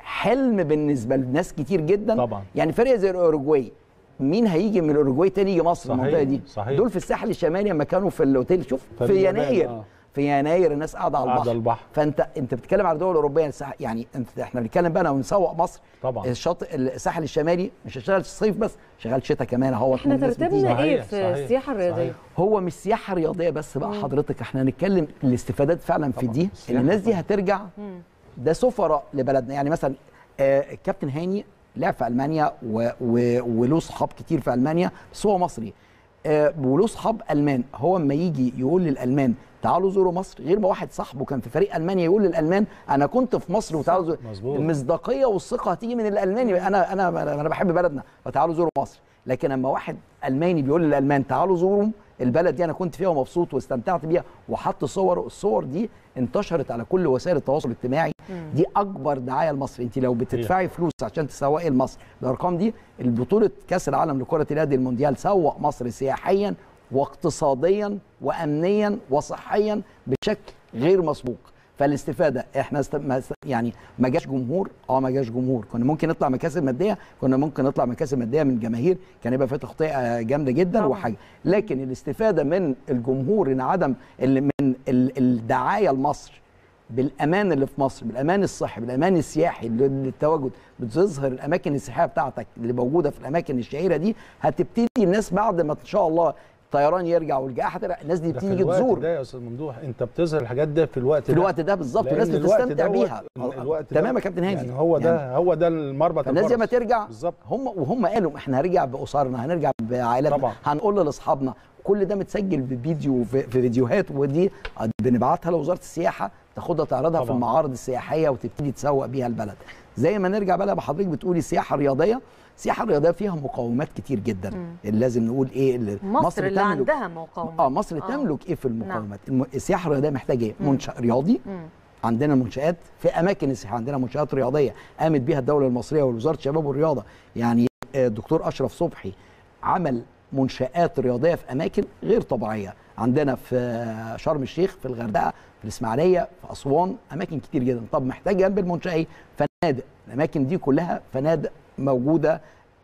Speaker 10: حلم بالنسبه لناس كتير جدا
Speaker 1: طبعا
Speaker 10: يعني فرقه زي الاوروجواي مين هيجي من الاوروجواي تاني يجي مصر
Speaker 1: صحيح.
Speaker 10: المنطقه دي
Speaker 1: صحيح.
Speaker 10: دول في الساحل الشمالي لما كانوا في الاوتيل شوف في
Speaker 1: اليابان،
Speaker 10: يناير
Speaker 1: آه.
Speaker 10: في يناير الناس قاعده على البحر,
Speaker 1: على البحر.
Speaker 10: فانت انت بتتكلم على دول اوروبيه يعني انت احنا بنتكلم بقى لو نسوق مصر
Speaker 1: طبعا
Speaker 10: الشاطئ الساحل الشمالي مش هيشتغل الصيف بس شغال شتاء كمان اهو
Speaker 2: احنا ترتيبنا ايه في السياحه الرياضيه
Speaker 10: هو مش سياحه رياضيه بس بقى مم. حضرتك احنا هنتكلم الاستفادات فعلا في دي ان الناس دي هترجع مم. ده سفراء لبلدنا يعني مثلا آه كابتن هاني لعب في المانيا و... و... وله صحاب كتير في المانيا بس هو مصري آه وله صحاب المان هو اما يجي يقول للالمان تعالوا زوروا مصر غير ما واحد صاحبه كان في فريق المانيا يقول للالمان انا كنت في مصر وتعالوا زوروا المصداقيه والثقه هتيجي من الالماني انا انا انا بحب بلدنا فتعالوا زوروا مصر لكن اما واحد الماني بيقول للالمان تعالوا زوروا البلد دي انا كنت فيها ومبسوط واستمتعت بيها وحط صور الصور دي انتشرت على كل وسائل التواصل الاجتماعي دي اكبر دعايه لمصر انت لو بتدفعي فلوس عشان تسوقي لمصر الارقام دي البطوله كاس العالم لكره اليد المونديال سوق مصر سياحيا واقتصاديا وامنيا وصحيا بشكل غير مسبوق فالاستفاده احنا است... ما است... يعني ما جاش جمهور اه ما جاش جمهور كنا ممكن نطلع مكاسب ماديه كنا ممكن نطلع مكاسب ماديه من جماهير كان يبقى في تغطيه جامده جدا طبعا. وحاجه لكن الاستفاده من الجمهور ان عدم اللي من ال... الدعايه لمصر بالامان اللي في مصر بالامان الصحي بالامان السياحي للتواجد بتظهر الاماكن السياحيه بتاعتك اللي موجوده في الاماكن الشهيره دي هتبتدي الناس بعد ما ان شاء الله الطيران يرجع والجائحه ترجع الناس دي بتيجي تزور
Speaker 1: ده يا استاذ ممدوح انت بتظهر الحاجات دي في الوقت
Speaker 10: في الوقت ده بالظبط والناس بتستمتع بيها
Speaker 1: الوقت
Speaker 10: تمام يا كابتن هاني
Speaker 1: يعني هو ده يعني هو ده المربط
Speaker 10: الناس دي ما ترجع بالظبط هم وهم قالوا احنا هنرجع باسرنا هنرجع بعائلاتنا
Speaker 1: طبعا
Speaker 10: هنقول لاصحابنا كل ده متسجل بفيديو في فيديوهات ودي بنبعتها لوزاره السياحه تاخدها تعرضها طبعا. في المعارض السياحيه وتبتدي تسوق بيها البلد زي ما نرجع بقى بحضرتك بتقولي السياحه الرياضيه السياحه الرياضيه فيها مقومات كتير جدا
Speaker 2: مم.
Speaker 10: اللي لازم نقول ايه اللي
Speaker 2: مصر, مصر اللي تملك عندها مقومات
Speaker 10: اه مصر آه. تملك ايه في المقومات نعم. السياحه الرياضيه محتاجه ايه منشا رياضي
Speaker 2: مم.
Speaker 10: عندنا منشات في اماكن السياحه عندنا منشات رياضيه قامت بها الدوله المصريه ووزاره الشباب والرياضه يعني الدكتور اشرف صبحي عمل منشات رياضيه في اماكن غير طبيعيه عندنا في شرم الشيخ في الغردقه في الاسماعيليه في اسوان اماكن كتير جدا طب محتاج جنب المنشاه ايه فنادق الاماكن دي كلها فنادق موجوده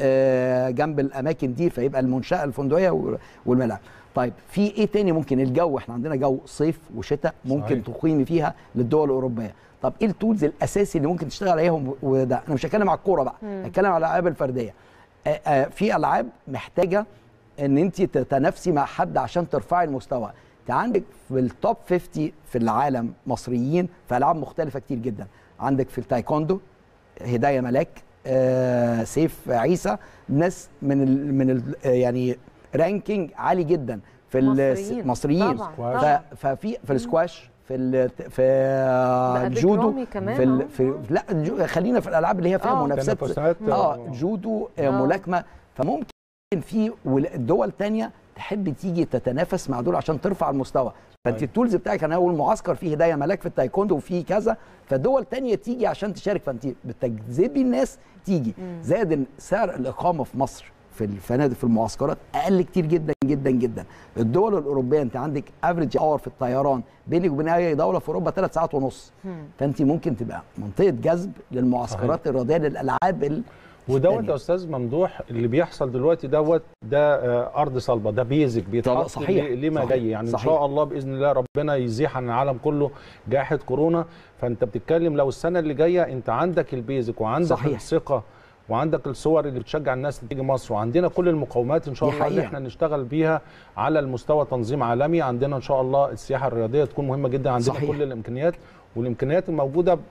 Speaker 10: جنب الاماكن دي فيبقى المنشاه الفندقيه والملاعب طيب في ايه تاني ممكن الجو احنا عندنا جو صيف وشتاء ممكن صحيح. تقيمي فيها للدول الاوروبيه طب ايه التولز الاساسي اللي ممكن تشتغل عليهم وده انا مش هتكلم على الكوره بقى هتكلم على الالعاب الفرديه آه، آه، في العاب محتاجه ان انت تتنافسي مع حد عشان ترفعي المستوى انت عندك في التوب 50 في العالم مصريين في العاب مختلفه كتير جدا عندك في التايكوندو هدايه ملاك آه، سيف عيسى ناس من ال من ال يعني رانكينج عالي جدا في
Speaker 2: مصريين.
Speaker 10: المصريين
Speaker 2: طبعاً،
Speaker 10: ف-
Speaker 2: طبعاً.
Speaker 10: ففي في السكواش في ال في
Speaker 2: لا، بيج
Speaker 10: الجودو
Speaker 2: رامي كمان،
Speaker 10: في, ال
Speaker 2: آه.
Speaker 10: في لا الجو- خلينا في الالعاب اللي هي فيها
Speaker 2: آه.
Speaker 10: منافسات
Speaker 1: تنافسات،
Speaker 10: اه
Speaker 1: آه.
Speaker 10: جودو آه،
Speaker 2: آه.
Speaker 10: ملاكمه فممكن في ول- دول تانية تحب تيجي تتنافس مع دول عشان ترفع المستوى فانت التولز بتاعك انا اول معسكر فيه هدايه ملاك في التايكوندو وفيه كذا فدول تانية تيجي عشان تشارك فانت بتجذبي الناس تيجي زائد إن سعر الاقامه في مصر في الفنادق في المعسكرات اقل كتير جدا جدا جدا الدول الاوروبيه انت عندك افريج اور في الطيران بينك وبين اي دوله في اوروبا ثلاث ساعات ونص فانت ممكن تبقى منطقه جذب للمعسكرات الرياضيه للالعاب ال-
Speaker 1: ودوت
Speaker 10: التانية.
Speaker 1: يا استاذ ممدوح اللي بيحصل دلوقتي دوت ده آه، ارض صلبه ده بيزك بيتحط
Speaker 10: صحيح،
Speaker 1: ل- لما
Speaker 10: صحيح،
Speaker 1: جاي يعني
Speaker 10: صحيح.
Speaker 1: ان شاء الله باذن الله ربنا يزيح عن العالم كله جائحه كورونا فانت بتتكلم لو السنه اللي جايه انت عندك البيزك وعندك
Speaker 10: صحيح.
Speaker 1: الثقه وعندك الصور اللي بتشجع الناس تيجي مصر وعندنا كل المقومات ان شاء
Speaker 10: دي
Speaker 1: الله اللي
Speaker 10: حقيقة.
Speaker 1: احنا نشتغل بيها على المستوى تنظيم عالمي عندنا ان شاء الله السياحه الرياضيه تكون مهمه جدا عندنا
Speaker 10: صحيح.
Speaker 1: كل الامكانيات والامكانيات الموجوده ب-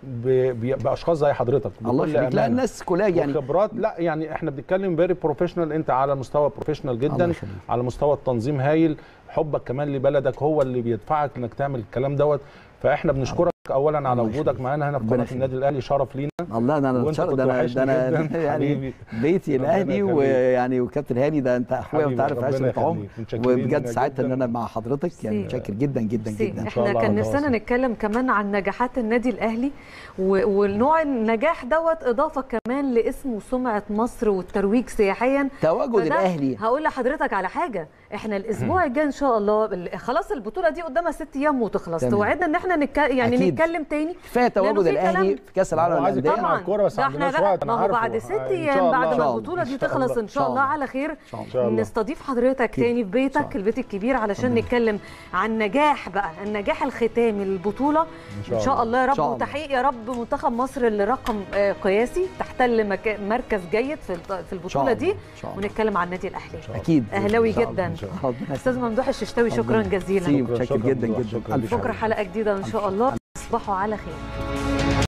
Speaker 1: ب- باشخاص زي حضرتك
Speaker 10: الله
Speaker 1: بكل
Speaker 10: يخليك لا
Speaker 1: أمانة.
Speaker 10: الناس كلها يعني
Speaker 1: خبرات لا يعني احنا بنتكلم فيري بروفيشنال انت على مستوى بروفيشنال
Speaker 10: الله
Speaker 1: جدا
Speaker 10: يخليك.
Speaker 1: على مستوى التنظيم هايل حبك كمان لبلدك هو اللي بيدفعك انك تعمل الكلام دوت فاحنا بنشكرك اولا على
Speaker 10: الله
Speaker 1: وجودك
Speaker 10: يخليك.
Speaker 1: معانا هنا في
Speaker 10: ربنا
Speaker 1: قناه
Speaker 10: يخليك.
Speaker 1: النادي الاهلي شرف لينا
Speaker 10: الله ده انا
Speaker 1: وانت
Speaker 10: الشرف
Speaker 1: كنت
Speaker 10: ده انا
Speaker 1: وحشني
Speaker 10: ده انا
Speaker 1: جداً.
Speaker 10: يعني
Speaker 1: حبيبي.
Speaker 10: بيتي
Speaker 1: ربنا
Speaker 10: الاهلي
Speaker 1: يخليك.
Speaker 10: ويعني وكابتن هاني ده انت اخويا وانت
Speaker 1: حبيبي،
Speaker 10: عارف
Speaker 1: ربنا
Speaker 10: عشره عمر
Speaker 1: يخليك. متشكرين
Speaker 10: وبجد سعدت ان
Speaker 1: جداً.
Speaker 10: انا مع حضرتك يعني
Speaker 2: ميرسي.
Speaker 10: متشكر جدا جدا
Speaker 2: ميرسي.
Speaker 10: جدا
Speaker 1: شاء
Speaker 2: احنا
Speaker 1: الله
Speaker 2: كان
Speaker 1: على
Speaker 2: نفسنا
Speaker 1: تواصل.
Speaker 2: نتكلم كمان عن نجاحات النادي الاهلي و- والنوع النجاح دوت اضافه كمان لاسم وسمعه مصر والترويج سياحيا
Speaker 10: تواجد
Speaker 2: فده
Speaker 10: الاهلي
Speaker 2: هقول لحضرتك على حاجه احنا الاسبوع الجاي ان شاء الله ال- خلاص البطوله دي قدامها ست ايام وتخلص
Speaker 10: تمام.
Speaker 2: توعدنا ان احنا نتك... يعني
Speaker 10: أكيد.
Speaker 2: نتكلم تاني
Speaker 10: كفايه تواجد
Speaker 2: في
Speaker 10: الاهلي
Speaker 2: كلام-
Speaker 10: في كاس
Speaker 1: هو
Speaker 10: العالم
Speaker 1: عايز
Speaker 10: للانديه
Speaker 1: يتكلم عن الكوره بس
Speaker 2: ده احنا
Speaker 1: عندناش
Speaker 2: بقى
Speaker 1: وقت
Speaker 2: ما
Speaker 1: انا
Speaker 2: هو
Speaker 1: عارفه
Speaker 2: بعد ست
Speaker 1: آه، إن
Speaker 2: ايام
Speaker 1: شاء
Speaker 2: بعد
Speaker 1: الله.
Speaker 2: ما
Speaker 10: الله.
Speaker 2: البطوله دي
Speaker 1: إن شاء
Speaker 2: تخلص
Speaker 1: الله.
Speaker 2: ان شاء
Speaker 10: إن
Speaker 2: الله
Speaker 10: شاء
Speaker 2: على خير
Speaker 10: إن
Speaker 1: شاء الله.
Speaker 2: نستضيف حضرتك تاني في بيتك البيت الكبير علشان نتكلم عن نجاح بقى النجاح الختامي للبطوله
Speaker 1: شاء
Speaker 2: ان شاء الله يا
Speaker 10: إن
Speaker 2: رب
Speaker 10: شاء الله.
Speaker 2: وتحقيق يا رب منتخب مصر لرقم آه، قياسي تحتل مكا- مركز جيد في الط- في البطوله
Speaker 10: الله.
Speaker 2: دي
Speaker 10: إن شاء الله.
Speaker 2: ونتكلم عن النادي الاهلي
Speaker 10: اكيد
Speaker 2: اهلاوي
Speaker 10: إن شاء الله.
Speaker 2: جدا
Speaker 1: إن شاء الله.
Speaker 10: ربنا
Speaker 2: استاذ ممدوح الششتاوي شكرا
Speaker 10: ميرسي،
Speaker 2: جزيلا
Speaker 10: متشكر
Speaker 1: شكراً
Speaker 10: جدا
Speaker 1: ممدوح،
Speaker 10: جدا
Speaker 1: شكراً
Speaker 10: ألف
Speaker 1: لك.
Speaker 2: بكره حلقه جديده ان شاء الله تصبحوا على خير